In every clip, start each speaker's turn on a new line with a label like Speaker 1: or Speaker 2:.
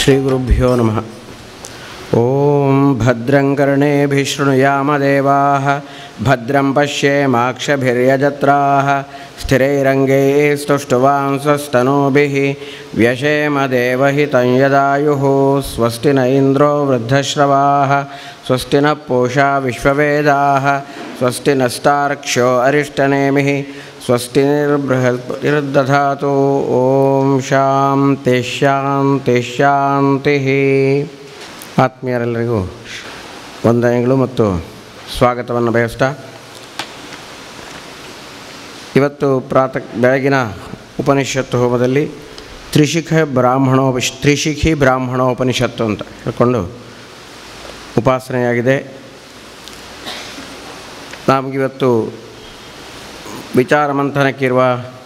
Speaker 1: श्रीगुरुभ्यो नमः ॐ भद्रं कर्णेभिः शृणुयामदेवाः भद्रं पश्येमाक्षभिर्यजत्राः स्थिरैरङ्गैः स्तुष्टुवांसस्तनूभिः व्यशेमदेवहितं यदायुः स्वस्ति न इन्द्रो वृद्धश्रवाः स्वस्ति नः पूषा विश्ववेदाः स्वस्ति नस्तार्क्ष्यो अरिष्टनेमिः ಸ್ವಸ್ತಿ ನಿರ್ಬೃಹಸ್ಪತಿರ್ದಧಾತು ಓಂ ಶಾಂತಿ ಶಾಂತಿ ಶಾಂತಿ ಆತ್ಮೀಯರೆಲ್ಲರಿಗೂ ವಂದನೆಗಳು ಮತ್ತು ಸ್ವಾಗತವನ್ನು ಬಯಸ್ತಾ ಇವತ್ತು ಪ್ರಾತಃ ಬೆಳಗಿನ ಉಪನಿಷತ್ತು ಹೋಮದಲ್ಲಿ ತ್ರಿಶಿಖ ಬ್ರಾಹ್ಮಣೋಪನಿಷ್ ತ್ರಿಶಿಖಿ ಬ್ರಾಹ್ಮಣೋಪನಿಷತ್ತು ಅಂತ ಹೇಳ್ಕೊಂಡು ಉಪಾಸನೆಯಾಗಿದೆ ನಮಗಿವತ್ತು ವಿಚಾರ ಮಂಥನಕ್ಕಿರುವ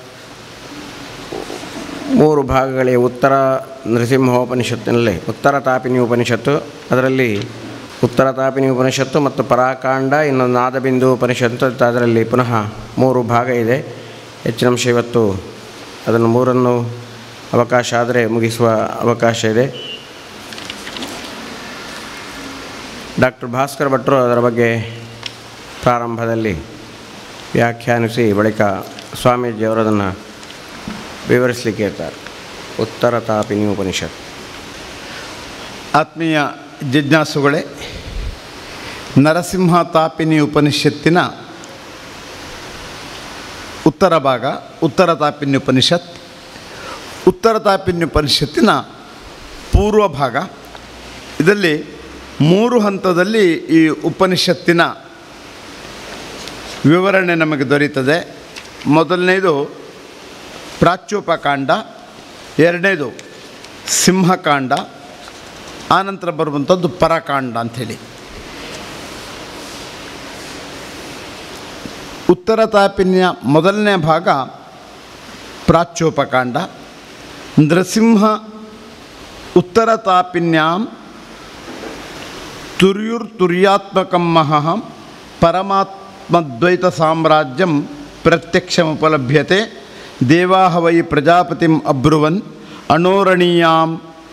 Speaker 1: ಮೂರು ಭಾಗಗಳಿಗೆ ಉತ್ತರ ನರಸಿಂಹೋಪನಿಷತ್ತಿನಲ್ಲಿ ಉತ್ತರ ತಾಪಿನಿ ಉಪನಿಷತ್ತು ಅದರಲ್ಲಿ ಉತ್ತರ ತಾಪಿನಿ ಉಪನಿಷತ್ತು ಮತ್ತು ಪರಾಕಾಂಡ ಇನ್ನೊಂದು ನಾದಬಿಂದು ಉಪನಿಷತ್ತು ಅಂತ ಅದರಲ್ಲಿ ಪುನಃ ಮೂರು ಭಾಗ ಇದೆ ಹೆಚ್ಚಿನ ಅಂಶ ಇವತ್ತು ಅದನ್ನು ಮೂರನ್ನು ಅವಕಾಶ ಆದರೆ ಮುಗಿಸುವ ಅವಕಾಶ ಇದೆ ಡಾಕ್ಟರ್ ಭಾಸ್ಕರ್ ಭಟ್ರು ಅದರ ಬಗ್ಗೆ ಪ್ರಾರಂಭದಲ್ಲಿ ವ್ಯಾಖ್ಯಾನಿಸಿ ಬಳಿಕ ಸ್ವಾಮೀಜಿಯವರು ಅದನ್ನು ವಿವರಿಸಲಿಕ್ಕೆ ಇರ್ತಾರೆ ಉತ್ತರ ತಾಪಿನಿ ಉಪನಿಷತ್
Speaker 2: ಆತ್ಮೀಯ ಜಿಜ್ಞಾಸುಗಳೇ ನರಸಿಂಹ ತಾಪಿನಿ ಉಪನಿಷತ್ತಿನ ಉತ್ತರ ಭಾಗ ಉತ್ತರ ತಾಪಿನಿ ಉಪನಿಷತ್ ಉತ್ತರ ತಾಪಿನಿ ಉಪನಿಷತ್ತಿನ ಪೂರ್ವ ಭಾಗ ಇದರಲ್ಲಿ ಮೂರು ಹಂತದಲ್ಲಿ ಈ ಉಪನಿಷತ್ತಿನ ವಿವರಣೆ ನಮಗೆ ದೊರೀತದೆ ಮೊದಲನೇದು ಪ್ರಾಚ್ಯೋಪಕಾಂಡ ಎರಡನೇದು ಸಿಂಹಕಾಂಡ ಆನಂತರ ಬರುವಂಥದ್ದು ಪರಕಾಂಡ ಅಂಥೇಳಿ ಉತ್ತರ ತಾಪಿನಿಯ ಮೊದಲನೇ ಭಾಗ ಪ್ರಾಚ್ಯೋಪಕಾಂಡ ನೃಸಿಂಹ ಉತ್ತರ ತಾಪಿನ್ಯಾಂ ತುರ್ಯುರ್ತುರ್ಯಾತ್ಮಕಂ ಮಹಃ ಪರಮಾತ್ಮದ್ವೈತ ಸಾಮ್ರಾಜ್ಯಂ ಪ್ರತ್ಯಕ್ಷಮುಪಲಭ್ಯತೆ ದೇವಾಹ ವೈ ಪ್ರಜಾಪತಿಂ ಅಬ್ರುವನ್ ಅಣೋರಣೀಯಾಂ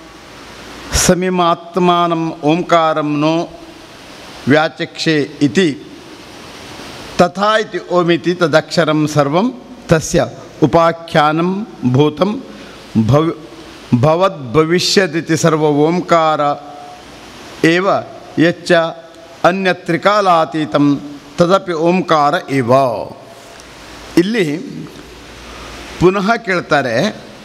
Speaker 2: ಸಮಿಮಾತ್ಮಾನಂ ಓಂಕಾರಂ ನೋ ವ್ಯಾಚಕ್ಷೆ ಇತಿ ತಥಾ ಇತಿ ಓಮಿತಿ ತದಕ್ಷರಂ ಸರ್ವಂ ತಸ್ಯ ಉಪಾಖ್ಯಾನಂ ಭೂತಂ ಭವ್ ಭವದ್ಭವಿಷ್ಯದಿತಿ ಸರ್ವ ಓಂಕಾರ ಏವ ಯಚ್ಚ ಅನ್ಯತ್ರಿಕಾಲಾತೀತಂ ತದಪಿ ಓಂಕಾರ ಇವ ಇಲ್ಲಿ ಪುನಃ ಕೇಳ್ತಾರೆ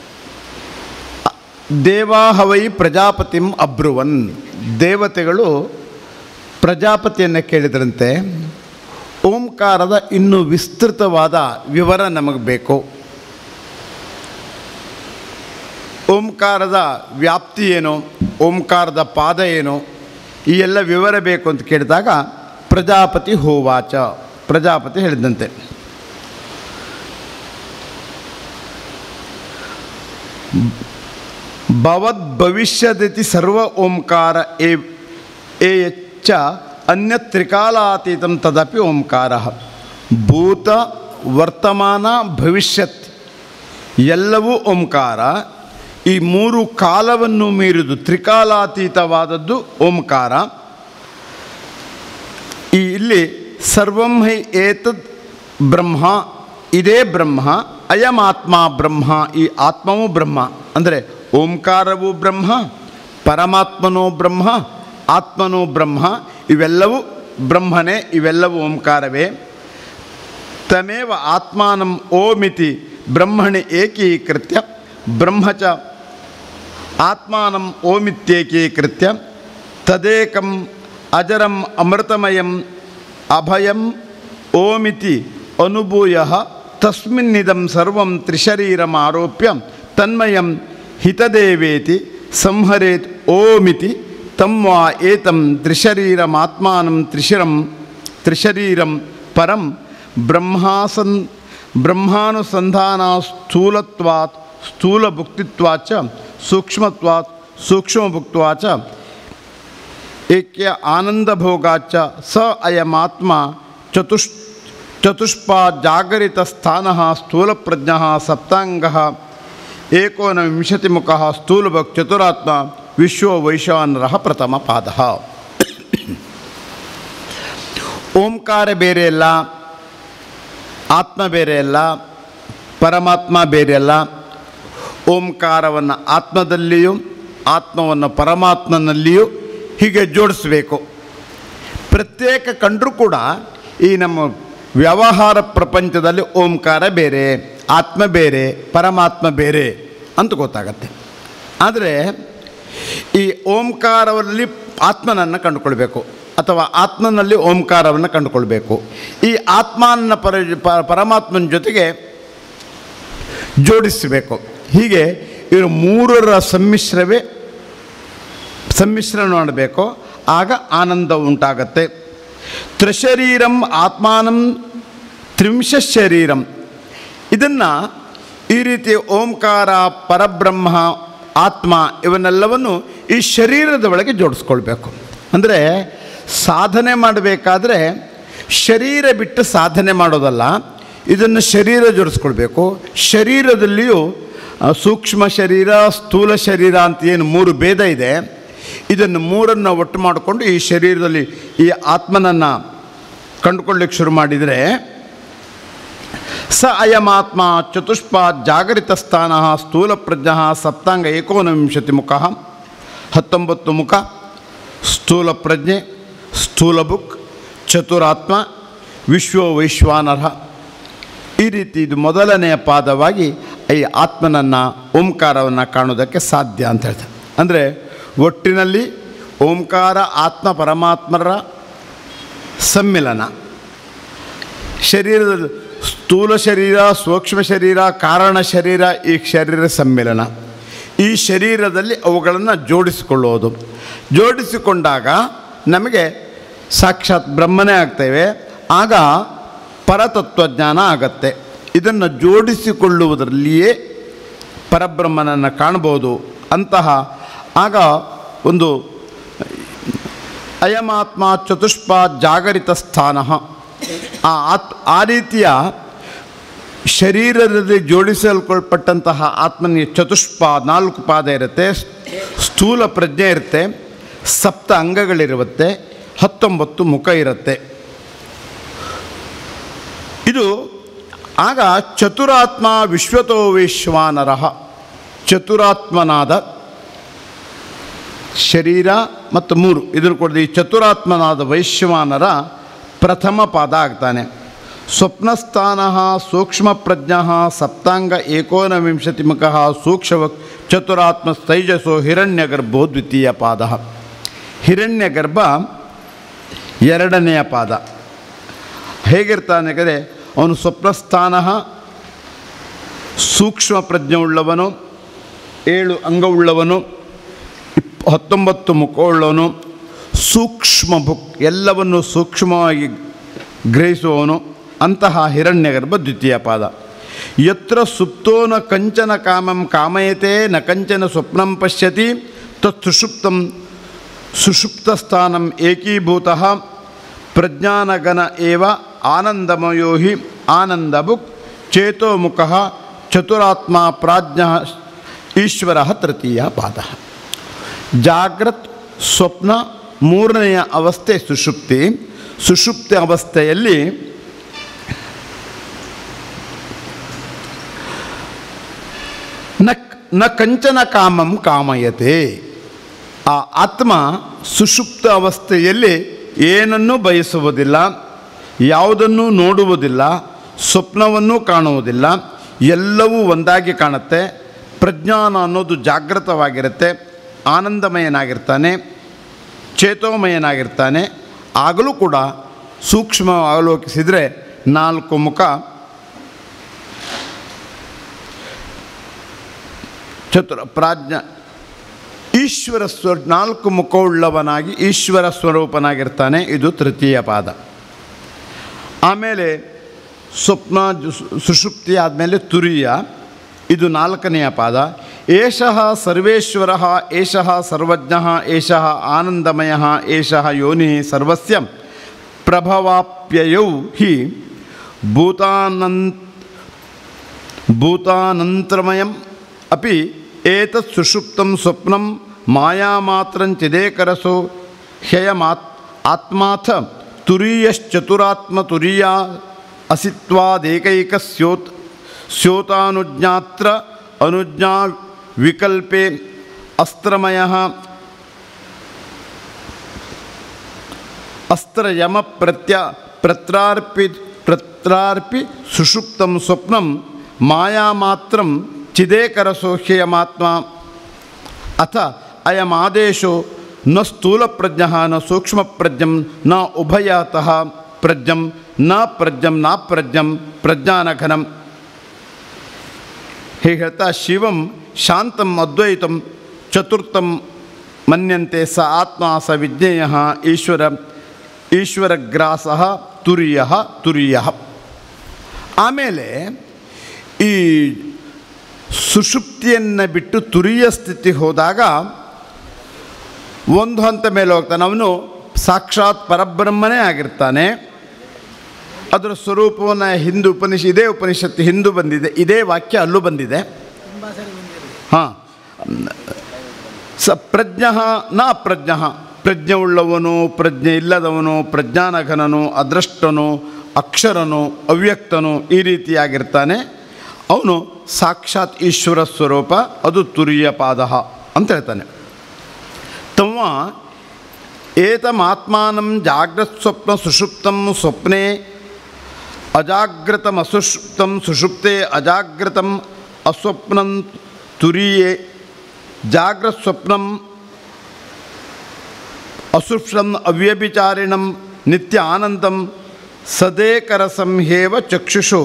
Speaker 2: ದೇವಾಹವೈ ಪ್ರಜಾಪತಿಂ ಅಬ್ರುವನ್ ದೇವತೆಗಳು ಪ್ರಜಾಪತಿಯನ್ನು ಕೇಳಿದ್ರಂತೆ ಓಂಕಾರದ ಇನ್ನೂ ವಿಸ್ತೃತವಾದ ವಿವರ ನಮಗೆ ಬೇಕು ಓಂಕಾರದ ವ್ಯಾಪ್ತಿ ಏನು ಓಂಕಾರದ ಪಾದ ಏನು ಈ ಎಲ್ಲ ವಿವರ ಬೇಕು ಅಂತ ಕೇಳಿದಾಗ ಪ್ರಜಾಪತಿ ಹೋವಾಚ ಪ್ರಜಾಪತಿ ಹೇಳಿದಂತೆ ಭವದ್ಭವಿಷ್ಯದಿತಿ ಸರ್ವ ಓಂಕಾರ ಏ ಏ ಎಚ್ಚ ಅನ್ಯತ್ರಿಕಾಲಾತೀತಂ ತದಪಿ ಓಂಕಾರ ಭೂತ ವರ್ತಮಾನ ಭವಿಷ್ಯತ್ ಎಲ್ಲವೂ ಓಂಕಾರ ಈ ಮೂರು ಕಾಲವನ್ನು ಮೀರಿದು ತ್ರಿಕಾಲಾತೀತವಾದದ್ದು ಓಂಕಾರ ಈ ಇಲ್ಲಿ ಸರ್ವಂ ಹೈ ಏತದ್ ಬ್ರಹ್ಮ ಇದೇ ಬ್ರಹ್ಮ ಅಯಮಾತ್ಮ ಬ್ರಹ್ಮ ಈ ಆತ್ಮವೂ ಬ್ರಹ್ಮ ಅಂದರೆ ಓಂಕಾರವೂ ಬ್ರಹ್ಮ ಪರಮಾತ್ಮನೋ ಬ್ರಹ್ಮ ಆತ್ಮನೋ ಬ್ರಹ್ಮ ಇವೆಲ್ಲವೂ ಬ್ರಹ್ಮನೇ ಇವೆಲ್ಲವೂ ಓಂಕಾರವೇ ತಮೇವ ಆತ್ಮಾನಂ ಓಮಿತಿ ಬ್ರಹ್ಮಣಿ ಏಕೀಕೃತ್ಯ ಬ್ರಹ್ಮಚ ಆತ್ಮಾನಂ ಓಮಿತ್ಯೇಕೀಕೃತ್ಯ ತದೇಕಂ ಅಜರಂ ಅಮೃತಮಯಂ ಅಭಯಂ ಓಮಿತಿ ಅನುಭೂಯ ತಸ್ಮಿನ್ನಿದಂ ಸರ್ವಂ ತ್ರಿಶರೀರಂ ಆರೋಪ್ಯ ತನ್ಮಯಂ ಹಿತದೇವೇತಿ ಸಂಹರೇತ್ ಓಮಿತಿ ತಂ ವಾ ಏತಂ ತ್ರಿಶರೀರಮಾತ್ಮಾನಂ ತ್ರಿಶಿರಂ ತ್ರಿಶರೀರಂ ಪರಂ ಬ್ರಹ್ಮಾಸನ್ ಬ್ರಹ್ಮಾನುಸಂಧಾನ ಸ್ಥೂಲತ್ವಾತ್ ಸ್ಥೂಲಭುಕ್ತಿತ್ವಾಚ ಸೂಕ್ಷ್ಮತ್ವಾತ್ ಸೂಕ್ಷ್ಮಭುಕ್ತ್ವಾಚ ಏಕ್ಯ ಆನಂದಭೋಗಾಚ ಸ ಅಯಮಾತ್ಮ ಚತುಷ್ ಚತುಷ್ಪಾ ಜಾಗರಿತ ಸ್ಥಾನ ಸ್ಥೂಲಪ್ರಜ್ಞ ಸಪ್ತಾಂಗ ಏಕೋನವಿಂಶತಿಮುಖ ಸ್ಥೂಲಭಕ್ ಚತುರಾತ್ಮ ವಿಶ್ವ ವೈಶ್ವಾನರ ಪ್ರಥಮ ಪಾದ ಓಂಕಾರ ಬೇರೆ ಅಲ್ಲ ಆತ್ಮ ಬೇರೆ ಅಲ್ಲ ಪರಮಾತ್ಮ ಬೇರೆ ಅಲ್ಲ ಓಂಕಾರವನ್ನು ಆತ್ಮದಲ್ಲಿಯೂ ಆತ್ಮವನ್ನು ಪರಮಾತ್ಮನಲ್ಲಿಯೂ ಹೀಗೆ ಜೋಡಿಸಬೇಕು ಪ್ರತ್ಯೇಕ ಕಂಡರೂ ಕೂಡ ಈ ನಮ್ಮ ವ್ಯವಹಾರ ಪ್ರಪಂಚದಲ್ಲಿ ಓಂಕಾರ ಬೇರೆ ಆತ್ಮ ಬೇರೆ ಪರಮಾತ್ಮ ಬೇರೆ ಅಂತ ಗೊತ್ತಾಗತ್ತೆ ಆದರೆ ಈ ಓಂಕಾರದಲ್ಲಿ ಆತ್ಮನನ್ನು ಕಂಡುಕೊಳ್ಬೇಕು ಅಥವಾ ಆತ್ಮನಲ್ಲಿ ಓಂಕಾರವನ್ನು ಕಂಡುಕೊಳ್ಬೇಕು ಈ ಆತ್ಮನ ಪರ ಪ- ಪರಮಾತ್ಮನ ಜೊತೆಗೆ ಜೋಡಿಸಬೇಕು ಹೀಗೆ ಇವರು ಮೂರರ ಸಮ್ಮಿಶ್ರವೇ ಸಮ್ಮಿಶ್ರಣ ಮಾಡಬೇಕು ಆಗ ಆನಂದ ಉಂಟಾಗತ್ತೆ ತ್ರಿಶರೀರಂ ಆತ್ಮಾನಂ ತ್ರಿಂಶ ಶರೀರಂ ಇದನ್ನು ಈ ರೀತಿ ಓಂಕಾರ ಪರಬ್ರಹ್ಮ ಆತ್ಮ ಇವನ್ನೆಲ್ಲವನ್ನು ಈ ಶರೀರದ ಒಳಗೆ ಜೋಡಿಸ್ಕೊಳ್ಬೇಕು ಅಂದರೆ ಸಾಧನೆ ಮಾಡಬೇಕಾದ್ರೆ ಶರೀರ ಬಿಟ್ಟು ಸಾಧನೆ ಮಾಡೋದಲ್ಲ ಇದನ್ನು ಶರೀರ ಜೋಡಿಸ್ಕೊಳ್ಬೇಕು ಶರೀರದಲ್ಲಿಯೂ ಆ, ಸೂಕ್ಷ್ಮ ಶರೀರ ಸ್ಥೂಲ ಶರೀರ ಅಂತ ಏನು ಮೂರು ಭೇದ ಇದೆ ಇದನ್ನು ಮೂರನ್ನು ಒಟ್ಟು ಮಾಡಿಕೊಂಡು ಈ ಶರೀರದಲ್ಲಿ ಈ ಆತ್ಮನನ್ನು ಕಂಡುಕೊಳ್ಳಿಕ್ಕೆ ಶುರು ಮಾಡಿದರೆ ಸ ಅಯಮಾತ್ಮ ಚತುಷ್ಪಾತ್ ಜಾಗರಿತ ಸ್ಥಾನ ಸ್ಥೂಲ ಪ್ರಜ್ಞ ಸಪ್ತಾಂಗ ಏಕೋನವಿಂಶತಿ ಮುಖ ಹತ್ತೊಂಬತ್ತು ಮುಖ ಸ್ಥೂಲ ಪ್ರಜ್ಞೆ ಸ್ಥೂಲ ಬುಕ್ ಚತುರಾತ್ಮ ವಿಶ್ವ ವೈಶ್ವಾನರ ಈ ರೀತಿ ಇದು ಮೊದಲನೆಯ ಪಾದವಾಗಿ ಈ ಆತ್ಮನನ್ನು ಓಂಕಾರವನ್ನು ಕಾಣೋದಕ್ಕೆ ಸಾಧ್ಯ ಅಂತ ಹೇಳ್ತಾರೆ ಅಂದರೆ ಒಟ್ಟಿನಲ್ಲಿ ಓಂಕಾರ ಆತ್ಮ ಪರಮಾತ್ಮರ ಸಮ್ಮಿಲನ ಶರೀರದ ಸ್ಥೂಲ ಶರೀರ ಸೂಕ್ಷ್ಮ ಶರೀರ ಕಾರಣ ಶರೀರ ಈ ಶರೀರ ಸಮ್ಮಿಲನ ಈ ಶರೀರದಲ್ಲಿ ಅವುಗಳನ್ನು ಜೋಡಿಸಿಕೊಳ್ಳುವುದು ಜೋಡಿಸಿಕೊಂಡಾಗ ನಮಗೆ ಸಾಕ್ಷಾತ್ ಬ್ರಹ್ಮನೇ ಆಗ್ತೇವೆ ಆಗ ಪರತತ್ವಜ್ಞಾನ ಆಗತ್ತೆ ಇದನ್ನು ಜೋಡಿಸಿಕೊಳ್ಳುವುದರಲ್ಲಿಯೇ ಪರಬ್ರಹ್ಮನನ್ನು ಕಾಣ್ಬೋದು ಅಂತಹ ಆಗ ಒಂದು ಅಯಮಾತ್ಮ ಚತುಷ್ಪ ಜಾಗರಿತ ಸ್ಥಾನ ಆ ಆತ್ ಆ ರೀತಿಯ ಶರೀರದಲ್ಲಿ ಜೋಡಿಸಲ್ಪಟ್ಟಂತಹ ಆತ್ಮನಿಗೆ ಚತುಷ್ಪ ನಾಲ್ಕು ಪಾದ ಇರುತ್ತೆ ಸ್ಥೂಲ ಪ್ರಜ್ಞೆ ಇರುತ್ತೆ ಸಪ್ತ ಅಂಗಗಳಿರುತ್ತೆ ಹತ್ತೊಂಬತ್ತು ಮುಖ ಇರುತ್ತೆ ಇದು ಆಗ ಚತುರಾತ್ಮ ವಿಶ್ವತೋ ವಿಶ್ವಾನರ ಚತುರಾತ್ಮನಾದ ಶರೀರ ಮತ್ತು ಮೂರು ಇದ್ರ ಕೊಡದೆ ಈ ಚತುರಾತ್ಮನಾದ ವೈಶ್ವಾನರ ಪ್ರಥಮ ಪಾದ ಆಗ್ತಾನೆ ಸ್ವಪ್ನಸ್ಥಾನ ಸೂಕ್ಷ್ಮ ಪ್ರಜ್ಞ ಸಪ್ತಾಂಗ ಏಕೋನವಿಂಶತಿ ಮುಖ ಸೂಕ್ಷ್ಮ ಚತುರಾತ್ಮ ತೈಜಸೋ ಹಿರಣ್ಯಗರ್ಭೋ ದ್ವಿತೀಯ ಪಾದ ಹಿರಣ್ಯಗರ್ಭ ಎರಡನೆಯ ಪಾದ ಹೇಗಿರ್ತಾನೆ ಅಂದರೆ ಅವನು ಸ್ವಪ್ನಸ್ಥಾನ ಸೂಕ್ಷ್ಮ ಪ್ರಜ್ಞೆಯುಳ್ಳವನು ಏಳು ಅಂಗವುಳ್ಳವನು ಇಪ್ ಹತ್ತೊಂಬತ್ತು ಮುಖವುಳ್ಳವನು ಸೂಕ್ಷ್ಮ ಬುಕ್ ಎಲ್ಲವನ್ನು ಸೂಕ್ಷ್ಮವಾಗಿ ಗ್ರಹಿಸುವವನು ಅಂತಹ ಹಿರಣ್ಯಗರ್ಭ ದ್ವಿತೀಯ ಪಾದ ಯತ್ರ ಸುಪ್ತೋ ನ ಕಂಚನ ಕಾಮಂ ಕಾಮಯತೆ ನ ಕಂಚನ ಸ್ವಪ್ನಂ ಪಶ್ಯತಿ ತತ್ ಸುಷುಪ್ತಂ ಸುಷುಪ್ತಸ್ಥಾನಂ ಏಕೀಭೂತ ಪ್ರಜ್ಞಾನಗನ ಏವ ಆನಂದಮಯೋ ಹಿ ಆನಂದಬುಕ್ ಚೇತೋಮುಖ ಚತುರಾತ್ಮ ಪ್ರಾಜ್ಞ ಈಶ್ವರ ತೃತೀಯ ಪಾದ ಜಾಗ್ರತ್ ಸ್ವಪ್ನ ಮೂರನೆಯ ಅವಸ್ಥೆ ಸುಷುಪ್ತಿ ಸುಷುಪ್ತಿ ಅವಸ್ಥೆಯಲ್ಲಿ ನ ನ ಕಂಚನ ಕಾಮಂ ಕಾಮಯತೆ ಆ ಆತ್ಮ ಸುಷುಪ್ತ ಅವಸ್ಥೆಯಲ್ಲಿ ಏನನ್ನೂ ಬಯಸುವುದಿಲ್ಲ ಯಾವುದನ್ನೂ ನೋಡುವುದಿಲ್ಲ ಸ್ವಪ್ನವನ್ನೂ ಕಾಣುವುದಿಲ್ಲ ಎಲ್ಲವೂ ಒಂದಾಗಿ ಕಾಣುತ್ತೆ ಪ್ರಜ್ಞಾನ ಅನ್ನೋದು ಜಾಗೃತವಾಗಿರುತ್ತೆ ಆನಂದಮಯನಾಗಿರ್ತಾನೆ ಚೇತೋಮಯನಾಗಿರ್ತಾನೆ ಆಗಲೂ ಕೂಡ ಸೂಕ್ಷ್ಮ ಅವಲೋಕಿಸಿದರೆ ನಾಲ್ಕು ಮುಖ ಚತುರ ಪ್ರಾಜ್ಞ ಈಶ್ವರ ಸ್ವ ನಾಲ್ಕು ಮುಖವುಳ್ಳವನಾಗಿ ಈಶ್ವರ ಸ್ವರೂಪನಾಗಿರ್ತಾನೆ ಇದು ತೃತೀಯ ಪಾದ ಆಮೇಲೆ ಸ್ವಪ್ನ ಜು- ಸುಷುಪ್ತಿ ಆದಮೇಲೆ ತುರಿಯ ಇದು ನಾಲ್ಕನೆಯ ಪಾದ ಏಷಃ ಸರ್ವೇಶ್ವರ ಏಷಃ ಸರ್ವಜ್ಞ ಏಷಃ ಆನಂದಮಯ ಏಷಃ ಯೋನಿ ಸರ್ವಸ್ಯ ಪ್ರಭವಾಪ್ಯಯೌ ಹಿ ಭೂತಾನಂತ ಭೂತಾನಂತರಮಯಂ ಅಪಿ ಏತತ್ ಸುಷುಪ್ತಂ ಸ್ವಪ್ನಂ ಮಾಯಾಮಾತ್ರಂಚಿದೇಕರಸೋ ಹ್ಯಯಮಾತ್ ಆತ್ಮಾಥ ತುರೀಯಶ್ಚತುರಾತ್ಮ ತುರೀಯ ಅಸಿತ್ವಾದೇಕೈಕ ಸ್ಯೋತ್ ಸ್ಯೋತಾನುಜ್ಞಾತ್ರ ಅನುಜ್ಞಾ ವಿಕಲ್ಪೆ ಅಸ್ತ್ರಮಯ ಅಸ್ತ್ರಯಮ ಪ್ರತ್ಯ ಪ್ರತ್ರಾರ್ಪಿ ಪ್ರತ್ರಾರ್ಪಿ ಸುಷುಪ್ತಂ ಸ್ವಪ್ನಂ ಮಾಯಾಮಾತ್ರಂ ಚಿದೇಕರಸೋಹ್ಯಯಮಾತ್ಮ ಅಥ ಅಯಮಾದೇಶೋ ನ ಸ್ಥೂಲಪ್ರಜ್ಞ ನ ಸೂಕ್ಷ್ಮಪ್ರಜ್ಞಂ ನ ಉಭಯತಃ ಪ್ರಜ್ಞಂ ನ ಪ್ರಜ್ಞಂ ನ ಪ್ರಜ್ಞಂ ಪ್ರಜ್ಞಾನಘನಂ ಹೀಗೆ ಹೇಳ್ತಾ ಶಿವಂ ಶಾಂತಂ ಅದ್ವೈತಂ ಚತುರ್ಥಂ ಮನ್ಯಂತೆ ಸ ಆತ್ಮ ಸ ವಿಜ್ಞೇಯ ಈಶ್ವರ ಈಶ್ವರಗ್ರಾಸ ತುರಿಯ ತುರಿಯ ಆಮೇಲೆ ಈ ಸುಷುಪ್ತಿಯನ್ನು ಬಿಟ್ಟು ತುರಿಯ ಸ್ಥಿತಿ ಹೋದಾಗ ಒಂದು ಹಂತ ಮೇಲೆ ಹೋಗ್ತಾನೆ ಅವನು ಸಾಕ್ಷಾತ್ ಪರಬ್ರಹ್ಮನೇ ಆಗಿರ್ತಾನೆ ಅದರ ಸ್ವರೂಪವನ್ನು ಹಿಂದೂ ಉಪನಿಷ ಇದೇ ಉಪನಿಷತ್ತು ಹಿಂದೂ ಬಂದಿದೆ ಇದೇ ವಾಕ್ಯ ಅಲ್ಲೂ ಬಂದಿದೆ ಹಾಂ ಸ ಪ್ರಜ್ಞ ನ ಪ್ರಜ್ಞ ಪ್ರಜ್ಞೆ ಉಳ್ಳವನು ಪ್ರಜ್ಞೆ ಇಲ್ಲದವನು ಪ್ರಜ್ಞಾನಘನನು ಅದೃಷ್ಟನು ಅಕ್ಷರನು ಅವ್ಯಕ್ತನು ಈ ರೀತಿಯಾಗಿರ್ತಾನೆ ಅವನು ಸಾಕ್ಷಾತ್ ಈಶ್ವರ ಸ್ವರೂಪ ಅದು ತುರಿಯ ಪಾದ ಅಂತ ಹೇಳ್ತಾನೆ ತಮ್ಮ ಏತಮಾತ್ಮಾನಂ ಜಾಗ್ರತ್ ಸ್ವಪ್ನ ಸುಷುಪ್ತಂ ಸ್ವಪ್ನೆ ಅಜಾಗ್ರತಂ ಅಸುಷುಪ್ತಂ ಸುಷುಪ್ತೆ ಅಜಾಗ್ರತಂ ಅಸ್ವಪ್ನಂ ತುರಿಯೇ ಜಾಗ್ರತ್ ಸ್ವಪ್ನಂ ಅಸುಪ್ಷಂ ಅವ್ಯಭಿಚಾರಿಣಂ ನಿತ್ಯ ಆನಂದಂ ಸದೇಕರಸಂಹೇವ ಚಕ್ಷುಷು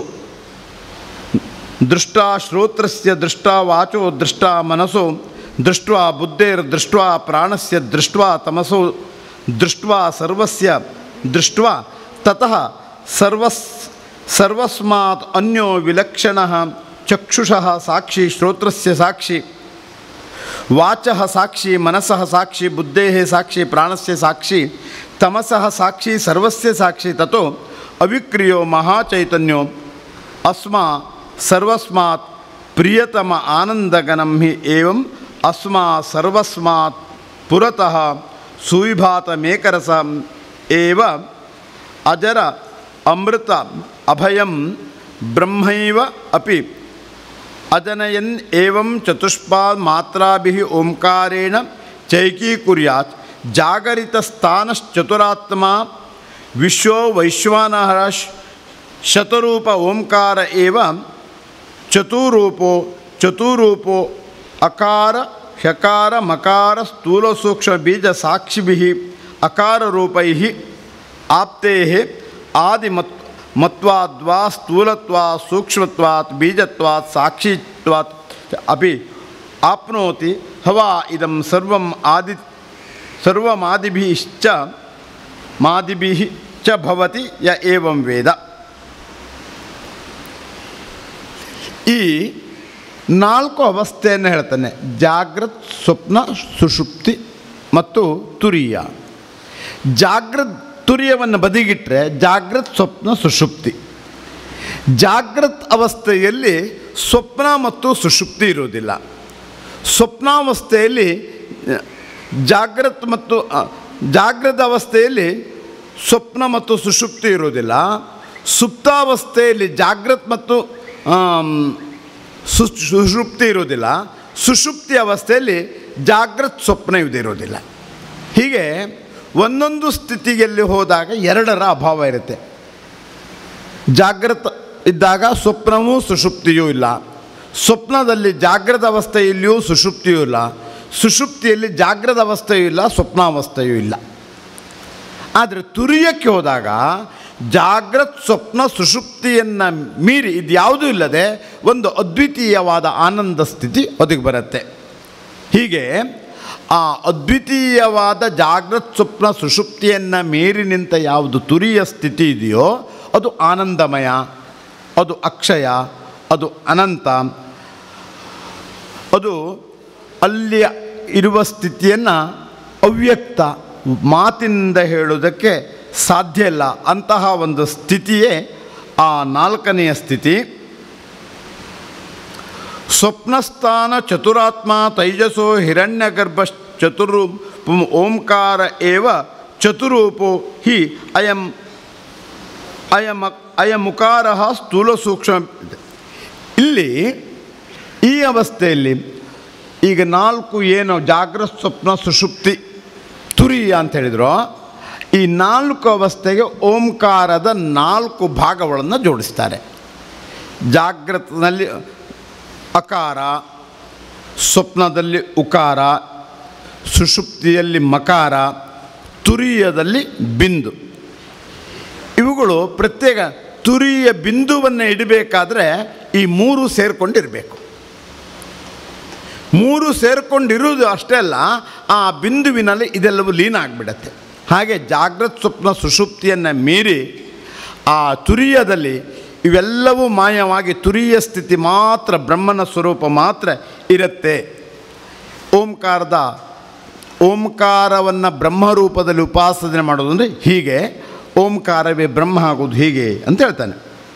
Speaker 2: ದೃಷ್ಟಾ ಶ್ರೋತ್ರಸ್ಯ ದೃಷ್ಟಾ ವಾಚೋ ದೃಷ್ಟಾ ಮನಸೋ ದೃಷ್ಟ್ವಾ ಬುದ್ಧೇರ್ದೃಷ್ಟ್ವಾ ಪ್ರಾಣಸ್ಯ ದೃಷ್ಟ್ವಾ ತಮಸೋ ದೃಷ್ಟ್ವಾ ಸರ್ವಸ್ಯ ದೃಷ್ಟ್ವಾ ತತಃ ಸರ್ವಸ್ ಸರ್ವಸ್ಮಾತ್ ಅನ್ಯೋ ವಿಲಕ್ಷಣಃ ಚಕ್ಷುಷಃ ಸಾಕ್ಷಿ ಶ್ರೋತ್ರಸ್ಯ ಸಾಕ್ಷಿ ವಾಚಃ ಸಾಕ್ಷಿ ಮನಸಃ ಸಾಕ್ಷಿ ಬುದ್ಧೇಃ ಸಾಕ್ಷಿ ಪ್ರಾಣಸ್ಯ ಸಾಕ್ಷಿ ತಮಸಃ ಸಾಕ್ಷಿ ಸರ್ವಸ್ಯ ಸಾಕ್ಷಿ ತತೋ ಅವಿಕ್ರಿಯೋ ಮಹಾಚೈತನ್ಯೋ ಅಸ್ಮಾ ಸರ್ವಸ್ಮಾತ್ ಪ್ರಿಯತಮ ಆನಂದಗಣಂ ಹಿ ಏವಂ ಅಸ್ಮಾ ಸರ್ವಸ್ಮಾತ್ ಪುರತಃ ಸುವಿಭಾತಮೇಕರಸ ಏವ ಅಜರ ಅಮೃತ ಅಭಯಂ ಬ್ರಹ್ಮೈವ ಅಪಿ ಅಜನಯನ್ ಏವಂ ಚತುಷ್ಪಾದ್ ಮಾತ್ರಾಭಿ ಓಂಕಾರೇಣ ಚೈಕೀಕುರ್ಯಾತ್ ಜಾಗರಿತಸ್ಥಾನಶ್ಚತುರಾತ್ಮ ವಿಶ್ವೋ ವೈಶ್ವಾನರ ಶತರೂಪ ಓಂಕಾರ ಏವ ಚತುರೂಪೋ ಚತುರೂಪೋ ಅಕಾರ ಹಕಾರ ಮಕಾರ ಸ್ಥೂಲ ಸೂಕ್ಷ್ಮ ಬೀಜ ಸಾಕ್ಷಿಭಿ ಅಕಾರ ರೂಪೈ ಆಪ್ತೇ ಆದಿ ಮತ್ ಮತ್ವಾದ್ವಾ ಸ್ಥೂಲತ್ವಾ ಸೂಕ್ಷ್ಮತ್ವಾತ್ ಬೀಜತ್ವಾತ್ ಸಾಕ್ಷಿತ್ವಾತ್ ಅಪಿ ಆಪ್ನೋತಿ ಹವಾ ಇದಂ ಸರ್ವಂ ಆದಿ ಸರ್ವಮಾದಿಭಿಶ್ಚ ಮಾದಿಭಿ ಚ ಭವತಿ ಯ ಏವಂ ವೇದ ಈ ನಾಲ್ಕು ಅವಸ್ಥೆಯನ್ನು ಹೇಳ್ತಾನೆ ಜಾಗೃತ್ ಸ್ವಪ್ನ ಸುಷುಪ್ತಿ ಮತ್ತು ತುರಿಯ ಜಾಗೃತ್ ತುರಿಯವನ್ನು ಬದಿಗಿಟ್ಟರೆ ಜಾಗೃತ್ ಸ್ವಪ್ನ ಸುಷುಪ್ತಿ ಜಾಗೃತ್ ಅವಸ್ಥೆಯಲ್ಲಿ ಸ್ವಪ್ನ ಮತ್ತು ಸುಷುಪ್ತಿ ಇರುವುದಿಲ್ಲ ಸ್ವಪ್ನಾವಸ್ಥೆಯಲ್ಲಿ ಜಾಗೃತ್ ಮತ್ತು ಅ, ಜಾಗೃತ ಅವಸ್ಥೆಯಲ್ಲಿ ಸ್ವಪ್ನ ಮತ್ತು ಸುಷುಪ್ತಿ ಇರುವುದಿಲ್ಲ ಸುಪ್ತಾವಸ್ಥೆಯಲ್ಲಿ ಜಾಗೃತ್ ಮತ್ತು ಆಮ್, ಸು ಸುಷುಪ್ತಿ ಇರುವುದಿಲ್ಲ ಸುಷುಪ್ತಿ ಅವಸ್ಥೆಯಲ್ಲಿ ಜಾಗೃತ್ ಸ್ವಪ್ನ ಇರುವುದಿಲ್ಲ ಹೀಗೆ ಒಂದೊಂದು ಸ್ಥಿತಿಯಲ್ಲಿ ಹೋದಾಗ ಎರಡರ ಅಭಾವ ಇರುತ್ತೆ ಜಾಗೃತ ಇದ್ದಾಗ ಸ್ವಪ್ನವೂ ಸುಷುಪ್ತಿಯೂ ಇಲ್ಲ ಸ್ವಪ್ನದಲ್ಲಿ ಜಾಗೃತ ಅವಸ್ಥೆಯಲ್ಲಿಯೂ ಸುಷುಪ್ತಿಯೂ ಇಲ್ಲ ಸುಷುಪ್ತಿಯಲ್ಲಿ ಜಾಗೃತ ಅವಸ್ಥೆಯೂ ಇಲ್ಲ ಸ್ವಪ್ನಾವಸ್ಥೆಯೂ ಇಲ್ಲ ಆದರೆ ತುರಿಯಕ್ಕೆ ಹೋದಾಗ ಜಾಗೃತ್ ಸ್ವಪ್ನ ಸುಷುಪ್ತಿಯನ್ನು ಮೀರಿ ಇದ್ಯಾವುದೂ ಇಲ್ಲದೆ ಒಂದು ಅದ್ವಿತೀಯವಾದ ಆನಂದ ಸ್ಥಿತಿ ಒದಗಿ ಬರುತ್ತೆ ಹೀಗೆ ಆ ಅದ್ವಿತೀಯವಾದ ಜಾಗೃತ್ ಸ್ವಪ್ನ ಸುಷುಪ್ತಿಯನ್ನು ಮೀರಿ ನಿಂತ ಯಾವುದು ತುರಿಯ ಸ್ಥಿತಿ ಇದೆಯೋ ಅದು ಆನಂದಮಯ ಅದು ಅಕ್ಷಯ ಅದು ಅನಂತ ಅದು ಅಲ್ಲಿ ಇರುವ ಸ್ಥಿತಿಯನ್ನು ಅವ್ಯಕ್ತ ಮಾತಿನಿಂದ ಹೇಳುವುದಕ್ಕೆ ಸಾಧ್ಯ ಇಲ್ಲ ಅಂತಹ ಒಂದು ಸ್ಥಿತಿಯೇ ಆ ನಾಲ್ಕನೆಯ ಸ್ಥಿತಿ ಸ್ವಪ್ನಸ್ಥಾನ ಚತುರಾತ್ಮ ತೈಜಸೋ ಹಿರಣ್ಯಗರ್ಭ ಚತುರೂಪಂ ಓಂಕಾರ ಏವ ಚತುರೂಪೋ ಹಿ ಅಯಂ ಅಯಮ ಅಯಮುಕಾರ ಸ್ಥೂಲ ಸೂಕ್ಷ್ಮ ಇಲ್ಲಿ ಈ ಅವಸ್ಥೆಯಲ್ಲಿ ಈಗ ನಾಲ್ಕು ಏನು ಜಾಗ್ರತ್ ಸ್ವಪ್ನ ಸುಷುಪ್ತಿ ತುರಿಯ ಅಂತ ಹೇಳಿದ್ರು ಈ ನಾಲ್ಕು ಅವಸ್ಥೆಗೆ ಓಂಕಾರದ ನಾಲ್ಕು ಭಾಗಗಳನ್ನು ಜೋಡಿಸ್ತಾರೆ ಜಾಗ್ರತನಲ್ಲಿ ಅಕಾರ ಸ್ವಪ್ನದಲ್ಲಿ ಉಕಾರ ಸುಷುಪ್ತಿಯಲ್ಲಿ ಮಕಾರ ತುರಿಯದಲ್ಲಿ ಬಿಂದು ಇವುಗಳು ಪ್ರತ್ಯೇಕ ತುರಿಯ ಬಿಂದುವನ್ನು ಇಡಬೇಕಾದ್ರೆ ಈ ಮೂರು ಸೇರಿಕೊಂಡಿರಬೇಕು ಮೂರು ಸೇರಿಕೊಂಡಿರುವುದು ಅಷ್ಟೇ ಅಲ್ಲ ಆ ಬಿಂದುವಿನಲ್ಲಿ ಇದೆಲ್ಲವೂ ಲೀನ ಆಗಿಬಿಡತ್ತೆ ಹಾಗೆ ಜಾಗೃತ್ ಸ್ವಪ್ನ ಸುಷುಪ್ತಿಯನ್ನು ಮೀರಿ ಆ ತುರಿಯದಲ್ಲಿ ಇವೆಲ್ಲವೂ ಮಾಯವಾಗಿ ತುರಿಯ ಸ್ಥಿತಿ ಮಾತ್ರ ಬ್ರಹ್ಮನ ಸ್ವರೂಪ ಮಾತ್ರ ಇರುತ್ತೆ ಓಂಕಾರದ ಓಂಕಾರವನ್ನು ಬ್ರಹ್ಮರೂಪದಲ್ಲಿ ಉಪಾಸನೆ ಮಾಡೋದು ಅಂದರೆ ಹೀಗೆ ಓಂಕಾರವೇ ಬ್ರಹ್ಮ ಆಗೋದು ಹೀಗೆ ಅಂತ ಹೇಳ್ತಾನೆ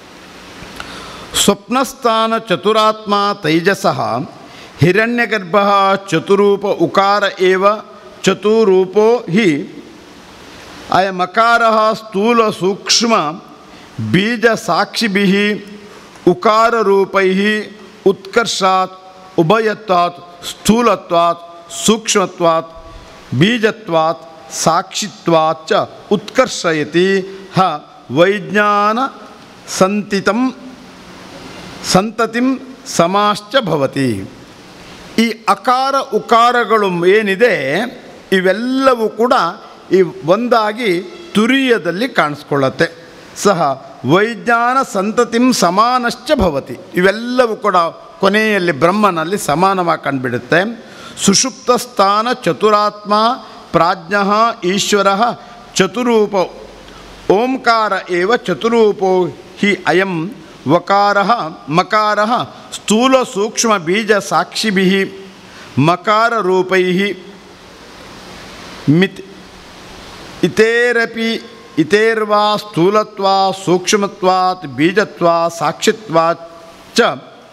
Speaker 2: ಸ್ವಪ್ನಸ್ಥಾನ ಚತುರಾತ್ಮ ತೈಜಸಃ ಹಿರಣ್ಯಗರ್ಭ ಚತುರೂಪ ಉಕಾರ ಏವ ಚತುರೂಪೋ ಹಿ ಅಯಮಕಾರ ಸ್ಥೂಲ ಸೂಕ್ಷ್ಮ ಬೀಜ ಸಾಕ್ಷಿಭಿ ಉಕಾರರೂಪೈ ಉತ್ಕರ್ಷಾತ್ ಉಭಯತ್ವಾತ್ ಸ್ಥೂಲತ್ವಾತ್ ಸೂಕ್ಷ್ಮತ್ವಾತ್ ಬೀಜತ್ವಾತ್ ಸಾಕ್ಷಿತ್ವಾತ್ ಚ ಉತ್ಕರ್ಷಯತಿ ಹ ವೈಜ್ಞಾನ ಸಂತಿತಂ ಸಂತತಿಂ ಸಮಾಶ್ಚ ಭವತಿ ಈ ಅಕಾರ ಉಕಾರಗಳು ಏನಿದೆ ಇವೆಲ್ಲವೂ ಕೂಡ ಈ ಒಂದಾಗಿ ತುರಿಯದಲ್ಲಿ ಕಾಣಿಸ್ಕೊಳ್ಳುತ್ತೆ ಸಹ ವೈಜ್ಞಾನ ಸಂತತಿಂ ಸಮಾನಶ್ಚ ಭವತಿ ಇವೆಲ್ಲವೂ ಕೂಡ ಕೊನೆಯಲ್ಲಿ ಬ್ರಹ್ಮನಲ್ಲಿ ಸಮಾನವಾಗಿ ಕಂಡುಬಿಡುತ್ತೆ ಸುಷುಪ್ತ ಸ್ಥಾನ ಚತುರಾತ್ಮ ಪ್ರಾಜ್ಞ ಈಶ್ವರ ಚತುರೂಪ ಓಂಕಾರ ಏವ ಚತುರೂಪೋ ಹಿ ಅಯಂ ವಕಾರ ಮಕಾರ ಸ್ಥೂಲ ಸೂಕ್ಷ್ಮ ಬೀಜ ಸಾಕ್ಷಿಭಿ ಮಕಾರ ರೂಪೈ ಮಿತ್ ಇತೇರಪಿ ಇತೇರ್ವಾ ಸ್ಥೂಲತ್ವಾ ಸೂಕ್ಷ್ಮತ್ವಾತ್ ಬೀಜತ್ವಾ ಸಾಕ್ಷಿತ್ವಾತ್ ಚ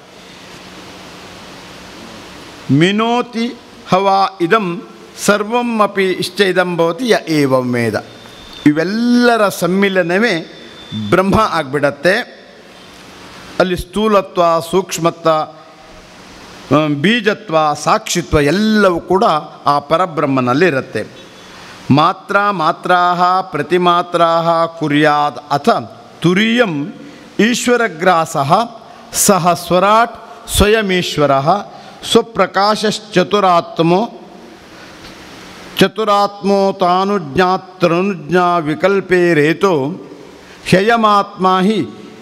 Speaker 2: ಮಿನೋತಿ ಹವಾ ಇದಂ ಸರ್ವಂ ಅಪಿ ಇಷ್ಟ ಇದಂ ಭವತಿ ಯ ಏವಂ ವೇದ ಇವೆಲ್ಲರ ಸಮ್ಮಿಲನವೇ ಬ್ರಹ್ಮ ಆಗಿಬಿಡತ್ತೆ ಅಲ್ಲಿ ಸ್ಥೂಲತ್ವ ಸೂಕ್ಷ್ಮತ್ವ ಆ, ಬೀಜತ್ವ ಸಾಕ್ಷಿತ್ವ ಎಲ್ಲವೂ ಕೂಡ ಆ ಪರಬ್ರಹ್ಮನಲ್ಲಿ ಇರುತ್ತೆ ಮಾತ್ರ ಮಾತ್ರಾ ಪ್ರತಿಮಾತ್ರಾ ಕುರ್ಯಾದ್ ಅಥ ತುರಿಯಂ ಈಶ್ವರಗ್ರಾಸ ಸಹ ಸ್ವರಾಟ್ ಸ್ವಯಮೀಶ್ವರ ಸ್ವಪ್ರಕಾಶಶ್ಚತುರಾತ್ಮೋ ಚತುರಾತ್ಮೋ ತಾನುಜ್ಞಾತ್ರನುಜ್ಞಾ ವಿಕಲ್ಪೇ ರೇತೋ ಹ್ಯಯಮಾತ್ಮ ಹಿ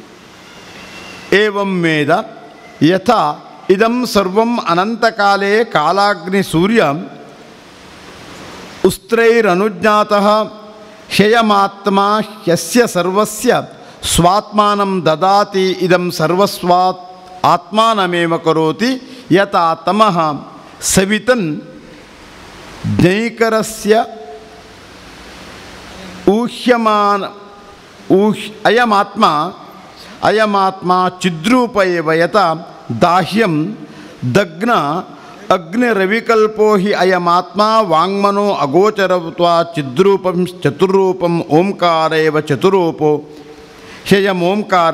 Speaker 2: ಏವಂ ವೇದ ಯಥಾ ಇದಂ ಸರ್ವಂ ಅನಂತಕಾಲೇ ಕಾಲಾಗ್ನಿ ಸೂರ್ಯ ಉಸ್ತ್ರೈರನುಜ್ಞಾತಃ ಹ್ಯಯಮಾತ್ಮ ಹ್ಯಸ್ಯ ಸರ್ವಸ್ಯ ಸ್ವಾತ್ಮಾನಂ ದದಾತಿ ಇದಂ ಸರ್ವಸ್ವಾತ್ ಆತ್ಮಾನಮೇವ ಕರೋತಿ ಯಥಾ ತಮಃ ಸವಿತನ್ ಜ್ಞೈಕರಸ್ಯ ಊಹ್ಯಮಾನ ಊಹ್ ಅಯಮಾತ್ಮ ಅಯಮಾತ್ಮ ಚಿದ್ರೂಪ ಏವ ಯಥಾ ದಾಹ್ಯಂ ದಗ್ನ ಅಗ್ನಿರವಿಕಲ್ಪೋ ಹಿ ಅಯಮಾತ್ಮ ವಾಂಗ್ಮನೋ ಅಗೋಚರತ್ವಾ ಚಿದ್ರೂಪಂ ಚತುರ್ರೂಪಂ ಓಂಕಾರ ಏವ ಚತುರೂಪೋ ಹ್ಯಯಮೋಂಕಾರ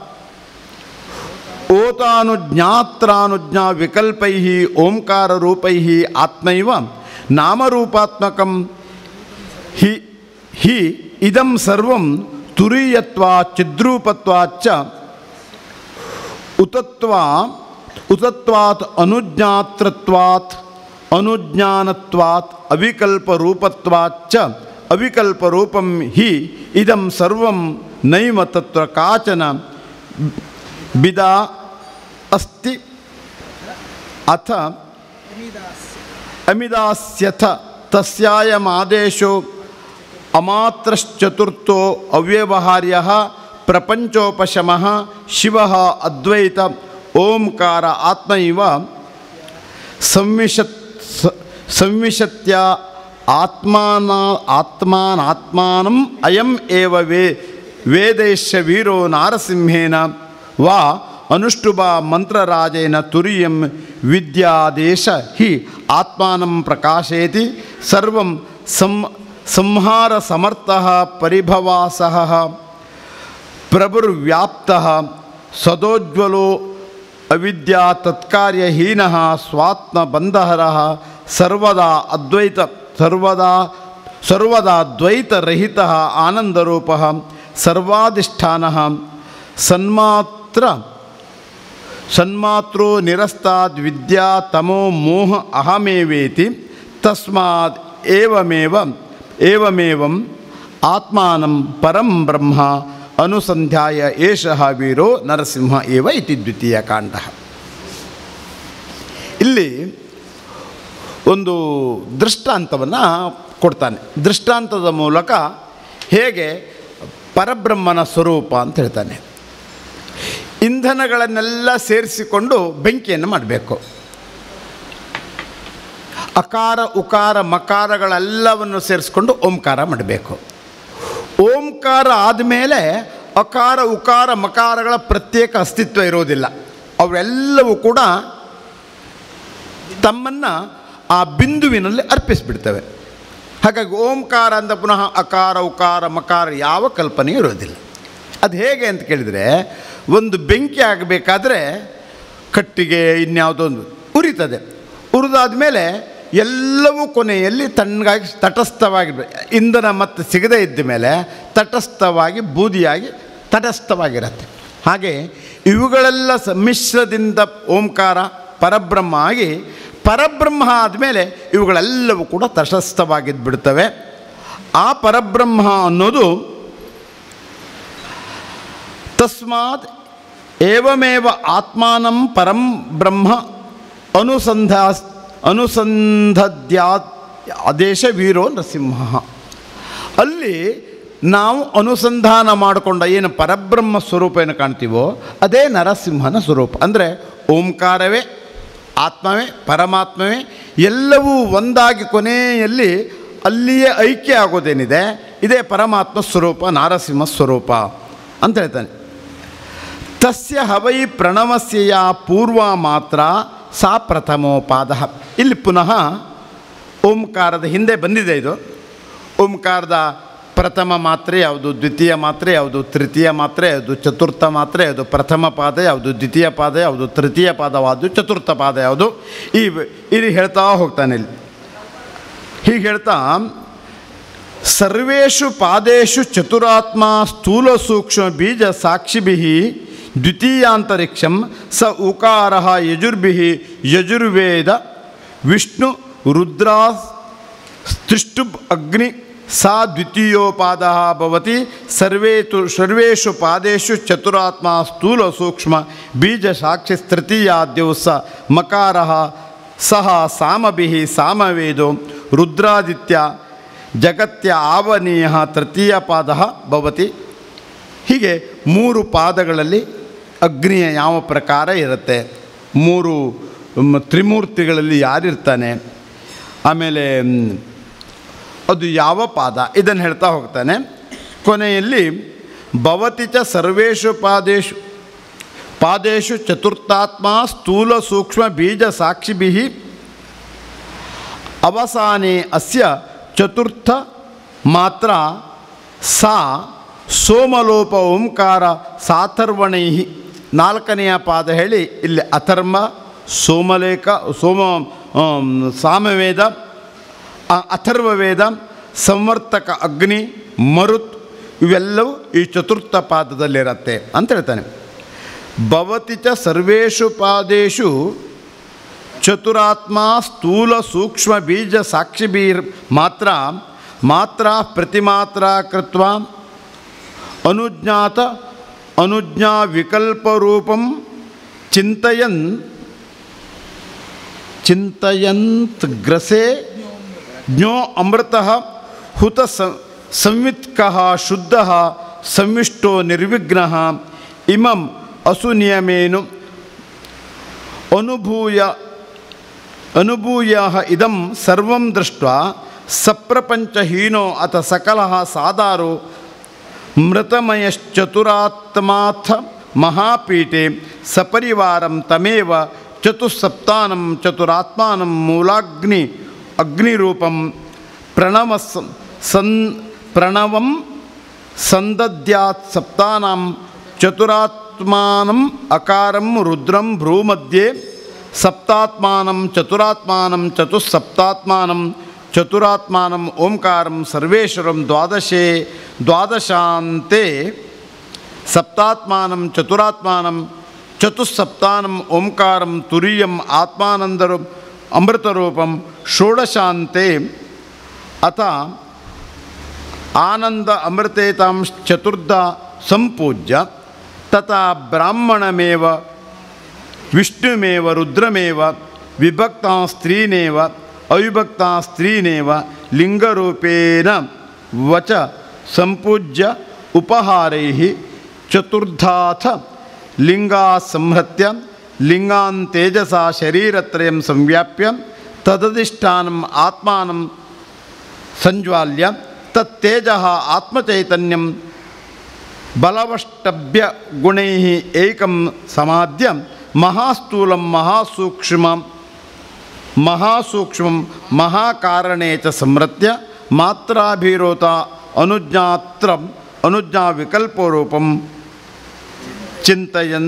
Speaker 2: ಓತಾನುಜ್ಞಾತ್ರಾನುಜ್ಞಾ ವಿಕಲ್ಪೈ ಓಂಕಾರರೂಪೈ ಆತ್ಮೈವ ನಾಮರೂಪಾತ್ಮಕಂ ಹಿ ಹಿ ಇದಂ ಸರ್ವಂ ತುರೀಯತ್ವಾ ಚಿದ್ರೂಪತ್ವಾಚ್ಚ ಉತತ್ವ ಉತತ್ವಾತ್ ಅನುಜ್ಞಾತೃತ್ವಾತ್ ಅನುಜ್ಞಾನತ್ವಾತ್ ಅವಿಕಲ್ಪರೂಪತ್ವಾಚ್ಚ ಅವಿಕಲ್ಪರೂಪಂ ಹಿ ಇದಂ ಸರ್ವಂ ನೈವ ತತ್ರ ಕಾಚನ ಬಿದಾ ಅಸ್ತಿ ಅಥ ಅಮಿದಾಸ್ಯಥ ತಸ್ಯಾಯಮಾದೇಶೋ ಅಮಾತ್ರಶ್ಚತುರ್ಥೋ ಅವ್ಯವಹಾರ್ಯ ಪ್ರಪಂಚೋಪಶಮ ಶಿವ ಅದ್ವೈತ ಓಂಕಾರ ಆತ್ಮ ಇವ ಸಂವಿಶತ್ ಸ- ಸಂವಿಶತ್ಯ ಆತ್ಮಾನ ಆತ್ಮಾನಾತ್ಮಾನಂ ಅಯಂ ಏವ ವೇ ವೇದೈಶ್ಯ ವೀರೋ ನಾರಸಿಂಹೇನ ವಾ ಅನುಷ್ಠುಭ ಮಂತ್ರರಾಜೇನ ತುರಿಯಂ ವಿದ್ಯಾದೇಶ ಹಿ ಆತ್ಮಾನಂ ಪ್ರಕಾಶಯತಿ ಸರ್ವಂ ಸಂ ಸಂಹಾರ ಸಮರ್ಥ ಪರಿಭವಾಸಹ ಪ್ರಭುರ್ವ್ಯಾಪ್ತ ಸದೋಜ್ವಲೋ ಅವಿದ್ಯಾ ತತ್ಕಾರ್ಯಹೀನ ಸ್ವಾತ್ಮಬಂಧಹರ ಸರ್ವದಾ ಅದ್ವೈತ ಸರ್ವದಾ ಸರ್ವದಾ ದ್ವೈತರಹಿತ ಆನಂದರೂಪ ಸರ್ವಾಧಿಷ್ಠಾನ ಸನ್ಮಾತ್ರ ಸನ್ಮಾತ್ರೋ ನಿರಸ್ತಾದ್ ವಿದ್ಯಾ ತಮೋ ಮೋಹ ಅಹಮೇವೇತಿ ತಸ್ಮಾದ್ ಏವಮೇವ ಏವಮೇವಂ ಆತ್ಮಾನಂ ಪರಂ ಬ್ರಹ್ಮ ಅನುಸಂಧ್ಯಾಯ ಏಷಃ ವೀರೋ ನರಸಿಂಹ ಏವ ಇತಿ ದ್ವಿತೀಯ ಕಾಂಡ ಇಲ್ಲಿ ಒಂದು ದೃಷ್ಟಾಂತವನ್ನು ಕೊಡ್ತಾನೆ ದೃಷ್ಟಾಂತದ ಮೂಲಕ ಹೇಗೆ ಪರಬ್ರಹ್ಮನ ಸ್ವರೂಪ ಅಂತ ಹೇಳ್ತಾನೆ ಇಂಧನಗಳನ್ನೆಲ್ಲ ಸೇರಿಸಿಕೊಂಡು ಬೆಂಕಿಯನ್ನು ಮಾಡಬೇಕು ಅಕಾರ ಉಕಾರ ಮಕಾರಗಳೆಲ್ಲವನ್ನು ಸೇರಿಸ್ಕೊಂಡು ಓಂಕಾರ ಮಾಡಬೇಕು ಓಂಕಾರ ಆದಮೇಲೆ ಅಕಾರ ಉಕಾರ ಮಕಾರಗಳ ಪ್ರತ್ಯೇಕ ಅಸ್ತಿತ್ವ ಇರೋದಿಲ್ಲ ಅವೆಲ್ಲವೂ ಕೂಡ ತಮ್ಮನ್ನು ಆ ಬಿಂದುವಿನಲ್ಲಿ ಅರ್ಪಿಸಿಬಿಡ್ತವೆ ಹಾಗಾಗಿ ಓಂಕಾರ ಅಂದ ಪುನಃ ಅಕಾರ ಉಕಾರ ಮಕಾರ ಯಾವ ಕಲ್ಪನೆಯೂ ಇರೋದಿಲ್ಲ ಅದು ಹೇಗೆ ಅಂತ ಕೇಳಿದರೆ ಒಂದು ಬೆಂಕಿ ಆಗಬೇಕಾದ್ರೆ ಕಟ್ಟಿಗೆ ಇನ್ಯಾವುದೋ ಒಂದು ಉರಿತದೆ ಉರಿದಾದ ಮೇಲೆ ಎಲ್ಲವೂ ಕೊನೆಯಲ್ಲಿ ತಣ್ಣಗಾಗಿ ತಟಸ್ಥವಾಗಿರ್ಬೇಕು ಇಂಧನ ಮತ್ತು ಸಿಗದೇ ಇದ್ದ ಮೇಲೆ ತಟಸ್ಥವಾಗಿ ಬೂದಿಯಾಗಿ ತಟಸ್ಥವಾಗಿರುತ್ತೆ ಹಾಗೆ ಇವುಗಳೆಲ್ಲ ಸಮ್ಮಿಶ್ರದಿಂದ ಓಂಕಾರ ಪರಬ್ರಹ್ಮ ಆಗಿ ಪರಬ್ರಹ್ಮ ಆದಮೇಲೆ ಇವುಗಳೆಲ್ಲವೂ ಕೂಡ ತಟಸ್ಥವಾಗಿದ್ದು ಬಿಡ್ತವೆ ಆ ಪರಬ್ರಹ್ಮ ಅನ್ನೋದು ತಸ್ಮಾತ್ ಏವಮೇವ ಆತ್ಮಾನಂ ಪರಂ ಬ್ರಹ್ಮ ಅನುಸಂಧಾ ಅನುಸಂಧದ್ಯಾ ಆದೇಶ ವೀರೋ ನರಸಿಂಹ ಅಲ್ಲಿ ನಾವು ಅನುಸಂಧಾನ ಮಾಡಿಕೊಂಡ ಏನು ಪರಬ್ರಹ್ಮ ಸ್ವರೂಪ ಏನು ಕಾಣ್ತೀವೋ ಅದೇ ನರಸಿಂಹನ ಸ್ವರೂಪ ಅಂದರೆ ಓಂಕಾರವೇ ಆತ್ಮವೇ ಪರಮಾತ್ಮವೇ ಎಲ್ಲವೂ ಒಂದಾಗಿ ಕೊನೆಯಲ್ಲಿ ಅಲ್ಲಿಯೇ ಐಕ್ಯ ಆಗೋದೇನಿದೆ ಇದೇ ಪರಮಾತ್ಮ ಸ್ವರೂಪ ನಾರಸಿಂಹ ಸ್ವರೂಪ ಅಂತ ಹೇಳ್ತಾನೆ ತಸ್ಯ ಹವೈ ಪ್ರಣವಸ್ಯ ಪೂರ್ವ ಮಾತ್ರ ಸಾ ಪ್ರಥಮೋಪಾದ ಇಲ್ಲಿ ಪುನಃ ಓಂಕಾರದ ಹಿಂದೆ ಬಂದಿದೆ ಇದು ಓಂಕಾರದ ಪ್ರಥಮ ಮಾತ್ರೆ ಯಾವುದು ದ್ವಿತೀಯ ಮಾತ್ರೆ ಯಾವುದು ತೃತೀಯ ಮಾತ್ರೆ ಯಾವುದು ಚತುರ್ಥ ಮಾತ್ರೆ ಯಾವುದು ಪ್ರಥಮ ಪಾದ ಯಾವುದು ದ್ವಿತೀಯ ಪಾದ ಯಾವುದು ತೃತೀಯ ಪಾದವಾದು ಚತುರ್ಥ ಪಾದ ಯಾವುದು ಈ ಇಲ್ಲಿ ಹೇಳ್ತಾ ಹೋಗ್ತಾನೆ ಇಲ್ಲಿ ಹೀಗೆ ಹೇಳ್ತಾ ಸರ್ವೇಷು ಪಾದೇಶು ಚತುರಾತ್ಮ ಸ್ಥೂಲ ಸೂಕ್ಷ್ಮ ಬೀಜ ಸಾಕ್ಷಿಭಿ ದ್ವಿತೀಯಾಂತರಿಕ್ಷಂ ಸ ಉಕಾರ ಯಜುರ್ಭಿ ಯಜುರ್ವೇದ ವಿಷ್ಣು ರುದ್ರಾ ತಿಷ್ಟುಬ್ ಅಗ್ನಿ ಸಾ ದ್ವಿತೀಯೋಪಾದ ಭವತಿ ಸರ್ವೇ ತು ಸರ್ವೇಷು ಪಾದೇಶು ಚತುರಾತ್ಮ ಸ್ಥೂಲ ಸೂಕ್ಷ್ಮ ಬೀಜ ಸಾಕ್ಷಿ ತೃತೀಯಾದ್ಯೌ ಸ ಮಕಾರ ಸಹ ಸಾಮಭಿ ಸಾಮವೇದೋ ರುದ್ರಾದಿತ್ಯ ಜಗತ್ಯ ಆವನೀಯ ತೃತೀಯ ಪಾದ ಭವತಿ ಹೀಗೆ ಮೂರು ಪಾದಗಳಲ್ಲಿ ಅಗ್ನಿಯ ಯಾವ ಪ್ರಕಾರ ಇರುತ್ತೆ ಮೂರು ಮ್, ತ್ರಿಮೂರ್ತಿಗಳಲ್ಲಿ ಯಾರಿರ್ತಾನೆ ಆಮೇಲೆ ಮ್, ಅದು ಯಾವ ಪಾದ ಇದನ್ನು ಹೇಳ್ತಾ ಹೋಗ್ತಾನೆ ಕೊನೆಯಲ್ಲಿ ಭವತಿ ಚ ಸರ್ವೇಷು ಪಾದೇಶು ಪಾದೇಶು ಚತುರ್ಥಾತ್ಮ ಸ್ಥೂಲ ಸೂಕ್ಷ್ಮ ಬೀಜ ಸಾಕ್ಷಿಭಿ ಅವಸಾನೆ ಅಸ್ಯ ಚತುರ್ಥ ಮಾತ್ರ ಸಾ ಸೋಮಲೋಪ ಓಂಕಾರ ಸಾಥರ್ವಣೈ ನಾಲ್ಕನೆಯ ಪಾದ ಹೇಳಿ ಇಲ್ಲಿ ಅಥರ್ಮ ಸೋಮಲೇಖ ಸೋಮ ಆಮ್, ಸಾಮವೇದ ಅ- ಅಥರ್ವವೇದ ಸಂವರ್ತಕ ಅಗ್ನಿ ಮರುತ್ ಇವೆಲ್ಲವೂ ಈ ಚತುರ್ಥ ಪಾದದಲ್ಲಿರತ್ತೆ ಅಂತ ಹೇಳ್ತಾನೆ ಭವತಿ ಚ ಸರ್ವೇಷು ಪಾದೇಶು ಚತುರಾತ್ಮ ಸ್ಥೂಲ ಸೂಕ್ಷ್ಮ ಬೀಜ ಸಾಕ್ಷಿಬೀರ್ ಮಾತ್ರ ಮಾತ್ರ ಪ್ರತಿಮಾತ್ರ ಕೃತ್ವ ಅನುಜ್ಞಾತ ಅನುಜ್ಞಾ ವಿಕಲ್ಪರೂಪಂ ಚಿಂತಯನ್ ಚಿಂತಯಂತ್ ಗ್ರಸೆ ಜ್ಞೋ ಅಮೃತ ಹುತ ಸ ಸಂವಿತ್ಕ ಶುದ್ಧ ಸಂವಿಷ್ಟೋ ನಿರ್ವಿಘ್ನ ಇಮಂ ಅಸುನಿಯಮೇನು ಅನುಭೂಯ ಅನುಭೂಯ ಇದಂ ಸರ್ವಂ ದೃಷ್ಟ ಸಪ್ರಪಂಚಹೀನೋ ಅಥ ಸಕಲ ಸಾದಾರೋ ಮೃತಮಯಶ್ಚತುರಾತ್ಮಾಥ ಮಹಾಪೀಠೆ ಸಪರಿವಾರಂ ತಮೇವ ಚತುಸ್ಸಪ್ತಾನಂ ಚತುರಾತ್ಮಾನಂ ಮೂಲಾಗ್ನಿ ಅಗ್ನಿರೂಪಂ ಪ್ರಣವ ಸ- ಸನ್ ಪ್ರಣವಂ ಸಂದದ್ಯಾತ್ ಸಪ್ತಾನಾಂ ಚತುರಾತ್ಮಾನಂ ಅಕಾರಂ ರುದ್ರಂ ಭ್ರೂಮಧ್ಯೆ ಸಪ್ತಾತ್ಮಾನಂ ಚತುರಾತ್ಮಾನಂ ಚತುಸ್ಸಪ್ತಾತ್ಮಾನಂ ಚತುರಾತ್ಮಾನಂ ಓಂಕಾರಂ ಸರ್ವೇಶ್ವರಂ ದ್ವಾದಶೇ ದ್ವಾದಶಾಂತೆ ಸಪ್ತಾತ್ಮಾನಂ ಚತುರಾತ್ಮಾನಂ ಚತುಸ್ಸಪ್ತಾನಂ ಓಂಕಾರಂ ತುರಿಯಂ ಆತ್ಮಾನಂದರು ಅಮೃತರೂಪಂ ಷೋಡಶಾಂತೆ ಅಥ ಆನಂದ ಅಮೃತೇತಾಂಶ ಚತುರ್ಧ ಸಂಪೂಜ್ಯ ತಥಾ ಬ್ರಾಹ್ಮಣಮೇವ ವಿಷ್ಣುಮೇವ ರುದ್ರಮೇವ ವಿಭಕ್ತ ಸ್ತ್ರೀನೇವ ಅವಿಭಕ್ತ ಸ್ತ್ರೀನೇವ ಲಿಂಗರೂಪೇಣ ವಚ ಸಂಪೂಜ್ಯ ಉಪಹಾರೈ ಚತುರ್ಧಾಥ ಲಿಂಗಾ ಸಂಹೃತ್ಯ ಲಿಂಗಾನ್ ತೇಜಸಾ ಶರೀರತ್ರಯಂ ಸಂವ್ಯಾಪ್ಯ ತದಧಿಷ್ಠಾನಂ ಆತ್ಮಾನಂ ಸಂಜ್ವಾಲ್ಯ ತತ್ತೇಜ ಆತ್ಮಚೈತನ್ಯಂ ಬಲವಷ್ಟಭ್ಯ ಗುಣೈ ಏಕಂ ಸಮಾದ್ಯ ಮಹಾಸ್ಥೂಲಂ ಮಹಾಸೂಕ್ಷ್ಮಂ ಮಹಾಸೂಕ್ಷ್ಮಂ ಮಹಾಕಾರಣೇ ಚ ಸಂರತ್ಯ ಮಾತ್ರಾಭಿರೋತ ಅನುಜ್ಞಾತ್ರ ಅನುಜ್ಞಾ ವಿಕಲ್ಪರೂಪಂ ಚಿಂತಯನ್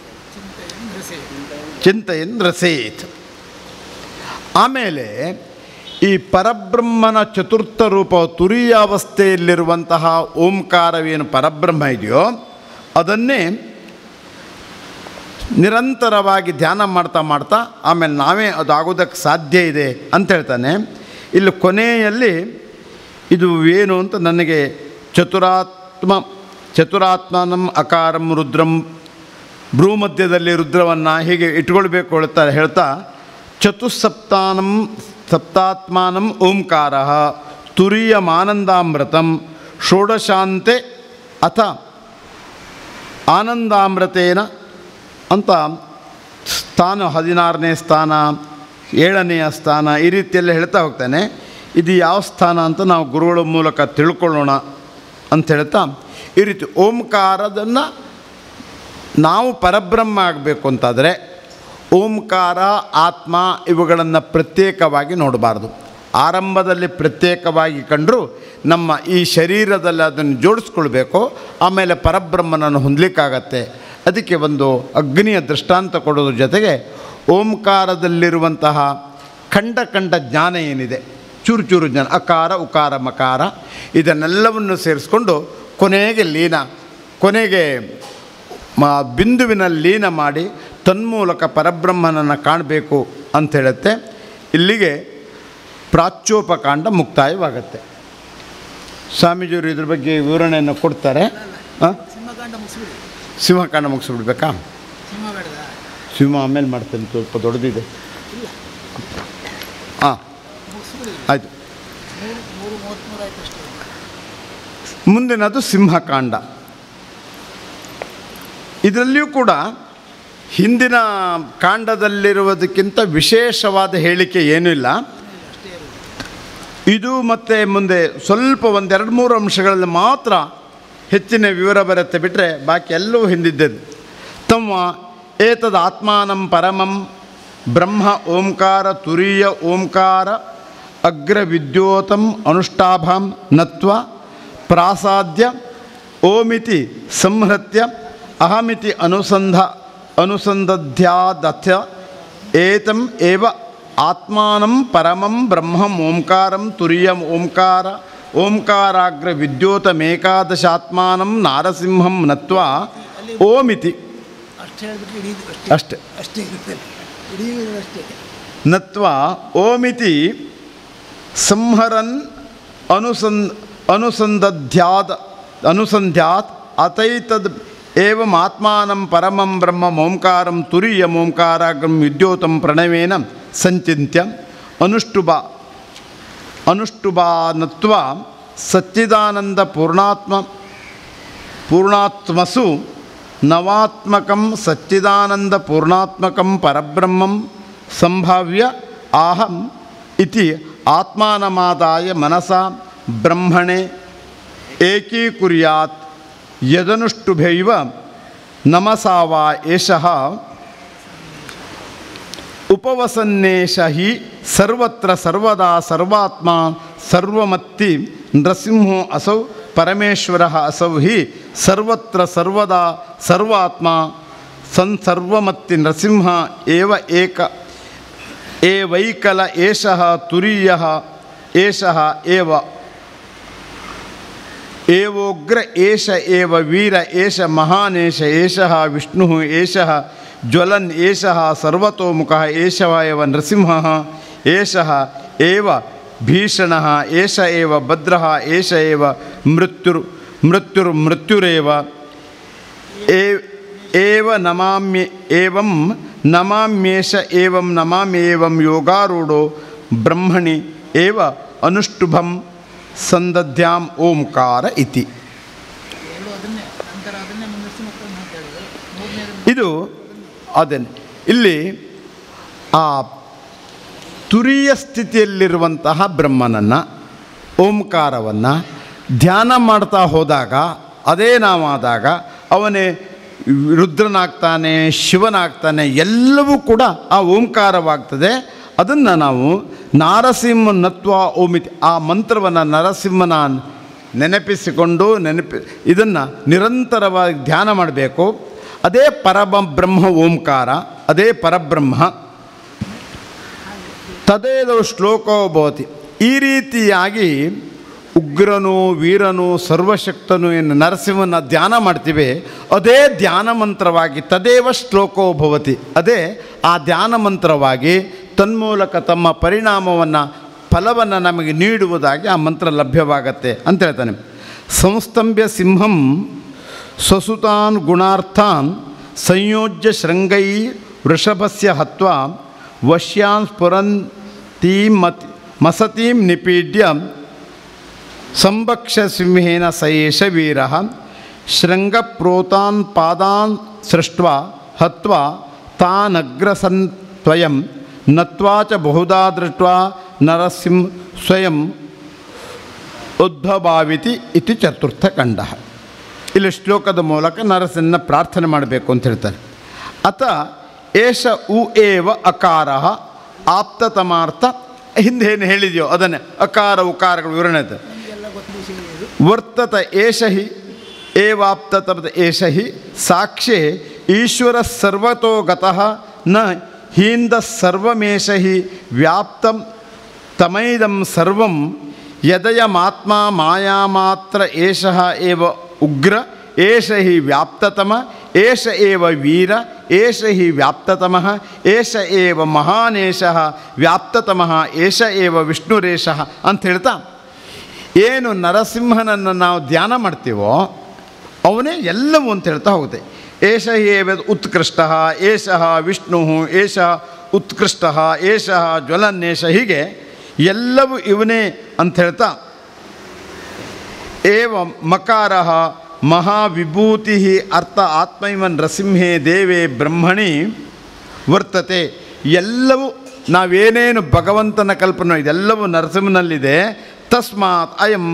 Speaker 2: ಚಿಂತಯನ್ ರಸೇತ್ ಆಮೇಲೆ ಈ ಪರಬ್ರಹ್ಮನ ಚತುರ್ಥ ರೂಪ ತುರಿಯಾವಸ್ಥೆಯಲ್ಲಿರುವಂತಹ ಓಂಕಾರವೇನು ಪರಬ್ರಹ್ಮ ಇದೆಯೋ ಅದನ್ನೇ ನಿರಂತರವಾಗಿ ಧ್ಯಾನ ಮಾಡ್ತಾ ಮಾಡ್ತಾ ಆಮೇಲೆ ನಾವೇ ಅದು ಆಗೋದಕ್ಕೆ ಸಾಧ್ಯ ಇದೆ ಅಂತ ಹೇಳ್ತಾನೆ ಇಲ್ಲಿ ಕೊನೆಯಲ್ಲಿ ಇದು ಏನು ಅಂತ ನನಗೆ ಚತುರಾತ್ಮ ಚತುರಾತ್ಮನಂ ಅಕಾರಂ ರುದ್ರಂ ಭ್ರೂಮಧ್ಯದಲ್ಲಿ ರುದ್ರವನ್ನು ಹೀಗೆ ಇಟ್ಕೊಳ್ಬೇಕು ಹೇಳ್ತಾ ಹೇಳ್ತಾ ಚತುಸ್ಸಪ್ತಾನಂ ಸಪ್ತಾತ್ಮಾನಂ ಓಂಕಾರ ತುರಿಯಮಾನಂದಾಮೃತಂ ಷೋಡಶಾಂತೆ ಅಥ ಆನಂದಾಮೃತೇನ ಅಂತ ಸ್ಥಾನ ಹದಿನಾರನೇ ಸ್ಥಾನ ಏಳನೆಯ ಸ್ಥಾನ ಈ ರೀತಿಯೆಲ್ಲ ಹೇಳ್ತಾ ಹೋಗ್ತಾನೆ ಇದು ಯಾವ ಸ್ಥಾನ ಅಂತ ನಾವು ಗುರುಗಳ ಮೂಲಕ ತಿಳ್ಕೊಳ್ಳೋಣ ಅಂತ ಹೇಳ್ತಾ ಈ ರೀತಿ ಓಂಕಾರದನ್ನು ನಾವು ಪರಬ್ರಹ್ಮ ಆಗಬೇಕು ಅಂತಾದರೆ ಓಂಕಾರ ಆತ್ಮ ಇವುಗಳನ್ನು ಪ್ರತ್ಯೇಕವಾಗಿ ನೋಡಬಾರ್ದು ಆರಂಭದಲ್ಲಿ ಪ್ರತ್ಯೇಕವಾಗಿ ಕಂಡರೂ ನಮ್ಮ ಈ ಶರೀರದಲ್ಲಿ ಅದನ್ನು ಜೋಡಿಸ್ಕೊಳ್ಬೇಕು ಆಮೇಲೆ ಪರಬ್ರಹ್ಮನನ್ನು ಹೊಂದಲಿಕ್ಕಾಗತ್ತೆ ಅದಕ್ಕೆ ಒಂದು ಅಗ್ನಿಯ ದೃಷ್ಟಾಂತ ಕೊಡೋದ್ರ ಜೊತೆಗೆ ಓಂಕಾರದಲ್ಲಿರುವಂತಹ ಖಂಡ ಖಂಡ ಜ್ಞಾನ ಏನಿದೆ ಚೂರು ಚೂರು ಜ್ಞಾನ ಅಕಾರ ಉಕಾರ ಮಕಾರ ಇದನ್ನೆಲ್ಲವನ್ನು ಸೇರಿಸ್ಕೊಂಡು ಕೊನೆಗೆ ಲೀನ ಕೊನೆಗೆ ಮ ಬಿಂದುವಿನಲ್ಲಿ ಲೀನ ಮಾಡಿ ತನ್ಮೂಲಕ ಪರಬ್ರಹ್ಮನನ್ನು ಕಾಣಬೇಕು ಅಂತ ಹೇಳುತ್ತೆ ಇಲ್ಲಿಗೆ ಪ್ರಾಚ್ಯೋಪಕಾಂಡ ಮುಕ್ತಾಯವಾಗತ್ತೆ ಸ್ವಾಮೀಜಿಯವರು ಇದ್ರ ಬಗ್ಗೆ ವಿವರಣೆಯನ್ನು ಕೊಡ್ತಾರೆ ಹಾಂ
Speaker 3: ಸಿಂಹಕಾಂಡ ಮುಗಿಸ್ಬಿಡಿ
Speaker 2: ಸಿಂಹಕಾಂಡ ಮುಗಿಸ್ಬಿಡ್ಬೇಕಾ
Speaker 3: ಸಿಂಹ ಬೇಡದ
Speaker 2: ಸಿಂಹ ಆಮೇಲೆ ಮಾಡ್ತೇನೆ ಸ್ವಲ್ಪ ದೊಡ್ಡದಿದೆ ಹಾಂ
Speaker 3: ಮುಗಿಸ್ಬಿಡಿ
Speaker 2: ಆಯಿತು
Speaker 3: ಮೂರು ಮೂರು ಮೂವತ್ತ್ಮೂರು ಆಯ್ತು ಅಷ್ಟೇ
Speaker 2: ಮುಂದಿನದು ಸಿಂಹಕಾಂಡ ಇದರಲ್ಲಿಯೂ ಕೂಡ ಹಿಂದಿನ ಕಾಂಡದಲ್ಲಿರುವುದಕ್ಕಿಂತ ವಿಶೇಷವಾದ ಹೇಳಿಕೆ ಏನೂ ಇಲ್ಲ
Speaker 3: ಅಷ್ಟೇ ಇರೋದು
Speaker 2: ಇದು ಮತ್ತು ಮುಂದೆ ಸ್ವಲ್ಪ ಒಂದೆರಡು ಮೂರು ಅಂಶಗಳಲ್ಲಿ ಮಾತ್ರ ಹೆಚ್ಚಿನ ವಿವರ ಬರುತ್ತೆ ಬಿಟ್ಟರೆ ಬಾಕಿ ಎಲ್ಲವೂ ಹಿಂದಿದ್ದದ್ದು ತಮ್ಮ ಏತದ ಆತ್ಮಾನಂ ಪರಮಂ ಬ್ರಹ್ಮ ಓಂಕಾರ ತುರೀಯ ಓಂಕಾರ ಅಗ್ರವಿದ್ಯೋತಂ ಅನುಷ್ಠಾಭಾಂ ನತ್ವ ಪ್ರಾಸಾದ್ಯ ಓಮಿತಿ ಸಂಹೃತ್ಯ ಅಹಮಿತಿ ಅನುಸಂಧ ಅನುಸಂಧಧ್ಯಾದಥ ಏತಂ ಏವ ಆತ್ಮಾನಂ ಪರಮಂ ಬ್ರಹ್ಮಂ ಓಂಕಾರಂ ತುರಿಯಂ ಓಂಕಾರ ಓಂಕಾರಾಗ್ರ ವಿದ್ಯೋತಮೇಕಾದಶಾತ್ಮಾನಂ ನಾರಸಿಂಹಂ ನತ್ವಾ ಓಮಿತಿ
Speaker 3: ಅಷ್ಟೇ ಹೇಳ್ಬಿಟ್ಟು ಇಡೀ ಅಷ್ಟೇ
Speaker 2: ಅಷ್ಟೆ
Speaker 3: ಅಷ್ಟೇ ಇರುತ್ತೆ ಇಡೀ ಇರೋದು ಅಷ್ಟೇ
Speaker 2: ನತ್ವ ಓಮಿತಿ ಸಂಹರನ್ ಅನುಸನ್ ಅನುಸಂಧಧ್ಯಾದ ಅನುಸಂಧ್ಯಾತ್ ಅತೈತದ್ ಏವಂ ಆತ್ಮಾನಂ ಪರಮಂ ಬ್ರಹ್ಮ ಓಂಕಾರಂ ತುರಿಯಮೋಂಕಾರಾಗ್ರಂ ವಿದ್ಯೋತಂ ಪ್ರಣವೇನ ಸಂಚಿತ್ಯ ಅನುಷ್ಟುಬ ಅನುಷ್ಟುಬಾನತ್ವ ಸಚ್ಚಿದಾನಂದ ಪೂರ್ಣಾತ್ಮ ಪೂರ್ಣಾತ್ಮಸು ನವಾತ್ಮಕಂ ಸಚ್ಚಿದಾನಂದ ಪೂರ್ಣಾತ್ಮಕಂ ಪರಬ್ರಹ್ಮಂ ಸಂಭಾವ್ಯ ಆಹಂ ಇತಿ ಆತ್ಮಾನಮಾದಾಯ ಮನಸ ಬ್ರಹ್ಮಣೆ ಏಕೀಕುರ್ಯಾತ್ ಯದನುಷ್ಟುಭೈವ ನಮಸಾವ ಏಷಃ ಉಪವಸನ್ನೇಶ ಹಿ ಸರ್ವತ್ರ ಸರ್ವದಾ ಸರ್ವಾತ್ಮ ಸರ್ವಮತ್ತಿ ನೃಸಿಂಹೋ ಅಸೌ ಪರಮೇಶ್ವರ ಅಸೌ ಹಿ ಸರ್ವತ್ರ ಸರ್ವದಾ ಸರ್ವಾತ್ಮ ಸನ್ ಸರ್ವಮತ್ತಿ ನೃಸಿಂಹ ಏವ ಏಕ ಏವೈಕಲ ಏಷಃ ತುರೀಯ ಏಷಃ ಏವ ಏವೋಗ್ರ ಏಷ ಏವ ವೀರ ಏಷ ಮಹಾನೇಶ ಏಷಃ ವಿಷ್ಣು ಏಷಃ ಜ್ವಲನ್ ಏಷಃ ಸರ್ವತೋಮುಖ ಏಷವ ಏವ ನೃಸಿಂಹ ಏಷಃ ಏವ ಭೀಷಣ ಏಷ ಏವ ಭದ್ರ ಏಷ ಏವ ಮೃತ್ಯುರ್ ಮೃತ್ಯುರ್ ಮೃತ್ಯುರೇವ ಏ ಏವ ನಮಾಮ್ಯ ಏವಂ ನಮಾಮ್ಯೇಷ ಏವಂ ನಮಾಮ್ಯೇವಂ ಯೋಗಾರೂಢೋ ಬ್ರಹ್ಮಣಿ ಏವ ಅನುಷ್ಠುಭಂ ಸಂದಧ್ಯಾಂ ಓಂಕಾರ ಇತಿ
Speaker 3: ಎರಡು ಅದನ್ನೇ ನಂತರ ಅದನ್ನೇ ಮುಂದಿರಿಸಿ ಮಕ್ಕಳನ್ನು ಮಾತಾಡಿದ್ರು ಮೂರನೇದು
Speaker 2: ಇದು ಅದೇನೆ ಇಲ್ಲಿ ಆ ತುರಿಯ ಸ್ಥಿತಿಯಲ್ಲಿರುವಂತಹ ಬ್ರಹ್ಮನನ್ನು ಓಂಕಾರವನ್ನು ಧ್ಯಾನ ಮಾಡ್ತಾ ಹೋದಾಗ ಅದೇ ನಾವಾದಾಗ ಅವನೇ ರುದ್ರನಾಗ್ತಾನೆ ಶಿವನಾಗ್ತಾನೆ ಎಲ್ಲವೂ ಕೂಡ ಆ ಓಂಕಾರವಾಗ್ತದೆ ಅದನ್ನು ನಾವು ನಾರಸಿಂಹನತ್ವ ಓಮಿತಿ ಆ ಮಂತ್ರವನ್ನು ನರಸಿಂಹನ ನೆನಪಿಸಿಕೊಂಡು ನೆನಪಿ ಇದನ್ನು ನಿರಂತರವಾಗಿ ಧ್ಯಾನ ಮಾಡಬೇಕು ಅದೇ ಪರಮ ಬ್ರಹ್ಮ ಓಂಕಾರ ಅದೇ ಪರಬ್ರಹ್ಮ ತದೇದವು ಶ್ಲೋಕೋ ಭವತಿ ಈ ರೀತಿಯಾಗಿ ಉಗ್ರನು ವೀರನು ಸರ್ವಶಕ್ತನು ಏನು ನರಸಿಂಹನ ಧ್ಯಾನ ಮಾಡ್ತೀವಿ ಅದೇ ಧ್ಯಾನ ಮಂತ್ರವಾಗಿ ತದೇವ ಶ್ಲೋಕೋ ಭವತಿ ಅದೇ ಆ ಧ್ಯಾನ ಮಂತ್ರವಾಗಿ ತನ್ಮೂಲಕ ತಮ್ಮ ಪರಿಣಾಮವನ್ನು ಫಲವನ್ನು ನಮಗೆ ನೀಡುವುದಾಗಿ ಆ ಮಂತ್ರ ಲಭ್ಯವಾಗತ್ತೆ ಅಂತ ಹೇಳ್ತಾನೆ ಸಂಸ್ತಂಭ್ಯ ಸಿಂಹಂ ಸ್ವಸುತಾನ್ ಗುಣಾರ್ಥಾನ್ ಸಂಯೋಜ್ಯ ಶೃಂಗೈ ವೃಷಭಸ್ಯ ಹತ್ವ ವಶ್ಯಾನ್ ಸ್ಫುರಂತೀಂ ಮತ್ ಮಸತೀಂ ನಿಪೀಡ್ಯ ಸಂಭಕ್ಷ್ಯ ಸಿಂಹೇನ ಸ ಏಷ ವೀರ ಶೃಂಗಪ್ರೋತಾನ್ ಪಾದಾನ್ ಸೃಷ್ಟ ಹತ್ವ ತಾನಗ್ರಸನ್ತ್ವಯಂ ನತ್ವಾ ಚ ಬಹುಧಾ ದೃಷ್ಟ್ವಾ ನರಸಿಂಹ ಸ್ವಯಂ ಉದ್ಭವಾವಿತಿ ಇತಿ ಚತುರ್ಥ ಕಂಡ ಇಲ್ಲಿ ಶ್ಲೋಕದ ಮೂಲಕ ನರಸಿಂಹನ ಪ್ರಾರ್ಥನೆ ಮಾಡಬೇಕು ಅಂತ ಹೇಳ್ತಾರೆ ಅತ ಏಷ ಉ ಏವ ಅಕಾರ ಆಪ್ತತಮಾರ್ಥ ಹಿಂದೆ ಏನು ಹೇಳಿದೆಯೋ ಅದನ್ನೇ ಅಕಾರ ಉಕಾರಗಳು ವಿವರಣೆ ಇದೆ
Speaker 3: ನಮಗೆಲ್ಲ ಗೊತ್ತಿದೆ ಇದು
Speaker 2: ವರ್ತತ ಏಷ ಹಿ ಏವಾಪ್ತತಮದ ಏಷ ಹಿ ಸಾಕ್ಷಿ ಈಶ್ವರ ಸರ್ವತೋ ಗತಃ ನ ಹೀಂದ ಸರ್ವಮೇಷ ಹಿ ವ್ಯಾಪ್ತಂ ತಮೈದಂ ಸರ್ವಂ ಯದಯಮಾತ್ಮ ಮಾಯಾಮಾತ್ರ ಏಷಃ ಏವ ಉಗ್ರ ಏಷ ಹಿ ವ್ಯಾಪ್ತತಮ ಏಷ ಏವ ವೀರ ಏಷ ಹಿ ವ್ಯಾಪ್ತತಮಃ ಏಷ ಏವ ಮಹಾನೇಶಃ ವ್ಯಾಪ್ತತಮಃ ಏಷ ಏವ ವಿಷ್ಣುರೇಶಃ ಅಂತ ಹೇಳ್ತಾ ಏನು ನರಸಿಂಹನನ್ನು ನಾವು ಧ್ಯಾನ ಮಾಡ್ತೀವೋ ಅವನೇ ಎಲ್ಲವೂ ಅಂತ ಹೇಳ್ತಾ ಹೋಗುತ್ತೆ ಏಷ ಏವ ಉತ್ಕೃಷ್ಟ ಏಷಃ ವಿಷ್ಣು ಏಷ ಉತ್ಕೃಷ್ಟ ಏಷಃ ಜ್ವಲನ್ನೇಷ ಹೀಗೆ ಎಲ್ಲವೂ ಇವನೇ ಅಂತ ಹೇಳ್ತಾ ಏವ ಮಕಾರ ಮಹಾವಿಭೂತಿ ಅರ್ಥ ಆತ್ಮೈವ ನರಸಿಂಹೇ ದೇವೇ ಬ್ರಹ್ಮಣಿ ವರ್ತತೆ ಎಲ್ಲವೂ ನಾವೇನೇನು ಭಗವಂತನ ಕಲ್ಪನೆ ಇದೆಲ್ಲವೂ ನರಸಿಂಹನಲ್ಲಿದೆ ತಸ್ಮಾತ್ ಅಯಂ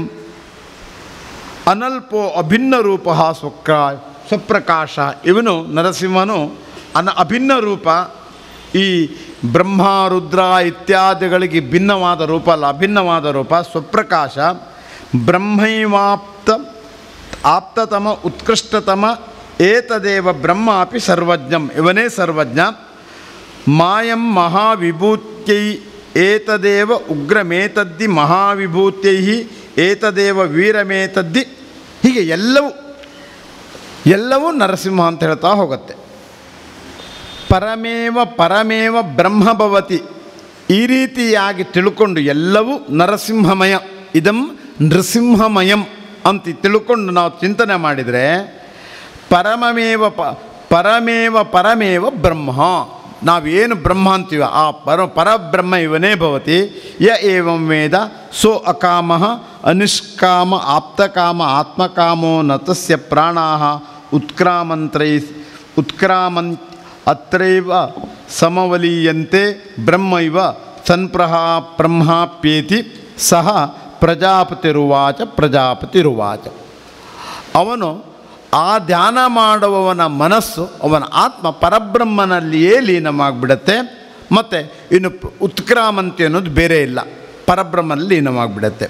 Speaker 2: ಅನಲ್ಪೋ ಅಭಿನ್ನ ರೂಪ ಸ್ವಕ್ರ ಸ್ವಪ್ರಕಾಶ ಇವನು ನರಸಿಂಹನು ಅನ ಅಭಿನ್ನ ರೂಪ ಈ ಬ್ರಹ್ಮ ರುದ್ರ ಇತ್ಯಾದಿಗಳಿಗೆ ಭಿನ್ನವಾದ ರೂಪ ಅಲ್ಲ ಅಭಿನ್ನವಾದ ರೂಪ ಸ್ವಪ್ರಕಾಶ ಬ್ರಹ್ಮೈವಾಪ್ತ ಆಪ್ತತಮ ಉತ್ಕೃಷ್ಟತಮ ಏತದೇವ ಬ್ರಹ್ಮ ಅಪಿ ಸರ್ವಜ್ಞಂ ಇವನೇ ಸರ್ವಜ್ಞ ಮಾಯಂ ಮಹಾವಿಭೂತ್ಯೈ ಏತದೇವ ಉಗ್ರಮೇತದ್ದಿ ಮಹಾವಿಭೂತ್ಯೈ ಏತದೇವ ವೀರಮೇತದ್ದಿ ಹೀಗೆ ಎಲ್ಲವೂ ಎಲ್ಲವೂ ನರಸಿಂಹ ಅಂತ ಹೇಳ್ತಾ ಹೋಗುತ್ತೆ ಪರಮೇವ ಪರಮೇವ ಬ್ರಹ್ಮ ಭವತಿ ಈ ರೀತಿಯಾಗಿ ತಿಳ್ಕೊಂಡು ಎಲ್ಲವೂ ನರಸಿಂಹಮಯ ಇದಂ ನೃಸಿಂಹಮಯಂ ಅಂತ ತಿಳ್ಕೊಂಡು ನಾವು ಚಿಂತನೆ ಮಾಡಿದರೆ ಪರಮಮೇವ ಪ ಪರಮೇವ ಪರಮೇವ ಬ್ರಹ್ಮ ನಾವೇನು ಬ್ರಹ್ಮ ಅಂತೀವ ಆ ಪರ ಪರಬ್ರಹ್ಮ ಇವನೇ ಭವತಿ ಯ ಏವಂ ವೇದ ಸೋ ಅಕಾಮ ಅನಿಷ್ಕಾಮ ಆಪ್ತಕಾಮ ಆತ್ಮಕಾಮೋ ನತಸ್ಯ ಪ್ರಾಣಾ ಉತ್ಕ್ರಾಮಂತ್ರೈ ಉತ್ಕ್ರಾಮನ್ ಅತ್ರೈವ ಸಮವಲೀಯಂತೆ ಬ್ರಹ್ಮೈವ ಸನ್ಪ್ರಹಾ ಬ್ರಹ್ಮಾಪ್ಯೇತಿ ಸಹ ಪ್ರಜಾಪತಿರುವಾಚ ಪ್ರಜಾಪತಿರುವಾಚ ಅವನು ಆ ಧ್ಯಾನ ಮಾಡುವವನ ಮನಸ್ಸು ಅವನ ಆತ್ಮ ಪರಬ್ರಹ್ಮನಲ್ಲಿಯೇ ಲೀನವಾಗಿಬಿಡತ್ತೆ ಮತ್ತು ಇನ್ನು ಪ್- ಉತ್ಕ್ರಾಮಂತಿ ಅನ್ನೋದು ಬೇರೆ ಇಲ್ಲ ಪರಬ್ರಹ್ಮನಲ್ಲಿ ಲೀನವಾಗಿಬಿಡತ್ತೆ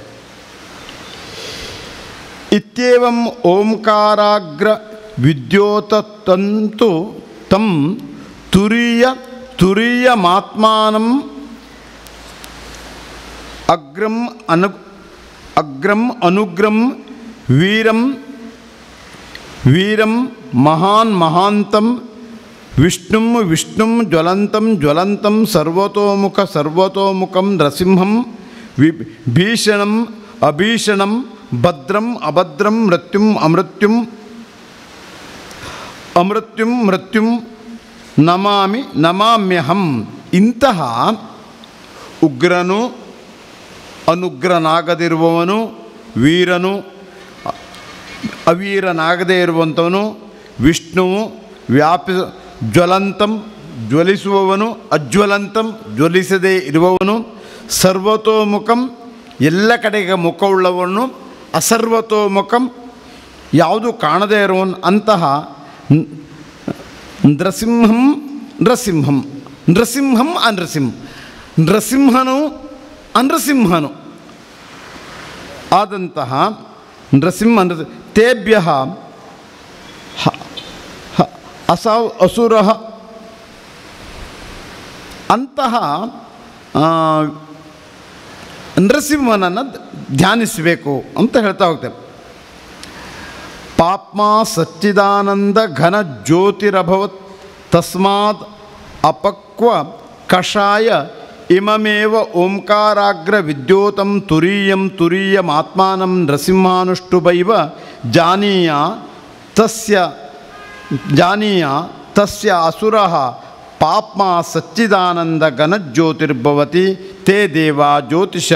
Speaker 2: ಇತ್ಯೇವಂ ಓಂಕಾರಾಗ್ರ ವಿದ್ಯೋತಂತು ತಂ ತುರೀಯ ತುರೀಯಮಾತ್ಮಾನಂ ಅಗ್ರಂ ಅನು ಅಗ್ರಂ ಅನುಗ್ರಂ ವೀರಂ ವೀರಂ ಮಹಾನ್ ಮಹಾಂತಂ ವಿಷ್ಣುಂ ವಿಷ್ಣುಂ ಜ್ವಲಂತಂ ಜ್ವಲಂತಂ ಸರ್ವತೋಮುಖ ಸರ್ವತೋಮುಖಂ ನರಸಿಂಹಂ ವಿ ಭೀಷಣಂ ಅಭೀಷಣಂ ಭದ್ರಂ ಅಭದ್ರಂ ಮೃತ್ಯುಂ ಅಮೃತ್ಯುಂ ಅಮೃತ್ಯುಂ ಮೃತ್ಯುಂ ನಮಾಮಿ ನಮಾಮ್ಯಹಂ ಇಂತಹ ಉಗ್ರನು ಅನುಗ್ರನಾಗದಿರುವವನು ವೀರನು ಅವೀರನಾಗದೇ ಇರುವಂಥವನು ವಿಷ್ಣುವು ವ್ಯಾಪಿ ಜ್ವಲಂತಂ ಜ್ವಲಿಸುವವನು ಅಜ್ವಲಂತಂ ಜ್ವಲಿಸದೇ ಇರುವವನು ಸರ್ವತೋಮುಖಂ ಎಲ್ಲ ಕಡೆಗೆ ಮುಖವುಳ್ಳವನು ಅಸರ್ವತೋಮುಖಂ ಯಾವುದು ಕಾಣದೇ ಇರುವನು ಅಂತಹ ನ್- ನೃಸಿಂಹಂ ನೃಸಿಂಹಂ ನೃಸಿಂಹಂ ಅನೃಸಿಂಹ ನೃಸಿಂಹನು ಅನೃಸಿಂಹನು ಆದಂತಹ ನೃಸಿಂಹ ನೃ ತೇಭ್ಯ ಅಸಾವ್ ಅಸುರ ಅಂತಹ ಆ, ನರಸಿಂಹನನ್ನು ಧ್ಯಾನಿಸಬೇಕು ಅಂತ ಹೇಳ್ತಾ ಹೋಗ್ತೇವೆ ಪಾಪ್ಮ ಸಚ್ಚಿದಾನಂದ ಘನ ಜ್ಯೋತಿರಭವತ್ ತಸ್ಮಾತ್ ಅಪಕ್ವ ಕಷಾಯ ಇಮಮೇವ ಓಂಕಾರಾಗ್ರ ವಿದ್ಯೋತಂ ತುರೀಯಂ ತುರೀಯಮಾತ್ಮಾನಂ ನರಸಿಂಹಾನುಷ್ಟುಭೈವ ಜಾನೀಯ ತಸ್ಯ ಜಾನೀಯ ತಸ್ಯ ಅಸುರಃ ಪಾಪ್ಮ ಸಚ್ಚಿದಾನಂದ ಘನಜ್ಯೋತಿರ್ಭವತಿ ತೇ ದೇವ ಜ್ಯೋತಿಷ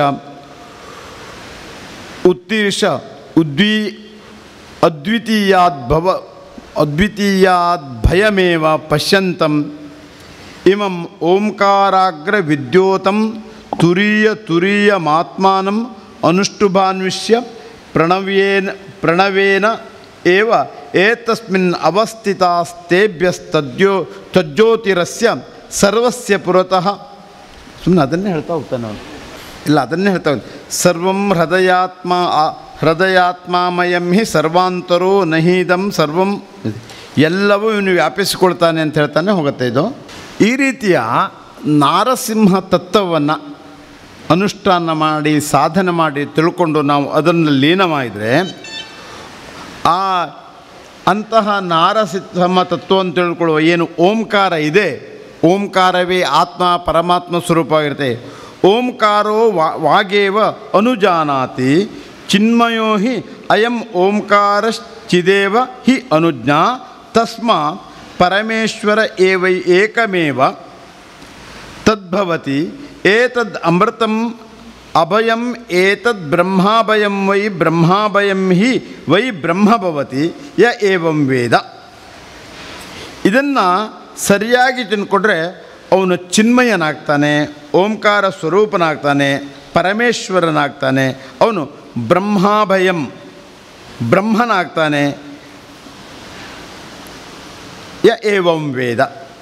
Speaker 2: ಉತ್ತೀರ್ಷ ಉದ್ವಿ ಅದ್ವಿತೀಯಾದ್ಭವ ಅದ್ವಿತೀಯಾದ್ಭಯಮೇವ ಪಶ್ಯಂತಂ ಇಮಂ ಓಂಕಾರಾಗ್ರ ವಿದ್ಯೋತಂ ತುರೀಯ ತುರೀಯಮಾತ್ಮಾನಂ ಅನುಷ್ಟುಭಾನ್ವಿಷ್ಯ ಪ್ರಣವೇನ ಪ್ರಣವೇನ ಏವ ಏತಸ್ಮಿನ್ ಅವಸ್ಥಿತಾಸ್ತೇಭ್ಯಸ್ತದ್ಯೋ ತಜ್ಜ್ಯೋತಿರಸ್ಯ ಸರ್ವಸ್ಯ ಪುರತಃ ಸುಮ್ಮನೆ ಅದನ್ನೇ ಹೇಳ್ತಾ ಹೋಗ್ತಾನೆ ಅವನು ಇಲ್ಲ ಅದನ್ನೇ ಹೇಳ್ತಾ ಹೋಗ್ತಾನೆ ಸರ್ವಂ ಹೃದಯಾತ್ಮ ಆ- ಹೃದಯಾತ್ಮಾಮಯಂ ಹಿ ಸರ್ವಾಂತರೋ ನಹೀದಂ ಸರ್ವಂ ಎಲ್ಲವೂ ಇವನು ವ್ಯಾಪಿಸಿಕೊಳ್ತಾನೆ ಅಂತ ಹೇಳ್ತಾನೆ ಹೋಗುತ್ತೆ ಇದು ಈ ರೀತಿಯ ನಾರಸಿಂಹ ತತ್ವವನ್ನು ಅನುಷ್ಠಾನ ಮಾಡಿ ಸಾಧನೆ ಮಾಡಿ ತಿಳ್ಕೊಂಡು ನಾವು ಅದನ್ನು ಲೀನ ಮಾಡಿದರೆ ಆ ಅಂತಹ ನಾರಸಿಂಹ ತತ್ವ ಅಂತ ತಿಳ್ಕೊಳ್ಳುವ ಏನು ಓಂಕಾರ ಇದೆ ಓಂಕಾರವೇ ಆತ್ಮ ಪರಮಾತ್ಮ ಸ್ವರೂಪವಾಗಿರುತ್ತೆ ಓಂಕಾರೋ ವಾ ವಾಗೇವ ಅನುಜಾನಾತಿ ಚಿನ್ಮಯೋ ಹಿ ಅಯಂ ಓಂಕಾರಶ್ಚಿದೇವ ಹಿ ಅನುಜ್ಞಾ ತಸ್ಮಾ ಪರಮೇಶ್ವರ ಏವೈ ಏಕಮೇವ ತದ್ಭವತಿ ಏತದ್ ಅಮೃತಂ ಅಭಯಂ ಏತದ್ ಬ್ರಹ್ಮಾಭಯಂ ವೈ ಬ್ರಹ್ಮಾಭಯಂ ಹಿ ವೈ ಬ್ರಹ್ಮ ಭವತಿ ಯ ಏವಂ ವೇದ ಇದನ್ನು ಸರಿಯಾಗಿ ತಿನ್ಕೊಂಡ್ರೆ ಅವನು ಚಿನ್ಮಯನಾಗ್ತಾನೆ ಓಂಕಾರ ಸ್ವರೂಪನಾಗ್ತಾನೆ ಪರಮೇಶ್ವರನಾಗ್ತಾನೆ ಅವನು ಬ್ರಹ್ಮಾಭಯಂ ಬ್ರಹ್ಮನಾಗ್ತಾನೆ ಯ ಏವಂ ವೇದ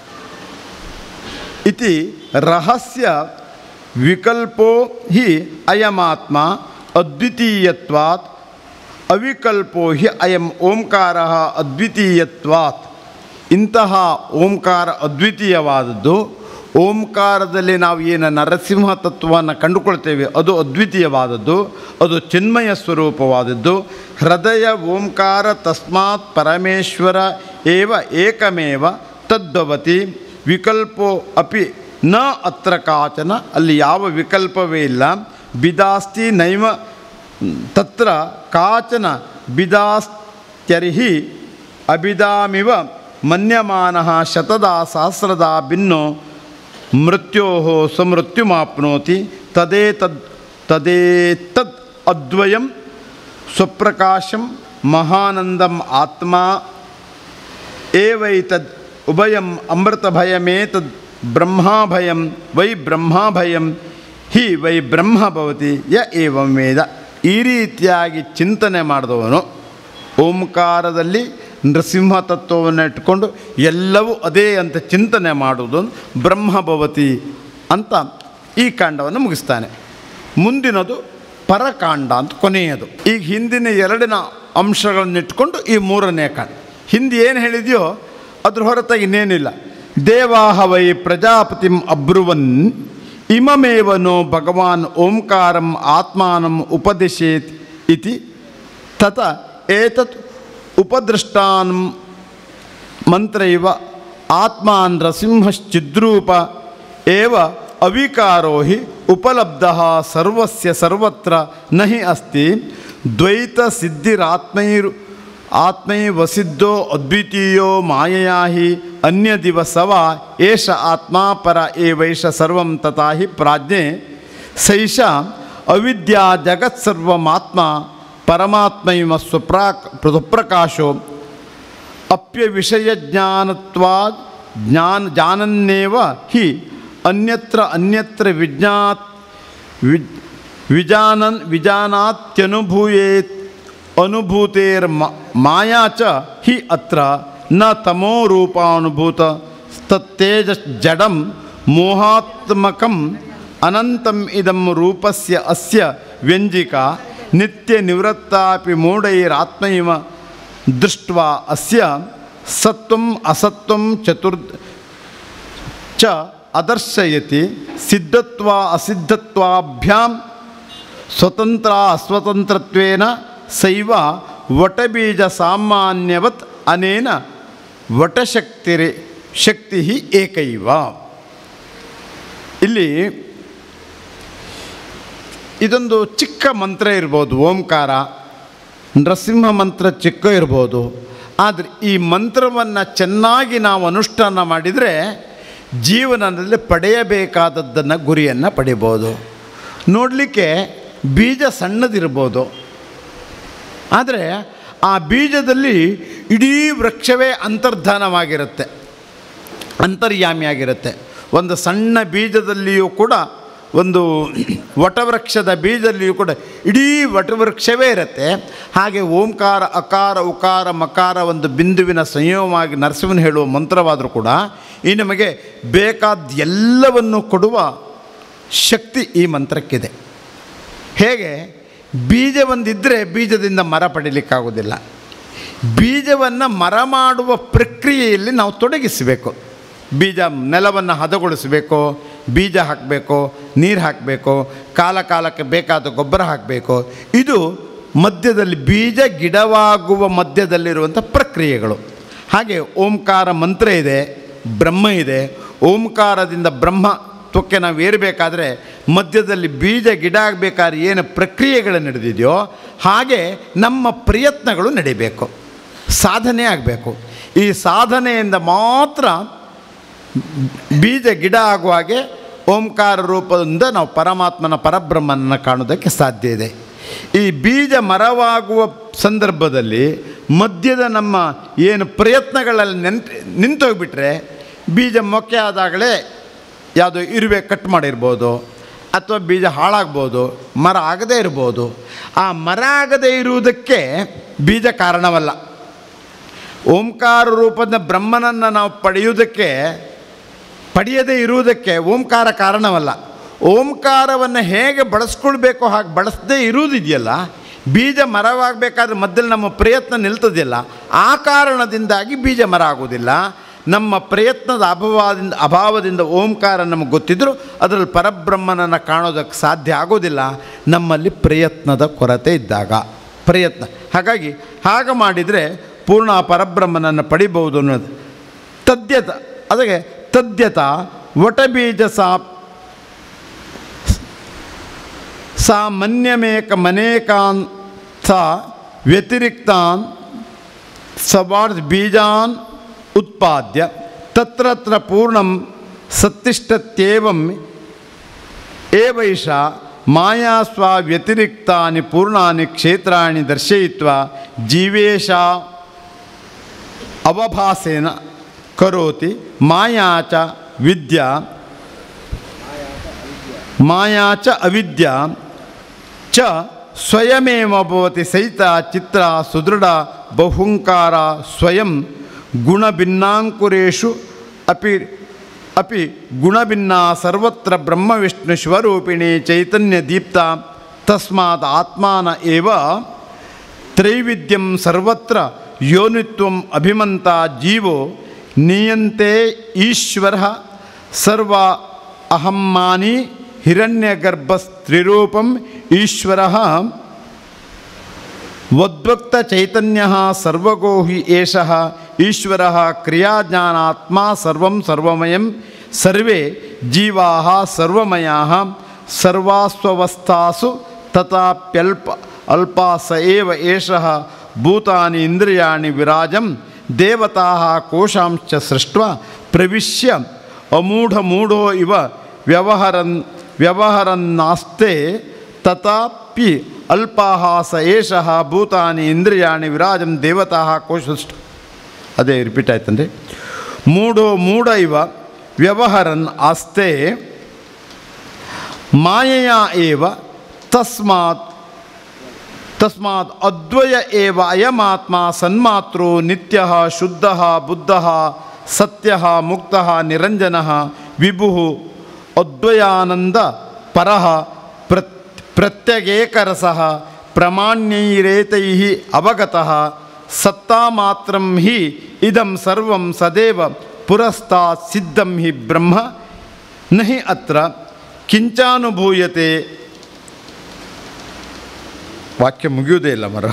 Speaker 2: ಇತಿ ರಹಸ್ಯ ವಿಕಲ್ಪೋ ಹಿ ಅಯಮಾತ್ಮ ಅದ್ವಿತೀಯತ್ವಾತ್ ಅವಿಕಲ್ಪೋ ಹಿ ಅಯಂ ಓಂಕಾರ ಅದ್ವಿತೀಯತ್ವಾತ್ ಇಂತಹ ಓಂಕಾರ ಅದ್ವಿತೀಯವಾದದ್ದು ಓಂಕಾರದಲ್ಲಿ ನಾವು ಏನು ನರಸಿಂಹ ತತ್ವವನ್ನು ಕಂಡುಕೊಳ್ತೇವೆ ಅದು ಅದ್ವಿತೀಯವಾದದ್ದು ಅದು ಚಿನ್ಮಯ ಸ್ವರೂಪವಾದದ್ದು ಹೃದಯ ಓಂಕಾರ ತಸ್ಮಾತ್ ಪರಮೇಶ್ವರ ಏವ ಏಕಮೇವ ತದ್ಭವತಿ ವಿಕಲ್ಪೋ ಅಪಿ ನ ಅತ್ರ ಕಾಚನ ಅಲ್ಲಿ ಯಾವ ವಿಕಲ್ಪವೇ ಇಲ್ಲ ಬಿದಾಸ್ತಿ ನೈವ ತತ್ರ ಕಾಚನ ಬಿದಾಸ್ತ್ಯರ್ಹಿ ಅಭಿದಾಮಿವ ಮನ್ಯಮಾನ ಶತದಾ ಸಹಸ್ರದಾ ಭಿನ್ನೋ ಮೃತ್ಯೋ ಸಮೃತ್ಯುಮಾಪ್ನೋತಿ ತದೇತದ್ ತದೇತದ್ ಅದ್ವಯಂ ಸ್ವಪ್ರಕಾಶಂ ಮಹಾನಂದಂ ಆತ್ಮ ಏವೈತದ್ ಉಭಯಂ ಅಮೃತಭಯಮೇತದ್ ಬ್ರಹ್ಮಾಭಯಂ ವೈ ಬ್ರಹ್ಮಾಭಯಂ ಹಿ ವೈ ಬ್ರಹ್ಮ ಭವತಿ ಯ ಏವಂ ವೇದ ಈ ರೀತಿಯಾಗಿ ಚಿಂತನೆ ಮಾಡಿದವನು ಓಂಕಾರದಲ್ಲಿ ನೃಸಿಂಹ ತತ್ವವನ್ನು ಇಟ್ಕೊಂಡು ಎಲ್ಲವೂ ಅದೇ ಅಂತ ಚಿಂತನೆ ಮಾಡುವುದು ಬ್ರಹ್ಮಭವತಿ ಅಂತ ಈ ಕಾಂಡವನ್ನು ಮುಗಿಸ್ತಾನೆ ಮುಂದಿನದು ಪರಕಾಂಡ ಅಂತ ಕೊನೆಯದು ಈಗ ಹಿಂದಿನ ಎರಡಿನ ಅಂಶಗಳನ್ನಿಟ್ಕೊಂಡು ಈ ಮೂರನೇ ಕಾಂಡ ಹಿಂದೆ ಏನು ಹೇಳಿದೆಯೋ ಅದ್ರ ಹೊರತಾಗಿ ಇನ್ನೇನಿಲ್ಲ ದೇವಾಹ ವೈ ಪ್ರಜಾಪತಿಂ ಅಬ್ರುವನ್ ಇಮಮೇವನೋ ಭಗವಾನ್ ಓಂಕಾರಂ ಆತ್ಮಾನಂ ಉಪದಿಶೇತ್ ಇತಿ ತತ ಏತತ್ ಉಪದೃಷ್ಟಾನ್ ಮಂತ್ರ ಇವ ಆತ್ಮ ನೃಸಿಂಹಶ್ಚಿದ್ರೂಪ ಏವ ಅವಿಕಾರೋ ಹಿ ಉಪಲಬ್ಧ ಸರ್ವಸ್ಯ ಸರ್ವತ್ರ ನ ಹಿ ಅಸ್ತಿ ದ್ವೈತ ಸಿದ್ಧಿರಾತ್ಮೈರು ಆತ್ಮೈವಸಿದ್ಧೋ ಅದ್ವಿತೀಯೋ ಮಾಯಯಾ ಹಿ ಅನ್ಯದಿವ ಸವ ಏಷ ಆತ್ಮ ಪರ ಏವೈಷ ಸರ್ವಂ ತಥಾ ಹಿ ಪ್ರಾಜ್ಞೆ ಸೈಷ ಅವಿದ್ಯಾ ಜಗತ್ಸರ್ವಮಾತ್ಮ ಪರಮಾತ್ಮೈವ ಸ್ವಪ್ರಾಕ್ ಸ್ವಪ್ರಕಾಶೋ ಅಪ್ಯ ವಿಷಯ ಜ್ಞಾನತ್ವಾದ್ ಜ್ಞಾನ ಜಾನನ್ನೇವ ಹಿ ಅನ್ಯತ್ರ ಅನ್ಯತ್ರ ವಿಜ್ಞಾತ್ ವಿಜ್ ವಿಜಾನನ್ ವಿಜಾನಾತ್ಯನುಭೂಯೇತ್ ಅನುಭೂತೇರ್ ಮಾಯಾ ಚ ಹಿ ಅತ್ರ ನ ತಮೋ ರೂಪಾನುಭೂತ ತತ್ತೇಜ ಜಡಂ ಮೋಹಾತ್ಮಕಂ ಅನಂತಂ ಇದಂ ರೂಪಸ್ಯ ಅಸ್ಯ ವ್ಯಂಜಿಕಾ ನಿತ್ಯ ನಿವೃತ್ತಾಪಿ ಮೂಢೈರಾತ್ಮೈವ ದೃಷ್ಟ್ವಾ ಅಸ್ಯ ಸತ್ವಂ ಅಸತ್ವಂ ಚತುರ್ ಚ ಅದರ್ಶಯತಿ ಸಿದ್ಧತ್ವ ಅಸಿದ್ಧತ್ವಾಭ್ಯಾಂ ಸ್ವತಂತ್ರ ಅಸ್ವತಂತ್ರತ್ವೇನ ಸೈವ ವಟಬೀಜ ಸಾಮಾನ್ಯವತ್ ಅನೇನ ವಟಶಕ್ತಿರಿ ಶಕ್ತಿ ಏಕೈವ ಇಲ್ಲಿ ಇದೊಂದು ಚಿಕ್ಕ ಮಂತ್ರ ಇರ್ಬೋದು ಓಂಕಾರ ನರಸಿಂಹ ಮಂತ್ರ ಚಿಕ್ಕ ಇರ್ಬೋದು ಆದರೆ ಈ ಮಂತ್ರವನ್ನು ಚೆನ್ನಾಗಿ ನಾವು ಅನುಷ್ಠಾನ ಮಾಡಿದರೆ ಜೀವನದಲ್ಲಿ ಪಡೆಯಬೇಕಾದದ್ದನ್ನು ಗುರಿಯನ್ನು ಪಡಿಬೋದು ನೋಡಲಿಕ್ಕೆ ಬೀಜ ಸಣ್ಣದಿರ್ಬೋದು ಆದರೆ ಆ ಬೀಜದಲ್ಲಿ ಇಡೀ ವೃಕ್ಷವೇ ಅಂತರ್ಧಾನವಾಗಿರುತ್ತೆ ಅಂತರ್ಯಾಮಿಯಾಗಿರುತ್ತೆ ಒಂದು ಸಣ್ಣ ಬೀಜದಲ್ಲಿಯೂ ಕೂಡ ಒಂದು ವಟವೃಕ್ಷದ ಬೀಜದಲ್ಲಿಯೂ ಕೂಡ ಇಡೀ ವಟವೃಕ್ಷವೇ ಇರುತ್ತೆ ಹಾಗೆ ಓಂಕಾರ ಅಕಾರ ಉಕಾರ ಮಕಾರ ಒಂದು ಬಿಂದುವಿನ ಸಂಯೋಗವಾಗಿ ನರಸಿಂಹನ ಹೇಳುವ ಮಂತ್ರವಾದರೂ ಕೂಡ ಈ ನಮಗೆ ಬೇಕಾದ ಎಲ್ಲವನ್ನು ಕೊಡುವ ಶಕ್ತಿ ಈ ಮಂತ್ರಕ್ಕಿದೆ ಹೇಗೆ ಬೀಜ ಒಂದಿದ್ದರೆ ಬೀಜದಿಂದ ಮರ ಪಡೀಲಿಕ್ಕಾಗೋದಿಲ್ಲ ಬೀಜವನ್ನು ಮರ ಮಾಡುವ ಪ್ರಕ್ರಿಯೆಯಲ್ಲಿ ನಾವು ತೊಡಗಿಸಬೇಕು ಬೀಜ ನೆಲವನ್ನು ಹದಗೊಳಿಸಬೇಕು ಬೀಜ ಹಾಕಬೇಕು ನೀರು ಹಾಕಬೇಕು ಕಾಲ ಕಾಲಕ್ಕೆ ಬೇಕಾದ ಗೊಬ್ಬರ ಹಾಕಬೇಕು ಇದು ಮಧ್ಯದಲ್ಲಿ ಬೀಜ ಗಿಡವಾಗುವ ಮಧ್ಯದಲ್ಲಿರುವಂಥ ಪ್ರಕ್ರಿಯೆಗಳು ಹಾಗೆ ಓಂಕಾರ ಮಂತ್ರ ಇದೆ ಬ್ರಹ್ಮ ಇದೆ ಓಂಕಾರದಿಂದ ಬ್ರಹ್ಮ ತ್ವಕ್ಕೆ ನಾವು ಏರಬೇಕಾದ್ರೆ ಮಧ್ಯದಲ್ಲಿ ಬೀಜ ಗಿಡ ಆಗಬೇಕಾದ್ರೆ ಏನು ಪ್ರಕ್ರಿಯೆಗಳು ನಡೆದಿದೆಯೋ ಹಾಗೆ ನಮ್ಮ ಪ್ರಯತ್ನಗಳು ನಡಿಬೇಕು ಸಾಧನೆ ಆಗಬೇಕು ಈ ಸಾಧನೆಯಿಂದ ಮಾತ್ರ ಬೀಜ ಗಿಡ ಆಗುವ ಹಾಗೆ ಓಂಕಾರ ರೂಪದಿಂದ ನಾವು ಪರಮಾತ್ಮನ ಪರಬ್ರಹ್ಮನನ್ನು ಕಾಣೋದಕ್ಕೆ ಸಾಧ್ಯ ಇದೆ ಈ ಬೀಜ ಮರವಾಗುವ ಸಂದರ್ಭದಲ್ಲಿ ಮಧ್ಯದ ನಮ್ಮ ಏನು ಪ್ರಯತ್ನಗಳಲ್ಲಿ ನೆನ್ಪು ನಿಂತೋಗ್ಬಿಟ್ರೆ ಬೀಜ ಮೊಕ್ಕೆ ಆದಾಗಲೇ ಯಾವುದೋ ಇರುವೆ ಕಟ್ ಮಾಡಿರ್ಬೋದು ಅಥವಾ ಬೀಜ ಹಾಳಾಗ್ಬೋದು ಮರ ಆಗದೇ ಇರ್ಬೋದು ಆ ಮರ ಆಗದೇ ಇರುವುದಕ್ಕೆ ಬೀಜ ಕಾರಣವಲ್ಲ ಓಂಕಾರ ರೂಪದ ಬ್ರಹ್ಮನನ್ನು ನಾವು ಪಡೆಯುವುದಕ್ಕೆ ಪಡೆಯದೇ ಇರುವುದಕ್ಕೆ ಓಂಕಾರ ಕಾರಣವಲ್ಲ ಓಂಕಾರವನ್ನು ಹೇಗೆ ಬಳಸ್ಕೊಳ್ಬೇಕೋ ಹಾಗೆ ಬಳಸದೇ ಇರುವುದಿದೆಯಲ್ಲ ಬೀಜ ಮರವಾಗಬೇಕಾದ್ರೆ ಮಧ್ಯದಲ್ಲಿ ನಮ್ಮ ಪ್ರಯತ್ನ ನಿಲ್ತದಿಲ್ಲ ಆ ಕಾರಣದಿಂದಾಗಿ ಬೀಜ ಮರ ಆಗೋದಿಲ್ಲ ನಮ್ಮ ಪ್ರಯತ್ನದ ಅಭಾವದಿಂದ ಅಭಾವದಿಂದ ಓಂಕಾರ ನಮಗೆ ಗೊತ್ತಿದ್ದರೂ ಅದರಲ್ಲಿ ಪರಬ್ರಹ್ಮನನ್ನು ಕಾಣೋದಕ್ಕೆ ಸಾಧ್ಯ ಆಗೋದಿಲ್ಲ ನಮ್ಮಲ್ಲಿ ಪ್ರಯತ್ನದ ಕೊರತೆ ಇದ್ದಾಗ ಪ್ರಯತ್ನ ಹಾಗಾಗಿ ಹಾಗೆ ಮಾಡಿದರೆ ಪೂರ್ಣ ಆ ಪರಬ್ರಹ್ಮನನ್ನು ಪಡಿಬಹುದು ಅನ್ನೋದು ತದ್ಯತ ಅದಕ್ಕೆ ತದ್ಯತ ವಟಬೀಜ ಸಾ ಸಾ ಮನ್ಯಮೇಕ ಮನೇಕಾನ್ ಸಾ ವ್ಯತಿರಿಕ್ತಾನ್ ಸವಾರ್ಡ್ ಬೀಜಾನ್ ಉತ್ಪಾದ್ಯ ತತ್ರತ್ರ ಪೂರ್ಣಂ ಸತ್ತಿಷ್ಟತ್ಯೇವಂ ಏವೈಷ ಮಾಯಾ ಸ್ವ ವ್ಯತಿರಿಕ್ತಾನಿ ಪೂರ್ಣಾನಿ ಕ್ಷೇತ್ರಾಣಿ ದರ್ಶಯಿತ್ವ ಜೀವೇಶ ಅವಭಾಸೇನ ಕರೋತಿ ಮಾಯಾ ಚ ವಿದ್ಯಾ ಮಾಯಾ ಚ ಅವಿದ್ಯಾ ಚ ಸ್ವಯಮೇವ ಭವತಿ ಸಹಿತ ಚಿತ್ರ ಸುದೃಢ ಬಹುಂಕಾರ ಸ್ವಯಂ ಗುಣಭಿನ್ನಾಂಕುರೇಶು ಅಪಿ ಅಪಿ ಗುಣಭಿನ್ನ ಸರ್ವತ್ರ ಬ್ರಹ್ಮವಿಷ್ಣು ಶಿವರೂಪಿಣಿ ಚೈತನ್ಯ ದೀಪ್ತ ತಸ್ಮಾತ್ ಆತ್ಮಾನ ಏವ ತ್ರೈವಿಧ್ಯಂ ಸರ್ವತ್ರ ಯೋನಿತ್ವಂ ಅಭಿಮಂತ ಜೀವೋ ನೀಯಂತೆ ಈಶ್ವರ ಸರ್ವ ಅಹಮ್ಮಾನಿ ಹಿರಣ್ಯಗರ್ಭಸ್ತ್ರಿರೂಪಂ ಈಶ್ವರ ವದ್ವಕ್ತ ಚೈತನ್ಯ ಸರ್ವಗೋ ಹಿ ಏಷ ಈಶ್ವರ ಕ್ರಿಯಾಜ್ಞಾನಾತ್ಮ ಸರ್ವಂ ಸರ್ವಮಯಂ ಸರ್ವೇ ಜೀವಾ ಸರ್ವಮಯಾ ಸರ್ವಾಸ್ವವಸ್ಥಾಸು ತಥಾಪ್ಯಲ್ಪ ಅಲ್ಪ ಸ ಏವ ಏಷ ಭೂತಾನಿ ಇಂದ್ರಿಯಾಣಿ ವಿರಾಜಂ ದೇವತಾ ಕೋಶಾಂಶ ಸೃಷ್ಟ ಪ್ರವಿಶ್ಯ ಅಮೂಢಮೂಢೋ ಇವ ವ್ಯವಹರನ್ ವ್ಯವಹರನ್ನಾಸ್ತೆ ತಥಾಪಿ ಅಲ್ಪಾಹ ಸ ಏಷಃ ಭೂತಾನಿ ಇಂದ್ರಿಯಾಣಿ ವಿರಾಜಂ ದೇವತಾ ಕೋಶಸ್ಟ ಅದೇ ರಿಪೀಟ್ ಆಯ್ತಂದ್ರೆ ಮೂಢೋ ಮೂಢ ಇವ ವ್ಯವಹರನ್ ಆಸ್ತೆ ಮಾಯೆಯ ಏವ ತಸ್ಮಾತ್ ತಸ್ಮಾತ್ ಅದ್ವಯ ಏವ ಅಯಮಾತ್ಮ ಸನ್ಮಾತೃ ನಿತ್ಯ ಶುದ್ಧ ಬುದ್ಧ ಸತ್ಯ ಮುಕ್ತ ನಿರಂಜನ ವಿಭು ಅದ್ವಯಾನಂದ ಪರ ಪ್ರತ್ ಪ್ರತ್ಯಗೇಕರಸ ಪ್ರಮಾಣ್ಯೈರೇತೈ ಅವಗತಃ ಸತ್ತಾ ಮಾತ್ರಂ ಹಿ ಇದಂ ಸರ್ವಂ ಸದೇವ ಪುರಸ್ತಾತ್ ಸಿದ್ಧಂ ಹಿ ಬ್ರಹ್ಮ ನಹಿ ಅತ್ರ ಕಿಂಚಾನುಭೂಯತೆ ವಾಕ್ಯ ಮುಗಿಯುವುದೇ ಇಲ್ಲ ಮರ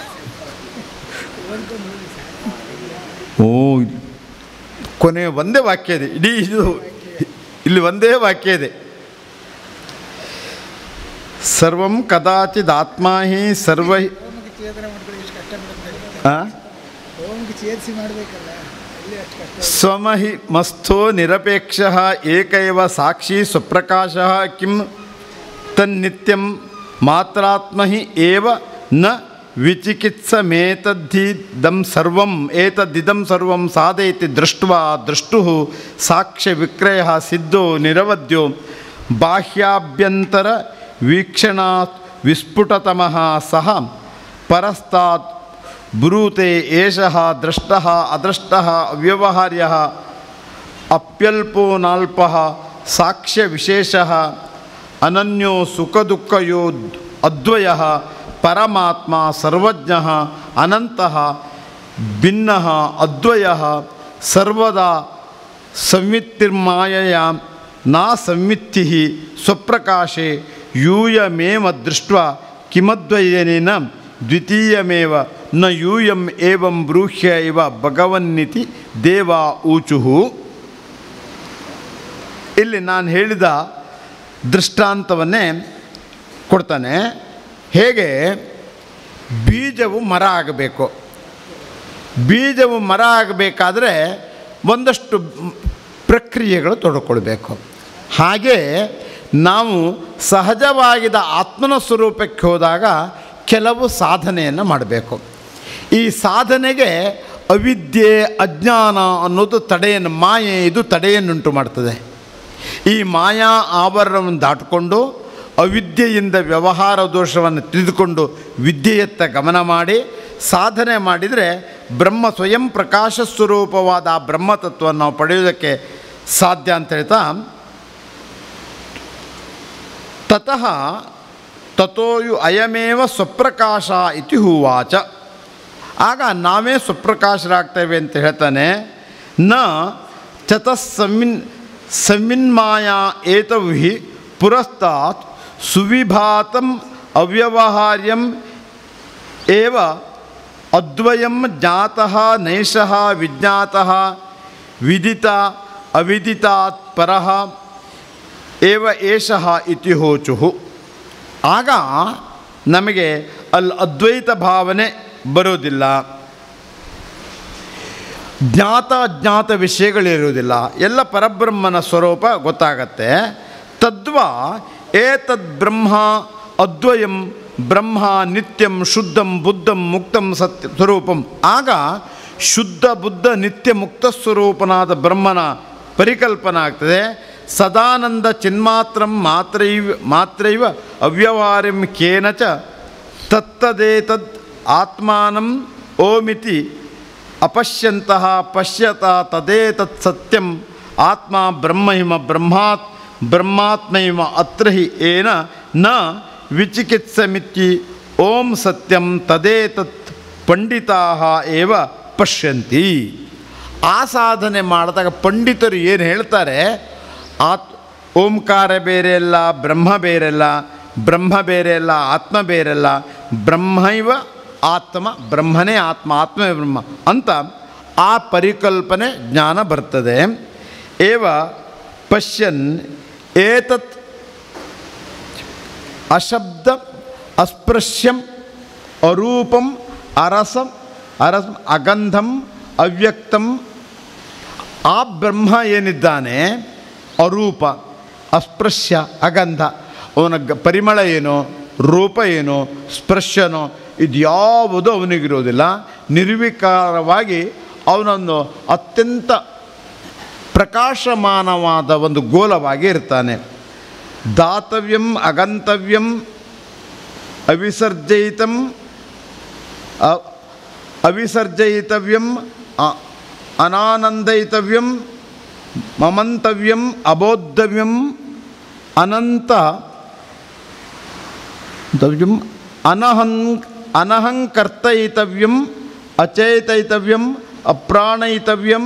Speaker 2: ಓ ಕೊನೆ ಒಂದೇ ವಾಕ್ಯ ಇದೆ ಇಡೀ ಇದು ಇಲ್ಲಿ ಒಂದೇ ವಾಕ್ಯ ಇದೆ ಸರ್ವಂ ಕದಾಚಿದ್ ಆತ್ಮ ಹಿ ಸರ್ವ ಹಿ-
Speaker 3: ಹೋಮಕ್ಕೆ ಚೇತನ ಮಾಡ್ಕೊಳ್ಳಿ ಎಷ್ಟು ಕಷ್ಟ ಬರುತ್ತೆ
Speaker 2: ಆ?
Speaker 3: ಹೋಮಕ್ಕೆ ಚೇತರಿಸಿ ಮಾಡಬೇಕಲ್ಲ ಅಲ್ಲಿ ಅಷ್ಟು ಕಷ್ಟ
Speaker 2: ಸ್ವಮಹಿ ಮಸ್ಥೋ ನಿರಪೇಕ್ಷ ಏಕೈವ ಸಾಕ್ಷಿ ಸ್ವಪ್ರಕಾಶ ಕಿಂ ತನ್ನಿತ್ಯಂ ಮಾತ್ರಾತ್ಮ ಹಿ ಏವ ನ ವಿಚಿಕಿತ್ಸಮೇತದ್ದಿದಂ ಸರ್ವಂ ಏತದ್ದಿದಂ ಸರ್ವಂ ಸಾಧಯತಿ ದೃಷ್ಟ್ವಾ ದೃಷ್ಟು ಸಾಕ್ಷ್ಯ ವಿಕ್ರಯ ಸಿದ್ಧೋ ನಿರವದ್ಯೋ ಬಾಹ್ಯಾಭ್ಯಂತರ ವೀಕ್ಷಣಾತ್ ವಿಸ್ಫುಟತಮಃ ಸಹ ಪರಸ್ತಾತ್ ಬ್ರೂತೆ ಏಷಃ ದ್ರಷ್ಟಃ ಅದೃಷ್ಟಃ ಅವ್ಯವಹಾರ್ಯಃ ಅಪ್ಯಲ್ಪೋ ನಾಲ್ಪಃ ಸಾಕ್ಷ್ಯ ವಿಶೇಷ ಅನನ್ಯೋ ಸುಖದುಃಖಯೋ ಅದ್ವಯ ಪರಮಾತ್ಮ ಸರ್ವಜ್ಞ ಅನಂತಃ ಭಿನ್ನ ಅದ್ವಯ ಸರ್ವದಾ ಸಂವಿತ್ತಿರ್ಮಾಯಯ ನಾ ಸಂವಿತ್ತಿ ಸ್ವಪ್ರಕಾಶೆ ಯೂಯಮೇವ ದೃಷ್ಟ ಕಿಮದ್ವಯನೇನ ದ್ವಿತೀಯಮೇವ ನ ಯೂಯಂ ಏವಂ ಬ್ರೂಹ್ಯ ಇವ ಭಗವನ್ನಿತಿ ದೇವ ಊಚುಹು ಇಲ್ಲಿ ನಾನು ಹೇಳಿದ ದೃಷ್ಟಾಂತವನ್ನೇ ಕೊಡ್ತಾನೆ ಹೇಗೆ ಬೀಜವು ಮರ ಆಗಬೇಕು ಬೀಜವು ಮರ ಆಗಬೇಕಾದ್ರೆ ಒಂದಷ್ಟು ಪ್ರಕ್ರಿಯೆಗಳು ತೊಡ್ಕೊಳ್ಬೇಕು ಹಾಗೆ ನಾವು ಸಹಜವಾಗಿದ್ದ ಆತ್ಮನ ಸ್ವರೂಪಕ್ಕೆ ಹೋದಾಗ ಕೆಲವು ಸಾಧನೆಯನ್ನು ಮಾಡಬೇಕು ಈ ಸಾಧನೆಗೆ ಅವಿದ್ಯೆ ಅಜ್ಞಾನ ಅನ್ನೋದು ತಡೆಯನ್ನು ಮಾಯೆ ಇದು ತಡೆಯನ್ನುಂಟು ಮಾಡ್ತದೆ ಈ ಮಾಯಾ ಆವರಣವನ್ನು ದಾಟಿಕೊಂಡು ಅವಿದ್ಯೆಯಿಂದ ವ್ಯವಹಾರ ದೋಷವನ್ನು ತಿಳಿದುಕೊಂಡು ವಿದ್ಯೆಯತ್ತ ಗಮನ ಮಾಡಿ ಸಾಧನೆ ಮಾಡಿದರೆ ಬ್ರಹ್ಮ ಸ್ವಯಂ ಪ್ರಕಾಶ ಸ್ವರೂಪವಾದ ಆ ಬ್ರಹ್ಮತತ್ವವನ್ನು ನಾವು ಪಡೆಯೋದಕ್ಕೆ ಸಾಧ್ಯ ಅಂತ ಹೇಳ್ತಾ ತತಃ ತಥೋಯು ಅಯಮೇವ ಸ್ವಪ್ರಕಾಶ ಇತಿ ಹೂವಾಚ ಆಗ ನಾವೇ ಸ್ವಪ್ರಕಾಶರಾಗ್ತೇವೆ ಅಂತ ಹೇಳ್ತಾನೆ ನ ಚತಸ್ಸಮಿನ್ ಸಮಿನ್ಮಾಯ ಏತವು ಹಿ ಪುರಸ್ತಾತ್ ಸುವಿಭಾತಂ ಅವ್ಯವಹಾರ್ಯಂ ಏವ ಅದ್ವಯಂ ಜ್ಞಾತಃ ನೈಷಃ ವಿಜ್ಞಾತಃ ವಿದಿತ ಅವಿದಿತಾತ್ ಪರಃ ಏವ ಏಷಃ ಇತಿ ಹೋಚುಹು ಆಗ ನಮಗೆ ಅಲ್ಲಿ ಅದ್ವೈತ ಭಾವನೆ ಬರೋದಿಲ್ಲ ಜ್ಞಾತ ಅಜ್ಞಾತ ವಿಷಯಗಳಿರುವುದಿಲ್ಲ ಎಲ್ಲ ಪರಬ್ರಹ್ಮನ ಸ್ವರೂಪ ಗೊತ್ತಾಗತ್ತೆ ತದ್ವಾ ಏತದ್ ಬ್ರಹ್ಮ ಅದ್ವಯಂ ಬ್ರಹ್ಮ ನಿತ್ಯಂ ಶುದ್ಧಂ ಬುದ್ಧಂ ಮುಕ್ತಂ ಸತ್ಯ ಸ್ವರೂಪಂ ಆಗ ಶುದ್ಧ ಬುದ್ಧ ನಿತ್ಯ ಮುಕ್ತ ಸ್ವರೂಪನಾದ ಬ್ರಹ್ಮನ ಪರಿಕಲ್ಪನೆ ಆಗ್ತದೆ ಸದಾನಂದ ಚಿನ್ಮಾತ್ರಂ ಮಾತ್ರೈವ ಮಾತ್ರೈವ ಅವ್ಯವಹಾರ್ಯಂ ಕೇನ ಚ ತತ್ತದೇತದ್ ಆತ್ಮಾನಂ ಓಮಿತಿ ಅಪಶ್ಯಂತಹ ಪಶ್ಯತ ತದೇತತ್ ಸತ್ಯಂ ಆತ್ಮ ಬ್ರಹ್ಮಹಿಮ ಬ್ರಹ್ಮಾತ್ ಬ್ರಹ್ಮಾತ್ಮೈವ ಅತ್ರ ಹಿ ಏನ ನ ವಿಚಿಕಿತ್ಸಮಿತಿ ಓಂ ಸತ್ಯಂ ತದೇತತ್ ಪಂಡಿತಾ ಏವ ಪಶ್ಯಂತಿ ಆ ಸಾಧನೆ ಮಾಡಿದಾಗ ಪಂಡಿತರು ಏನು ಹೇಳ್ತಾರೆ ಆತ್ ಓಂಕಾರ ಬೇರೆ ಅಲ್ಲ ಬ್ರಹ್ಮ ಬೇರೆ ಅಲ್ಲ ಬ್ರಹ್ಮ ಬೇರೆ ಅಲ್ಲ ಆತ್ಮ ಬೇರೆ ಅಲ್ಲ ಬ್ರಹ್ಮೈವ ಆತ್ಮ ಬ್ರಹ್ಮನೇ ಆತ್ಮ ಆತ್ಮವೇ ಬ್ರಹ್ಮ ಅಂತ ಆ ಪರಿಕಲ್ಪನೆ ಜ್ಞಾನ ಬರ್ತದೆ ಏವ ಪಶ್ಯನ್ ಏತತ್ ಅಶಬ್ದ ಅಸ್ಪೃಶ್ಯಂ ಅರೂಪಂ ಅರಸಂ ಅರಸ್ ಅಗಂಧಂ ಅವ್ಯಕ್ತಂ ಆ ಬ್ರಹ್ಮ ಏನಿದ್ದಾನೆ ಅರೂಪ ಅಸ್ಪೃಶ್ಯ ಅಗಂಧ ಅವನ ಗ ಪರಿಮಳ ಏನೋ ರೂಪ ಏನೋ ಸ್ಪರ್ಶನೋ ಇದ್ಯಾವುದು ಅವನಿಗಿರೋದಿಲ್ಲ ನಿರ್ವಿಕಾರವಾಗಿ ಅವನೊಂದು ಅತ್ಯಂತ ಪ್ರಕಾಶಮಾನವಾದ ಒಂದು ಗೋಲವಾಗಿ ಇರ್ತಾನೆ ದಾತವ್ಯಂ ಅಗಂತವ್ಯಂ ಅವಿಸರ್ಜಯಿತಂ ಅ- ಅವಿಸರ್ಜಯಿತವ್ಯಂ ಅ- ಅನಾನಂದಯಿತವ್ಯಂ ಮಮಂತವ್ಯಂ ಅಬೋಧವ್ಯಂ ಅನಂತ ತವ್ಯಂ ಅನಹಂ ಅನಹಂಕರ್ತಯಿತವ್ಯಂ ಅಚೇತಯಿತವ್ಯಂ ಅಪ್ರಾಣಯಿತವ್ಯಂ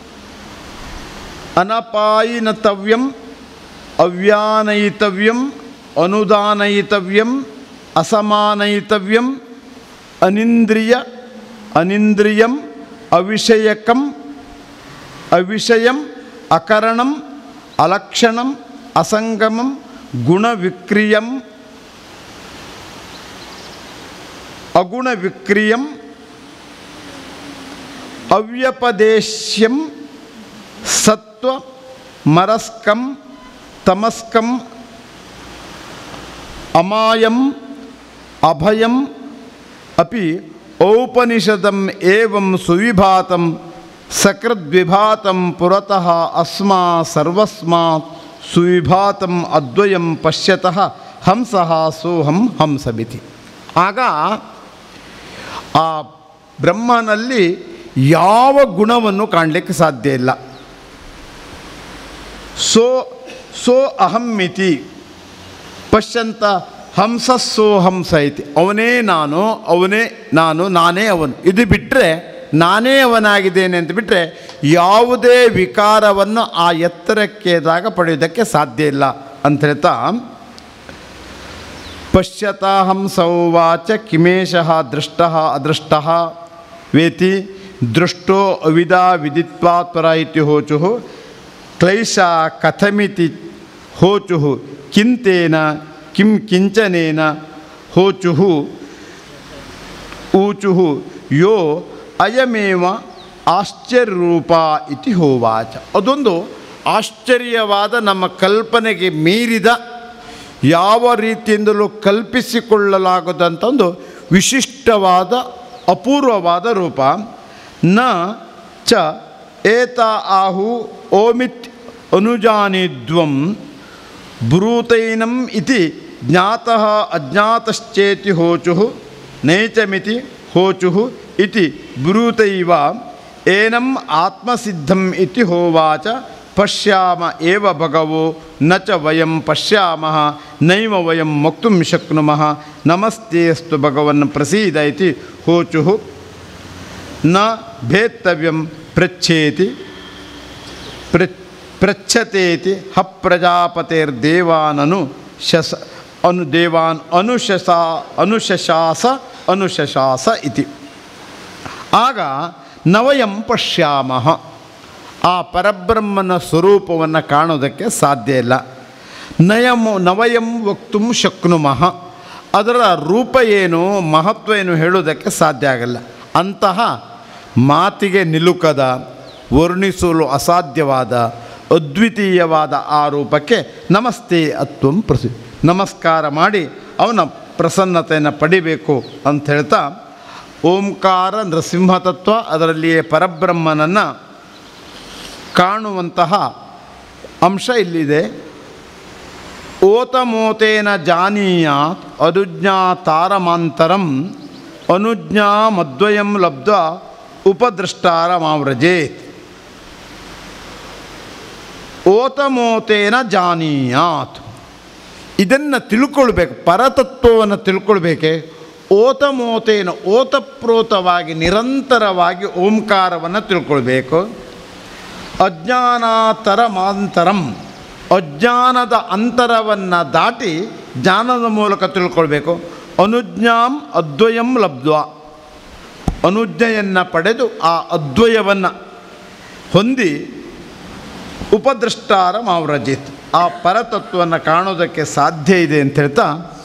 Speaker 2: ಅನಪಾಯಿನತವ್ಯಂ ಅವ್ಯಾನಯಿತವ್ಯಂ ಅನುದಾನಯಿತವ್ಯಂ ಅಸಮಾನಯಿತವ್ಯಂ ಅನಿಂದ್ರಿಯ ಅನಿಂದ್ರಿಯಂ ಅವಿಷಯಕಂ ಅವಿಷಯಂ ಅಕರಣಂ ಅಲಕ್ಷಣಂ ಅಸಂಗಮಂ ಗುಣವಿಕ್ರಿಯಂ ಅಗುಣವಿಕ್ರಿಯಂ ಅವ್ಯಪದೇಶ್ಯಂ ಸತ್ವ ಮರಸ್ಕಂ ತಮಸ್ಕಂ ಅಮಾಯಂ ಅಭಯಂ ಅಪಿ ಔಪನಿಷದಂ ಏವಂ ಸುವಿಭಾತಂ ಸಕೃದ್ವಿಭಾತಂ ಪುರತಃ ಅಸ್ಮಾ ಸರ್ವಸ್ಮಾತ್ ಸುವಿಭಾತಂ ಅದ್ವಯಂ ಪಶ್ಯತಃ ಹಂಸಃ ಸೋಹಂ ಹಂಸಮಿತಿ ಆಗ ಆ ಬ್ರಹ್ಮನಲ್ಲಿ ಯಾವ ಗುಣವನ್ನು ಕಾಣಲಿಕ್ಕೆ ಸಾಧ್ಯ ಇಲ್ಲ ಸೋ ಸೋ ಅಹಮ್ಮಿತಿ ಪಶ್ಯಂತ ಹಂಸ ಸೋ ಹಂಸ ಐತಿ ಅವನೇ ನಾನು ಅವನೇ ನಾನು ನಾನೇ ಅವನು ಇದು ಬಿಟ್ಟರೆ ನಾನೇ ಅವನಾಗಿದ್ದೇನೆ ಅಂತ ಬಿಟ್ಟರೆ ಯಾವುದೇ ವಿಕಾರವನ್ನು ಆ ಎತ್ತರಕ್ಕೆದಾಗ ಪಡೆಯೋದಕ್ಕೆ ಸಾಧ್ಯ ಇಲ್ಲ ಅಂತ ಹೇಳ್ತಾ ಪಶ್ಯತಾ ಹಂಸೌವಾಚ ಕಿಮೇಶಃ ದೃಷ್ಟ ಅದೃಷ್ಟ ವೇತಿ ದೃಷ್ಟೋ ಅವಿದಾ ವಿದಿತ್ವಾ ತ್ವರ ಇತಿ ಹೋಚು ಕ್ಲೈಶ ಕಥಮಿತಿ ಹೋಚು ಕಿಂತೇನ ಕಿಂ ಕಿಂಚನೇನ ಹೋಚು ಊಚು ಯೋ ಅಯಮೇವ ಆಶ್ಚರ್ಯರೂಪ ಇತಿ ಹೋವಾಚ ಅದೊಂದು ಆಶ್ಚರ್ಯವಾದ ನಮ್ಮ ಕಲ್ಪನೆಗೆ ಮೀರಿದ ಯಾವ ರೀತಿಯಿಂದಲೂ ಕಲ್ಪಿಸಿಕೊಳ್ಳಲಾಗದಂಥ ಒಂದು ವಿಶಿಷ್ಟವಾದ ಅಪೂರ್ವವಾದ ರೂಪ ನ ಚ ಏತ ಆಹು ಓಮಿತ್ ಅನುಜಾನಿದ್ವಂ ಬ್ರೂತೈನಂ ಇತಿ ಜ್ಞಾತಃ ಅಜ್ಞಾತಶ್ಚೇತಿ ಹೋಚು ನೈಚಮಿತಿ ಹೋಚು ಇತಿ ಬ್ರೂತೈವ ಏನಂ ಆತ್ಮಸಿದ್ಧಂ ಇತಿ ಹೋವಾಚ ಪಶ್ಯಾಮ ಏವ ಭಗವೋ ನ ಚ ವಯಂ ಪಶ್ಯಾಮಃ ನೈವ ವಯಂ ವಕ್ತುಂ ಶಕ್ನುಮಃ ನಮಸ್ತೆಸ್ತು ಭಗವನ್ ಪ್ರಸೀದ ಇತಿ ಹೋಚು ನ ಭೇತ್ತವ್ಯಂ ಪೃಚ್ಛೇತಿ ಪ್ರ ಪೃಚ್ಛತೇತಿ ಹ ಪ್ರಜಾಪತಿರ್ದೇವಾನನು ಶಸ ಅನು ದೇವಾನ್ ಅನುಶಸ ಅನುಶಶಾಸ ಅನುಶಶಾಸ ಇತಿ ಆಗ ನವಯಂ ಪಶ್ಯಾಮಃ ಆ ಪರಬ್ರಹ್ಮನ ಸ್ವರೂಪವನ್ನು ಕಾಣೋದಕ್ಕೆ ಸಾಧ್ಯ ಇಲ್ಲ ನಯಂ ನವಯಂ ವಕ್ತುಂ ಶಕ್ನುಮಃ ಅದರ ರೂಪ ಏನು ಮಹತ್ವ ಏನು ಹೇಳೋದಕ್ಕೆ ಸಾಧ್ಯ ಆಗಲ್ಲ ಅಂತಹ ಮಾತಿಗೆ ನಿಲುಕದ ವರ್ಣಿಸಲು ಅಸಾಧ್ಯವಾದ ಅದ್ವಿತೀಯವಾದ ಆ ರೂಪಕ್ಕೆ ನಮಸ್ತೆ ಅತ್ವಂ ಪ್ರಸಿ ನಮಸ್ಕಾರ ಮಾಡಿ ಅವನ ಪ್ರಸನ್ನತೆಯನ್ನು ಪಡಿಬೇಕು ಅಂತ ಹೇಳ್ತಾ ಓಂಕಾರ ನೃಸಿಂಹ ತತ್ವ ಅದರಲ್ಲಿಯೇ ಪರಬ್ರಹ್ಮನನ್ನು ಕಾಣುವಂತಹ ಅಂಶ ಇಲ್ಲಿದೆ ಓತಮೋತೇನ ಜಾನೀಯಾತ್ ಅನುಜ್ಞಾತಾರಮಾಂತರಂ ಅನುಜ್ಞಾಮದ್ವಯಂ ಲಬ್ಧ ಉಪದೃಷ್ಟಾರಮಾವ್ರಜೇತ್ ಓತಮೋತೇನ ಜಾನೀಯಾತ್ ಇದನ್ನು ತಿಳ್ಕೊಳ್ಬೇಕು ಪರತತ್ವವನ್ನು ತಿಳ್ಕೊಳ್ಬೇಕೆ ಓತಮೋತೇನ ಓತಪ್ರೋತವಾಗಿ ನಿರಂತರವಾಗಿ ಓಂಕಾರವನ್ನು ತಿಳ್ಕೊಳ್ಬೇಕು ಅಜ್ಞಾನಾತರ ಮಾಂತರಂ ಅಜ್ಞಾನದ ಅಂತರವನ್ನು ದಾಟಿ ಜ್ಞಾನದ ಮೂಲಕ ತಿಳ್ಕೊಳ್ಬೇಕು ಅನುಜ್ಞಾಂ ಅದ್ವಯಂ ಲಬ್ಧ್ವ ಅನುಜ್ಞೆಯನ್ನು ಪಡೆದು ಆ ಅದ್ವಯವನ್ನು ಹೊಂದಿ ಉಪದೃಷ್ಟಾರ ಮಾವ್ರಜಿತ್ ಆ ಪರತತ್ವವನ್ನು ಕಾಣೋದಕ್ಕೆ ಸಾಧ್ಯ ಇದೆ ಅಂತ ಹೇಳ್ತಾ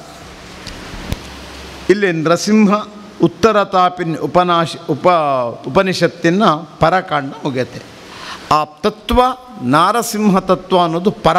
Speaker 2: ಇಲ್ಲಿ ನರಸಿಂಹ ಉತ್ತರ ತಾಪಿನ್ ಉಪನಾಶ ಉಪ ಉಪನಿಷತ್ತಿನ ಪರಕಾಂಡ ಮುಗಿಯುತ್ತೆ ಆ ತತ್ವ ನಾರಸಿಂಹ ತತ್ವ ಅನ್ನೋದು ಪರ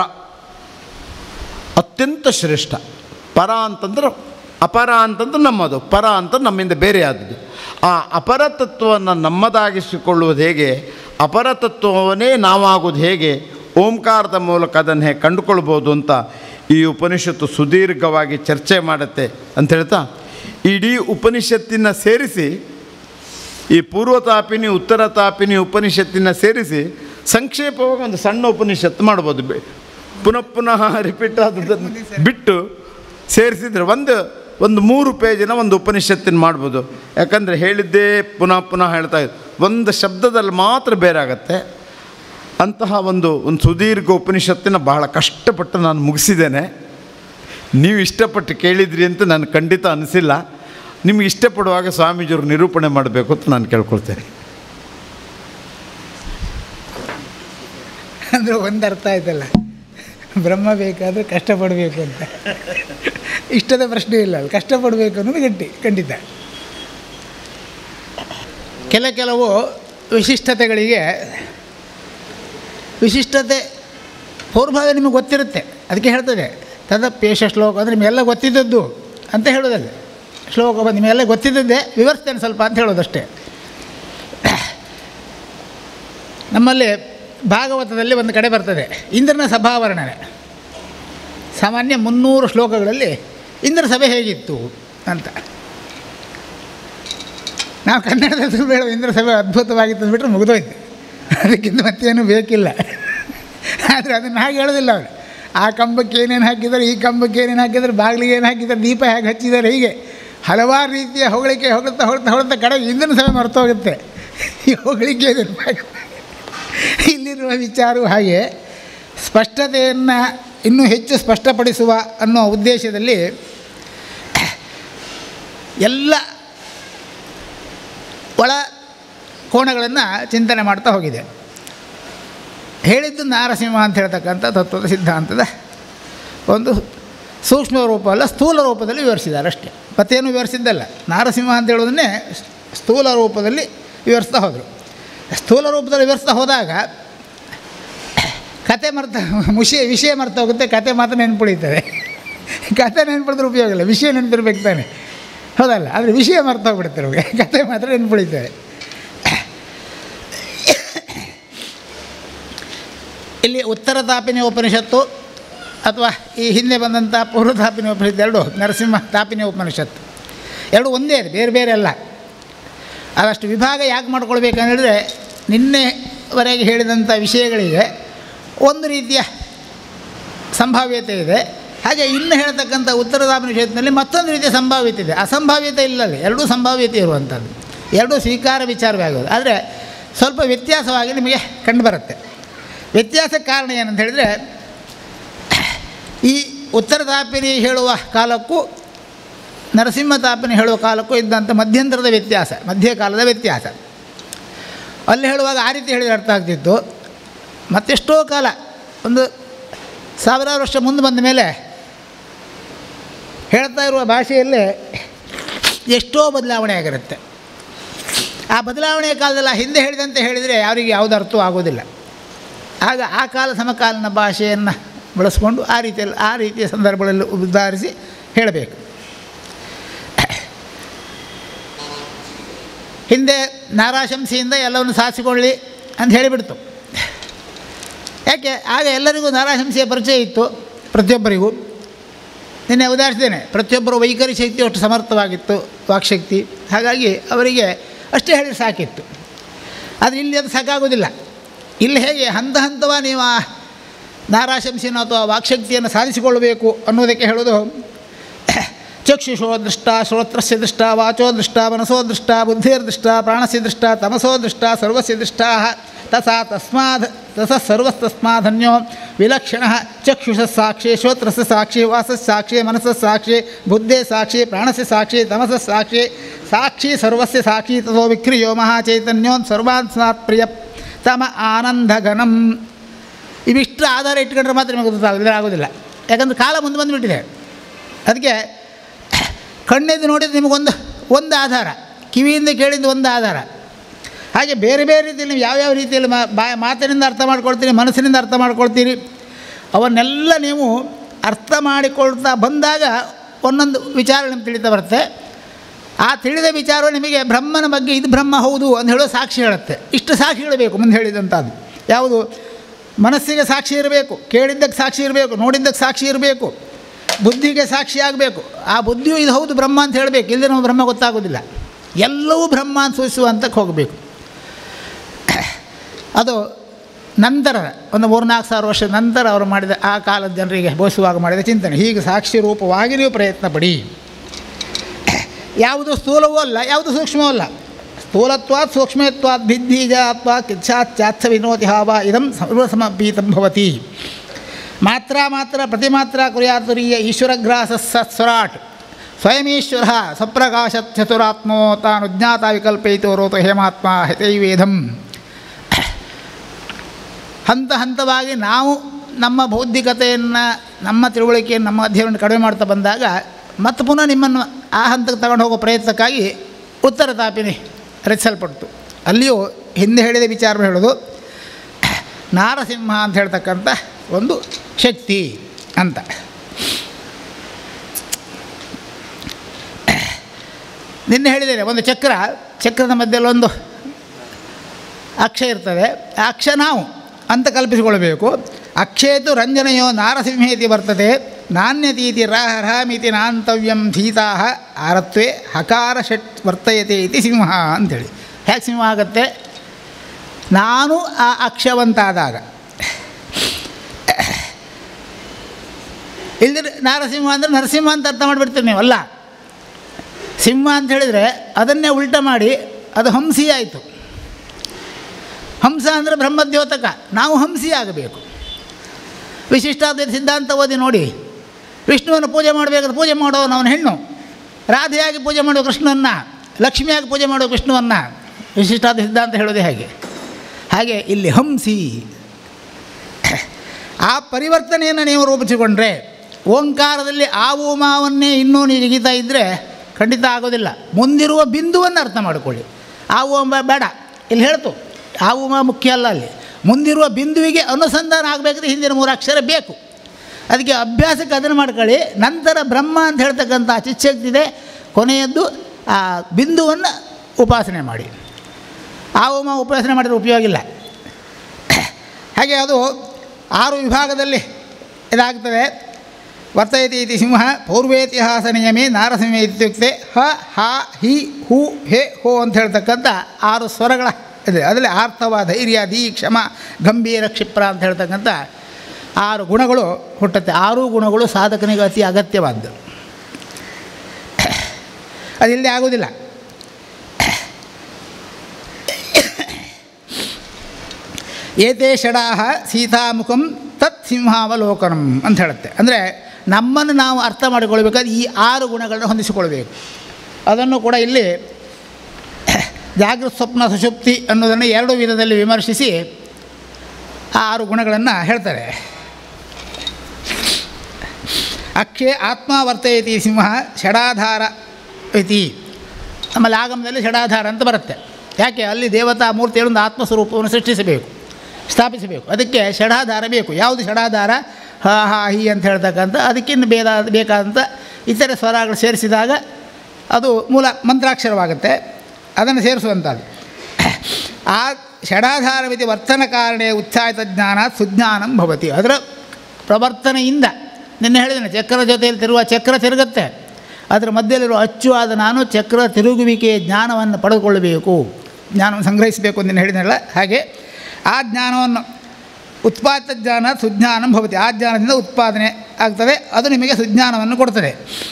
Speaker 2: ಅತ್ಯಂತ ಶ್ರೇಷ್ಠ ಪರ ಅಂತಂದ್ರೆ ಅಪರ ಅಂತಂದ್ರೆ ನಮ್ಮದು ಪರ ಅಂತ ನಮ್ಮಿಂದ ಬೇರೆ ಆದದ್ದು ಆ ಅಪರ ತತ್ವವನ್ನು ನಮ್ಮದಾಗಿಸಿಕೊಳ್ಳುವುದು ಹೇಗೆ ಅಪರ ತತ್ವವನ್ನೇ ನಾವಾಗೋದು ಹೇಗೆ ಓಂಕಾರದ ಮೂಲಕ ಅದನ್ನು ಹೇಗೆ ಕಂಡುಕೊಳ್ಬೋದು ಅಂತ ಈ ಉಪನಿಷತ್ತು ಸುದೀರ್ಘವಾಗಿ ಚರ್ಚೆ ಮಾಡುತ್ತೆ ಅಂತ ಹೇಳ್ತಾ ಇಡೀ ಉಪನಿಷತ್ತಿನ ಸೇರಿಸಿ ಈ ಪೂರ್ವ ತಾಪಿನಿ ಉತ್ತರ ತಾಪಿನಿ ಉಪನಿಷತ್ತಿನ ಸೇರಿಸಿ ಸಂಕ್ಷೇಪವಾಗಿ ಒಂದು ಸಣ್ಣ ಉಪನಿಷತ್ತು ಮಾಡ್ಬೋದು ಬೆ- ಪುನಃ ಪುನಃ ರಿಪೀಟ್ ಆದದನ್ನು ಬಿಟ್ಟು ಸೇರಿಸಿದರೆ ಒಂದು ಒಂದು ಮೂರು ಪೇಜಿನ ಒಂದು ಉಪನಿಷತ್ತಿನ ಮಾಡ್ಬೋದು ಯಾಕಂದರೆ ಹೇಳಿದ್ದೇ ಪುನಃ ಪುನಃ ಹೇಳ್ತಾ ಇದ್ದು ಒಂದು ಶಬ್ದದಲ್ಲಿ ಮಾತ್ರ ಬೇರೆ ಆಗತ್ತೆ ಅಂತಹ ಒಂದು ಒಂದು ಸುದೀರ್ಘ ಉಪನಿಷತ್ತಿನ ಬಹಳ ಕಷ್ಟಪಟ್ಟು ನಾನು ಮುಗಿಸಿದ್ದೇನೆ ನೀವು ಇಷ್ಟಪಟ್ಟು ಕೇಳಿದ್ರಿ ಅಂತ ನಾನು ಖಂಡಿತ ಅನಿಸಿಲ್ಲ ನಿಮ್ಗೆ ಇಷ್ಟಪಡುವಾಗ ಸ್ವಾಮೀಜಿಯವರು ನಿರೂಪಣೆ ಮಾಡಬೇಕು ಅಂತ ನಾನು ಕೇಳ್ಕೊಳ್ತೇನೆ
Speaker 3: ಅಂದರೆ ಒಂದು ಅರ್ಥ ಆಯ್ತಲ್ಲ ಬ್ರಹ್ಮ ಬೇಕಾದರೆ ಕಷ್ಟಪಡಬೇಕು ಅಂತ ಇಷ್ಟದ ಪ್ರಶ್ನೆ ಇಲ್ಲ ಅಲ್ಲಿ ಕಷ್ಟಪಡಬೇಕು ಅನ್ನೋದು ಗಟ್ಟಿ ಖಂಡಿತ ಕೆಲ ಕೆಲವು ವಿಶಿಷ್ಟತೆಗಳಿಗೆ ವಿಶಿಷ್ಟತೆ ಪೂರ್ವಭಾವ ನಿಮಗೆ ಗೊತ್ತಿರುತ್ತೆ ಅದಕ್ಕೆ ಹೇಳ್ತದೆ ತದಪೇಶ ಶ್ಲೋಕ ಅಂದರೆ ನಿಮಗೆಲ್ಲ ಗೊತ್ತಿದ್ದದ್ದು ಅಂತ ಹೇಳೋದಲ್ಲ ಶ್ಲೋಕ ಬಂದು ನಿಮಗೆಲ್ಲ ಗೊತ್ತಿದ್ದದ್ದೇ ವಿವರಿಸ್ತೇನೆ ಸ್ವಲ್ಪ ಅಂತ ಹೇಳೋದಷ್ಟೇ ನಮ್ಮಲ್ಲಿ ಭಾಗವತದಲ್ಲಿ ಒಂದು ಕಡೆ ಬರ್ತದೆ ಇಂದ್ರನ ಸಭಾವರ್ಣನೆ ಸಾಮಾನ್ಯ ಮುನ್ನೂರು ಶ್ಲೋಕಗಳಲ್ಲಿ ಇಂದ್ರ ಸಭೆ ಹೇಗಿತ್ತು ಅಂತ ನಾವು ಕನ್ನಡದಲ್ಲಿ ಬೇಡ ಇಂದ್ರ ಸಭೆ ಅದ್ಭುತವಾಗಿತ್ತು ಅಂದ್ಬಿಟ್ರೆ ಮುಗಿದೋಯ್ತು ಅದಕ್ಕಿಂತ ಮತ್ತೇನು ಬೇಕಿಲ್ಲ ಆದರೆ ಅದನ್ನು ಹಾಗೆ ಹೇಳೋದಿಲ್ಲ ಅವರು ಆ ಕಂಬಕ್ಕೆ ಏನೇನು ಹಾಕಿದ್ದಾರೆ ಈ ಕಂಬಕ್ಕೆ ಏನೇನು ಹಾಕಿದ್ದಾರೆ ಬಾಗಿಲಿಗೆ ಏನು ಹಾಕಿದ್ದಾರೆ ದೀಪ ಹೇಗೆ ಹಚ್ಚಿದ್ದಾರೆ ಹೀಗೆ ಹಲವಾರು ರೀತಿಯ ಹೊಗಳಿಕೆ ಹೊಗಳ್ತಾ ಹೊಗಳ್ತಾ ಹೊಗಳ್ತಾ ಕಡೆ ಇಂದ್ರನ ಸಭೆ ಮರ್ತೋಗುತ್ತೆ ಈ ಹೊಗಳಿಕೆ ನೆನಪಾಗ ಇಲ್ಲಿರುವ ವಿಚಾರವು ಹಾಗೆ ಸ್ಪಷ್ಟತೆಯನ್ನು ಇನ್ನೂ ಹೆಚ್ಚು ಸ್ಪಷ್ಟಪಡಿಸುವ ಅನ್ನೋ ಉದ್ದೇಶದಲ್ಲಿ ಎಲ್ಲ ಒಳ ಕೋಣಗಳನ್ನು ಚಿಂತನೆ ಮಾಡ್ತಾ ಹೋಗಿದೆ ಹೇಳಿದ್ದು ನಾರಸಿಂಹ ಅಂತ ಹೇಳ್ತಕ್ಕಂಥ ತತ್ವದ ಸಿದ್ಧಾಂತದ ಒಂದು ಸೂಕ್ಷ್ಮ ರೂಪ ಅಲ್ಲ ಸ್ಥೂಲ ರೂಪದಲ್ಲಿ ವಿವರಿಸಿದ್ದಾರೆ ಅಷ್ಟೇ ಮತ್ತೇನು ವಿವರಿಸಿದ್ದಲ್ಲ ನಾರಸಿಂಹ ಅಂತ ಹೇಳೋದನ್ನೇ ಸ್ಥೂಲ ರೂಪದಲ್ಲಿ ವಿವರಿಸ್ತಾ ಹೋದರು ಸ್ಥೂಲ ರೂಪದಲ್ಲಿ ವಿವರಿಸ್ತಾ ಹೋದಾಗ ಕತೆ ಮರ್ತ ಮುಷಿ ವಿಷಯ ಮರ್ತ ಹೋಗುತ್ತೆ ಕತೆ ಮಾತ್ರ ನೆನ್ಪುಳಿತದೆ ಕತೆ ನೆನ್ಪುಳಿದ್ರೆ ಉಪಯೋಗ ಇಲ್ಲ ವಿಷಯ ನೆನಪಿರ್ಬೇಕು ತಾನೆ ಹೌದಲ್ಲ ಆದರೆ ವಿಷಯ ಮರ್ತ ಹೋಗ್ಬಿಡುತ್ತೆ ನಮಗೆ ಕತೆ ಮಾತ್ರ ನೆನ್ಪುಳಿತದೆ ಇಲ್ಲಿ ಉತ್ತರ ತಾಪಿನಿ ಉಪನಿಷತ್ತು ಅಥವಾ ಈ ಹಿಂದೆ ಬಂದಂಥ ಪೂರ್ವ ತಾಪಿನಿ ಉಪನಿಷತ್ತು ಎರಡು ನರಸಿಂಹ ತಾಪಿನಿ ಉಪನಿಷತ್ತು ಎರಡು ಒಂದೇ ಇದೆ ಬೇರೆ ಬೇರೆ ಅಲ್ಲ ಅದಷ್ಟು ವಿಭಾಗ ಯಾಕೆ ಮಾಡ್ಕೊಳ್ಬೇಕಂದ್ರೆ ನಿನ್ನೆವರೆಗೆ ಹೇಳಿದಂಥ ವಿಷಯಗಳಿಗೆ ಒಂದು ರೀತಿಯ ಸಂಭಾವ್ಯತೆ ಇದೆ ಹಾಗೆ ಇನ್ನು ಹೇಳ್ತಕ್ಕಂಥ ಉತ್ತರ ಕ್ಷೇತ್ರದಲ್ಲಿ ಮತ್ತೊಂದು ರೀತಿಯ ಸಂಭಾವ್ಯತೆ ಇದೆ ಅಸಂಭಾವ್ಯತೆ ಇಲ್ಲಲ್ಲಿ ಎರಡೂ ಸಂಭಾವ್ಯತೆ ಇರುವಂಥದ್ದು ಎರಡೂ ಸ್ವೀಕಾರ ವಿಚಾರವೇ ಆಗೋದು ಆದರೆ ಸ್ವಲ್ಪ ವ್ಯತ್ಯಾಸವಾಗಿ ನಿಮಗೆ ಕಂಡುಬರುತ್ತೆ ವ್ಯತ್ಯಾಸಕ್ಕೆ ಕಾರಣ ಏನಂತ ಹೇಳಿದರೆ ಈ ಉತ್ತರ ತಾಪಿನಿ ಹೇಳುವ ಕಾಲಕ್ಕೂ ನರಸಿಂಹ ತಾಪಿನಿ ಹೇಳುವ ಕಾಲಕ್ಕೂ ಇದ್ದಂಥ ಮಧ್ಯಂತರದ ವ್ಯತ್ಯಾಸ ಮಧ್ಯಕಾಲದ ವ್ಯತ್ಯಾಸ ಅಲ್ಲಿ ಹೇಳುವಾಗ ಆ ರೀತಿ ಹೇಳಿದ್ರೆ ಅರ್ಥ ಆಗ್ತಿತ್ತು ಮತ್ತೆಷ್ಟೋ ಕಾಲ ಒಂದು ಸಾವಿರಾರು ವರ್ಷ ಮುಂದೆ ಬಂದ ಮೇಲೆ ಹೇಳ್ತಾ ಇರುವ ಭಾಷೆಯಲ್ಲೇ ಎಷ್ಟೋ ಬದಲಾವಣೆ ಆಗಿರುತ್ತೆ ಆ ಬದಲಾವಣೆಯ ಕಾಲದಲ್ಲಿ ಆ ಹಿಂದೆ ಹೇಳಿದಂತೆ ಹೇಳಿದರೆ ಯಾರಿಗೆ ಯಾವುದು ಅರ್ಥವೂ ಆಗೋದಿಲ್ಲ ಆಗ ಆ ಕಾಲ ಸಮಕಾಲೀನ ಭಾಷೆಯನ್ನು ಬಳಸ್ಕೊಂಡು ಆ ರೀತಿಯಲ್ಲಿ ಆ ರೀತಿಯ ಸಂದರ್ಭಗಳಲ್ಲಿ ಉದ್ಧಾರಿಸಿ ಹೇಳಬೇಕು ಹಿಂದೆ ನಾರಾಶಂಸೆಯಿಂದ ಎಲ್ಲವನ್ನು ಸಾಧಿಸಿಕೊಳ್ಳಿ ಅಂತ ಹೇಳಿಬಿಡ್ತು ಯಾಕೆ ಆಗ ಎಲ್ಲರಿಗೂ ನಾರಾಶಂಸೆಯ ಪರಿಚಯ ಇತ್ತು ಪ್ರತಿಯೊಬ್ಬರಿಗೂ ನಿನ್ನೆ ಉದಾಹರಿಸಿದ್ದೇನೆ ಪ್ರತಿಯೊಬ್ಬರ ವೈಖರಿ ಶಕ್ತಿ ಅಷ್ಟು ಸಮರ್ಥವಾಗಿತ್ತು ವಾಕ್ಶಕ್ತಿ ಹಾಗಾಗಿ ಅವರಿಗೆ ಅಷ್ಟೇ ಹೇಳಿ ಸಾಕಿತ್ತು ಆದರೆ ಇಲ್ಲಿ ಅದು ಸಾಕಾಗೋದಿಲ್ಲ ಇಲ್ಲಿ ಹೇಗೆ ಹಂತ ಹಂತವ ನೀವು ಆ ನಾರಾಶಂಸಿನ ಅಥವಾ ವಾಕ್ಶಕ್ತಿಯನ್ನು ಸಾಧಿಸಿಕೊಳ್ಳಬೇಕು ಅನ್ನೋದಕ್ಕೆ ಹೇಳೋದು ಚಕ್ಷುಷೋ ದೃಷ್ಟ ಶ್ರೋತ್ರಸ್ಯ ದೃಷ್ಟ ವಾಚೋ ದೃಷ್ಟ ಮನಸೋ ದೃಷ್ಟ ಬುದ್ಧಿರ್ದೃಷ್ಟ ಪ್ರಾಣಸ್ಯ ದೃಷ್ಟ ತಮಸೋ ದೃಷ್ಟ ಸರ್ವಸ್ಯ ದೃಷ್ಟ ತಥಾ ತಸ್ಮಾದ್ ತಸ ಸರ್ವಸ್ತಸ್ಮಾಧನ್ಯೋ ವಿಲಕ್ಷಣ ಚಕ್ಷುಷ ಸಾಕ್ಷಿ ಶ್ರೋತ್ರಸ್ಯ ಸಾಕ್ಷಿ ವಾಸಸ್ ಸಾಕ್ಷಿ ಮನಸ್ಸ ಸಾಕ್ಷಿ ಬುದ್ಧೇ ಸಾಕ್ಷಿ ಪ್ರಾಣಸ್ಯ ಸಾಕ್ಷಿ ತಮಸ ಸಾಕ್ಷಿ ಸಾಕ್ಷಿ ಸರ್ವಸ್ಯ ಸಾಕ್ಷಿ ತಥೋ ವಿಕ್ರಿಯೋ ಮಹಾಚೈತನ್ಯೋನ್ ಸರ್ವಾನ್ ಸ್ನಾತ್ ಪ್ರಿಯ ತಮ ಆನಂದಘನಂ ಇವಿಷ್ಟು ಆಧಾರ ಇಟ್ಕೊಂಡ್ರೆ ಮಾತ್ರ ನಿಮಗೆ ಗೊತ್ತಾಗೋದಿಲ್ಲ ಆಗೋದಿಲ್ಲ ಯಾಕಂದ್ರೆ ಕಾಲ ಮುಂದೆ ಬಂದುಬಿಟ್ಟಿದೆ ಅದಕ್ಕೆ ಕಣ್ಣೆದ್ದು ನೋಡಿದ್ರೆ ನಿಮಗೊಂದು ಒಂದು ಆಧಾರ ಕಿವಿಯಿಂದ ಕೇಳಿದ್ದು ಒಂದು ಆಧಾರ ಹಾಗೆ ಬೇರೆ ಬೇರೆ ರೀತಿಯಲ್ಲಿ ನೀವು ಯಾವ್ಯಾವ ರೀತಿಯಲ್ಲಿ ಮಾ ಬಾ ಮಾತಿನಿಂದ ಅರ್ಥ ಮಾಡ್ಕೊಳ್ತೀರಿ ಮನಸ್ಸಿನಿಂದ ಅರ್ಥ ಮಾಡ್ಕೊಳ್ತೀರಿ ಅವನ್ನೆಲ್ಲ ನೀವು ಅರ್ಥ ಮಾಡಿಕೊಳ್ತಾ ಬಂದಾಗ ಒಂದೊಂದು ವಿಚಾರ ನಿಮ್ಗೆ ತಿಳಿತಾ ಬರುತ್ತೆ ಆ ತಿಳಿದ ವಿಚಾರವು ನಿಮಗೆ ಬ್ರಹ್ಮನ ಬಗ್ಗೆ ಇದು ಬ್ರಹ್ಮ ಹೌದು ಅಂತ ಹೇಳೋ ಸಾಕ್ಷಿ ಹೇಳುತ್ತೆ ಇಷ್ಟು ಸಾಕ್ಷಿ ಹೇಳಬೇಕು ಮುಂದೆ ಹೇಳಿದಂಥದ್ದು ಯಾವುದು ಮನಸ್ಸಿಗೆ ಸಾಕ್ಷಿ ಇರಬೇಕು ಕೇಳಿದ್ದಕ್ಕೆ ಸಾಕ್ಷಿ ಇರಬೇಕು ನೋಡಿದ್ದಕ್ಕೆ ಸಾಕ್ಷಿ ಇರಬೇಕು ಬುದ್ಧಿಗೆ ಸಾಕ್ಷಿ ಆಗಬೇಕು ಆ ಬುದ್ಧಿಯು ಇದು ಹೌದು ಬ್ರಹ್ಮ ಅಂತ ಹೇಳಬೇಕು ಇಲ್ಲದೆ ನಮಗೆ ಬ್ರಹ್ಮ ಗೊತ್ತಾಗೋದಿಲ್ಲ ಎಲ್ಲವೂ ಬ್ರಹ್ಮ ಅಂತ ಸೂಚಿಸುವಂತಕ್ಕೆ ಹೋಗಬೇಕು ಅದು ನಂತರ ಒಂದು ಮೂರ್ನಾಲ್ಕು ಸಾವಿರ ವರ್ಷದ ನಂತರ ಅವರು ಮಾಡಿದ ಆ ಕಾಲದ ಜನರಿಗೆ ಬೋಧಿಸುವಾಗ ಮಾಡಿದ ಚಿಂತನೆ ಹೀಗೆ ಸಾಕ್ಷಿ ರೂಪವಾಗಿ ನೀವು ಪ್ರಯತ್ನ ಪಡಿ ಯಾವುದು ಸ್ಥೂಲವೂ ಅಲ್ಲ ಯಾವುದು ಸೂಕ್ಷ್ಮವೂ ಅಲ್ಲ ಸ್ಥೂಲತ್ವಾತ್ ಸೂಕ್ಷ್ಮತ್ವಾತ್ ಭಿದ್ದೀಜಾತ್ವಾತ್ ಕಿಚ್ಛಾಚ್ಛಾತ್ಸ ವಿನೋತಿ ಹಾವ ಇದಂ ಸರ್ವಸಮಪೀತಂ ಭವತಿ ಮಾತ್ರ ಮಾತ್ರ ಪ್ರತಿಮಾತ್ರ ಕುರ್ಯಾತುರೀಯ ಈಶ್ವರಗ್ರಾಸ ಸತ್ಸ್ವರಾಟ್ ಸ್ವಯಮೀಶ್ವರ ಸಪ್ರಕಾಶ ಚತುರಾತ್ಮೋ ತಾನು ಜ್ಞಾತ ವಿಕಲ್ಪಯಿತು ರೋತು ಹೇಮಾತ್ಮ ಹಿತೈವೇದಂ ಹಂತ ಹಂತವಾಗಿ ನಾವು ನಮ್ಮ ಬೌದ್ಧಿಕತೆಯನ್ನು ನಮ್ಮ ತಿಳುವಳಿಕೆಯನ್ನು ನಮ್ಮ ಅಧ್ಯಯನ ಕಡಿಮೆ ಮಾಡ್ತಾ ಬಂದಾಗ ಮತ್ತೆ ಪುನಃ ನಿಮ್ಮನ್ನು ಆ ಹಂತಕ್ಕೆ ತಗೊಂಡು ಹೋಗೋ ಪ್ರಯತ್ನಕ್ಕಾಗಿ ಉತ್ತರ ತಾಪಿನಿ ರಚಿಸಲ್ಪಡ್ತು ಅಲ್ಲಿಯೂ ಹಿಂದೆ ಹೇಳಿದ ವಿಚಾರ ಹೇಳೋದು ನಾರಸಿಂಹ ಅಂತ ಹೇಳ್ತಕ್ಕಂಥ ಒಂದು ಶಕ್ತಿ ಅಂತ ನಿನ್ನೆ ಹೇಳಿದ್ದೇನೆ ಒಂದು ಚಕ್ರ ಚಕ್ರದ ಮಧ್ಯದಲ್ಲಿ ಒಂದು ಅಕ್ಷ ಇರ್ತದೆ ಆ ಅಕ್ಷ ನಾವು ಅಂತ ಕಲ್ಪಿಸಿಕೊಳ್ಬೇಕು ಅಕ್ಷೇತು ರಂಜನೆಯೋ ನಾರಸಿಂಹೇತಿ ಬರ್ತದೆ ನಾಣ್ಯತೀತಿ ರಾಹರಾಮಿತಿ ನಾಂತವ್ಯಂ ಧೀತಾ ಆರತ್ವೇ ಹಕಾರ ಷಟ್ ವರ್ತಯತೆ ಇತಿ ಸಿಂಹ ಅಂಥೇಳಿ ಹೇಗೆ ಸಿಂಹ ಆಗುತ್ತೆ ನಾನು ಆ ಅಕ್ಷವಂತಾದಾಗ ಇಲ್ಲದ್ರೆ ನಾರಸಿಂಹ ಅಂದರೆ ನರಸಿಂಹ ಅಂತ ಅರ್ಥ ಮಾಡಿಬಿಡ್ತೀರಿ ನೀವು ಅಲ್ಲ ಸಿಂಹ ಅಂತ ಹೇಳಿದರೆ ಅದನ್ನೇ ಉಲ್ಟ ಮಾಡಿ ಅದು ಹಂಸಿ ಆಯಿತು ಹಂಸ ಅಂದರೆ ಬ್ರಹ್ಮದ್ಯೋತಕ ನಾವು ಹಂಸಿ ಆಗಬೇಕು ವಿಶಿಷ್ಟಾದ್ವೈತ ಸಿದ್ಧಾಂತ ಓದಿ ನೋಡಿ ವಿಷ್ಣುವನ್ನು ಪೂಜೆ ಮಾಡಬೇಕಾದ್ರೆ ಪೂಜೆ ಮಾಡೋನು ಅವನ ಹೆಣ್ಣು ರಾಧೆಯಾಗಿ ಪೂಜೆ ಮಾಡುವ ಕೃಷ್ಣನನ್ನು ಲಕ್ಷ್ಮಿಯಾಗಿ ಪೂಜೆ ಮಾಡುವ ಕೃಷ್ಣವನ್ನು ವಿಶಿಷ್ಟಾದ ಸಿದ್ಧಾಂತ ಹೇಳೋದೇ ಹಾಗೆ ಹಾಗೆ ಇಲ್ಲಿ ಹಂಸಿ ಆ ಪರಿವರ್ತನೆಯನ್ನು ನೀವು ರೂಪಿಸಿಕೊಂಡ್ರೆ ಓಂಕಾರದಲ್ಲಿ ಆ ಮಾವನ್ನೇ ಇನ್ನೂ ನೀವು ಜಿಗಿತಾ ಇದ್ದರೆ ಖಂಡಿತ ಆಗೋದಿಲ್ಲ ಮುಂದಿರುವ ಬಿಂದುವನ್ನು ಅರ್ಥ ಮಾಡಿಕೊಳ್ಳಿ ಆ ಓಂ ಬೇಡ ಇಲ್ಲಿ ಹೇಳ್ತು ಆ ಉಮ ಮುಖ್ಯ ಅಲ್ಲ ಅಲ್ಲಿ ಮುಂದಿರುವ ಬಿಂದುವಿಗೆ ಅನುಸಂಧಾನ ಆಗಬೇಕಾದ್ರೆ ಹಿಂದಿನ ಮೂರು ಅಕ್ಷರ ಬೇಕು ಅದಕ್ಕೆ ಅಭ್ಯಾಸಕ್ಕೆ ಅದನ್ನು ಮಾಡ್ಕೊಳ್ಳಿ ನಂತರ ಬ್ರಹ್ಮ ಅಂತ ಹೇಳ್ತಕ್ಕಂಥ ಚಿಚ್ಚಕ್ತಿ ಇದೆ ಕೊನೆಯದ್ದು ಆ ಬಿಂದುವನ್ನು ಉಪಾಸನೆ ಮಾಡಿ ಆ ಉಮ ಉಪಾಸನೆ ಮಾಡಿದ್ರೆ ಉಪಯೋಗ ಇಲ್ಲ ಹಾಗೆ ಅದು ಆರು ವಿಭಾಗದಲ್ಲಿ ಇದಾಗ್ತದೆ ವರ್ತಯತಿ ಇತಿ ಸಿಂಹ ಪೂರ್ವೇತಿಹಾಸ ನಿಯಮೇ ನಾರಸಿಂಹ ಇತ್ಯುಕ್ತೆ ಹ ಹ ಹಿ ಹು ಹೆ ಹೋ ಅಂತ ಹೇಳ್ತಕ್ಕಂಥ ಆರು ಸ್ವರಗಳ ಇದೆ ಅದರಲ್ಲಿ ಆರ್ಥವ ಧೈರ್ಯ ಧೀ ಕ್ಷಮ ಗಂಭೀರ ಕ್ಷಿಪ್ರ ಅಂತ ಹೇಳ್ತಕ್ಕಂಥ ಆರು ಗುಣಗಳು ಹುಟ್ಟುತ್ತೆ ಆರು ಗುಣಗಳು ಸಾಧಕನಿಗೆ ಅತಿ ಅಗತ್ಯವಾದ್ದು ಅದಿಲ್ಲದೆ ಆಗೋದಿಲ್ಲ ಏತೇ ಷಡಾಹ ಸೀತಾಮುಖಂ ತತ್ ಸಿಂಹಾವಲೋಕನಂ ಅಂತ ಹೇಳುತ್ತೆ ಅಂದರೆ ನಮ್ಮನ್ನು ನಾವು ಅರ್ಥ ಮಾಡಿಕೊಳ್ಬೇಕಾದ್ರೆ ಈ ಆರು ಗುಣಗಳನ್ನು ಹೊಂದಿಸಿಕೊಳ್ಬೇಕು ಅದನ್ನು ಕೂಡ ಇಲ್ಲಿ ಜಾಗೃತ ಸ್ವಪ್ನ ಸುಷುಪ್ತಿ ಅನ್ನೋದನ್ನು ಎರಡು ವಿಧದಲ್ಲಿ ವಿಮರ್ಶಿಸಿ ಆ ಆರು ಗುಣಗಳನ್ನು ಹೇಳ್ತಾರೆ ಅಕ್ಷೆ ಆತ್ಮ ವರ್ತಯತಿ ಸಿಂಹ ಷಡಾಧಾರ ಇತಿ ನಮ್ಮಲ್ಲಿ ಆಗಮದಲ್ಲಿ ಷಡಾಧಾರ ಅಂತ ಬರುತ್ತೆ ಯಾಕೆ ಅಲ್ಲಿ ದೇವತಾ ಮೂರ್ತಿಗಳೊಂದು ಆತ್ಮಸ್ವರೂಪವನ್ನು ಸೃಷ್ಟಿಸಬೇಕು ಸ್ಥಾಪಿಸಬೇಕು ಅದಕ್ಕೆ ಷಡಾಧಾರ ಬೇಕು ಯಾವುದು ಷಡಾಧಾರ ಹ ಹಾ ಹಿ ಅಂತ ಹೇಳ್ತಕ್ಕಂಥ ಅದಕ್ಕಿನ್ನು ಬೇದ ಬೇಕಾದಂಥ ಇತರೆ ಸ್ವರಗಳು ಸೇರಿಸಿದಾಗ ಅದು ಮೂಲ ಮಂತ್ರಾಕ್ಷರವಾಗುತ್ತೆ ಅದನ್ನು ಸೇರಿಸುವಂಥದ್ದು ಆ ಷಡಾಧಾರವಿತಿ ವರ್ತನ ಕಾರಣೆ ಉತ್ಸಾಹಿತ ಜ್ಞಾನ ಸುಜ್ಞಾನಂ ಭವತಿ ಅದರ ಪ್ರವರ್ತನೆಯಿಂದ ನಿನ್ನೆ ಹೇಳಿದ್ದೇನೆ ಚಕ್ರ ಜೊತೆಯಲ್ಲಿ ತಿರುವ ಚಕ್ರ ತಿರುಗುತ್ತೆ ಅದರ ಮಧ್ಯದಲ್ಲಿರುವ ಅಚ್ಚು ಆದ ನಾನು ಚಕ್ರ ತಿರುಗುವಿಕೆಯ ಜ್ಞಾನವನ್ನು ಪಡೆದುಕೊಳ್ಳಬೇಕು ಜ್ಞಾನವನ್ನು ಸಂಗ್ರಹಿಸಬೇಕು ಅಂತ ಹೇಳಿದ್ನಲ್ಲ ಹಾಗೆ ಆ ಜ್ಞಾನವನ್ನು ಉತ್ಪಾದಿತ ಜ್ಞಾನ ಸುಜ್ಞಾನಂ ಭವತಿ ಆ ಜ್ಞಾನದಿಂದ ಉತ್ಪಾದನೆ ಆಗ್ತದೆ ಅದು ನಿಮಗೆ ಸುಜ್ಞಾನವನ್ನು ಕೊಡ್ತದೆ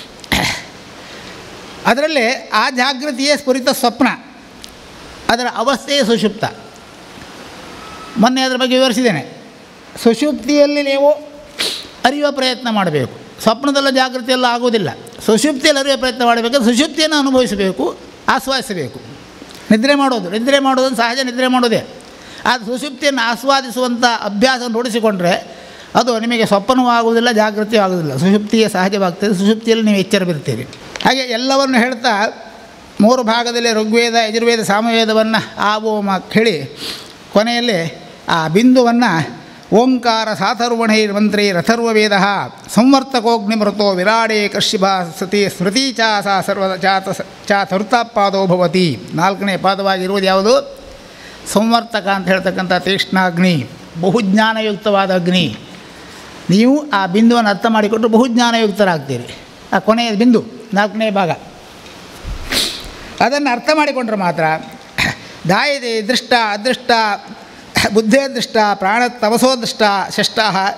Speaker 3: ಅದರಲ್ಲಿ ಆ ಜಾಗೃತಿಯೇ ಸ್ಫುರಿತ ಸ್ವಪ್ನ ಅದರ ಅವಸ್ಥೆಯೇ ಸುಷುಪ್ತ ಮೊನ್ನೆ ಅದರ ಬಗ್ಗೆ ವಿವರಿಸಿದ್ದೇನೆ ಸುಷುಪ್ತಿಯಲ್ಲಿ ನೀವು ಅರಿಯುವ ಪ್ರಯತ್ನ ಮಾಡಬೇಕು ಸ್ವಪ್ನದಲ್ಲ ಜಾಗೃತಿಯೆಲ್ಲ ಆಗೋದಿಲ್ಲ ಸುಷುಪ್ತಿಯಲ್ಲಿ ಅರಿಯುವ ಪ್ರಯತ್ನ ಮಾಡಬೇಕು ಸುಷುಪ್ತಿಯನ್ನು ಅನುಭವಿಸಬೇಕು ಆಸ್ವಾದಿಸಬೇಕು ನಿದ್ರೆ ಮಾಡೋದು ನಿದ್ರೆ ಮಾಡೋದು ಸಹಜ ನಿದ್ರೆ ಮಾಡೋದೇ ಆದರೆ ಸುಷುಪ್ತಿಯನ್ನು ಆಸ್ವಾದಿಸುವಂಥ ಅಭ್ಯಾಸವನ್ನು ರೂಢಿಸಿಕೊಂಡ್ರೆ ಅದು ನಿಮಗೆ ಸ್ವಪ್ನವೂ ಆಗುವುದಿಲ್ಲ ಜಾಗೃತಿಯೂ ಆಗುವುದಿಲ್ಲ ಸುಷುಪ್ತಿಯೇ ಸಹಜವಾಗ್ತದೆ ಸುಷುಪ್ತಿಯಲ್ಲಿ ನೀವು ಎಚ್ಚರ ಬೀರ್ತೀರಿ ಹಾಗೆ ಎಲ್ಲವನ್ನು ಹೇಳ್ತಾ ಮೂರು ಭಾಗದಲ್ಲಿ ಋಗ್ವೇದ ಯಜುರ್ವೇದ ಸಾಮವೇದವನ್ನು ಆವೋಮ ಹೇಳಿ ಕೊನೆಯಲ್ಲಿ ಆ ಬಿಂದುವನ್ನು ಓಂಕಾರ ಸಾಥರ್ವಣೈರ್ ಮಂತ್ರೈ ರಥರ್ವವೇದ ಸಂವರ್ತಕೋಗ್ನಿಮೃತೋ ವಿರಾಡೇ ಕಶ್ಯಪ ಸತಿ ಸ್ಮೃತಿ ಚ ಸಾ ಸರ್ವ ಚಾತ ಚ ತರುತಾಪಾದೋ ಭವತಿ ನಾಲ್ಕನೇ ಪಾದವಾಗಿರುವುದು ಯಾವುದು ಸಂವರ್ತಕ ಅಂತ ಹೇಳ್ತಕ್ಕಂಥ ತೀಕ್ಷ್ಣಾಗ್ನಿ ಬಹುಜ್ಞಾನಯುಕ್ತವಾದ ಅಗ್ನಿ ನೀವು ಆ ಬಿಂದುವನ್ನು ಅರ್ಥ ಮಾಡಿಕೊಂಡು ಬಹುಜ್ಞಾನಯುಕ್ತರಾಗ್ತೀರಿ ಆ ಕೊನೆಯ ಬಿಂದು ನಾಲ್ಕನೇ ಭಾಗ ಅದನ್ನು ಅರ್ಥ ಮಾಡಿಕೊಂಡ್ರೆ ಮಾತ್ರ ದಾಯದೆ ದೃಷ್ಟ ಅದೃಷ್ಟ ಬುದ್ಧೇ ದೃಷ್ಟ ಪ್ರಾಣ ತಮಸೋ ದೃಷ್ಟ ಷಷ್ಟ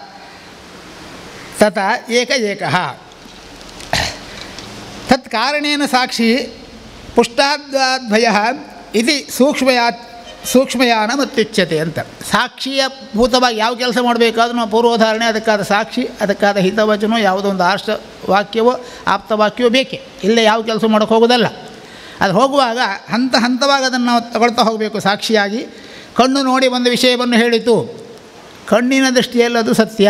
Speaker 3: ತತ ಏಕ ಏಕಃ ತತ್ ಕಾರಣೇನ ಸಾಕ್ಷಿ ಪುಷ್ಟಾದ್ವಯ ಇತಿ ಸೂಕ್ಷ್ಮಯಾ ಸೂಕ್ಷ್ಮಯಾನ ಮತ್ಯುಚ್ಯತೆ ಅಂತ ಸಾಕ್ಷಿಯ ಭೂತವಾಗಿ ಯಾವ ಕೆಲಸ ಮಾಡಬೇಕಾದ್ರೂ ನಾವು ಪೂರ್ವೋದಾಹರಣೆ ಅದಕ್ಕಾದ ಸಾಕ್ಷಿ ಅದಕ್ಕಾದ ಹಿತವಚನೋ ಯಾವುದೋ ಒಂದು ಆಷ್ಟ ವಾಕ್ಯವೋ ಆಪ್ತವಾಕ್ಯವೋ ಬೇಕೇ ಇಲ್ಲೇ ಯಾವ ಕೆಲಸ ಮಾಡೋಕ್ಕೆ ಹೋಗೋದಲ್ಲ ಅದು ಹೋಗುವಾಗ ಹಂತ ಹಂತವಾಗಿ ಅದನ್ನು ನಾವು ತಗೊಳ್ತಾ ಹೋಗಬೇಕು ಸಾಕ್ಷಿಯಾಗಿ ಕಣ್ಣು ನೋಡಿ ಒಂದು ವಿಷಯವನ್ನು ಹೇಳಿತು ಕಣ್ಣಿನ ದೃಷ್ಟಿಯಲ್ಲಿ ಅದು ಸತ್ಯ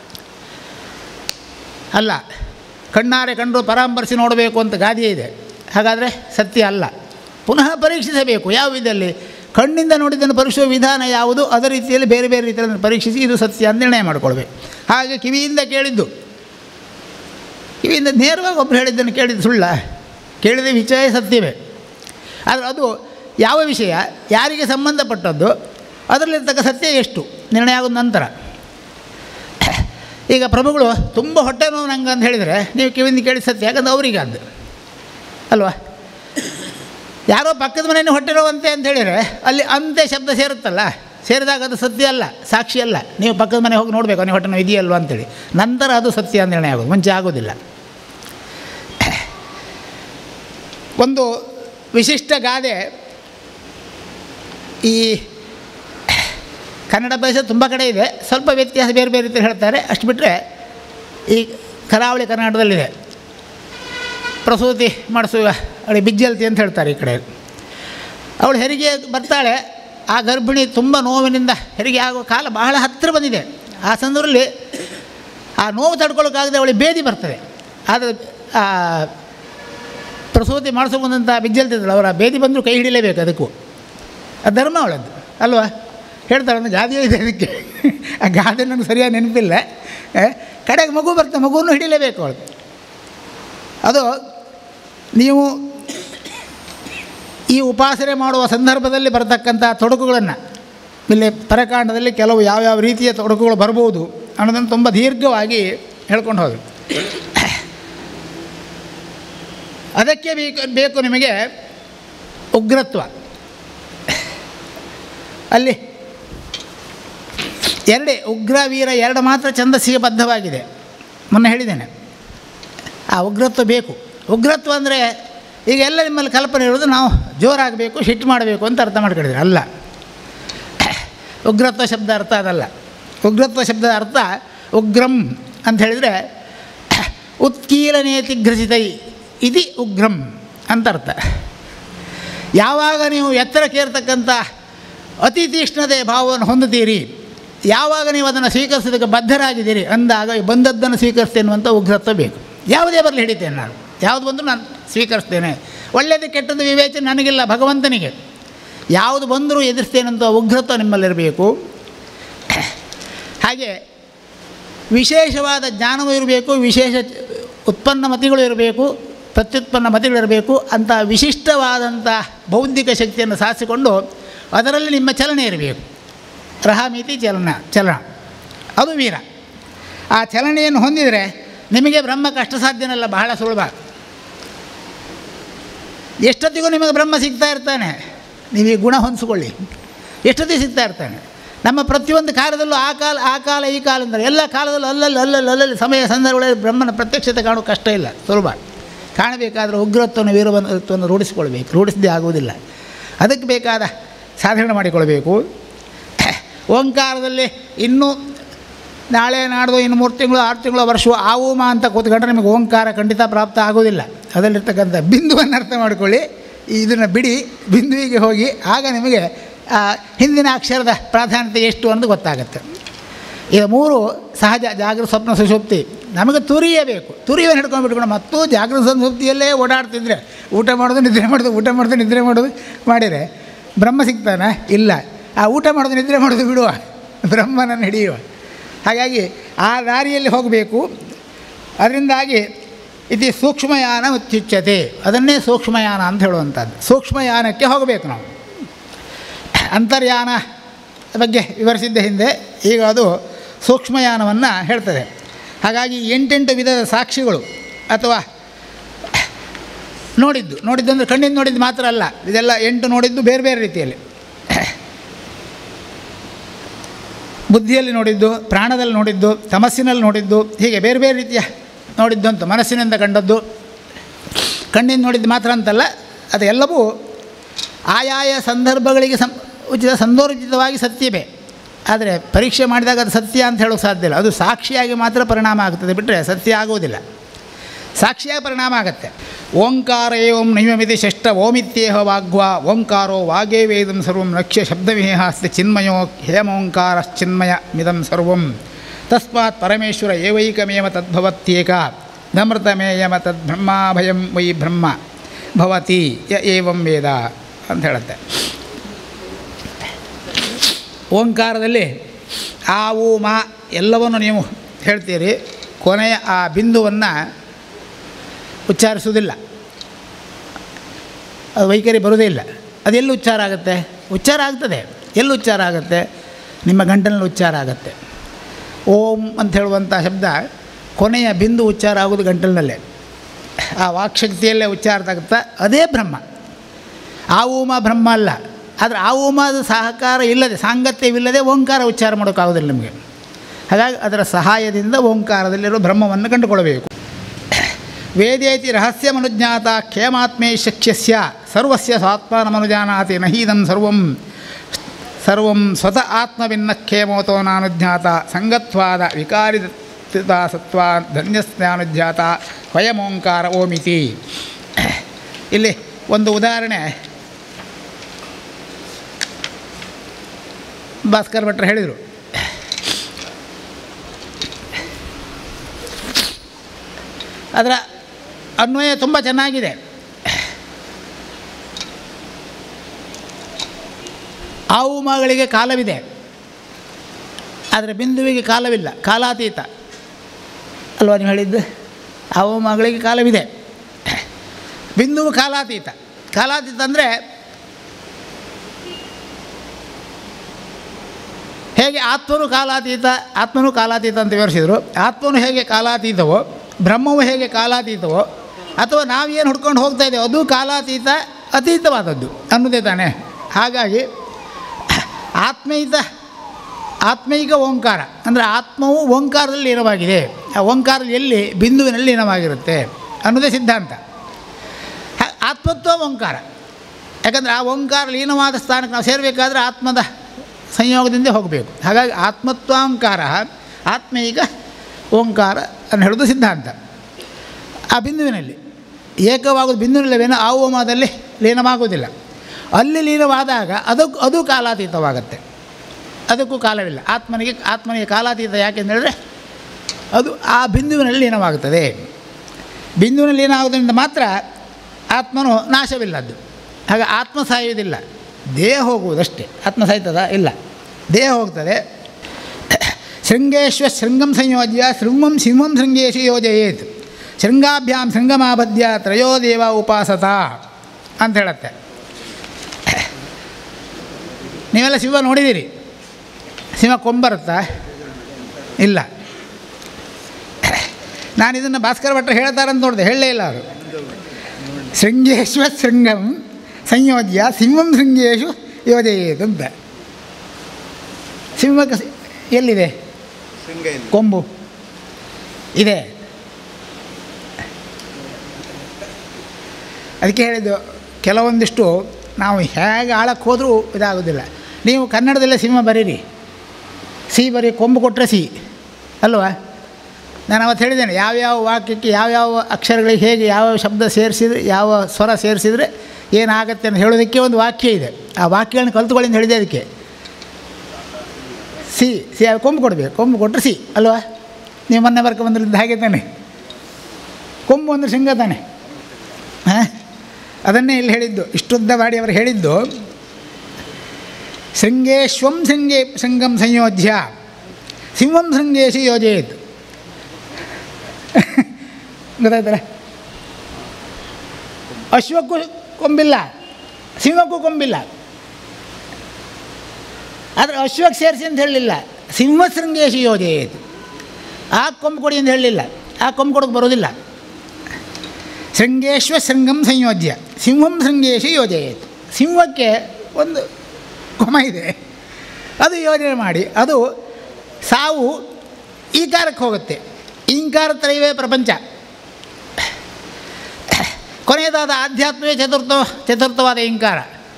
Speaker 3: ಅಲ್ಲ ಕಣ್ಣಾರೆ ಕಂಡು ಪರಾಂಬರಿಸಿ ನೋಡಬೇಕು ಅಂತ ಗಾದೆ ಇದೆ ಹಾಗಾದರೆ ಸತ್ಯ ಅಲ್ಲ ಪುನಃ ಪರೀಕ್ಷಿಸಬೇಕು ಯಾವ ವಿಧದಲ್ಲಿ ಕಣ್ಣಿಂದ ನೋಡಿದ್ದನ್ನು ಪರೀಕ್ಷಿಸುವ ವಿಧಾನ ಯಾವುದು ಅದರ ರೀತಿಯಲ್ಲಿ ಬೇರೆ ಬೇರೆ ರೀತಿಯಲ್ಲಿ ಪರೀಕ್ಷಿಸಿ ಇದು ಸತ್ಯ ಅಂತ ನಿರ್ಣಯ ಮಾಡಿಕೊಳ್ಬೇಕು ಹಾಗೆ ಕಿವಿಯಿಂದ ಕೇಳಿದ್ದು ಕಿವಿಯಿಂದ ನೇರವಾಗಿ ಒಬ್ಬರು ಹೇಳಿದ್ದನ್ನು ಕೇಳಿದ್ದು ಸುಳ್ಳ ಕೇಳಿದ ವಿಷಯ ಸತ್ಯವೇ ಆದರೆ ಅದು ಯಾವ ವಿಷಯ ಯಾರಿಗೆ ಸಂಬಂಧಪಟ್ಟದ್ದು ಅದರಲ್ಲಿರ್ತಕ್ಕ ಸತ್ಯ ಎಷ್ಟು ನಿರ್ಣಯ ಆಗೋದ ನಂತರ ಈಗ ಪ್ರಭುಗಳು ತುಂಬ ಹೊಟ್ಟೆ ನೋವು ನಂಗೆ ಅಂತ ಹೇಳಿದರೆ ನೀವು ಕಿವಿಯಿಂದ ಕೇಳಿ ಸತ್ಯ ಯಾಕಂದ್ರೆ ಅವರಿಗೆ ಅದು ಅಲ್ವಾ ಯಾರೋ ಪಕ್ಕದ ಮನೆಯನ್ನು ಹೊಟ್ಟೆ ನೋವಂತೆ ಅಂತ ಹೇಳಿದರೆ ಅಲ್ಲಿ ಅಂತೆ ಶಬ್ದ ಸೇರುತ್ತಲ್ಲ ಸೇರಿದಾಗ ಅದು ಸತ್ಯ ಅಲ್ಲ ಸಾಕ್ಷಿ ಅಲ್ಲ ನೀವು ಪಕ್ಕದ ಮನೆ ಹೋಗಿ ನೋಡಬೇಕು ನೀವು ಹೊಟ್ಟೆ ನೋವು ಇದೆಯಲ್ವ ಅಂತೇಳಿ ನಂತರ ಅದು ಸತ್ಯ ಅಂತ ನಿರ್ಣಯ ಆಗೋದು ಮುಂಚೆ ಆಗೋದಿಲ್ಲ ಒಂದು ವಿಶಿಷ್ಟ ಗಾದೆ ಈ ಕನ್ನಡ ಭಾಷೆ ತುಂಬ ಕಡೆ ಇದೆ ಸ್ವಲ್ಪ ವ್ಯತ್ಯಾಸ ಬೇರೆ ಬೇರೆ ರೀತಿ ಹೇಳ್ತಾರೆ ಅಷ್ಟು ಬಿಟ್ಟರೆ ಈ ಕರಾವಳಿ ಕರ್ನಾಟಕದಲ್ಲಿದೆ ಪ್ರಸೂತಿ ಮಾಡಿಸುವ ಅವಳಿಗೆ ಬಿಜ್ಜಲ್ತಿ ಅಂತ ಹೇಳ್ತಾರೆ ಈ ಕಡೆ ಅವಳು ಹೆರಿಗೆ ಬರ್ತಾಳೆ ಆ ಗರ್ಭಿಣಿ ತುಂಬ ನೋವಿನಿಂದ ಹೆರಿಗೆ ಆಗುವ ಕಾಲ ಬಹಳ ಹತ್ತಿರ ಬಂದಿದೆ ಆ ಸಂದರ್ಭದಲ್ಲಿ ಆ ನೋವು ತಡ್ಕೊಳ್ಳೋಕ್ಕಾಗದೆ ಅವಳಿಗೆ ಬೇದಿ ಬರ್ತದೆ ಆದರೆ ಆ ಪ್ರಸೂತಿ ಮಾಡಿಸೋ ಬಂದಂಥ ಬಿಜ್ಜಲ್ತಿದ್ದಳು ಅವರ ಬೇದಿ ಬಂದರೂ ಕೈ ಹಿಡಿಲೇಬೇಕು ಅದಕ್ಕೂ ಅದು ಧರ್ಮ ಅವಳದ್ದು ಅಲ್ವಾ ಹೇಳ್ತಾಳೆ ಒಂದು ಗಾದೆ ಇದೆ ಅದಕ್ಕೆ ಆ ಗಾದೆ ನನಗೆ ಸರಿಯಾಗಿ ನೆನಪಿಲ್ಲ ಆ, ಕಡೆಗೆ ಮಗು ಬರ್ತದೆ ಮಗುವನ್ನು ಹಿಡಿಲೇಬೇಕು ಅವಳು ಅದು ನೀವು ಈ ಉಪಾಸನೆ ಮಾಡುವ ಸಂದರ್ಭದಲ್ಲಿ ಬರತಕ್ಕಂಥ ತೊಡಕುಗಳನ್ನು ಇಲ್ಲಿ ಪರಕಾಂಡದಲ್ಲಿ ಕೆಲವು ಯಾವ್ಯಾವ ರೀತಿಯ ತೊಡಕುಗಳು ಬರ್ಬೋದು ಅನ್ನೋದನ್ನು ತುಂಬ ದೀರ್ಘವಾಗಿ ಹೇಳ್ಕೊಂಡು ಹೋದರು ಅದಕ್ಕೆ ಬೇಕು ಬೇಕು ನಿಮಗೆ ಉಗ್ರತ್ವ ಅಲ್ಲಿ ಎರಡೇ ಉಗ್ರ ವೀರ ಎರಡು ಮಾತ್ರ ಛಂದಸ್ಸಿಗೆ ಬದ್ಧವಾಗಿದೆ ಮೊನ್ನೆ ಹೇಳಿದ್ದೇನೆ ಆ ಉಗ್ರತ್ವ ಬೇಕು ಉಗ್ರತ್ವ ಅಂದರೆ ಈಗ ಎಲ್ಲ ನಿಮ್ಮಲ್ಲಿ ಕಲ್ಪನೆ ಇರೋದು ನಾವು ಜೋರಾಗಬೇಕು ಶಿಟ್ ಮಾಡಬೇಕು ಅಂತ ಅರ್ಥ ಮಾಡ್ಕೊಂಡಿದ್ರೆ ಅಲ್ಲ ಉಗ್ರತ್ವ ಶಬ್ದ ಅರ್ಥ ಅದಲ್ಲ ಉಗ್ರತ್ವ ಶಬ್ದದ ಅರ್ಥ ಉಗ್ರಂ ಅಂತ ಹೇಳಿದರೆ ಉತ್ಕೀಲನೇತಿ ಘ್ರಸಿತೈ ಇತಿ ಉಗ್ರಂ ಅಂತ ಅರ್ಥ ಯಾವಾಗ ನೀವು ಎತ್ತರಕ್ಕೇರ್ತಕ್ಕಂಥ ಅತಿ ತೀಕ್ಷ್ಣತೆ ಭಾವವನ್ನು ಹೊಂದುತ್ತೀರಿ ಯಾವಾಗ ನೀವು ಅದನ್ನು ಸ್ವೀಕರಿಸೋದಕ್ಕೆ ಬದ್ಧರಾಗಿದ್ದೀರಿ ಅಂದಾಗ ಬಂದದ್ದನ್ನು ಸ್ವೀಕರಿಸ್ತೇನೆ ಅನ್ನುವಂಥ ಉಗ್ರತ್ವ ಬೇಕು ಯಾವುದೇ ಬರಲಿ ಹಿಡಿತೇನೆ ನಾನು ಯಾವುದು ಬಂದರೂ ನಾನು ಸ್ವೀಕರಿಸ್ತೇನೆ ಒಳ್ಳೆಯದು ಕೆಟ್ಟದ್ದು ವಿವೇಚನೆ ನನಗಿಲ್ಲ ಭಗವಂತನಿಗೆ ಯಾವುದು ಬಂದರೂ ಎದುರಿಸ್ತೇನಂತ ಉಗ್ರತ್ವ ನಿಮ್ಮಲ್ಲಿರಬೇಕು ಹಾಗೆ ವಿಶೇಷವಾದ ಜ್ಞಾನವೂ ಇರಬೇಕು ವಿಶೇಷ ಉತ್ಪನ್ನ ಮತಿಗಳು ಇರಬೇಕು ಪ್ರತ್ಯುತ್ಪನ್ನ ಮತಿಗಳಿರಬೇಕು ಅಂಥ ವಿಶಿಷ್ಟವಾದಂಥ ಬೌದ್ಧಿಕ ಶಕ್ತಿಯನ್ನು ಸಾಧಿಸಿಕೊಂಡು ಅದರಲ್ಲಿ ನಿಮ್ಮ ಚಲನೆ ಇರಬೇಕು ರಹಮಿತಿ ಚಲನ ಚಲನ ಅದು ವೀರ ಆ ಚಲನೆಯನ್ನು ಹೊಂದಿದರೆ ನಿಮಗೆ ಬ್ರಹ್ಮ ಕಷ್ಟ ಸಾಧ್ಯನಲ್ಲ ಬಹಳ ಸುಲಭ ಎಷ್ಟೊತ್ತಿಗೂ ನಿಮಗೆ ಬ್ರಹ್ಮ ಸಿಗ್ತಾ ಇರ್ತಾನೆ ನೀವು ಈ ಗುಣ ಹೊಂದಿಸ್ಕೊಳ್ಳಿ ಎಷ್ಟೊತ್ತಿಗೆ ಸಿಗ್ತಾ ಇರ್ತಾನೆ ನಮ್ಮ ಪ್ರತಿಯೊಂದು ಕಾರ್ಯದಲ್ಲೂ ಆ ಕಾಲ ಆ ಕಾಲ ಈ ಕಾಲ ಅಂದರೆ ಎಲ್ಲ ಕಾಲದಲ್ಲೂ ಅಲ್ಲಲ್ಲಿ ಅಲ್ಲಲ್ಲಿ ಅಲ್ಲಲ್ಲಿ ಸಮಯ ಸಂದರ್ಭಗಳಲ್ಲಿ ಬ್ರಹ್ಮನ ಪ್ರತ್ಯಕ್ಷತೆ ಕಾಣೋ ಕಷ್ಟ ಇಲ್ಲ ಸುಲಭ ಕಾಣಬೇಕಾದ್ರೆ ಉಗ್ರತ್ವವನ್ನು ವೀರತ್ವವನ್ನು ರೂಢಿಸಿಕೊಳ್ಬೇಕು ರೂಢಿಸದೇ ಆಗುವುದಿಲ್ಲ ಅದಕ್ಕೆ ಬೇಕಾದ ಸಾಧನೆ ಮಾಡಿಕೊಳ್ಬೇಕು ಓಂಕಾರದಲ್ಲಿ ಇನ್ನೂ ನಾಳೆ ನಾಡ್ದು ಇನ್ನು ಮೂರು ತಿಂಗಳು ಆರು ತಿಂಗಳು ವರ್ಷವು ಆವುಮ ಅಂತ ಕೂತ್ಕೊಂಡ್ರೆ ನಿಮಗೆ ಓಂಕಾರ ಖಂಡಿತ ಪ್ರಾಪ್ತ ಆಗೋದಿಲ್ಲ ಅದರಲ್ಲಿರ್ತಕ್ಕಂಥ ಬಿಂದುವನ್ನು ಅರ್ಥ ಮಾಡಿಕೊಳ್ಳಿ ಇದನ್ನು ಬಿಡಿ ಬಿಂದುವಿಗೆ ಹೋಗಿ ಆಗ ನಿಮಗೆ ಆ ಹಿಂದಿನ ಅಕ್ಷರದ ಪ್ರಾಧಾನ್ಯತೆ ಎಷ್ಟು ಅಂತ ಗೊತ್ತಾಗುತ್ತೆ ಇದು ಮೂರು ಸಹಜ ಜಾಗೃತ ಸ್ವಪ್ನ ಸುಷುಪ್ತಿ ನಮಗೆ ತುರಿಯಬೇಕು ತುರಿಯನ್ನು ಹಿಡ್ಕೊಂಡು ಬಿಟ್ಕೊಂಡು ಮತ್ತು ಜಾಗೃತ ಸುಷುಪ್ತಿಯಲ್ಲೇ ಓಡಾಡ್ತಿದ್ರೆ ಊಟ ಮಾಡೋದು ನಿದ್ರೆ ಮಾಡೋದು ಊಟ ಮಾಡೋದು ನಿದ್ರೆ ಮಾಡೋದು ಮಾಡಿದರೆ ಬ್ರಹ್ಮ ಸಿಗ್ತಾನ ಇಲ್ಲ ಆ ಊಟ ಮಾಡೋದು ನಿದ್ರೆ ಮಾಡೋದು ಬಿಡುವ ಬ್ರಹ್ಮನನ್ನು ಹಿಡಿಯುವ ಹಾಗಾಗಿ ಆ ದಾರಿಯಲ್ಲಿ ಹೋಗಬೇಕು ಅದರಿಂದಾಗಿ ಇದು ಸೂಕ್ಷ್ಮಯಾನ ಉತ್ಯುಚ್ಯತೆ ಅದನ್ನೇ ಸೂಕ್ಷ್ಮಯಾನ ಅಂತ ಹೇಳುವಂಥದ್ದು ಸೂಕ್ಷ್ಮಯಾನಕ್ಕೆ ಹೋಗಬೇಕು ನಾವು ಅಂತರ್ಯಾನ ಬಗ್ಗೆ ವಿವರಿಸಿದ್ದ ಹಿಂದೆ ಈಗ ಅದು ಸೂಕ್ಷ್ಮಯಾನವನ್ನು ಹೇಳ್ತದೆ ಹಾಗಾಗಿ ಎಂಟೆಂಟು ವಿಧದ ಸಾಕ್ಷಿಗಳು ಅಥವಾ ನೋಡಿದ್ದು ನೋಡಿದ್ದು ಅಂದರೆ ಕಣ್ಣಿಂದ ನೋಡಿದ್ದು ಮಾತ್ರ ಅಲ್ಲ ಇದೆಲ್ಲ ಎಂಟು ನೋಡಿದ್ದು ಬೇರೆ ಬೇರೆ ರೀತಿಯಲ್ಲಿ ಬುದ್ಧಿಯಲ್ಲಿ ನೋಡಿದ್ದು ಪ್ರಾಣದಲ್ಲಿ ನೋಡಿದ್ದು ತಮಸ್ಸಿನಲ್ಲಿ ನೋಡಿದ್ದು ಹೀಗೆ ಬೇರೆ ಬೇರೆ ರೀತಿಯ ನೋಡಿದ್ದು ಅಂತ ಮನಸ್ಸಿನಿಂದ ಕಂಡದ್ದು ಕಣ್ಣಿಂದ ನೋಡಿದ್ದು ಮಾತ್ರ ಅಂತಲ್ಲ ಅದೆಲ್ಲವೂ ಆಯಾಯ ಸಂದರ್ಭಗಳಿಗೆ ಸಂ ಉಚಿತ ಸಂದರ್ಭೋಚಿತವಾಗಿ ಸತ್ಯವೇ ಆದರೆ ಪರೀಕ್ಷೆ ಮಾಡಿದಾಗ ಅದು ಸತ್ಯ ಅಂತ ಹೇಳೋಕ್ಕೆ ಸಾಧ್ಯ ಇಲ್ಲ ಅದು ಸಾಕ್ಷಿಯಾಗಿ ಮಾತ್ರ ಪರಿಣಾಮ ಆಗ್ತದೆ ಬಿಟ್ಟರೆ ಸತ್ಯ ಆಗುವುದಿಲ್ಲ ಸಾಕ್ಷಿಯಾಗಿ ಪರಿಣಾಮ ಆಗುತ್ತೆ ಓಂಕಾರ ಏವಂ ನೈವಮಿತಿ ಷಷ್ಟ ಓಮಿತ್ಯೇಹ ವಾಗ್ವಾ ಓಂಕಾರೋ ವಾಗೇ ವೇದಂ ಸರ್ವಂ ಲಕ್ಷ್ಯ ಶಬ್ದವಿಹೇಹ ಅಸ್ತಿ ಚಿನ್ಮಯೋ ಹೇಮೋಂಕಾರಶ್ಚಿನ್ಮಯ ಮಿದಂ ಸರ್ವಂ ತಸ್ಮಾತ್ ಪರಮೇಶ್ವರ ಏವೈಕಮೇವ ತದ್ಭವತ್ಯೇಕ ನಮೃತಮೇಯಮ ತದ್ಬ್ರಹ್ಮಾಭಯಂ ವೈ ಬ್ರಹ್ಮ ಭವತಿ ಯ ಏವಂ ವೇದ ಅಂತ ಹೇಳುತ್ತೆ ಓಂಕಾರದಲ್ಲಿ ಆ ಊ ಮಾ ಎಲ್ಲವನ್ನು ನೀವು ಹೇಳ್ತೀರಿ ಕೊನೆಯ ಆ ಬಿಂದುವನ್ನು ಉಚ್ಚಾರಿಸುವುದಿಲ್ಲ ಅದು ವೈಖರಿ ಬರೋದೇ ಇಲ್ಲ ಅದೆಲ್ಲಿ ಉಚ್ಚಾರ ಆಗುತ್ತೆ ಉಚ್ಚಾರ ಆಗ್ತದೆ ಎಲ್ಲಿ ಉಚ್ಚಾರ ಆಗುತ್ತೆ ನಿಮ್ಮ ಗಂಟಲಿನಲ್ಲಿ ಉಚ್ಚಾರ ಆಗುತ್ತೆ ಓಂ ಅಂತ ಹೇಳುವಂಥ ಶಬ್ದ ಕೊನೆಯ ಬಿಂದು ಉಚ್ಚಾರ ಆಗೋದು ಗಂಟಲಿನಲ್ಲೇ ಆ ವಾಕ್ಶಕ್ತಿಯಲ್ಲೇ ಉಚ್ಚಾರ ಆಗುತ್ತಾ ಅದೇ ಬ್ರಹ್ಮ ಆ ಊಮ ಬ್ರಹ್ಮ ಅಲ್ಲ ಆದರೆ ಆ ಊಮದ ಸಹಕಾರ ಇಲ್ಲದೆ ಸಾಂಗತ್ಯವಿಲ್ಲದೆ ಓಂಕಾರ ಉಚ್ಚಾರ ಮಾಡೋಕ್ಕಾಗೋದಿಲ್ಲ ನಿಮಗೆ ಹಾಗಾಗಿ ಅದರ ಸಹಾಯದಿಂದ ಓಂಕಾರದಲ್ಲಿರೋ ಬ್ರಹ್ಮವನ್ನು ಕಂಡುಕೊಳ್ಳಬೇಕು ವೇದೇತಿ ರಹಸ್ಯಮನುಜ್ಞಾತ ಕ್ಷೇಮಾತ್ಮೇ ಶಕ್ಷ್ಯಸ್ಯ ಸರ್ವಸ್ಯ ಸ್ವಾತ್ಮಾನಮನುಜಾನಾತಿ ನಹೀದಂ ಸರ್ವಂ ಸರ್ವಂ ಸ್ವತಃ ಆತ್ಮವಿನ್ನ ಖೇಮೋತೋ ನಾನುಜ್ಞಾತ ಸಂಗತ್ವಾದ ವಿಕಾರಿತ ಸತ್ವ ಧನ್ಯಸ್ನಾನುಜ್ಞಾತ ಸ್ವಯಮೋಂಕಾರ ಓಮಿತಿ ಇಲ್ಲಿ ಒಂದು ಉದಾಹರಣೆ ಭಾಸ್ಕರ್ ಭಟ್ರು ಹೇಳಿದರು ಅದರ ಅನ್ವಯ ತುಂಬ ಚೆನ್ನಾಗಿದೆ ಆವು ಮಗಳಿಗೆ ಕಾಲವಿದೆ ಆದರೆ ಬಿಂದುವಿಗೆ ಕಾಲವಿಲ್ಲ ಕಾಲಾತೀತ ಅಲ್ವಾ ನೀವು ಹೇಳಿದ್ದು ಆವು ಮಗಳಿಗೆ ಕಾಲವಿದೆ ಬಿಂದುವು ಕಾಲಾತೀತ ಕಾಲಾತೀತ ಅಂದರೆ ಹೇಗೆ ಆತ್ಮನು ಕಾಲಾತೀತ ಆತ್ಮನು ಕಾಲಾತೀತ ಅಂತ ವಿವರಿಸಿದರು ಆತ್ಮನು ಹೇಗೆ ಕಾಲಾತೀತವೋ ಬ್ರಹ್ಮವು ಹೇಗೆ ಕಾಲಾತೀತವೋ ಅಥವಾ ನಾವೇನು ಹುಡ್ಕೊಂಡು ಹೋಗ್ತಾ ಇದ್ದೇವೆ ಅದು ಕಾಲಾತೀತ ಅತೀತವಾದದ್ದು ಅನ್ನೋದೇ ತಾನೇ ಹಾಗಾಗಿ ಆತ್ಮೀತ ಆತ್ಮೈಕ ಓಂಕಾರ ಅಂದರೆ ಆತ್ಮವು ಓಂಕಾರದಲ್ಲಿ ಲೀನವಾಗಿದೆ ಆ ಓಂಕಾರ ಎಲ್ಲಿ ಬಿಂದುವಿನಲ್ಲಿ ಲೀನವಾಗಿರುತ್ತೆ ಅನ್ನೋದೇ ಸಿದ್ಧಾಂತ ಹ- ಆತ್ಮತ್ವ ಓಂಕಾರ ಯಾಕಂದರೆ ಆ ಓಂಕಾರ ಲೀನವಾದ ಸ್ಥಾನಕ್ಕೆ ನಾವು ಸೇರಬೇಕಾದ್ರೆ ಆತ್ಮದ ಸಂಯೋಗದಿಂದ ಹೋಗಬೇಕು ಹಾಗಾಗಿ ಆತ್ಮತ್ವಾಂಕಾರ ಆತ್ಮೀಕ ಓಂಕಾರ ಅಂತ ಹೇಳೋದು ಸಿದ್ಧಾಂತ ಆ ಬಿಂದುವಿನಲ್ಲಿ ಏಕವಾಗೋದು ಬಿಂದುವಿನಲ್ಲಿವೇನೋ ಆ ಓಮದಲ್ಲಿ ಲೀನವಾಗುವುದಿಲ್ಲ ಅಲ್ಲಿ ಲೀನವಾದಾಗ ಅದಕ್ಕೂ ಅದು ಕಾಲಾತೀತವಾಗುತ್ತೆ ಅದಕ್ಕೂ ಕಾಲವಿಲ್ಲ ಆತ್ಮನಿಗೆ ಆತ್ಮನಿಗೆ ಕಾಲಾತೀತ ಯಾಕೆಂದೇಳಿದ್ರೆ ಅದು ಆ ಬಿಂದುವಿನಲ್ಲಿ ಲೀನವಾಗುತ್ತದೆ ಬಿಂದುವಿನಲ್ಲಿ ಲೀನವಾಗೋದ್ರಿಂದ ಮಾತ್ರ ಆತ್ಮನು ನಾಶವಿಲ್ಲದ್ದು ಹಾಗೆ ಆತ್ಮ ಸಾಯುವುದಿಲ್ಲ ದೇಹ ಹೋಗುವುದಷ್ಟೇ ಆತ್ಮ ಸಾಯ್ತದ ಇಲ್ಲ ದೇಹ ಹೋಗ್ತದೆ ಶೃಂಗೇಶ್ವ ಶೃಂಗಂ ಸಂಯೋಜ್ಯ ಶೃಂಗಂ ಸಿಂಹಂ ಶೃಂಗೇಶು ಯೋಜಯೇತ್ ಶೃಂಗಾಭ್ಯಾಂ ಶೃಂಗಮಾಬದ್ಯ ತ್ರಯೋದೇವ ಉಪಾಸತ ಅಂತ ಹೇಳುತ್ತೆ ನೀವೆಲ್ಲ ಶಿವ ನೋಡಿದ್ದೀರಿ ಸಿಂಹ ಕೊಂಬರುತ್ತಾ ಇಲ್ಲ ನಾನು ಇದನ್ನು ಭಾಸ್ಕರ ಭಟ್ರು ಹೇಳ್ತಾರಂತ ನೋಡಿದೆ ಹೇಳಲೇ ಇಲ್ಲ ಅವರು ಶೃಂಗೇಶ್ವ ಶೃಂಗಂ ಸಂಯೋಜ್ಯ ಸಿಂಹಂ ಶೃಂಗೇಶು ಯೋಜಯೇತು ಅಂತ ಸಿಂಹಕ್ಕೆ ಸಿ- ಎಲ್ಲಿದೆ ಕೊಂಬು ಇದೆ ಅದಕ್ಕೆ ಹೇಳಿದ್ದು ಕೆಲವೊಂದಿಷ್ಟು ನಾವು ಹೇಗೆ ಆಳಕ್ಕೆ ಹೋದರೂ ಇದಾಗೋದಿಲ್ಲ ನೀವು ಕನ್ನಡದಲ್ಲೇ ಸಿಂಹ ಬರೀರಿ ಸಿ ಬರೀ ಕೊಂಬು ಕೊಟ್ಟರೆ ಸಿ ಅಲ್ವಾ ನಾನು ಅವತ್ತು ಹೇಳಿದ್ದೇನೆ ಯಾವ್ಯಾವ ವಾಕ್ಯಕ್ಕೆ ಯಾವ್ಯಾವ ಅಕ್ಷರಗಳಿಗೆ ಹೇಗೆ ಯಾವ ಶಬ್ದ ಸೇರಿಸಿದ್ರೆ ಯಾವ ಸ್ವರ ಸೇರಿಸಿದರೆ ಏನಾಗುತ್ತೆ ಅಂತ ಹೇಳೋದಕ್ಕೆ ಒಂದು ವಾಕ್ಯ ಇದೆ ಆ ವಾಕ್ಯಗಳನ್ನು ಕಲ್ತ್ಕೊಳ್ಳಿ ಅಂತ ಹೇಳಿದೆ ಅದಕ್ಕೆ ಸಿ ಸಿ ಅದು ಕೊಂಬು ಕೊಡಬೇಕು ಕೊಂಬು ಕೊಟ್ಟರೆ ಸಿ ಅಲ್ವಾ ನೀವು ಮೊನ್ನೆ ಬರ್ಕೊ ಬಂದ್ರಿಂದ ಹಾಗೆ ತಾನೆ ಕೊಂಬು ಅಂದರೆ ಸಿಂಗ ತಾನೆ ಹಾಂ ಅದನ್ನೇ ಇಲ್ಲಿ ಹೇಳಿದ್ದು ಇಷ್ಟುದ್ದ ಮಾಡಿ ಅವರು ಹೇಳಿದ್ದು ಶೃಂಗೇಶ್ವಂ ಶೃಂಗೇ ಶೃಂಗಂ ಸಂಯೋಜ್ಯ ಸಿಂಹಂ ಶೃಂಗೇಶಿ ಯೋಜಯೇತು ಗೊತ್ತಾಯ್ತಲ್ಲ ಅಶ್ವಕ್ಕೂ ಕೊಂಬಿಲ್ಲ ಸಿಂಹಕ್ಕೂ ಕೊಂಬಿಲ್ಲ ಆದರೆ ಅಶ್ವಕ್ಕೆ ಸೇರಿಸಿ ಅಂತ ಹೇಳಲಿಲ್ಲ ಸಿಂಹ ಶೃಂಗೇಶಿ ಯೋಜಯೇತು ಆ ಕೊಂಬು ಕೊಡಿ ಅಂತ ಹೇಳಲಿಲ್ಲ ಆ ಕೊಂಬು ಕೊಡೋಕೆ ಬರೋದಿಲ್ಲ ಶೃಂಗೇಶ್ವ ಶೃಂಗಂ ಸಂಯೋಜ್ಯ ಸಿಂಹಂ ಶೃಂಗೇಶಿ ಯೋಜಯೇತು ಸಿಂಹಕ್ಕೆ ಒಂದು ಕೊಮ ಇದೆ ಅದು ಯೋಜನೆ ಮಾಡಿ ಅದು ಸಾವು ಈಕಾರಕ್ಕೆ ಹೋಗುತ್ತೆ ಇಂಕಾರ ತ್ರಯವೇ ಪ್ರಪಂಚ ಕೊನೆಯದಾದ ಆಧ್ಯಾತ್ಮವೇ ಚತುರ್ಥ ಚತುರ್ಥವಾದ ಇಂಕಾರ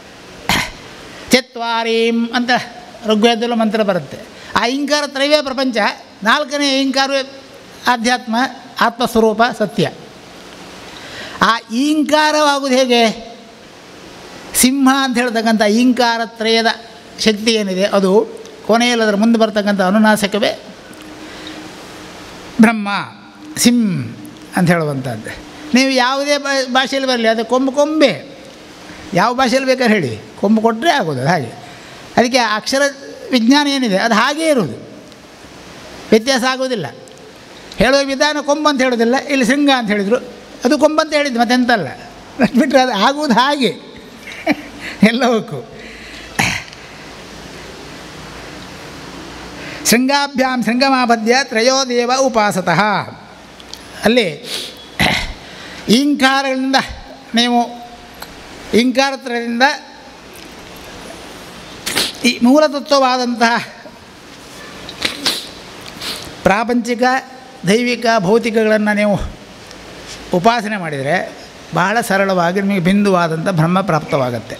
Speaker 3: ಚತ್ವಾರೀಂ ಅಂತ ಋಗ್ವೇದದಲ್ಲೂ ಮಂತ್ರ ಬರುತ್ತೆ ಆ ಇಂಕಾರ ತ್ರಯವೇ ಪ್ರಪಂಚ ನಾಲ್ಕನೇ ಇಂಕಾರವೇ ಆಧ್ಯಾತ್ಮ ಆತ್ಮಸ್ವರೂಪ ಸತ್ಯ ಆ ಈಂಕಾರವಾಗುವುದು ಹೇಗೆ ಸಿಂಹ ಅಂತ ಹೇಳ್ತಕ್ಕಂಥ ಈಂಕಾರ ತ್ರಯದ ಶಕ್ತಿ ಏನಿದೆ ಅದು ಕೊನೆಯಲ್ಲಿ ಅದರ ಮುಂದೆ ಬರ್ತಕ್ಕಂಥ ಅನುನಾಸಕವೇ ಬ್ರಹ್ಮ ಸಿಂ ಅಂತ ಹೇಳುವಂಥದ್ದು ನೀವು ಯಾವುದೇ ಭಾ- ಭಾಷೆಯಲ್ಲಿ ಬರಲಿ ಅದು ಕೊಂಬು ಕೊಂಬೆ ಯಾವ ಭಾಷೆಯಲ್ಲಿ ಬೇಕಾದ್ರೆ ಹೇಳಿ ಕೊಂಬು ಕೊಟ್ಟರೆ ಆಗೋದು ಅದು ಹಾಗೆ ಅದಕ್ಕೆ ಆ ಅಕ್ಷರ ವಿಜ್ಞಾನ ಏನಿದೆ ಅದು ಹಾಗೇ ಇರುವುದು ವ್ಯತ್ಯಾಸ ಆಗೋದಿಲ್ಲ ಹೇಳುವ ವಿಧಾನ ಕೊಂಬು ಅಂತ ಹೇಳೋದಿಲ್ಲ ಇಲ್ಲಿ ಶೃಂಗ ಅಂತ ಹೇಳಿದರು ಅದು ಕೊಂಬು ಅಂತ ಹೇಳಿದ್ದು ಮತ್ತೆಂತಲ್ಲ ಅಷ್ಟು ಬಿಟ್ಟರೆ ಅದು ಆಗುವುದು ಹಾಗೆ ಎಲ್ಲವಕ್ಕೂ ಶೃಂಗಾಭ್ಯಾಂ ಶೃಂಗಮಾಪದ್ಯ ತ್ರಯೋದೇವ ಉಪಾಸತಃ ಅಲ್ಲಿ ಈಂಕಾರಗಳಿಂದ ನೀವು ಇಂಕಾರತ್ರದಿಂದ ಈ ಮೂಲತತ್ವವಾದಂತಹ ಪ್ರಾಪಂಚಿಕ ದೈವಿಕ ಭೌತಿಕಗಳನ್ನು ನೀವು ಉಪಾಸನೆ ಮಾಡಿದರೆ ಬಹಳ ಸರಳವಾಗಿ ನಿಮಗೆ ಬಿಂದುವಾದಂಥ ಬ್ರಹ್ಮ ಪ್ರಾಪ್ತವಾಗತ್ತೆ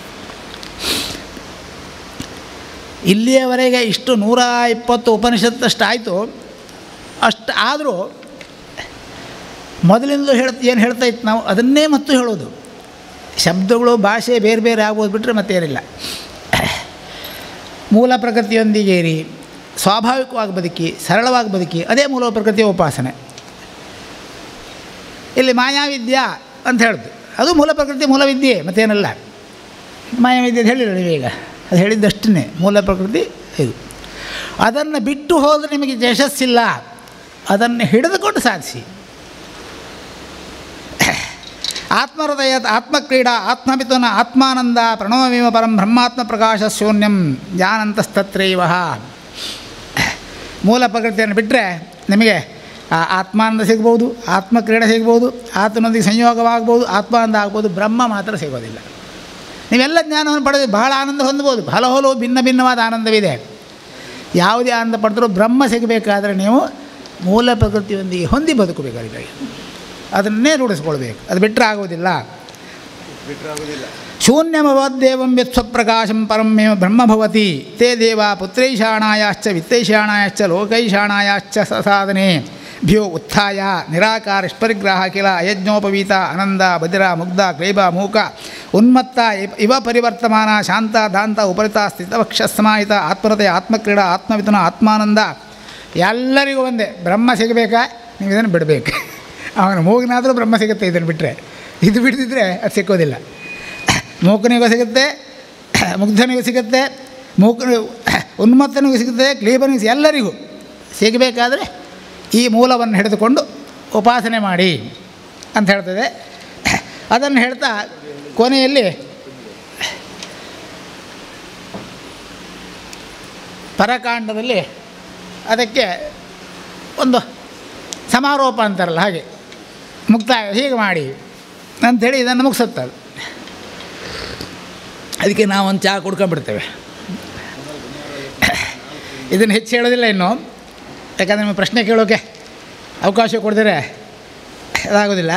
Speaker 3: ಇಲ್ಲಿಯವರೆಗೆ ಇಷ್ಟು ನೂರ ಇಪ್ಪತ್ತು ಉಪನಿಷತ್ತಷ್ಟು ಆಯಿತು ಅಷ್ಟು ಆದರೂ ಮೊದಲಿಂದಲೂ ಹೇಳ್ ಏನು ಹೇಳ್ತಾ ಇತ್ತು ನಾವು ಅದನ್ನೇ ಮತ್ತು ಹೇಳೋದು ಶಬ್ದಗಳು ಭಾಷೆ ಬೇರೆ ಬೇರೆ ಆಗೋದು ಬಿಟ್ಟರೆ ಮತ್ತೇನಿಲ್ಲ ಮೂಲ ಪ್ರಕೃತಿಯೊಂದಿಗೆ ಇರಿ ಸ್ವಾಭಾವಿಕವಾಗಿ ಬದುಕಿ ಸರಳವಾಗಿ ಬದುಕಿ ಅದೇ ಮೂಲ ಪ್ರಕೃತಿಯ ಉಪಾಸನೆ ಇಲ್ಲಿ ಮಾಯಾವಿದ್ಯಾ ಅಂತ ಹೇಳ್ದು ಅದು ಮೂಲ ಪ್ರಕೃತಿ ಮೂಲ ವಿದ್ಯೆ ಮತ್ತೇನಲ್ಲ ಮಾಯಾವಿದ್ಯೆ ಅಂತ ಹೇಳಿಲ್ಲ ನೀವೀಗ ಅದು ಹೇಳಿದ್ದಷ್ಟೇ ಮೂಲ ಪ್ರಕೃತಿ ಇದು ಅದನ್ನು ಬಿಟ್ಟು ಹೋದರೆ ನಿಮಗೆ ಯಶಸ್ಸಿಲ್ಲ ಅದನ್ನು ಹಿಡಿದುಕೊಂಡು ಸಾಧಿಸಿ ಆತ್ಮಹೃದಯ ಆತ್ಮಕ್ರೀಡಾ ಆತ್ಮಮಿಥುನ ಆತ್ಮಾನಂದ ಪ್ರಣವಮಿವ ಪರಂ ಬ್ರಹ್ಮಾತ್ಮ ಪ್ರಕಾಶ ಶೂನ್ಯಂ ಜಾನಂತಸ್ತತ್ರೈವ ಮೂಲ ಪ್ರಕೃತಿಯನ್ನು ಬಿಟ್ಟರೆ ನಿಮಗೆ ಆ ಆತ್ಮಾನಂದ ಸಿಗ್ಬೋದು ಆತ್ಮಕ್ರೀಡೆ ಸಿಗ್ಬೋದು ಆತ್ಮನೊಂದಿಗೆ ಸಂಯೋಗವಾಗ್ಬೋದು ಆತ್ಮಾನಂದ ಆಗ್ಬೋದು ಬ್ರಹ್ಮ ಮಾತ್ರ ಸಿಗೋದಿಲ್ಲ ನೀವೆಲ್ಲ ಜ್ಞಾನವನ್ನು ಪಡೆದು ಬಹಳ ಆನಂದ ಹೊಂದ್ಬೋದು ಹಲ ಹಲವು ಭಿನ್ನ ಭಿನ್ನವಾದ ಆನಂದವಿದೆ ಯಾವುದೇ ಆನಂದ ಪಡೆದರೂ ಬ್ರಹ್ಮ ಸಿಗಬೇಕಾದ್ರೆ ನೀವು ಮೂಲ ಪ್ರಕೃತಿಯೊಂದಿಗೆ ಹೊಂದಿ ಬದುಕಬೇಕಾಗಿದೆ ಅದನ್ನೇ ರೂಢಿಸ್ಕೊಳ್ಬೇಕು ಅದು ಬಿಟ್ಟರೆ ಆಗೋದಿಲ್ಲ ಶೂನ್ಯಮವದ್ದೇವಂ ಯತ್ಸ್ವಪ್ರಕಾಶಂ ಪರಮೇವ ಬ್ರಹ್ಮ ಭವತಿ ತೇ ದೇವ ಪುತ್ರೈಷಾಣಾಯಾಶ್ಚ ವಿತ್ತೈಷಾಣಾಯಾಶ್ಚ ಲೋಕೈಷಾಣಾಯಾಶ್ಚ ಸಸಾಧನೆ ಭ್ಯೋ ಉತ್ಥಾಯ ನಿರಾಕಾರ ಸ್ಪರಿಗ್ರಹ ಕಿಲ ಅಯಜ್ಞೋಪವೀತ ಆನಂದ ಬದಿರ ಮುಗ್ಧ ಕ್ಲೇಬ ಮೂಕ ಉನ್ಮತ್ತ ಇವ- ಇವ ಪರಿವರ್ತಮಾನ ಶಾಂತ ದಾಂತ ಉಪರಿತ ಸ್ಥಿತವಕ್ಷಸ್ಮಾಹಿತ ಆತ್ಮರತೆ ಆತ್ಮಕ್ರೀಡಾ ಆತ್ಮವಿತನ ಆತ್ಮಾನಂದ ಎಲ್ಲರಿಗೂ ಒಂದೇ ಬ್ರಹ್ಮ ಸಿಗಬೇಕಾ ನೀವು ಇದನ್ನು ಬಿಡಬೇಕು ಅವನ ಮೂಗಿನಾದರೂ ಬ್ರಹ್ಮ ಸಿಗುತ್ತೆ ಇದನ್ನು ಬಿಟ್ಟರೆ ಇದು ಬಿಡ್ತಿದ್ರೆ ಅದು ಸಿಕ್ಕೋದಿಲ್ಲ ಮೂಕನಿಗೂ ಸಿಗುತ್ತೆ ಮುಗ್ಧನಿಗೂ ಸಿಗುತ್ತೆ ಮೂಕ ಉನ್ಮತ್ತನಿಗೂ ಸಿಗುತ್ತೆ ಕ್ಲೀಬನಿಗೂ ಸಿ- ಎಲ್ಲರಿಗೂ ಸಿಗಬೇಕಾದ್ರೆ ಈ ಮೂಲವನ್ನು ಹಿಡಿದುಕೊಂಡು ಉಪಾಸನೆ ಮಾಡಿ ಅಂತ ಹೇಳ್ತದೆ ಅದನ್ನು ಹೇಳ್ತಾ ಕೊನೆಯಲ್ಲಿ ಪರಕಾಂಡದಲ್ಲಿ ಅದಕ್ಕೆ ಒಂದು ಸಮಾರೋಪ ಅಂತಾರಲ್ಲ ಹಾಗೆ ಮುಕ್ತಾಯ ಹೀಗೆ ಮಾಡಿ ಅಂಥೇಳಿ ಇದನ್ನು ಮುಗಿಸುತ್ತದು ಅದಕ್ಕೆ ನಾವು ಒಂದು ಚಹಾ ಕುಡ್ಕೊಂಡ್ಬಿಡ್ತೇವೆ ಇದನ್ನು ಹೆಚ್ಚು ಹೇಳೋದಿಲ್ಲ ಇನ್ನು ಯಾಕಂದರೆ ನಿಮ್ಮ ಪ್ರಶ್ನೆ ಕೇಳೋಕ್ಕೆ ಅವಕಾಶ ಕೊಡಿದ್ರೆ ಅದಾಗೋದಿಲ್ಲ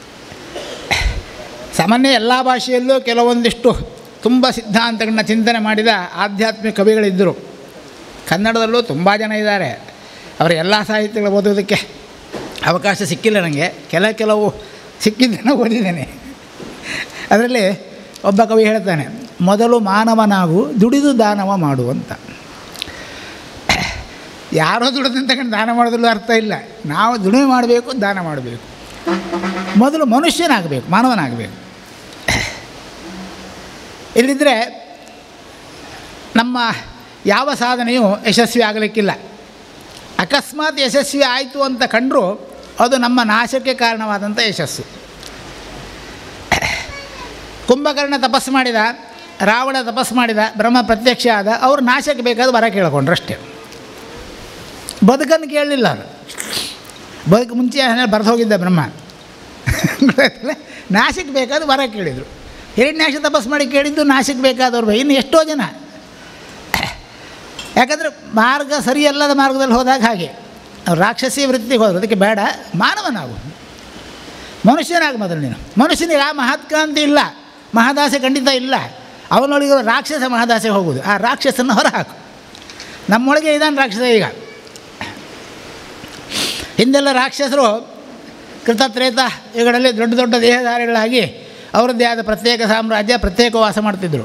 Speaker 3: ಸಾಮಾನ್ಯ ಎಲ್ಲ ಭಾಷೆಯಲ್ಲೂ ಕೆಲವೊಂದಿಷ್ಟು ತುಂಬ ಸಿದ್ಧಾಂತಗಳನ್ನ ಚಿಂತನೆ ಮಾಡಿದ ಆಧ್ಯಾತ್ಮಿಕ ಕವಿಗಳಿದ್ದರು ಕನ್ನಡದಲ್ಲೂ ತುಂಬ ಜನ ಇದ್ದಾರೆ ಅವರ ಎಲ್ಲ ಸಾಹಿತ್ಯಗಳು ಓದೋದಕ್ಕೆ ಅವಕಾಶ ಸಿಕ್ಕಿಲ್ಲ ನನಗೆ ಕೆಲ ಕೆಲವು ಸಿಕ್ಕಿದ್ದನ್ನು ಓದಿದ್ದೇನೆ ಅದರಲ್ಲಿ ಒಬ್ಬ ಕವಿ ಹೇಳ್ತಾನೆ ಮೊದಲು ಮಾನವನಾಗು ದುಡಿದು ದಾನವ ಮಾಡು ಅಂತ ಯಾರೋ ದುಡಿದಂತ ತಗೊಂಡು ದಾನ ಮಾಡೋದ್ರಲ್ಲೂ ಅರ್ಥ ಇಲ್ಲ ನಾವು ದುಡಿಮೆ ಮಾಡಬೇಕು ದಾನ ಮಾಡಬೇಕು ಮೊದಲು ಮನುಷ್ಯನಾಗಬೇಕು ಮಾನವನಾಗಬೇಕು ಇಲ್ಲಿದ್ದರೆ ನಮ್ಮ ಯಾವ ಸಾಧನೆಯೂ ಯಶಸ್ವಿ ಆಗಲಿಕ್ಕಿಲ್ಲ ಅಕಸ್ಮಾತ್ ಯಶಸ್ವಿ ಆಯಿತು ಅಂತ ಕಂಡರೂ ಅದು ನಮ್ಮ ನಾಶಕ್ಕೆ ಕಾರಣವಾದಂಥ ಯಶಸ್ಸು ಕುಂಭಕರ್ಣ ತಪಸ್ಸು ಮಾಡಿದ ರಾವಣ ತಪಸ್ಸು ಮಾಡಿದ ಬ್ರಹ್ಮ ಪ್ರತ್ಯಕ್ಷ ಆದ ಅವರು ನಾಶಕ್ಕೆ ಬೇಕಾದ ವರ ಕೇಳ್ಕೊಂಡ್ರು ಅಷ್ಟೇ ಬದುಕನ್ನು ಕೇಳಲಿಲ್ಲ ಅವರು ಬದುಕು ಮುಂಚೆ ಬರೆದು ಹೋಗಿದ್ದ ಬ್ರಹ್ಮ ಗೊತ್ತಾಯ್ತಲ್ಲ ನಾಶಕ್ಕೆ ಬೇಕಾದ ವರ ಕೇಳಿದರು ಹಿರಣ್ಯಾಕ್ಷ ತಪಸ್ಸು ಮಾಡಿ ಕೇಳಿದ್ದು ನಾಶಕ್ಕೆ ಬೇಕಾದವ್ರು ಇನ್ನು ಎಷ್ಟೋ ಜನ ಯಾಕಂದರೆ ಮಾರ್ಗ ಸರಿಯಲ್ಲದ ಮಾರ್ಗದಲ್ಲಿ ಹೋದಾಗ ಹಾಗೆ ಅವ್ರು ರಾಕ್ಷಸಿ ವೃತ್ತಿಗೆ ಹೋದ್ರು ಅದಕ್ಕೆ ಬೇಡ ಮಾನವನಾಗು ಮನುಷ್ಯನಾಗು ಮೊದಲು ನೀನು ಮನುಷ್ಯನಿಗೆ ಆ ಮಹತ್ಕಾಂತಿ ಇಲ್ಲ ಮಹದಾಸೆ ಖಂಡಿತ ಇಲ್ಲ ಅವನೊಳಗೆ ರಾಕ್ಷಸ ಮಹದಾಸೆ ಹೋಗುವುದು ಆ ರಾಕ್ಷಸನ್ನು ಹೊರಹಾಕು ನಮ್ಮೊಳಗೆ ಇದ್ದಾನೆ ರಾಕ್ಷಸ ಈಗ ಹಿಂದೆಲ್ಲ ರಾಕ್ಷಸರು ಕೃತತ್ರೇತ ಇವುಗಳಲ್ಲಿ ದೊಡ್ಡ ದೊಡ್ಡ ದೇಹಧಾರಿಗಳಾಗಿ ಅವರದ್ದೇ ಆದ ಪ್ರತ್ಯೇಕ ಸಾಮ್ರಾಜ್ಯ ಪ್ರತ್ಯೇಕ ವಾಸ ಮಾಡ್ತಿದ್ದರು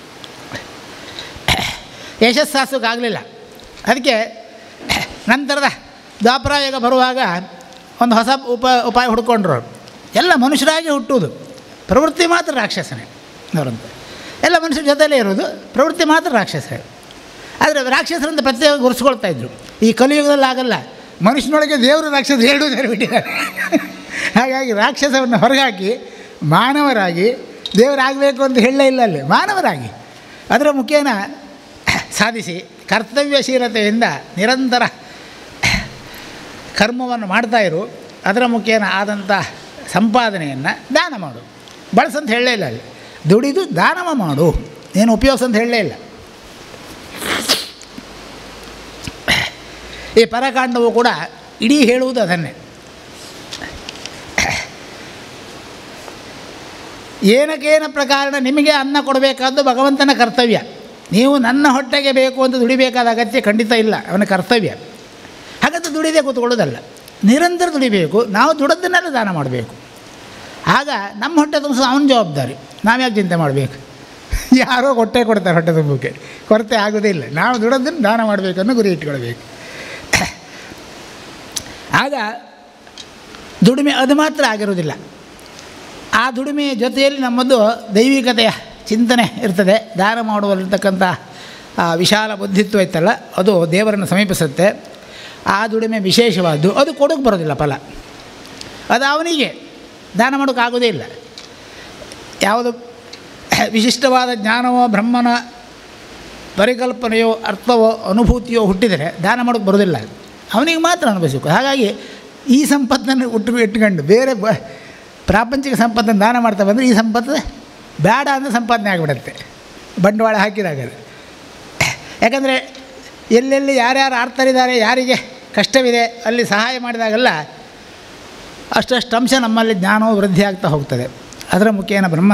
Speaker 3: ಯಶಸ್ಸಾಸೋಕ್ಕಾಗಲಿಲ್ಲ ಅದಕ್ಕೆ ನಂತರದ ದ್ವಾಪರಾಯುಗ ಬರುವಾಗ ಒಂದು ಹೊಸ ಉಪ ಉಪಾಯ ಹುಡ್ಕೊಂಡ್ರು ಅವ್ರು. ಎಲ್ಲ ಮನುಷ್ಯರಾಗಿ ಹುಟ್ಟುವುದು ಪ್ರವೃತ್ತಿ ಮಾತ್ರ ರಾಕ್ಷಸನೇ ಅವರಂತ ಎಲ್ಲ ಮನುಷ್ಯರ ಜೊತೆಲೇ ಇರೋದು ಪ್ರವೃತ್ತಿ ಮಾತ್ರ ರಾಕ್ಷಸರೇ ಆದರೆ ರಾಕ್ಷಸರಂತ ಪ್ರತ್ಯೇಕ ಗುರುಸ್ಕೊಳ್ತಾ ಇದ್ರು ಈ ಕಲಿಯುಗದಲ್ಲಿ ಆಗಲ್ಲ ಮನುಷ್ಯನೊಳಗೆ ದೇವರು ರಾಕ್ಷಸ ಎರಡೂ ಬಿಟ್ಟಿದ್ದಾರೆ ಹಾಗಾಗಿ ರಾಕ್ಷಸವನ್ನು ಹೊರಗಾಕಿ ಮಾನವರಾಗಿ ದೇವರಾಗಬೇಕು ಅಂತ ಹೇಳಲೇ ಇಲ್ಲ ಅಲ್ಲಿ ಮಾನವರಾಗಿ ಅದರ ಮುಖೇನ ಸಾಧಿಸಿ ಕರ್ತವ್ಯಶೀಲತೆಯಿಂದ ನಿರಂತರ ಕರ್ಮವನ್ನು ಮಾಡ್ತಾಯಿರು ಅದರ ಮುಖೇನ ಆದಂಥ ಸಂಪಾದನೆಯನ್ನು ದಾನ ಮಾಡು ಬಳಸಂತ ಹೇಳಲೇ ಇಲ್ಲ ಅಲ್ಲಿ ದುಡಿದು ದಾನವ ಮಾಡು ಏನು ಉಪಯೋಗಿಸಂತ ಹೇಳಲೇ ಇಲ್ಲ ಈ ಪರಕಾಂಡವು ಕೂಡ ಇಡೀ ಹೇಳುವುದು ಅದನ್ನೇ ಏನಕೇನ ಪ್ರಕಾರಣ ನಿಮಗೆ ಅನ್ನ ಕೊಡಬೇಕಾದ್ದು ಭಗವಂತನ ಕರ್ತವ್ಯ ನೀವು ನನ್ನ ಹೊಟ್ಟೆಗೆ ಬೇಕು ಅಂತ ದುಡಿಬೇಕಾದ ಅಗತ್ಯ ಖಂಡಿತ ಇಲ್ಲ ಅವನ ಕರ್ತವ್ಯ ಹಾಗಂತ ದುಡಿದೇ ಕೂತ್ಕೊಳ್ಳೋದಲ್ಲ ನಿರಂತರ ದುಡಿಬೇಕು ನಾವು ದುಡದನ್ನೆಲ್ಲ ದಾನ ಮಾಡಬೇಕು ಆಗ ನಮ್ಮ ಹೊಟ್ಟೆ ತುಂಬಿಸೋದು ಅವನ ಜವಾಬ್ದಾರಿ ನಾವ್ಯಾಕೆ ಚಿಂತೆ ಮಾಡಬೇಕು ಯಾರೋ ಹೊಟ್ಟೆ ಕೊಡ್ತಾರೆ ಹೊಟ್ಟೆ ತುಂಬಕ್ಕೆ ಕೊರತೆ ಆಗೋದೇ ಇಲ್ಲ ನಾವು ದುಡೋದನ್ನು ದಾನ ಮಾಡಬೇಕು ಅನ್ನೋ ಗುರಿ ಇಟ್ಕೊಳ್ಬೇಕು ಆಗ ದುಡಿಮೆ ಅದು ಮಾತ್ರ ಆಗಿರೋದಿಲ್ಲ ಆ ದುಡಿಮೆಯ ಜೊತೆಯಲ್ಲಿ ನಮ್ಮದು ದೈವಿಕತೆಯ ಚಿಂತನೆ ಇರ್ತದೆ ದಾನ ಮಾಡುವಲ್ಲಿರ್ತಕ್ಕಂಥ ಆ ವಿಶಾಲ ಬುದ್ಧಿತ್ವ ಇತ್ತಲ್ಲ ಅದು ದೇವರನ್ನು ಸಮೀಪಿಸುತ್ತೆ ಆ ದುಡಿಮೆ ವಿಶೇಷವಾದ್ದು ಅದು ಕೊಡೋಕ್ಕೆ ಬರೋದಿಲ್ಲ ಫಲ ಅದು ಅವನಿಗೆ ದಾನ ಮಾಡೋಕ್ಕಾಗೋದೇ ಇಲ್ಲ ಯಾವುದು ವಿಶಿಷ್ಟವಾದ ಜ್ಞಾನವೋ ಬ್ರಹ್ಮನ ಪರಿಕಲ್ಪನೆಯೋ ಅರ್ಥವೋ ಅನುಭೂತಿಯೋ ಹುಟ್ಟಿದರೆ ದಾನ ಮಾಡೋಕ್ಕೆ ಬರೋದಿಲ್ಲ ಅವನಿಗೆ ಮಾತ್ರ ಅನುಭವಿಸಬೇಕು ಹಾಗಾಗಿ ಈ ಸಂಪತ್ತನ್ನು ಹುಟ್ಟು ಇಟ್ಕೊಂಡು ಬೇರೆ ಬ ಪ್ರಾಪಂಚಿಕ ಸಂಪತ್ತನ್ನು ದಾನ ಮಾಡ್ತಾ ಬಂದರೆ ಈ ಸಂಪತ್ತು ಬೇಡ ಅಂದರೆ ಸಂಪಾದನೆ ಆಗಿಬಿಡುತ್ತೆ ಬಂಡವಾಳ ಹಾಕಿದಾಗ ಅದು. ಯಾಕಂದರೆ ಎಲ್ಲೆಲ್ಲಿ ಯಾರ್ಯಾರು ಆಡ್ತಾರಿದ್ದಾರೆ ಯಾರಿಗೆ ಕಷ್ಟವಿದೆ ಅಲ್ಲಿ ಸಹಾಯ ಮಾಡಿದಾಗೆಲ್ಲ ಅಷ್ಟಷ್ಟು ಅಂಶ ನಮ್ಮಲ್ಲಿ ಜ್ಞಾನವು ವೃದ್ಧಿ ಆಗ್ತಾ ಹೋಗ್ತದೆ ಅದರ ಮುಖೇನ ಬ್ರಹ್ಮ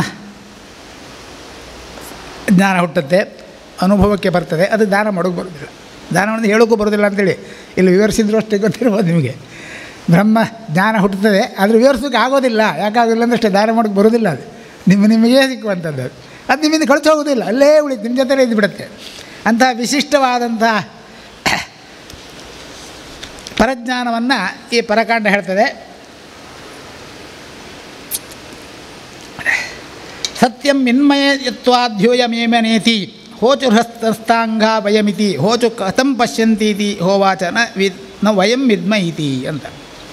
Speaker 3: ಜ್ಞಾನ ಹುಟ್ಟುತ್ತೆ ಅನುಭವಕ್ಕೆ ಬರ್ತದೆ ಅದು ದಾನ ಮಾಡೋಕ್ಕೆ ಬರೋದಿಲ್ಲ ದಾನವನ್ನು ಹೇಳೋಕ್ಕೂ ಬರೋದಿಲ್ಲ ಅಂತೇಳಿ ಇಲ್ಲಿ ವಿವರಿಸಿದ್ರು ಅಷ್ಟೇ ಗೊತ್ತಿರ್ಬೋದು ನಿಮಗೆ ಬ್ರಹ್ಮ ಜ್ಞಾನ ಹುಟ್ಟುತ್ತದೆ ಆದರೆ ವಿವರಿಸೋಕೆ ಆಗೋದಿಲ್ಲ ಯಾಕಾಗೋದಿಲ್ಲ ಅಂದ್ರೆ ಅಷ್ಟೇ ದಾನ ಮಾಡೋಕ್ಕೆ ಬರೋದಿಲ್ಲ ಅದು ನಿಮ್ಮ ನಿಮಗೇ ಸಿಕ್ಕುವಂಥದ್ದು ಅದು ಅದು ನಿಮ್ಮಿಂದ ಕಳಿಸಿ ಹೋಗೋದಿಲ್ಲ ಅಲ್ಲೇ ಉಳಿತು ನಿಮ್ಮ ಜೊತೆಲೇ ಇದ್ದು ಬಿಡುತ್ತೆ ಅಂತಹ ವಿಶಿಷ್ಟವಾದಂಥ ಪರಜ್ಞಾನವನ್ನು ಈ ಪರಕಾಂಡ ಹೇಳ್ತದೆ ಸತ್ಯಂ ಮಿನ್ಮಯತ್ವಾಧ್ಯೋಯಮೇಮನೇತಿ ಹೋಚು ಹಸ್ತಸ್ತಾಂಗ ವಯಮಿತಿ ಹೋಚು ಕಥಂ ಪಶ್ಯಂತೀತಿ ಹೋವಾಚ ನ ವಿ ನ ವಯಂ ವಿದ್ಮ ಇತಿ ಅಂತ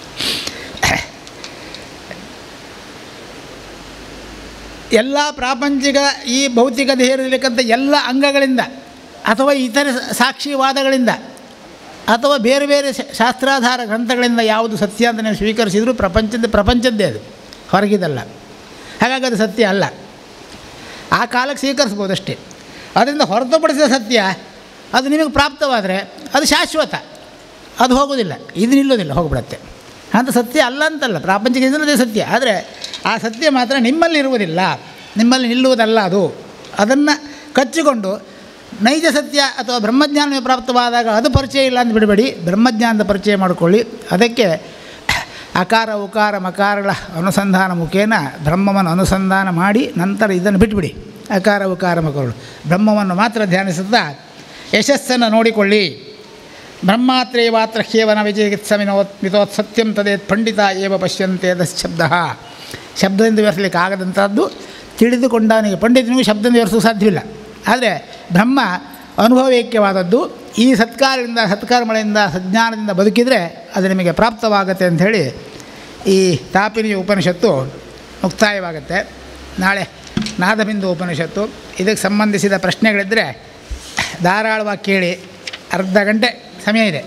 Speaker 3: ಎಲ್ಲ ಪ್ರಾಪಂಚಿಕ ಈ ಭೌತಿಕ ದೇಹದಲ್ಲಿರ್ತಕ್ಕಂಥ ಎಲ್ಲ ಅಂಗಗಳಿಂದ ಅಥವಾ ಇತರೆ ಸಾಕ್ಷಿವಾದಗಳಿಂದ ಅಥವಾ ಬೇರೆ ಬೇರೆ ಶ- ಶಾಸ್ತ್ರಾಧಾರ ಗ್ರಂಥಗಳಿಂದ ಯಾವುದು ಸತ್ಯ ಅಂತ ನೀವು ಸ್ವೀಕರಿಸಿದರೂ ಪ್ರಪಂಚದ ಪ್ರಪಂಚದ್ದೇ ಅದು ಹೊರಗಿದಲ್ಲ ಹಾಗಾಗಿ ಅದು ಸತ್ಯ ಅಲ್ಲ ಆ ಕಾಲಕ್ಕೆ ಸ್ವೀಕರಿಸ್ಬೋದು ಅಷ್ಟೇ ಅದರಿಂದ ಹೊರತುಪಡಿಸಿದ ಸತ್ಯ ಅದು ನಿಮಗೆ ಪ್ರಾಪ್ತವಾದರೆ ಅದು ಶಾಶ್ವತ ಅದು ಹೋಗೋದಿಲ್ಲ ಇದು ನಿಲ್ಲೋದಿಲ್ಲ ಹೋಗ್ಬಿಡತ್ತೆ ಅಂತ ಸತ್ಯ ಅಲ್ಲ ಅಂತಲ್ಲ ಪ್ರಾಪಂಚಿಕ ಇದನ್ನದೇ ಸತ್ಯ ಆದರೆ ಆ ಸತ್ಯ ಮಾತ್ರ ನಿಮ್ಮಲ್ಲಿ ಇರುವುದಿಲ್ಲ ನಿಮ್ಮಲ್ಲಿ ನಿಲ್ಲುವುದಲ್ಲ ಅದು ಅದನ್ನು ಕಚ್ಚಿಕೊಂಡು ನೈಜ ಸತ್ಯ ಅಥವಾ ಬ್ರಹ್ಮಜ್ಞಾನವೇ ಪ್ರಾಪ್ತವಾದಾಗ ಅದು ಪರಿಚಯ ಇಲ್ಲ ಅಂತ ಬಿಡಬೇಡಿ ಬ್ರಹ್ಮಜ್ಞಾನದ ಪರಿಚಯ ಮಾಡಿಕೊಳ್ಳಿ ಅದಕ್ಕೆ ಅಕಾರ ಉಕಾರ ಮಕಾರಗಳ ಅನುಸಂಧಾನ ಮುಖೇನ ಬ್ರಹ್ಮವನ್ನು ಅನುಸಂಧಾನ ಮಾಡಿ ನಂತರ ಇದನ್ನು ಬಿಟ್ಬಿಡಿ ಅಕಾರ ಉಕಾರ ಮಕಗಳು ಬ್ರಹ್ಮವನ್ನು ಮಾತ್ರ ಧ್ಯಾನಿಸುತ್ತಾ ಯಶಸ್ಸನ್ನು ನೋಡಿಕೊಳ್ಳಿ ಬ್ರಹ್ಮಾತ್ರೇವಾತ್ರ ಕೇವನ ವಿಜಯಗಿತ್ಸಮಿನೋತ್ ಮಿತೋತ್ ಸತ್ಯಂ ತದೇತ್ ಪಂಡಿತ ಏವ ಪಶ್ಯಂತೆ ಶಬ್ದ ಶಬ್ದದಿಂದ ವಿವರಿಸಲಿಕ್ಕೆ ಆಗದಂಥದ್ದು ತಿಳಿದುಕೊಂಡವನಿಗೆ ಪಂಡಿತನಿಗೂ ಶಬ್ದದಿಂದ ವಿವರಿಸಲು ಸಾಧ್ಯವಿಲ್ಲ ಆದರೆ ಬ್ರಹ್ಮ ಅನುಭವೈಕ್ಯವಾದದ್ದು ಈ ಸತ್ಕಾರದಿಂದ ಸತ್ಕರ್ಮಗಳಿಂದ ಸಜ್ಞಾನದಿಂದ ಬದುಕಿದರೆ ಅದು ನಿಮಗೆ ಪ್ರಾಪ್ತವಾಗುತ್ತೆ ಅಂಥೇಳಿ ಈ ತಾಪಿನಿ ಉಪನಿಷತ್ತು ಮುಕ್ತಾಯವಾಗುತ್ತೆ ನಾಳೆ ನಾದಬಿಂದು ಉಪನಿಷತ್ತು ಇದಕ್ಕೆ ಸಂಬಂಧಿಸಿದ ಪ್ರಶ್ನೆಗಳಿದ್ದರೆ ಧಾರಾಳವಾಗಿ ಕೇಳಿ ಅರ್ಧ ಗಂಟೆ ಸಮಯ ಇದೆ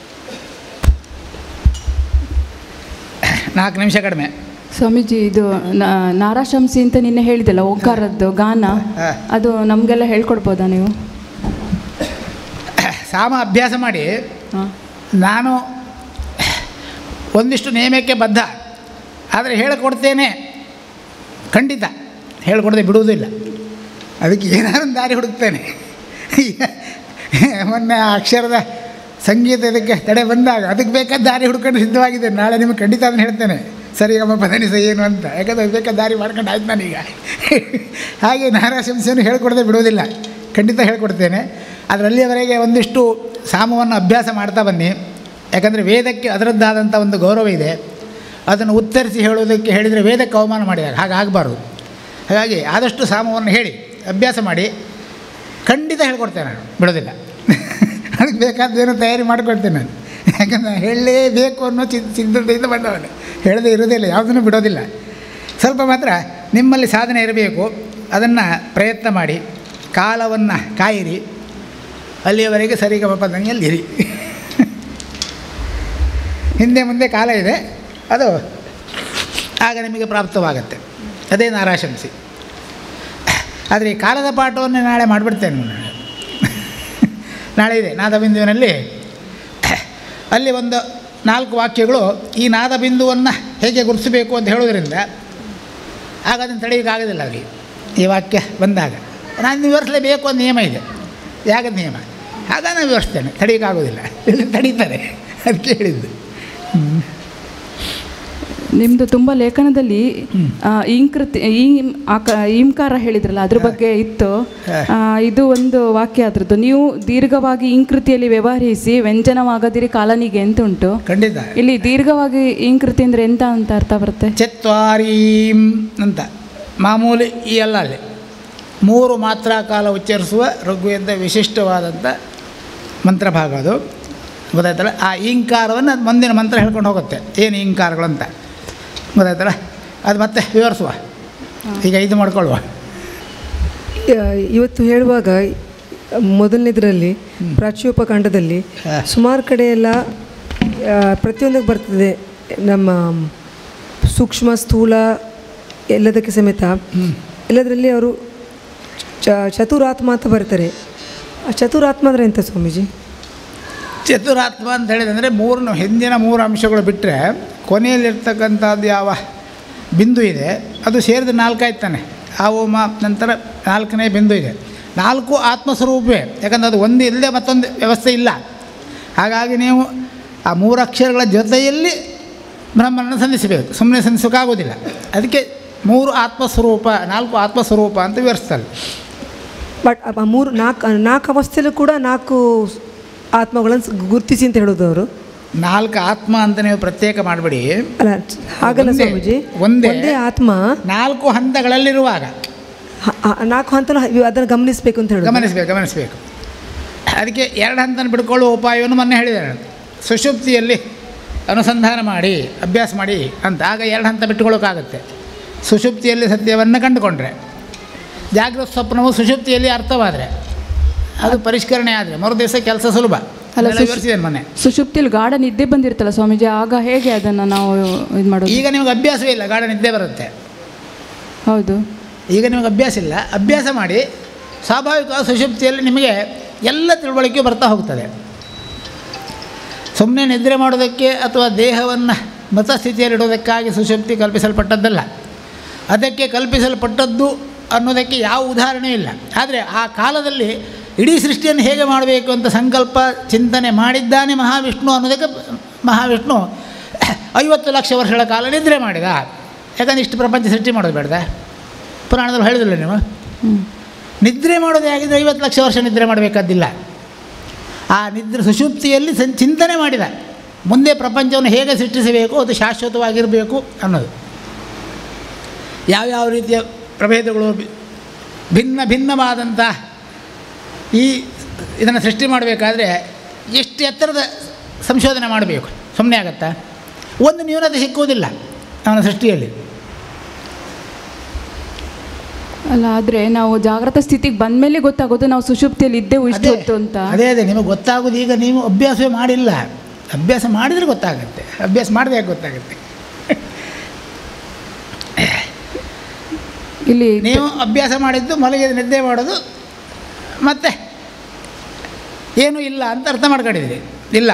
Speaker 3: ನಾಲ್ಕು ನಿಮಿಷ ಕಡಿಮೆ
Speaker 4: ಸ್ವಾಮೀಜಿ ಇದು ನ- ನಾರಾಶಂಸಿ ಅಂತ ನಿನ್ನೆ ಹೇಳಿದಲ್ಲ ಓಂಕಾರದ್ದು ಗಾನ
Speaker 3: ಹಾ.
Speaker 4: ಅದು ನಮಗೆಲ್ಲ ಹೇಳ್ಕೊಡ್ಬೋದಾ ನೀವು
Speaker 3: ಸಾಮ ಅಭ್ಯಾಸ ಮಾಡಿ
Speaker 4: ಹಾಂ
Speaker 3: ನಾನು ಒಂದಿಷ್ಟು ನೇಮಕ್ಕೆ ಬದ್ಧ ಆದರೆ ಹೇಳಿಕೊಡ್ತೇನೆ ಖಂಡಿತ ಹೇಳಿಕೊಡದೆ ಬಿಡುವುದಿಲ್ಲ ಅದಕ್ಕೆ ಏನಾದ್ರು ಒಂದು ದಾರಿ ಹುಡುಕ್ತೇನೆ ಈಗ ಮೊನ್ನೆ ಆ ಅಕ್ಷರದ ಸಂಗೀತ ಇದಕ್ಕೆ ತಡೆ ಬಂದಾಗ ಅದಕ್ಕೆ ಬೇಕಾದ ದಾರಿ ಹುಡ್ಕೊಂಡು ಸಿದ್ಧವಾಗಿದೆ ನಾಳೆ ನಿಮಗೆ ಖಂಡಿತ ಅದನ್ನು ಹೇಳ್ತೇನೆ ಸರಿ ಅಮ್ಮ ಪದನಿಸ ಏನು ಅಂತ ಯಾಕಂದ್ರೆ ಅದಕ್ಕೆ ಬೇಕಾದ ದಾರಿ ಮಾಡ್ಕೊಂಡು ಆಯ್ತು ನಾನೀಗ ಹಾಗೆ ನಾರಾಶಂಸೆಯನ್ನು ಹೇಳ್ಕೊಡದೆ ಬಿಡುವುದಿಲ್ಲ ಖಂಡಿತ ಹೇಳ್ಕೊಡ್ತೇನೆ ಅದರಲ್ಲಿಯವರೆಗೆ ಒಂದಿಷ್ಟು ಸಾಮವನ್ನು ಅಭ್ಯಾಸ ಮಾಡ್ತಾ ಬನ್ನಿ ಯಾಕಂದರೆ ವೇದಕ್ಕೆ ಅದರದ್ದಾದಂಥ ಒಂದು ಗೌರವ ಇದೆ ಅದನ್ನು ಉತ್ತರಿಸಿ ಹೇಳುವುದಕ್ಕೆ ಹೇಳಿದರೆ ವೇದಕ್ಕೆ ಅವಮಾನ ಮಾಡಿದಾಗ ಹಾಗಾಗಬಾರ್ದು ಹಾಗಾಗಿ ಆದಷ್ಟು ಸಾಮವನ್ನು ಹೇಳಿ ಅಭ್ಯಾಸ ಮಾಡಿ ಖಂಡಿತ ಹೇಳ್ಕೊಡ್ತೇನೆ ನಾನು ಬಿಡೋದಿಲ್ಲ ಅದಕ್ಕೆ ಬೇಕಾದ್ದೇನು ತಯಾರಿ ಮಾಡಿಕೊಡ್ತೇನೆ ನಾನು ಯಾಕಂದರೆ ಹೇಳಲೇಬೇಕು ಅನ್ನೋ ಚಿಂತ ಚಿಂತನೆಯಿಂದ ಬಂದವನು ಹೇಳದೇ ಇರೋದಿಲ್ಲ ಯಾವುದನ್ನು ಬಿಡೋದಿಲ್ಲ ಸ್ವಲ್ಪ ಮಾತ್ರ ನಿಮ್ಮಲ್ಲಿ ಸಾಧನೆ ಇರಬೇಕು ಅದನ್ನು ಪ್ರಯತ್ನ ಮಾಡಿ ಕಾಲವನ್ನು ಕಾಯಿರಿ ಅಲ್ಲಿಯವರೆಗೆ ಸರಿಗಮ ಪದನಿಯಲ್ಲಿರಿ ಹಿಂದೆ ಮುಂದೆ ಕಾಲ ಇದೆ ಅದು ಆಗ ನಿಮಗೆ ಪ್ರಾಪ್ತವಾಗತ್ತೆ ಅದೇ ನಾರಾಶಂಸಿ ಆದರೆ ಈ ಕಾಲದ ಪಾಠವನ್ನು ನಾಳೆ ಮಾಡಿಬಿಡ್ತೇನೆ ನಾನು ನಾಳೆ ಇದೆ ನಾದಬಿಂದುವಿನಲ್ಲಿ ಅಲ್ಲಿ ಒಂದು ನಾಲ್ಕು ವಾಕ್ಯಗಳು ಈ ನಾದಬಿಂದುವನ್ನು ಹೇಗೆ ಗುರುತಿಸಬೇಕು ಅಂತ ಹೇಳೋದ್ರಿಂದ ಆಗ ಅದನ್ನು ತಡೆಯೋಕ್ಕಾಗೋದಿಲ್ಲ ಅವರಿಗೆ ಈ ವಾಕ್ಯ ಬಂದಾಗ ನಾನು ವಿವರಿಸಲೇಬೇಕು ಅಂತ ನಿಯಮ ಇದೆ ಯಾಗದ ನಿಯಮ ಆಗ ನಾನು ವಿವರಿಸ್ತೇನೆ ತಡೆಯೋಕ್ಕಾಗೋದಿಲ್ಲ ಇಲ್ಲಿ ತಡೀತಾರೆ ಅದಕ್ಕೆ ಹೇಳಿದ್ದು
Speaker 4: ನಿಮ್ಮದು ತುಂಬ ಲೇಖನದಲ್ಲಿ ಆ, ಈಂಕೃತಿ ಈ ಆಕ ಈಂಕಾರ ಹೇಳಿದ್ರಲ್ಲ ಅದ್ರ ಬಗ್ಗೆ ಇತ್ತು ಆ, ಇದು ಒಂದು ವಾಕ್ಯ ಅದ್ರದ್ದು ನೀವು ದೀರ್ಘವಾಗಿ ಈಂಕೃತಿಯಲ್ಲಿ ವ್ಯವಹರಿಸಿ ವ್ಯಂಜನವಾಗದಿರಿ ಕಾಲನಿಗೆ ಅಂತ ಉಂಟು
Speaker 3: ಖಂಡಿತ
Speaker 4: ಇಲ್ಲಿ ದೀರ್ಘವಾಗಿ ಈಂಕೃತಿ ಅಂದರೆ ಎಂತ ಅಂತ ಅರ್ಥ ಬರುತ್ತೆ
Speaker 3: ಚತ್ವಾರೀಂ ಅಂತ ಮಾಮೂಲಿ ಈ ಅಲ್ಲ ಅಲ್ಲಿ ಮೂರು ಮಾತ್ರ ಕಾಲ ಉಚ್ಚರಿಸುವ ಋಗ್ವೇದ ವಿಶಿಷ್ಟವಾದಂಥ ಮಂತ್ರಭಾಗ ಅದು ಗೊತ್ತಾಯ್ತಲ್ಲ ಆ ಈಂಕಾರವನ್ನು ಅದು ಮುಂದಿನ ಮಂತ್ರ ಹೇಳ್ಕೊಂಡು ಹೋಗುತ್ತೆ ಏನು ಈಂಕಾರಗಳು ಅಂತ ಗೊತ್ತಾಯ್ತಲ್ಲ ಅದು ಮತ್ತೆ ವಿವರಿಸುವ ಈಗ ಇದು ಮಾಡ್ಕೊಳ್ಳುವ
Speaker 5: ಆ, ಇವತ್ತು ಹೇಳುವಾಗ ಮೊದಲನೇದರಲ್ಲಿ ಪ್ರಾಚ್ಯೋಪಖಂಡದಲ್ಲಿ ಸುಮಾರು ಕಡೆ ಎಲ್ಲ ಆ, ಪ್ರತಿಯೊಂದಕ್ಕೆ ಬರ್ತದೆ ನಮ್ಮ ಸೂಕ್ಷ್ಮ ಸ್ಥೂಲ ಎಲ್ಲದಕ್ಕೆ ಸಮೇತ ಎಲ್ಲದರಲ್ಲಿ ಅವರು ಚ ಚತುರಾತ್ಮ ಅಂತ ಬರ್ತಾರೆ ಆ ಚತುರಾತ್ಮ ಅಂದರೆ ಎಂತ ಸ್ವಾಮೀಜಿ
Speaker 3: ಚತುರಾತ್ಮ ಅಂತ ಹೇಳಿದಂದರೆ ಮೂರು ಹಿಂದಿನ ಮೂರು ಅಂಶಗಳು ಬಿಟ್ಟರೆ ಕೊನೆಯಲ್ಲಿರ್ತಕ್ಕಂಥದ್ದು ಯಾವ ಬಿಂದು ಇದೆ ಅದು ಸೇರಿದ ನಾಲ್ಕಾಯ್ತು ತಾನೆ ಆ ಓಮ ನಂತರ ನಾಲ್ಕನೇ ಬಿಂದು ಇದೆ ನಾಲ್ಕು ಆತ್ಮಸ್ವರೂಪವೇ ಯಾಕಂದ್ರೆ ಅದು ಒಂದು ಇಲ್ಲದೆ ಮತ್ತೊಂದು ವ್ಯವಸ್ಥೆ ಇಲ್ಲ ಹಾಗಾಗಿ ನೀವು ಆ ಮೂರು ಅಕ್ಷರಗಳ ಜೊತೆಯಲ್ಲಿ ಬ್ರಹ್ಮನನ್ನು ಸಂಧಿಸಬೇಕು ಸುಮ್ಮನೆ ಸಂಧಿಸೋಕ್ಕಾಗೋದಿಲ್ಲ ಅದಕ್ಕೆ ಮೂರು ಆತ್ಮಸ್ವರೂಪ ನಾಲ್ಕು ಆತ್ಮಸ್ವರೂಪ ಅಂತ ವಿವರಿಸ್ತಾರೆ
Speaker 5: ಬಟ್ ಆ ಮೂರು ನಾಲ್ಕು ನಾಲ್ಕು ಅವಸ್ಥೆಯಲ್ಲೂ ಕೂಡ ನಾಲ್ಕು ಆತ್ಮಗಳನ್ನು ಸ್- ಗುರುತಿಸಿ ಅಂತ ಹೇಳೋದು ಅವರು
Speaker 3: ನಾಲ್ಕು ಆತ್ಮ ಅಂತ ನೀವು ಪ್ರತ್ಯೇಕ ಮಾಡಬೇಡಿ
Speaker 5: ಅಲ್ಲ ಹಾಗಲ್ಲ
Speaker 3: ಒಂದೇ-
Speaker 5: ಸ್ವಾಮೀಜಿ
Speaker 3: ಒಂದೇ.
Speaker 5: ಒಂದೇ ಆತ್ಮ
Speaker 3: ನಾಲ್ಕು ಹಂತಗಳಲ್ಲಿರುವಾಗ
Speaker 5: ಹ- ಹ- ನಾಲ್ಕು ಹಂತ ಅದನ್ನು ಗಮನಿಸಬೇಕು ಅಂತ ಹೇಳೋದು
Speaker 3: ಗಮನಿಸಬೇಕು ಗಮನಿಸಬೇಕು ಅದಕ್ಕೆ ಎರಡು ಹಂತನ ಬಿಡ್ಕೊಳ್ಳುವ ಉಪಾಯವನ್ನು ಮೊನ್ನೆ ಹೇಳಿದೆ ನಾನು ಸುಷುಪ್ತಿಯಲ್ಲಿ ಅನುಸಂಧಾನ ಮಾಡಿ ಅಭ್ಯಾಸ ಮಾಡಿ ಅಂತ ಆಗ ಎರಡು ಹಂತ ಬಿಟ್ಟುಕೊಳ್ಳೋಕ್ಕಾಗತ್ತೆ ಸುಷುಪ್ತಿಯಲ್ಲಿ ಸತ್ಯವನ್ನು ಕಂಡುಕೊಂಡ್ರೆ ಜಾಗೃತ ಸ್ವಪ್ನವು ಸುಷುಪ್ತಿಯಲ್ಲಿ ಅರ್ಥವಾದರೆ ಅದು ಪರಿಷ್ಕರಣೆ ಆದರೆ ಮರು ದಿವಸ ಕೆಲಸ ಸುಲಭ
Speaker 4: ಅಲ್ಲ,
Speaker 3: ಅದೆಲ್ಲ
Speaker 4: ಸುಶ್-
Speaker 3: ವಿವರಿಸಿದ್ದೇನೆ ಮೊನ್ನೆ
Speaker 4: ಸುಷುಪ್ತಿಯಲ್ಲಿ ಗಾಢ ನಿದ್ದೆ ಬಂದಿರ್ತಲ್ಲ ಸ್ವಾಮೀಜಿ ಆಗ ಹೇಗೆ ಅದನ್ನು ನಾವು ಇದು ಮಾಡೋದು
Speaker 3: ಈಗ ನಿಮಗೆ ಅಭ್ಯಾಸವೇ ಇಲ್ಲ ಗಾಢ ನಿದ್ದೆ ಬರುತ್ತೆ
Speaker 4: ಹೌದು
Speaker 3: ಈಗ ನಿಮಗೆ ಅಭ್ಯಾಸ ಇಲ್ಲ ಅಭ್ಯಾಸ ಮಾಡಿ ಸ್ವಾಭಾವಿಕವಾಗಿ ಸುಷುಪ್ತಿಯಲ್ಲಿ ನಿಮಗೆ ಎಲ್ಲ ತಿಳುವಳಿಕೆ ಬರ್ತಾ ಹೋಗ್ತದೆ ಸುಮ್ಮನೆ ನಿದ್ರೆ ಮಾಡೋದಕ್ಕೆ ಅಥವಾ ದೇಹವನ್ನು ಮತಸ್ಥಿತಿಯಲ್ಲಿಡೋದಕ್ಕಾಗಿ ಸುಷುಪ್ತಿ ಕಲ್ಪಿಸಲ್ಪಟ್ಟದ್ದಲ್ಲ ಅದಕ್ಕೆ ಕಲ್ಪಿಸಲ್ಪಟ್ಟದ್ದು ಅನ್ನೋದಕ್ಕೆ ಯಾವ ಉದಾಹರಣೆ ಇಲ್ಲ ಆದರೆ ಆ ಕಾಲದಲ್ಲಿ ಇಡೀ ಸೃಷ್ಟಿಯನ್ನು ಹೇಗೆ ಮಾಡಬೇಕು ಅಂತ ಸಂಕಲ್ಪ ಚಿಂತನೆ ಮಾಡಿದ್ದಾನೆ ಮಹಾವಿಷ್ಣು ಅನ್ನೋದಕ್ಕೆ ಮಹಾವಿಷ್ಣು ಐವತ್ತು ಲಕ್ಷ ವರ್ಷಗಳ ಕಾಲ ನಿದ್ರೆ ಮಾಡಿದ ಯಾಕಂದ್ರೆ ಇಷ್ಟು ಪ್ರಪಂಚ ಸೃಷ್ಟಿ ಮಾಡೋದು ಬೇಡದ ಪುರಾಣದಲ್ಲಿ ಹೇಳಿದಿಲ್ಲ ನೀವು ನಿದ್ರೆ ಮಾಡೋದೇ ಆಗಿದ್ರೆ ಐವತ್ತು ಲಕ್ಷ ವರ್ಷ ನಿದ್ರೆ ಮಾಡಬೇಕಾದ್ದಿಲ್ಲ ಆ ನಿದ್ರೆ ಸುಷುಪ್ತಿಯಲ್ಲಿ ಸಂ ಚಿಂತನೆ ಮಾಡಿದ ಮುಂದೆ ಪ್ರಪಂಚವನ್ನು ಹೇಗೆ ಸೃಷ್ಟಿಸಬೇಕು ಅದು ಶಾಶ್ವತವಾಗಿರಬೇಕು ಅನ್ನೋದು ಯಾವ್ಯಾವ ರೀತಿಯ ಪ್ರಭೇದಗಳು ಬಿ- ಭಿನ್ನ ಭಿನ್ನವಾದಂಥ ಈ ಇದನ್ನು ಸೃಷ್ಟಿ ಮಾಡಬೇಕಾದ್ರೆ ಎಷ್ಟು ಎತ್ತರದ ಸಂಶೋಧನೆ ಮಾಡಬೇಕು ಸುಮ್ಮನೆ ಆಗತ್ತಾ ಒಂದು ನ್ಯೂನತೆ ಸಿಕ್ಕುವುದಿಲ್ಲ ಅವನ ಸೃಷ್ಟಿಯಲ್ಲಿ
Speaker 4: ಅಲ್ಲ ಆದರೆ ನಾವು ಜಾಗೃತ ಸ್ಥಿತಿಗೆ ಬಂದಮೇಲೆ ಗೊತ್ತಾಗೋದು ನಾವು ಸುಷುಪ್ತಿಯಲ್ಲಿ ಇದ್ದೆವು ಇಷ್ಟು
Speaker 3: ಅದೇ
Speaker 4: ಹೊತ್ತು ಅಂತ
Speaker 3: ಅದೇ ಅದೇ ನಿಮಗೆ ಗೊತ್ತಾಗೋದು ಈಗ ನೀವು ಅಭ್ಯಾಸವೇ ಮಾಡಿಲ್ಲ ಅಭ್ಯಾಸ ಮಾಡಿದರೆ ಗೊತ್ತಾಗುತ್ತೆ ಅಭ್ಯಾಸ ಮಾಡಿದ್ರೆ ಯಾಕೆ ಗೊತ್ತಾಗುತ್ತೆ
Speaker 4: ಇಲ್ಲಿ
Speaker 3: ನೀವು ಅಭ್ಯಾಸ ಮಾಡಿದ್ದು ಮಲಗಿದ ನಿದ್ದೆ ಮಾಡೋದು ಮತ್ತೆ ಏನೂ ಇಲ್ಲ ಅಂತ ಅರ್ಥ ಮಾಡ್ಕೊಂಡಿದ್ದೀರಿ ಇಲ್ಲ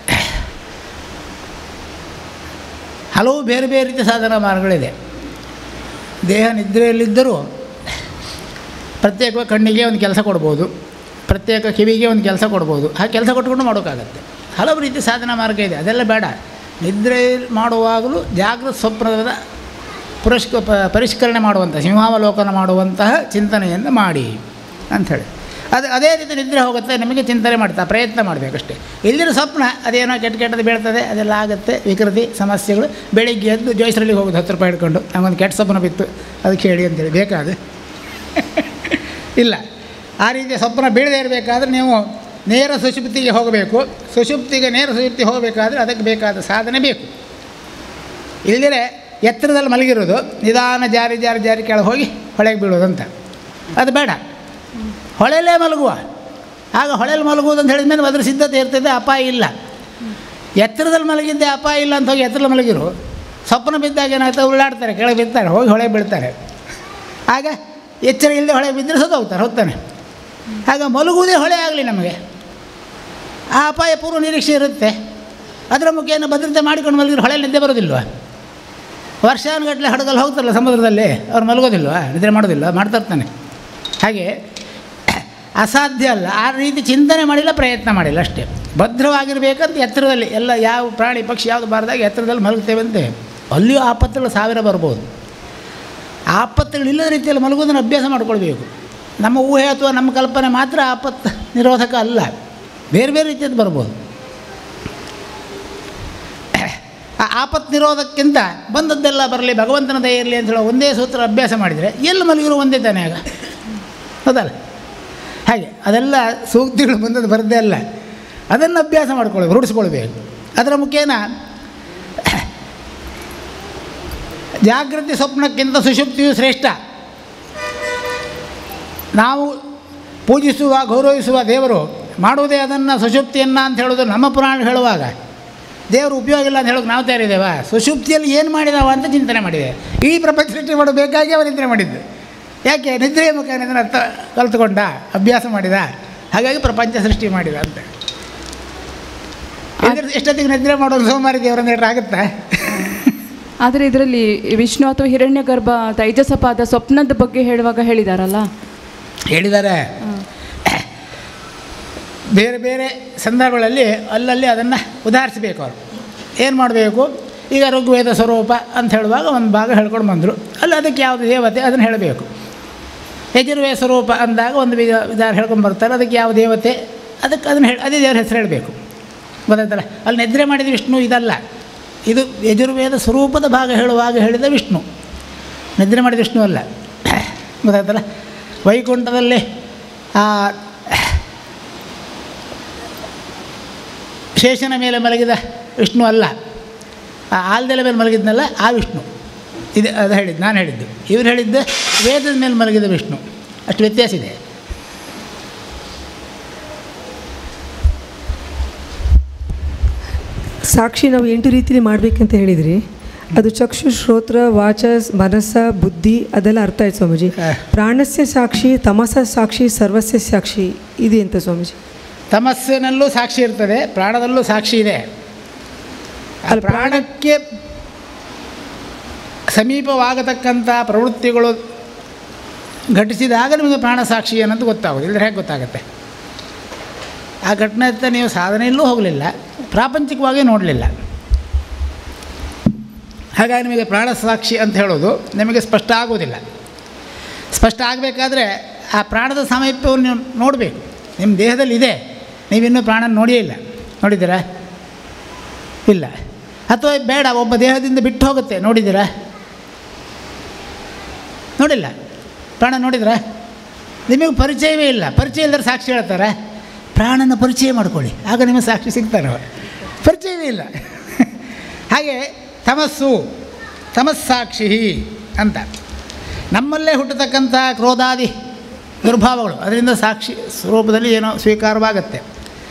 Speaker 3: ಹಲವು ಬೇರೆ ಬೇರೆ ರೀತಿಯ ಸಾಧನ ಮಾರ್ಗಗಳಿದೆ ದೇಹ ನಿದ್ರೆಯಲ್ಲಿದ್ದರೂ ಪ್ರತ್ಯೇಕ ಕಣ್ಣಿಗೆ ಒಂದು ಕೆಲಸ ಕೊಡ್ಬೋದು ಪ್ರತ್ಯೇಕ ಕಿವಿಗೆ ಒಂದು ಕೆಲಸ ಕೊಡ್ಬೋದು ಆ ಕೆಲಸ ಕೊಟ್ಕೊಂಡು ಮಾಡೋಕ್ಕಾಗತ್ತೆ ಹಲವು ರೀತಿ ಸಾಧನ ಮಾರ್ಗ ಇದೆ ಅದೆಲ್ಲ ಬೇಡ ನಿದ್ರೆ ಮಾಡುವಾಗಲೂ ಜಾಗೃತ ಸ್ವಪ್ನದ ಪುರಸ್ಕ ಪ- ಪರಿಷ್ಕರಣೆ ಮಾಡುವಂಥ ಸಿಂಹಾವಲೋಕನ ಮಾಡುವಂತಹ ಚಿಂತನೆಯನ್ನು ಮಾಡಿ ಅಂಥೇಳಿ ಅದು ಅದೇ ರೀತಿ ನಿದ್ರೆ ಹೋಗುತ್ತೆ ನಿಮಗೆ ಚಿಂತನೆ ಮಾಡ್ತಾ ಪ್ರಯತ್ನ ಮಾಡಬೇಕಷ್ಟೇ ಇಲ್ಲಿರೋ ಸ್ವಪ್ನ ಅದೇನೋ ಕೆಟ್ಟ ಕೆಟ್ಟದ್ದು ಬೀಳ್ತದೆ ಅದೆಲ್ಲ ಆಗುತ್ತೆ ವಿಕೃತಿ ಸಮಸ್ಯೆಗಳು ಬೆಳಿಗ್ಗೆ ಎದ್ದು ಜೋಯಿಸ್ರಲ್ಲಿ ಹೋಗೋದು ಹತ್ತು ರೂಪಾಯಿ ಹಿಡ್ಕೊಂಡು ನಮಗೊಂದು ಕೆಟ್ಟ ಸ್ವಪ್ನ ಬಿತ್ತು ಅದಕ್ಕೆ ಹೇಳಿ ಅಂತೇಳಿ ಬೇಕಾದ ಇಲ್ಲ ಆ ರೀತಿಯ ಸ್ವಪ್ನ ಬೀಳದೇ ಇರಬೇಕಾದ್ರೆ ನೀವು ನೇರ ಸುಷುಪ್ತಿಗೆ ಹೋಗಬೇಕು ಸುಷುಪ್ತಿಗೆ ನೇರ ಸುಷುಪ್ತಿ ಹೋಗಬೇಕಾದ್ರೆ ಅದಕ್ಕೆ ಬೇಕಾದ ಸಾಧನೆ ಬೇಕು ಇಲ್ಲದಿರೆ ಎತ್ತರದಲ್ಲಿ ಮಲಗಿರೋದು ನಿಧಾನ ಜಾರಿ ಜಾರಿ ಜಾರಿ ಕೆಳಗೆ ಹೋಗಿ ಹೊಳೆಗೆ ಬೀಳೋದಂತ ಅದು ಬೇಡ ಹೊಳೆಯಲ್ಲೇ ಮಲಗುವ ಆಗ ಹೊಳೆಯಲ್ಲಿ ಮಲಗುವುದು ಅಂತ ಹೇಳಿದ ಮೇಲೆ ಅದ್ರ ಸಿದ್ಧತೆ ಇರ್ತದೆ ಅಪಾಯ ಇಲ್ಲ ಎತ್ತರದಲ್ಲಿ ಮಲಗಿದ್ದೆ ಅಪಾಯ ಇಲ್ಲ ಅಂತ ಹೋಗಿ ಎತ್ತರದಲ್ಲಿ ಮಲಗಿರು ಸ್ವಪ್ನ ಬಿದ್ದಾಗ ಏನಾಗ್ತದೆ ಉಳ್ಳಾಡ್ತಾರೆ ಕೆಳಗೆ ಬಿಡ್ತಾರೆ ಹೋಗಿ ಹೊಳೆ ಬೀಳ್ತಾರೆ ಆಗ ಎಚ್ಚರ ಇಲ್ಲದೆ ಹೊಳೆ ಬಿದ್ದರೆ ಸತ್ತೋಗ್ತಾರೆ ಹೋಗ್ತಾನೆ ಆಗ ಮಲಗುವುದೇ ಹೊಳೆ ಆಗಲಿ ನಮಗೆ ಆ ಅಪಾಯ ಪೂರ್ವ ನಿರೀಕ್ಷೆ ಇರುತ್ತೆ ಅದರ ಮುಖೇನ ಭದ್ರತೆ ಮಾಡಿಕೊಂಡು ಮಲಗಿದ್ರೆ ಹೊಳೆ ನಿದ್ದೆ ಬರೋದಿಲ್ವಾ ವರ್ಷಾನುಗಟ್ಟಲೆ ಹಡಗಲ್ಲಿ ಹೋಗ್ತಾರಲ್ಲ ಸಮುದ್ರದಲ್ಲಿ ಅವ್ರು ಮಲಗೋದಿಲ್ವಾ ನಿದ್ರೆ ಮಾಡೋದಿಲ್ಲ ಮಾಡ್ತಾ ಇರ್ತಾನೆ ಹಾಗೆ ಅಸಾಧ್ಯ ಅಲ್ಲ ಆ ರೀತಿ ಚಿಂತನೆ ಮಾಡಿಲ್ಲ ಪ್ರಯತ್ನ ಮಾಡಿಲ್ಲ ಅಷ್ಟೇ ಭದ್ರವಾಗಿರಬೇಕಂತ ಎತ್ತರದಲ್ಲಿ ಎಲ್ಲ ಯಾವ ಪ್ರಾಣಿ ಪಕ್ಷಿ ಯಾವುದು ಬಾರದಾಗ ಎತ್ತರದಲ್ಲಿ ಮಲಗ್ತೇವಂತೆ ಅಲ್ಲಿಯೂ ಆಪತ್ತುಗಳು ಸಾವಿರ ಬರ್ಬೋದು ಆಪತ್ತುಗಳಿಲ್ಲದ ರೀತಿಯಲ್ಲಿ ಮಲಗೋದನ್ನು ಅಭ್ಯಾಸ ಮಾಡ್ಕೊಳ್ಬೇಕು ನಮ್ಮ ಊಹೆ ಅಥವಾ ನಮ್ಮ ಕಲ್ಪನೆ ಮಾತ್ರ ಆಪತ್ತು ನಿರೋಧಕ ಅಲ್ಲ ಬೇರೆ ಬೇರೆ ರೀತಿಯದ್ದು ಬರ್ಬೋದು ಆ ಆಪತ್ತು ನಿರೋಧಕ್ಕಿಂತ ಬಂದದ್ದೆಲ್ಲ ಬರಲಿ ಭಗವಂತನ ದಯ ಇರಲಿ ಅಂತ ಹೇಳೋ ಒಂದೇ ಸೂತ್ರ ಅಭ್ಯಾಸ ಮಾಡಿದರೆ ಎಲ್ಲಿ ಮಲಗಿರೋ ಒಂದೇ ತಾನೇ ಆಗ ಹೌದಲ್ಲ ಹಾಗೆ ಅದೆಲ್ಲ ಸೂಕ್ತಿಗಳು ಬಂದದ್ದು ಬರದೇ ಅಲ್ಲ ಅದನ್ನು ಅಭ್ಯಾಸ ಮಾಡ್ಕೊಳ್ಬೇಕು ರೂಢಿಸ್ಕೊಳ್ಬೇಕು ಅದರ ಮುಖೇನ ಜಾಗೃತಿ ಸ್ವಪ್ನಕ್ಕಿಂತ ಸುಷುಪ್ತಿಯು ಶ್ರೇಷ್ಠ ನಾವು ಪೂಜಿಸುವ ಗೌರವಿಸುವ ದೇವರು ಮಾಡುವುದೇ ಅದನ್ನು ಸುಷುಪ್ತಿಯನ್ನು ಅಂತ ಹೇಳೋದು ನಮ್ಮ ಪುರಾಣ ಹೇಳುವಾಗ ದೇವರು ಉಪಯೋಗ ಇಲ್ಲ ಅಂತ ಹೇಳೋಕೆ ನಾವು ತಯಾರಿದ್ದೇವ ಸುಷುಪ್ತಿಯಲ್ಲಿ ಏನು ಮಾಡಿದವ ಅಂತ ಚಿಂತನೆ ಮಾಡಿದೆ ಈ ಪ್ರಪಂಚ ಸೃಷ್ಟಿ ಮಾಡಬೇಕಾಗಿ ಅವನು ನಿದ್ರೆ ಮಾಡಿದ್ದು ಯಾಕೆ ನಿದ್ರೆಯ ಮುಖಾಂತರ ಅರ್ಥ ಕಲ್ತುಕೊಂಡ ಅಭ್ಯಾಸ ಮಾಡಿದ ಹಾಗಾಗಿ ಪ್ರಪಂಚ ಸೃಷ್ಟಿ ಮಾಡಿದ ಅಂತ ಇಲ್ದಿದ್ರೆ ಎಷ್ಟೊತ್ತಿಗೆ ನಿದ್ರೆ ಮಾಡೋದು ಸೋಮಾರಿ ದೇವರಂದ್ರೆ ಆಗುತ್ತಾ
Speaker 4: ಆದರೆ ಇದರಲ್ಲಿ ವಿಷ್ಣು ಅಥವಾ ಹಿರಣ್ಯ ಗರ್ಭ ತೈಜಸಪಾದ ಸ್ವಪ್ನದ ಬಗ್ಗೆ ಹೇಳುವಾಗ ಹೇಳಿದಾರಲ್ಲ
Speaker 3: ಹೇಳಿದ್ದಾರೆ ಬೇರೆ ಬೇರೆ ಸಂದರ್ಭಗಳಲ್ಲಿ ಅಲ್ಲಲ್ಲಿ ಅದನ್ನು ಉದಾಹರಿಸಬೇಕು ಅವರು ಏನು ಮಾಡಬೇಕು ಈಗ ಋಗ್ವೇದ ಸ್ವರೂಪ ಅಂತ ಹೇಳುವಾಗ ಒಂದು ಭಾಗ ಹೇಳ್ಕೊಂಡು ಬಂದರು ಅಲ್ಲಿ ಅದಕ್ಕೆ ಯಾವುದು ದೇವತೆ ಅದನ್ನು ಹೇಳಬೇಕು ಯಜುರ್ವೇದ ಸ್ವರೂಪ ಅಂದಾಗ ಒಂದು ವಿಧ ವಿಧಾನ ಹೇಳ್ಕೊಂಡು ಬರ್ತಾರೆ ಅದಕ್ಕೆ ಯಾವ ದೇವತೆ ಅದಕ್ಕೆ ಅದನ್ನು ಹೇಳಿ ಅದೇ ದೇವರ ಹೆಸರು ಹೇಳಬೇಕು ಗೊತ್ತಾಯ್ತಲ್ಲ ಅಲ್ಲಿ ನಿದ್ರೆ ಮಾಡಿದ ವಿಷ್ಣು ಇದಲ್ಲ ಇದು ಯಜುರ್ವೇದ ಸ್ವರೂಪದ ಭಾಗ ಹೇಳುವಾಗ ಹೇಳಿದ ವಿಷ್ಣು ನಿದ್ರೆ ಮಾಡಿದ ವಿಷ್ಣು ಅಲ್ಲ ಗೊತ್ತಾಯ್ತಲ್ಲ ವೈಕುಂಠದಲ್ಲಿ ಆ ಶೇಷನ ಮೇಲೆ ಮಲಗಿದ ವಿಷ್ಣು ಅಲ್ಲ ಆ ಆಲ್ದೆಲೆ ಮೇಲೆ ಮಲಗಿದ್ನಲ್ಲ ಆ ವಿಷ್ಣು ಇದು ಅದು ಹೇಳಿದ್ದು ನಾನು ಹೇಳಿದ್ದು ಇವ್ರು ಹೇಳಿದ್ದು ವೇದದ ಮೇಲೆ ಮಲಗಿದ ವಿಷ್ಣು ಅಷ್ಟು ವ್ಯತ್ಯಾಸ ಇದೆ
Speaker 5: ಸಾಕ್ಷಿ ನಾವು ಎಂಟು ರೀತಿಯಲ್ಲಿ ಮಾಡಬೇಕಂತ ಹೇಳಿದ್ರಿ ಅದು ಚಕ್ಷು ಶ್ರೋತ್ರ ವಾಚ ಮನಸ್ಸ ಬುದ್ಧಿ ಅದೆಲ್ಲ ಅರ್ಥ ಆಯ್ತು ಸ್ವಾಮೀಜಿ
Speaker 3: ಹಾ.
Speaker 5: ಪ್ರಾಣಸ್ಯ ಸಾಕ್ಷಿ ತಮಸ ಸಾಕ್ಷಿ ಸರ್ವಸ್ಯ ಸಾಕ್ಷಿ ಇದೆ ಅಂತ ಸ್ವಾಮೀಜಿ
Speaker 3: ತಮಸ್ಸಿನಲ್ಲೂ ಸಾಕ್ಷಿ ಇರ್ತದೆ ಪ್ರಾಣದಲ್ಲೂ ಸಾಕ್ಷಿ ಇದೆ ಆ
Speaker 5: ಅಲ್ಲಿ ಪ್ರಾಣ-
Speaker 3: ಪ್ರಾಣಕ್ಕೆ ಸಮೀಪವಾಗತಕ್ಕಂಥ ಪ್ರವೃತ್ತಿಗಳು ಘಟಿಸಿದಾಗ ನಿಮಗೆ ಪ್ರಾಣ ಸಾಕ್ಷಿ ಅನ್ನೋದು ಗೊತ್ತಾಗೋದು ಇಲ್ಲದ್ರೆ ಹೇಗೆ ಗೊತ್ತಾಗುತ್ತೆ ಆ ಘಟನೆಯತ್ತ ನೀವು ಸಾಧನೆಯಲ್ಲೂ ಹೋಗಲಿಲ್ಲ ಪ್ರಾಪಂಚಿಕವಾಗಿ ನೋಡಲಿಲ್ಲ ಹಾಗಾಗಿ ನಿಮಗೆ ಪ್ರಾಣ ಸಾಕ್ಷಿ ಅಂತ ಹೇಳೋದು ನಿಮಗೆ ಸ್ಪಷ್ಟ ಆಗೋದಿಲ್ಲ ಸ್ಪಷ್ಟ ಆಗಬೇಕಾದ್ರೆ ಆ ಪ್ರಾಣದ ಸಾಮೀಪ್ಯವನ್ನು ನೀವು ನೋಡಬೇಕು ನಿಮ್ಮ ದೇಹದಲ್ಲಿ ಇದೆ ನೀವಿನ್ನೂ ಪ್ರಾಣ ನೋಡಿಯೇ ಇಲ್ಲ ನೋಡಿದ್ದೀರಾ ಇಲ್ಲ ಅಥವಾ ಬೇಡ ಒಬ್ಬ ದೇಹದಿಂದ ಬಿಟ್ಟು ಹೋಗುತ್ತೆ ನೋಡಿದ್ದೀರಾ ನೋಡಿಲ್ಲ ಪ್ರಾಣ ನೋಡಿದ್ರಾ ನಿಮಗೆ ಪರಿಚಯವೇ ಇಲ್ಲ ಪರಿಚಯ ಇಲ್ಲದ್ರೆ ಸಾಕ್ಷಿ ಹೇಳ್ತಾರೆ ಪ್ರಾಣನ ಪರಿಚಯ ಮಾಡ್ಕೊಳ್ಳಿ ಆಗ ನಿಮಗೆ ಸಾಕ್ಷಿ ಸಿಗ್ತಾನೆ ಅವ. ಪರಿಚಯವೇ ಇಲ್ಲ ಹಾಗೆ ತಮಸ್ಸು ತಮಸ್ಸಾಕ್ಷಿ ಅಂತ ನಮ್ಮಲ್ಲೇ ಹುಟ್ಟತಕ್ಕಂಥ ಕ್ರೋಧಾದಿ ದುರ್ಭಾವಗಳು ಅದರಿಂದ ಸಾಕ್ಷಿ ಸ್ವರೂಪದಲ್ಲಿ ಏನೋ ಸ್ವೀಕಾರವಾಗತ್ತೆ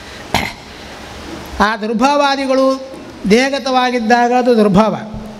Speaker 3: ಆ ದುರ್ಭಾವಾದಿಗಳು ದೇಹಗತವಾಗಿದ್ದಾಗ ಅದು ದುರ್ಭಾವ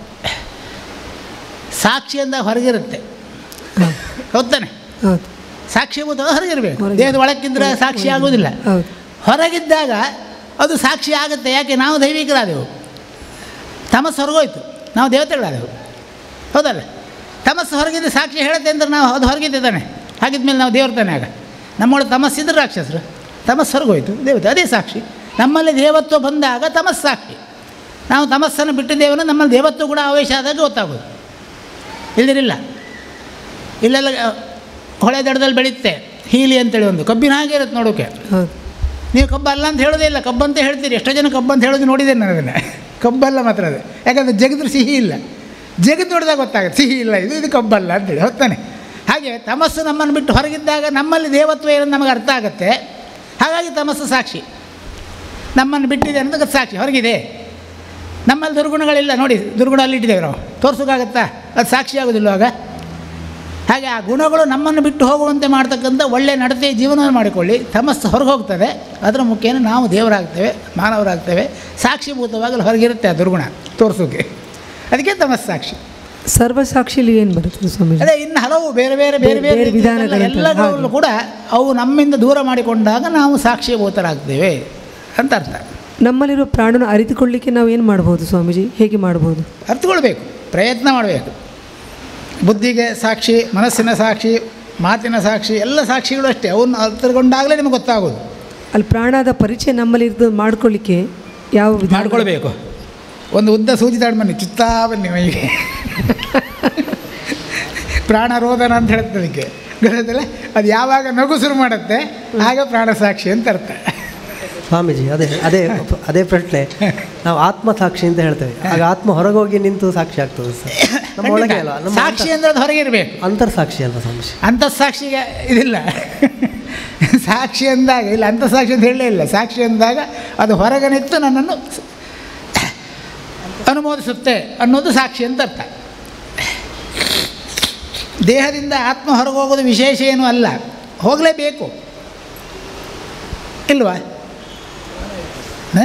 Speaker 3: ಸಾಕ್ಷಿಯಿಂದ ಹೊರಗಿರುತ್ತೆ ಹೌದಾನೆ
Speaker 5: ಹೌದು
Speaker 3: ಸಾಕ್ಷಿಭೂತ ಹೊರಗಿರಬೇಕು
Speaker 5: ಹೊರಗೆ.
Speaker 3: ದೇಹದ ಒಳಕ್ಕಿದ್ರೆ ಸಾಕ್ಷಿ ಆಗೋದಿಲ್ಲ
Speaker 5: ಹೌದು
Speaker 3: ಹೊರಗಿದ್ದಾಗ ಅದು ಸಾಕ್ಷಿ ಆಗುತ್ತೆ ಯಾಕೆ ನಾವು ದೈವಿಕರಾದೆವು ತಮಸ್ಸು ಹೊರಗೋಯ್ತು ನಾವು ದೇವತೆಗಳಾದೆವು ಹೌದಲ್ಲ ತಮಸ್ಸು ಹೊರಗಿದ್ದು ಸಾಕ್ಷಿ ಹೇಳುತ್ತೆ ಅಂದ್ರೆ ನಾವು ಅದು ಹೊರಗಿದ್ದಾನೆ ಹಾಗಿದ್ಮೇಲೆ ನಾವು ದೇವ್ರ ತಾನೆ ಆಗ ನಮ್ಮೊಳಗೆ ತಮಸ್ಸಿದ್ರೆ ರಾಕ್ಷಸರು ತಮಸ್ಸು ಹೊರಗೋಯ್ತು ದೇವತೆ ಅದೇ ಸಾಕ್ಷಿ ನಮ್ಮಲ್ಲಿ ದೇವತ್ವ ಬಂದಾಗ ತಮಸ್ಸು ಸಾಕ್ಷಿ ನಾವು ತಮಸ್ಸನ್ನು ಬಿಟ್ಟಿದ್ದೇವನ ನಮ್ಮಲ್ಲಿ ದೇವತ್ವ ಕೂಡ ಆವೇಶ ಆದಾಗ ಗೊತ್ತಾಗೋದು ಇಲ್ದಿರಿಲ್ಲ ಇಲ್ಲೆಲ್ಲ ಅಹ್, ಹೊಳೆ ದಡದಲ್ಲಿ ಬೆಳೆಯುತ್ತೆ ಹೀಲಿ ಅಂತೇಳಿ ಒಂದು ಕಬ್ಬಿನ ಹಾಗೆ ಇರುತ್ತೆ ನೋಡೋಕೆ
Speaker 5: ಹೌದು
Speaker 3: ನೀವು ಕಬ್ಬು ಅಲ್ಲ ಅಂತ ಹೇಳೋದೇ ಇಲ್ಲ ಕಬ್ಬು ಅಂತ ಹೇಳ್ತೀರಿ ಎಷ್ಟೋ ಜನ ಕಬ್ಬು ಅಂತ ಹೇಳೋದು ನೋಡಿದ್ದೇನೆ ನಾನು ಅದನ್ನು ಕಬ್ಬಲ್ಲ ಮಾತ್ರ ಅದು ಯಾಕಂದರೆ ಜಗದ್ರೆ ಸಿಹಿ ಇಲ್ಲ ಜಗತ್ತು ನೋಡಿದಾಗ ಗೊತ್ತಾಗುತ್ತೆ ಸಿಹಿ ಇಲ್ಲ ಇದು ಇದು ಕಬ್ಬಲ್ಲ ಅಂತೇಳಿ ಹೊತ್ತಾನೆ ಹಾಗೆ ತಮಸ್ಸು ನಮ್ಮನ್ನು ಬಿಟ್ಟು ಹೊರಗಿದ್ದಾಗ ನಮ್ಮಲ್ಲಿ ದೇವತ್ವ ಏನಂತ ನಮಗೆ ಅರ್ಥ ಆಗುತ್ತೆ ಹಾಗಾಗಿ ತಮಸ್ಸು ಸಾಕ್ಷಿ ನಮ್ಮನ್ನು ಬಿಟ್ಟಿದೆ ಅನ್ನೋದಕ್ಕೆ ಸಾಕ್ಷಿ ಹೊರಗಿದೆ ನಮ್ಮಲ್ಲಿ ದುರ್ಗುಣಗಳಿಲ್ಲ ನೋಡಿ ದುರ್ಗುಣ ಅಲ್ಲಿ ಇಟ್ಟಿದ್ದೇವೆ ನಾವು ತೋರಿಸೋಕ್ಕಾಗತ್ತಾ ಅದು ಸಾಕ್ಷಿ ಆಗೋದಿಲ್ಲ ಆಗ ಹಾಗೆ ಆ ಗುಣಗಳು ನಮ್ಮನ್ನು ಬಿಟ್ಟು ಹೋಗುವಂತೆ ಮಾಡ್ತಕ್ಕಂಥ ಒಳ್ಳೆಯ ನಡತೆ ಜೀವನವನ್ನು ಮಾಡಿಕೊಳ್ಳಿ ತಮಸ್ಸು ಹೊರಗೆ ಹೋಗ್ತದೆ ಅದರ ಮುಖೇನ ನಾವು ದೇವರಾಗ್ತೇವೆ ಮಾನವರಾಗ್ತೇವೆ ಸಾಕ್ಷಿಭೂತವಾಗಿ ಅಲ್ಲಿ ಹೊರಗಿರುತ್ತೆ ಆ ದುರ್ಗುಣ ತೋರಿಸೋಕೆ ಅದಕ್ಕೆ ತಮಸ್ಸು ಸಾಕ್ಷಿ
Speaker 5: ಸರ್ವ ಸಾಕ್ಷಿಲಿ ಏನು ಬರ್ತದೆ ಸ್ವಾಮೀಜಿ
Speaker 3: ಅದೇ ಇನ್ನು ಹಲವು ಬೇರೆ ಬೇರೆ ಬೇರೆ ಬೇರೆ
Speaker 5: ಬೇರೆ
Speaker 3: ರೀತಿಯ
Speaker 5: ವಿಧಾನಗಳಿರ್ತವೆ.
Speaker 3: ಎಲ್ಲಗಳಲ್ಲೂ ಕೂಡ ಅವು ನಮ್ಮಿಂದ ದೂರ ಮಾಡಿಕೊಂಡಾಗ ನಾವು ಸಾಕ್ಷಿಭೂತರಾಗ್ತೇವೆ ಅಂತ ಅರ್ಥ
Speaker 5: ನಮ್ಮಲ್ಲಿರೋ ಪ್ರಾಣನ ಅರಿತುಕೊಳ್ಳಿಕ್ಕೆ ನಾವು ಏನು ಮಾಡ್ಬೋದು ಸ್ವಾಮೀಜಿ ಹೇಗೆ ಮಾಡ್ಬೋದು
Speaker 3: ಅರ್ಥಕೊಳ್ಬೇಕು ಪ್ರಯತ್ನ ಮಾಡಬೇಕು ಬುದ್ಧಿಗೆ ಸಾಕ್ಷಿ ಮನಸ್ಸಿನ ಸಾಕ್ಷಿ ಮಾತಿನ ಸಾಕ್ಷಿ ಎಲ್ಲ ಸಾಕ್ಷಿಗಳು ಅಷ್ಟೇ ಅವನ್ನು ಅರ್ಥಗೊಂಡಾಗಲೇ ನಿಮಗೆ ಗೊತ್ತಾಗೋದು
Speaker 5: ಅಲ್ಲಿ ಪ್ರಾಣದ ಪರಿಚಯ ನಮ್ಮಲ್ಲಿ ಇರ್ತದೆ ಮಾಡ್ಕೊಳ್ಳಿಕ್ಕೆ ಯಾವ ವಿಧಾನ
Speaker 3: ಮಾಡ್ಕೊಳ್ಬೇಕು ಒಂದು ಉದ್ದ ಸೂಜಿ ತಾಡ್ ಬನ್ನಿ ಚುತ್ತಾ ಬನ್ನಿ ಮೈಗೆ ಪ್ರಾಣರೋಧನ ಅಂತ ಹೇಳುತ್ತೆ ಅದಕ್ಕೆ ಗೊತ್ತಾಯ್ತಲ್ಲ ಅದು ಯಾವಾಗ ನಗು ಶುರು ಮಾಡುತ್ತೆ ಆಗ ಪ್ರಾಣ ಸಾಕ್ಷಿ ಅಂತ ಅರ್ಥ
Speaker 6: ಸ್ವಾಮೀಜಿ ಅದೇ ಅದೇ ಅದೇ ಪ್ರಶ್ನೆ ನಾವು ಆತ್ಮ ಸಾಕ್ಷಿ ಅಂತ ಹೇಳ್ತೇವೆ ಆಗ ಆತ್ಮ ಹೊರಗೋಗಿ ನಿಂತು ಸಾಕ್ಷಿ ಆಗ್ತದೆ ಸರ್ ನಮ್ಮ ಒಳಗೆ ಅಲ್ಲ ನಮ್ಮ
Speaker 3: ಸಾಕ್ಷಿ ಅಂದರೆ ಅದು ಹೊರಗೆ ಇರಬೇಕು
Speaker 6: ಅಂತರ್ ಸಾಕ್ಷಿ ಅಲ್ಲ ಸ್ವಾಮೀಜಿ
Speaker 3: ಅಂತಃಸಾಕ್ಷಿಗೆ ಇದಿಲ್ಲ ಸಾಕ್ಷಿ ಅಂದಾಗ ಇಲ್ಲ ಅಂತಃಸಾಕ್ಷಿ ಅಂತ ಹೇಳಲೇ ಇಲ್ಲ ಸಾಕ್ಷಿ ಅಂದಾಗ ಅದು ಹೊರಗೆ ನಿಂತು ನನ್ನನ್ನು ಸ- ಅನುಮೋದಿಸುತ್ತೆ ಅನ್ನೋದು ಸಾಕ್ಷಿ ಅಂತ ಅರ್ಥ ದೇಹದಿಂದ ಆತ್ಮ ಹೊರಗೆ ಹೋಗೋದು ವಿಶೇಷ ಏನೂ ಅಲ್ಲ ಹೋಗಲೇಬೇಕು ಇಲ್ವಾ ಹ?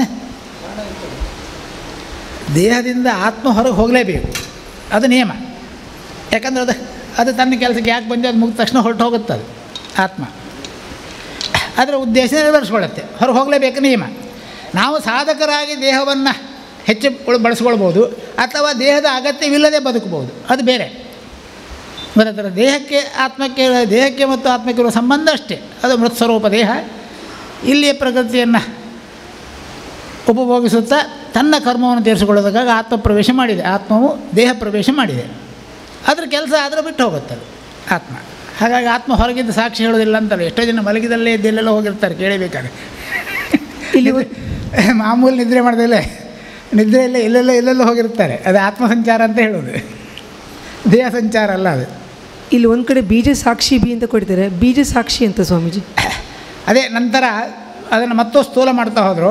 Speaker 3: ದೇಹದಿಂದ ಆತ್ಮ ಹೊರಗೆ ಹೋಗಲೇಬೇಕು ಅದು ನಿಯಮ ಯಾಕಂದ್ರೆ ಅದು ಅದು ತನ್ನ ಕೆಲಸಕ್ಕೆ ಯಾಕೆ ಬಂದು ಅದು ಮುಗಿದ ತಕ್ಷಣ ಹೊರಟು ಹೋಗುತ್ತೆ ಅದು ಆತ್ಮ ಅದರ ಉದ್ದೇಶ ನೆರವೇರಿಸ್ಕೊಳ್ಳುತ್ತೆ ಹೊರಗೆ ಹೋಗಲೇಬೇಕು ನಿಯಮ ನಾವು ಸಾಧಕರಾಗಿ ದೇಹವನ್ನು ಹೆಚ್ಚು ಉಳ್- ಬಳಸ್ಕೊಳ್ಬೋದು ಅಥವಾ ದೇಹದ ಅಗತ್ಯವಿಲ್ಲದೆ ಬದುಕಬಹುದು ಅದು ಬೇರೆ ಗೊತ್ತಾಗ್ತದೆ ದೇಹಕ್ಕೆ ಆತ್ಮಕ್ಕೆ ದೇಹಕ್ಕೆ ಮತ್ತು ಆತ್ಮಕ್ಕೆ ಇರುವ ಸಂಬಂಧ ಅಷ್ಟೇ ಅದು ಮೃತ್ ಸ್ವರೂಪ ದೇಹ ಇಲ್ಲಿಯ ಪ್ರಕೃತಿಯನ್ನು ಉಪಭೋಗಿಸುತ್ತಾ ತನ್ನ ಕರ್ಮವನ್ನು ತೀರಿಸಿಕೊಳ್ಳೋದಕ್ಕಾಗಿ ಆತ್ಮ ಪ್ರವೇಶ ಮಾಡಿದೆ ಆತ್ಮವು ದೇಹ ಪ್ರವೇಶ ಮಾಡಿದೆ ಅದ್ರ ಕೆಲಸ ಅದರ ಬಿಟ್ಟು ಹೋಗುತ್ತೆ ಅದು ಆತ್ಮ ಹಾಗಾಗಿ ಆತ್ಮ ಹೊರಗಿದ್ದ ಸಾಕ್ಷಿ ಹೇಳೋದಿಲ್ಲ ಅಂತಾರೆ ಎಷ್ಟೋ ಜನ ಮಲಗಿದಲ್ಲೇ ಇದ್ದೆಲ್ಲೆಲ್ಲ ಹೋಗಿರ್ತಾರೆ ಕೇಳಬೇಕಾದ್ರೆ
Speaker 5: ಇಲ್ಲಿ
Speaker 3: ನಿದ್ರೆ- ಮಾಮೂಲಿ ನಿದ್ರೆ ಮಾಡ್ದಲ್ಲೇ ನಿದ್ರೆಯಲ್ಲೇ ಎಲ್ಲೆಲ್ಲ ಎಲ್ಲೆಲ್ಲ ಹೋಗಿರ್ತಾರೆ ಅದು ಆತ್ಮ ಸಂಚಾರ ಅಂತ ಹೇಳೋದು ದೇಹ ಸಂಚಾರ ಅಲ್ಲ ಅದು
Speaker 5: ಇಲ್ಲಿ ಒಂದು ಕಡೆ ಬೀಜ ಸಾಕ್ಷಿ ಬಿ ಅಂತ ಕೊಡ್ತಾರೆ ಬೀಜ ಸಾಕ್ಷಿ ಅಂತ ಸ್ವಾಮೀಜಿ
Speaker 3: ಅದೇ ನಂತರ ಅದನ್ನು ಮತ್ತೂ ಸ್ಥೂಲ ಮಾಡ್ತಾ ಹೋದರು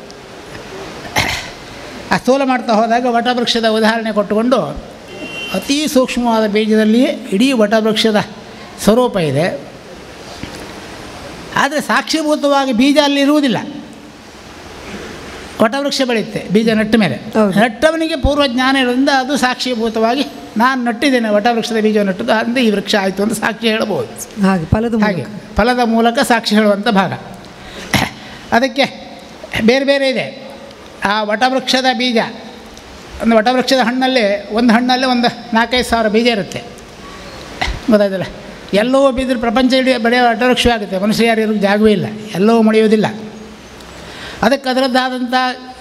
Speaker 3: ಆ ಸ್ಥೂಲ ಮಾಡ್ತಾ ಹೋದಾಗ ವಟವೃಕ್ಷದ ಉದಾಹರಣೆ ಕೊಟ್ಟುಕೊಂಡು ಅತೀ ಸೂಕ್ಷ್ಮವಾದ ಬೀಜದಲ್ಲಿಯೇ ಇಡೀ ವಟವೃಕ್ಷದ ಸ್ವರೂಪ ಇದೆ ಆದರೆ ಸಾಕ್ಷೀಭೂತವಾಗಿ ಬೀಜ ಅಲ್ಲಿ ಇರುವುದಿಲ್ಲ ವಟವೃಕ್ಷ ಬೆಳೆಯುತ್ತೆ ಬೀಜ ನೆಟ್ಟ ಮೇಲೆ
Speaker 5: ಹೌದು.
Speaker 3: ನೆಟ್ಟವನಿಗೆ ಪೂರ್ವ ಜ್ಞಾನ ಇರೋದ್ರಿಂದ ಅದು ಸಾಕ್ಷೀಭೂತವಾಗಿ ನಾನು ನಟ್ಟಿದ್ದೇನೆ ವಟವೃಕ್ಷದ ಬೀಜ ನೆಟ್ಟದ್ದು ಅಂದರೆ ಈ ವೃಕ್ಷ ಆಯಿತು ಅಂತ ಸಾಕ್ಷಿ ಹೇಳಬಹುದು
Speaker 5: ಹಾಗೆ ಫಲದ
Speaker 3: ಹಾಗೆ
Speaker 5: ಮೂಲಕ
Speaker 3: ಫಲದ ಮೂಲಕ ಸಾಕ್ಷಿ ಹೇಳುವಂಥ ಭಾಗ ಅದಕ್ಕೆ ಬೇರೆ ಬೇರೆ ಇದೆ ಆ ವಟವೃಕ್ಷದ ಬೀಜ ಒಂದು ವಟವೃಕ್ಷದ ಹಣ್ಣಲ್ಲಿ ಒಂದು ಹಣ್ಣಲ್ಲಿ ಒಂದು ನಾಲ್ಕೈದು ಸಾವಿರ ಬೀಜ ಇರುತ್ತೆ ಗೊತ್ತಾಯ್ತಲ್ಲ ಎಲ್ಲವೂ ಬಿದ್ದರೆ ಪ್ರಪಂಚ ಇಡೀ ಬೆಳೆಯೋ ವಟವೃಕ್ಷ ಆಗುತ್ತೆ ಮನುಷ್ಯ ಯಾರು ಇರೋಕ್ಕೆ ಜಾಗವೇ ಇಲ್ಲ ಎಲ್ಲವೂ ಮಳೆಯೋದಿಲ್ಲ ಅದಕ್ಕೆ ಅದರದ್ದಾದಂಥ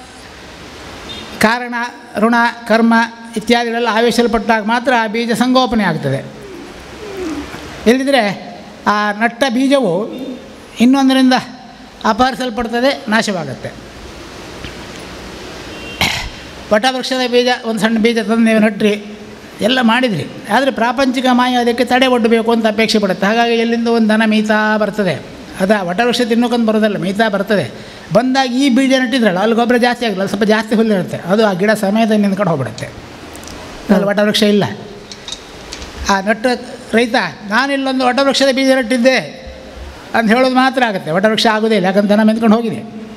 Speaker 3: ಕಾರಣ ಋಣ ಕರ್ಮ ಇತ್ಯಾದಿಗಳೆಲ್ಲ ಆವೇಶಲ್ಪಟ್ಟಾಗ ಮಾತ್ರ ಆ ಬೀಜ ಸಂಗೋಪನೆ ಆಗ್ತದೆ ಇಲ್ಲದಿದ್ದರೆ ಆ ನಟ್ಟ ಬೀಜವು ಇನ್ನೊಂದರಿಂದ ಅಪಹರಿಸಲ್ಪಡ್ತದೆ ನಾಶವಾಗುತ್ತೆ ವಟವೃಕ್ಷದ ಬೀಜ ಒಂದು ಸಣ್ಣ ಬೀಜ ತಂದು ನೀವು ನಟ್ರಿ ಎಲ್ಲ ಮಾಡಿದ್ರಿ ಆದರೆ ಪ್ರಾಪಂಚಿಕ ಮಾಯ ಅದಕ್ಕೆ ತಡೆ ಒಡ್ಡಬೇಕು ಅಂತ ಅಪೇಕ್ಷೆ ಪಡುತ್ತೆ ಹಾಗಾಗಿ ಎಲ್ಲಿಂದ ಒಂದು ದನ ಮೀತಾ ಬರ್ತದೆ ಅದು ಆ ವಟವೃಕ್ಷ ತಿನ್ನೋಕೊಂದು ಬರೋದಲ್ಲ ಮೀತಾ ಬರ್ತದೆ ಬಂದಾಗ ಈ ಬೀಜ ನಟ್ಟಿದ್ರಲ್ಲ ಅಲ್ಲಿ ಗೊಬ್ಬರ ಜಾಸ್ತಿ ಆಗಲ್ಲ ಅಲ್ಲಿ ಸ್ವಲ್ಪ ಜಾಸ್ತಿ ಹುಲ್ಲಿರುತ್ತೆ ಅದು ಆ ಗಿಡ ಸಮೇತ ನಿಂತ್ಕೊಂಡು ಹೋಗ್ಬಿಡುತ್ತೆ ಅಲ್ಲಿ ವಟವೃಕ್ಷ ಇಲ್ಲ ಆ ನಟ್ಟ ರೈತ ನಾನಿಲ್ಲೊಂದು ವಟವೃಕ್ಷದ ಬೀಜ ನಟ್ಟಿದ್ದೆ ಅಂತ ಹೇಳೋದು ಮಾತ್ರ ಆಗುತ್ತೆ ವಟವೃಕ್ಷ ಆಗೋದೇ ಇಲ್ಲ ಯಾಕಂತ ದನ ಮೆಂದ್ಕೊಂಡು ಹೋಗಿದೆ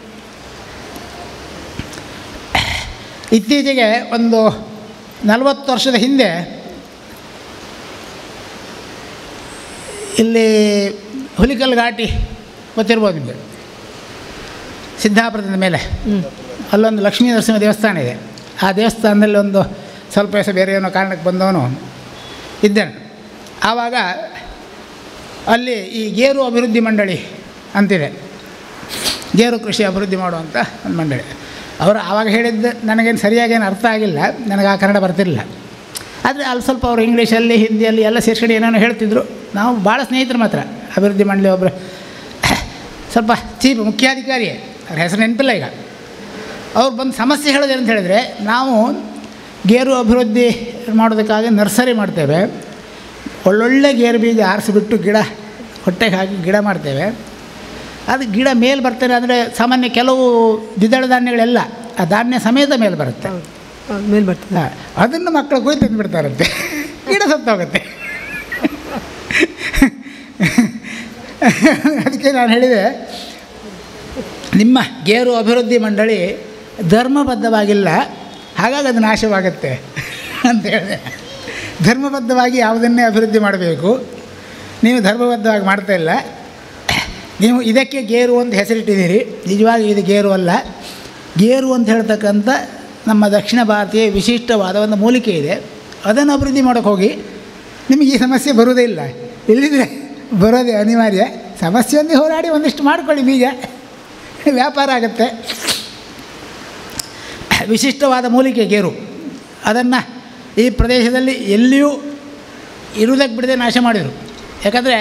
Speaker 3: ಇತ್ತೀಚೆಗೆ ಒಂದು ನಲವತ್ತು ವರ್ಷದ ಹಿಂದೆ ಇಲ್ಲಿ ಹುಲಿಕಲ್ ಘಾಟಿ ಗೊತ್ತಿರ್ಬೋದು ನಿಮಗೆ ಸಿದ್ದಾಪುರದ ಮೇಲೆ ಅಲ್ಲೊಂದು ಲಕ್ಷ್ಮೀ ನರಸಿಂಹ ದೇವಸ್ಥಾನ ಇದೆ ಆ ದೇವಸ್ಥಾನದಲ್ಲಿ ಒಂದು ಸ್ವಲ್ಪ ದಿವಸ ಬೇರೆ ಏನೋ ಕಾರಣಕ್ಕೆ ಬಂದವನು ಇದ್ದೇನೆ ಆವಾಗ ಅಲ್ಲಿ ಈ ಗೇರು ಅಭಿವೃದ್ಧಿ ಮಂಡಳಿ ಅಂತಿದೆ ಗೇರು ಕೃಷಿ ಅಭಿವೃದ್ಧಿ ಮಾಡುವಂಥ ಒಂದು ಮಂಡಳಿ ಅವರು ಆವಾಗ ಹೇಳಿದ್ದು ನನಗೇನು ಸರಿಯಾಗೇನು ಅರ್ಥ ಆಗಿಲ್ಲ ನನಗೆ ಆ ಕನ್ನಡ ಬರ್ತಿರಲಿಲ್ಲ ಆದರೆ ಅಲ್ಲಿ ಸ್ವಲ್ಪ ಅವರು ಇಂಗ್ಲೀಷಲ್ಲಿ ಹಿಂದಿಯಲ್ಲಿ ಎಲ್ಲ ಸೇರ್ಸ್ಕೊಂಡು ಏನೇನೋ ಹೇಳ್ತಿದ್ರು ನಾವು ಭಾಳ ಸ್ನೇಹಿತರು ಮಾತ್ರ ಅಭಿವೃದ್ಧಿ ಮಂಡಳಿ ಒಬ್ಬರು ಸ್ವಲ್ಪ ಚೀಫ್ ಮುಖ್ಯಾಧಿಕಾರಿಯೇ ಅವ್ರ ಹೆಸರು ನೆನಪಿಲ್ಲ ಈಗ ಅವ್ರು ಬಂದು ಸಮಸ್ಯೆ ಹೇಳೋದು ಅಂತ ಹೇಳಿದರೆ ನಾವು ಗೇರು ಅಭಿವೃದ್ಧಿ ಮಾಡೋದಕ್ಕಾಗಿ ನರ್ಸರಿ ಮಾಡ್ತೇವೆ ಒಳ್ಳೊಳ್ಳೆ ಗೇರು ಬೀಜ ಆರಿಸಿಬಿಟ್ಟು ಗಿಡ ಹೊಟ್ಟೆಗೆ ಹಾಕಿ ಗಿಡ ಮಾಡ್ತೇವೆ ಅದು ಗಿಡ ಮೇಲೆ ಬರ್ತೇನೆ ಅಂದರೆ ಸಾಮಾನ್ಯ ಕೆಲವು ದ್ವಿದಳ ಧಾನ್ಯಗಳೆಲ್ಲ ಆ ಧಾನ್ಯ ಸಮೇತ ಮೇಲೆ ಬರುತ್ತೆ
Speaker 5: ಮೇಲೆ ಬರ್ತದೆ
Speaker 3: ಹಾಂ ಅದನ್ನು ಮಕ್ಕಳು ಕೊಯ್ದು ತಿಂದುಬಿಡ್ತಾರಂತೆ ಗಿಡ ಸತ್ತೋಗುತ್ತೆ ಅದಕ್ಕೆ ನಾನು ಹೇಳಿದೆ ನಿಮ್ಮ ಗೇರು ಅಭಿವೃದ್ಧಿ ಮಂಡಳಿ ಧರ್ಮಬದ್ಧವಾಗಿಲ್ಲ ಹಾಗಾಗಿ ಅದು ನಾಶವಾಗುತ್ತೆ ಅಂತ ಹೇಳಿದೆ ಧರ್ಮಬದ್ಧವಾಗಿ ಯಾವುದನ್ನೇ ಅಭಿವೃದ್ಧಿ ಮಾಡಬೇಕು ನೀವು ಧರ್ಮಬದ್ಧವಾಗಿ ಮಾಡ್ತಾ ಇಲ್ಲ ನೀವು ಇದಕ್ಕೆ ಗೇರು ಅಂತ ಹೆಸರಿಟ್ಟಿದ್ದೀರಿ ನಿಜವಾಗಿ ಇದು ಗೇರು ಅಲ್ಲ ಗೇರು ಅಂತ ಹೇಳ್ತಕ್ಕಂಥ ನಮ್ಮ ದಕ್ಷಿಣ ಭಾರತೀಯ ವಿಶಿಷ್ಟವಾದ ಒಂದು ಮೂಲಿಕೆ ಇದೆ ಅದನ್ನು ಅಭಿವೃದ್ಧಿ ಮಾಡೋಕ್ಕೆ ಹೋಗಿ ನಿಮಗೆ ಈ ಸಮಸ್ಯೆ ಬರೋದೇ ಇಲ್ಲ ಇಲ್ಲಿದ್ರೆ ಬರೋದೇ ಅನಿವಾರ್ಯ ಸಮಸ್ಯೆಯೊಂದೇ ಹೋರಾಡಿ ಒಂದಿಷ್ಟು ಮಾಡ್ಕೊಳ್ಳಿ ಬೀಜ ವ್ಯಾಪಾರ ಆಗುತ್ತೆ ವಿಶಿಷ್ಟವಾದ ಮೂಲಿಕೆ ಗೇರು ಅದನ್ನು ಈ ಪ್ರದೇಶದಲ್ಲಿ ಎಲ್ಲಿಯೂ ಇರುವುದಕ್ಕೆ ಬಿಡದೆ ನಾಶ ಮಾಡಿದರು ಯಾಕಂದರೆ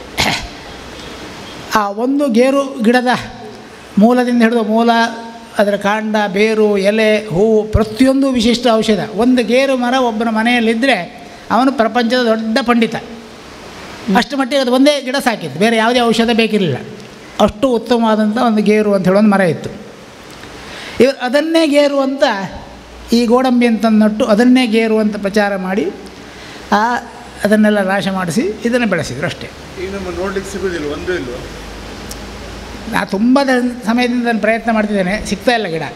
Speaker 3: ಆ ಒಂದು ಗೇರು ಗಿಡದ ಮೂಲದಿಂದ ಹಿಡಿದು ಮೂಲ ಅದರ ಕಾಂಡ ಬೇರು ಎಲೆ ಹೂವು ಪ್ರತಿಯೊಂದು ವಿಶಿಷ್ಟ ಔಷಧ ಒಂದು ಗೇರು ಮರ ಒಬ್ಬನ ಮನೆಯಲ್ಲಿದ್ದರೆ ಅವನು ಪ್ರಪಂಚದ ದೊಡ್ಡ ಪಂಡಿತ ಅಷ್ಟು ಮಟ್ಟಿಗೆ ಅದು ಒಂದೇ ಗಿಡ ಸಾಕಿತ್ತು ಬೇರೆ ಯಾವುದೇ ಔಷಧ ಬೇಕಿರಲಿಲ್ಲ ಅಷ್ಟು ಉತ್ತಮವಾದಂಥ ಒಂದು ಗೇರು ಅಂತ ಹೇಳೋ ಒಂದು ಮರ ಇತ್ತು ಇವರು ಅದನ್ನೇ ಗೇರು ಅಂತ ಈ ಗೋಡಂಬಿ ಅಂತ ನಟ್ಟು ಅದನ್ನೇ ಗೇರು ಅಂತ ಪ್ರಚಾರ ಮಾಡಿ ಆ ಅದನ್ನೆಲ್ಲ ನಾಶ ಮಾಡಿಸಿ ಇದನ್ನು ಬೆಳೆಸಿದ್ರು ಅಷ್ಟೇ
Speaker 2: ಈಗ ನಮ್ಮ ನೋಡ್ಲಿಕ್ಕೆ ಸಿಗೋದಿಲ್ಲ ಒಂದು ಇಲ್ವ
Speaker 3: ನಾ ತುಂಬ ದ- ಸಮಯದಿಂದ ನಾನು ಪ್ರಯತ್ನ ಮಾಡ್ತಿದ್ದೇನೆ ಸಿಗ್ತಾ ಇಲ್ಲ ಗಿಡ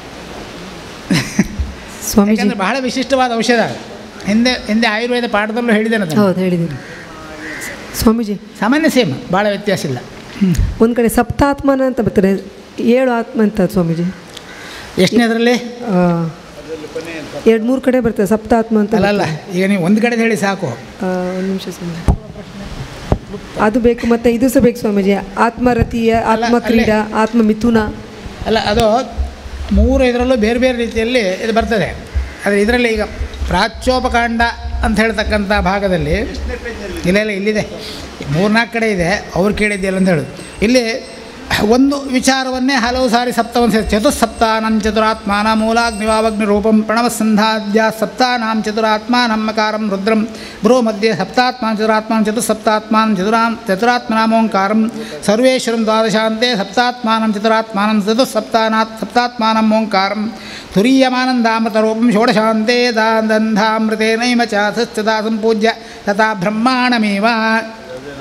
Speaker 5: ಸ್ವಾಮೀಜಿ
Speaker 3: ಯಾಕಂದರೆ ಬಹಳ ವಿಶಿಷ್ಟವಾದ ಔಷಧ ಅದು. ಹಿಂದೆ ಹಿಂದೆ ಆಯುರ್ವೇದ ಪಾಠದಲ್ಲೂ ಹೇಳಿದ್ದೇನೆ ಅದನ್ನು
Speaker 5: ಹೌದು ಹೇಳಿದ್ದೀರಿ ಸ್ವಾಮೀಜಿ
Speaker 3: ಸಾಮಾನ್ಯ ಸೇಮ್ ಭಾಳ ವ್ಯತ್ಯಾಸ ಇಲ್ಲ
Speaker 5: ಒಂದು ಕಡೆ ಸಪ್ತಾತ್ಮನ ಅಂತ ಬರ್ತಾರೆ ಏಳು ಆತ್ಮ ಅಂತ ಸ್ವಾಮೀಜಿ
Speaker 3: ಎಷ್ಟನೇದರಲ್ಲಿ
Speaker 5: ಆ, ಎರಡು ಮೂರು ಕಡೆ ಬರ್ತದೆ ಸಪ್ತಾತ್ಮ ಅಂತ
Speaker 3: ಅಲ್ಲ ಅಲ್ಲ ಈಗ ನೀವು ಒಂದು ಕಡೆ ಹೇಳಿ ಸಾಕು
Speaker 5: ಆ, ಒಂದು ನಿಮಿಷ ಸ್ವಾಮಿ ಅದು ಬೇಕು ಮತ್ತೆ ಇದು ಸಹ ಬೇಕು ಸ್ವಾಮೀಜಿ ಆತ್ಮರತೀಯ ಆತ್ಮ ಕ್ರೀಡಾ ಆತ್ಮ ಮಿಥುನ
Speaker 3: ಅಲ್ಲ ಅದು ಮೂರು ಇದರಲ್ಲೂ ಬೇರೆ ಬೇರೆ ರೀತಿಯಲ್ಲಿ ಇದು ಬರ್ತದೆ ಆದರೆ ಇದರಲ್ಲಿ ಈಗ ಪ್ರಾಚ್ಯೋಪಕಾಂಡ ಅಂತ ಹೇಳ್ತಕ್ಕಂಥ ಭಾಗದಲ್ಲಿ ಇಲ್ಲ ಇಲ್ಲ ಇಲ್ಲಿದೆ ಮೂರ್ನಾಲ್ಕು ಕಡೆ ಇದೆ ಅವ್ರು ಕೇಳಿದ್ದಿಲ್ಲ ಅಂತ ಹೇಳೋದು ಇಲ್ಲಿ ಒಂದು ವಿಚಾರವನ್ನೇ ಹಲವು ಸಾರಿ ಸಪ್ತವನ್ನು ಸೇರಿ ಚತುಸ್ಸಪ್ತಾನಂ ಚತುರಾತ್ಮಾನ ಮೂಲಾಗ್ನಿವಾವಗ್ನಿ ರೂಪಂ ಪ್ರಣವಸಂಧಾದ್ಯ ಸಪ್ತಾನಾಂ ಚತುರಾತ್ಮಾನಂ ಮಕಾರಂ ರುದ್ರಂ ಭ್ರೂ ಮಧ್ಯೆ ಸಪ್ತಾತ್ಮಾನ್ ಚತುರಾತ್ಮಾನ್ ಚತುಸ್ಸಪ್ತಾತ್ಮಾನ್ ಚತುರಾಂ ಚತುರಾತ್ಮನಾಮೋಂಕಾರಂ ಸರ್ವೇಶ್ವರಂ ದ್ವಾದಶಾಂತೆ ಸಪ್ತಾತ್ಮಾನಂ ಚತುರಾತ್ಮಾನಂ ಚತುಸ್ಸಪ್ತಾನಾತ್ ಸಪ್ತಾತ್ಮಾನಂ ಓಂಕಾರಂ ತುರೀಯಮಾನಂದಾಮೃತರೂಪಂ ಷೋಡಶಾಂತೆ ದಾದಂಧಾಮೃತೇನೈಮ ಚಾಥಸ್ತದಾ ಸಂಪೂಜ್ಯ ತಥಾ ಬ್ರಹ್ಮಾಣಮೇವ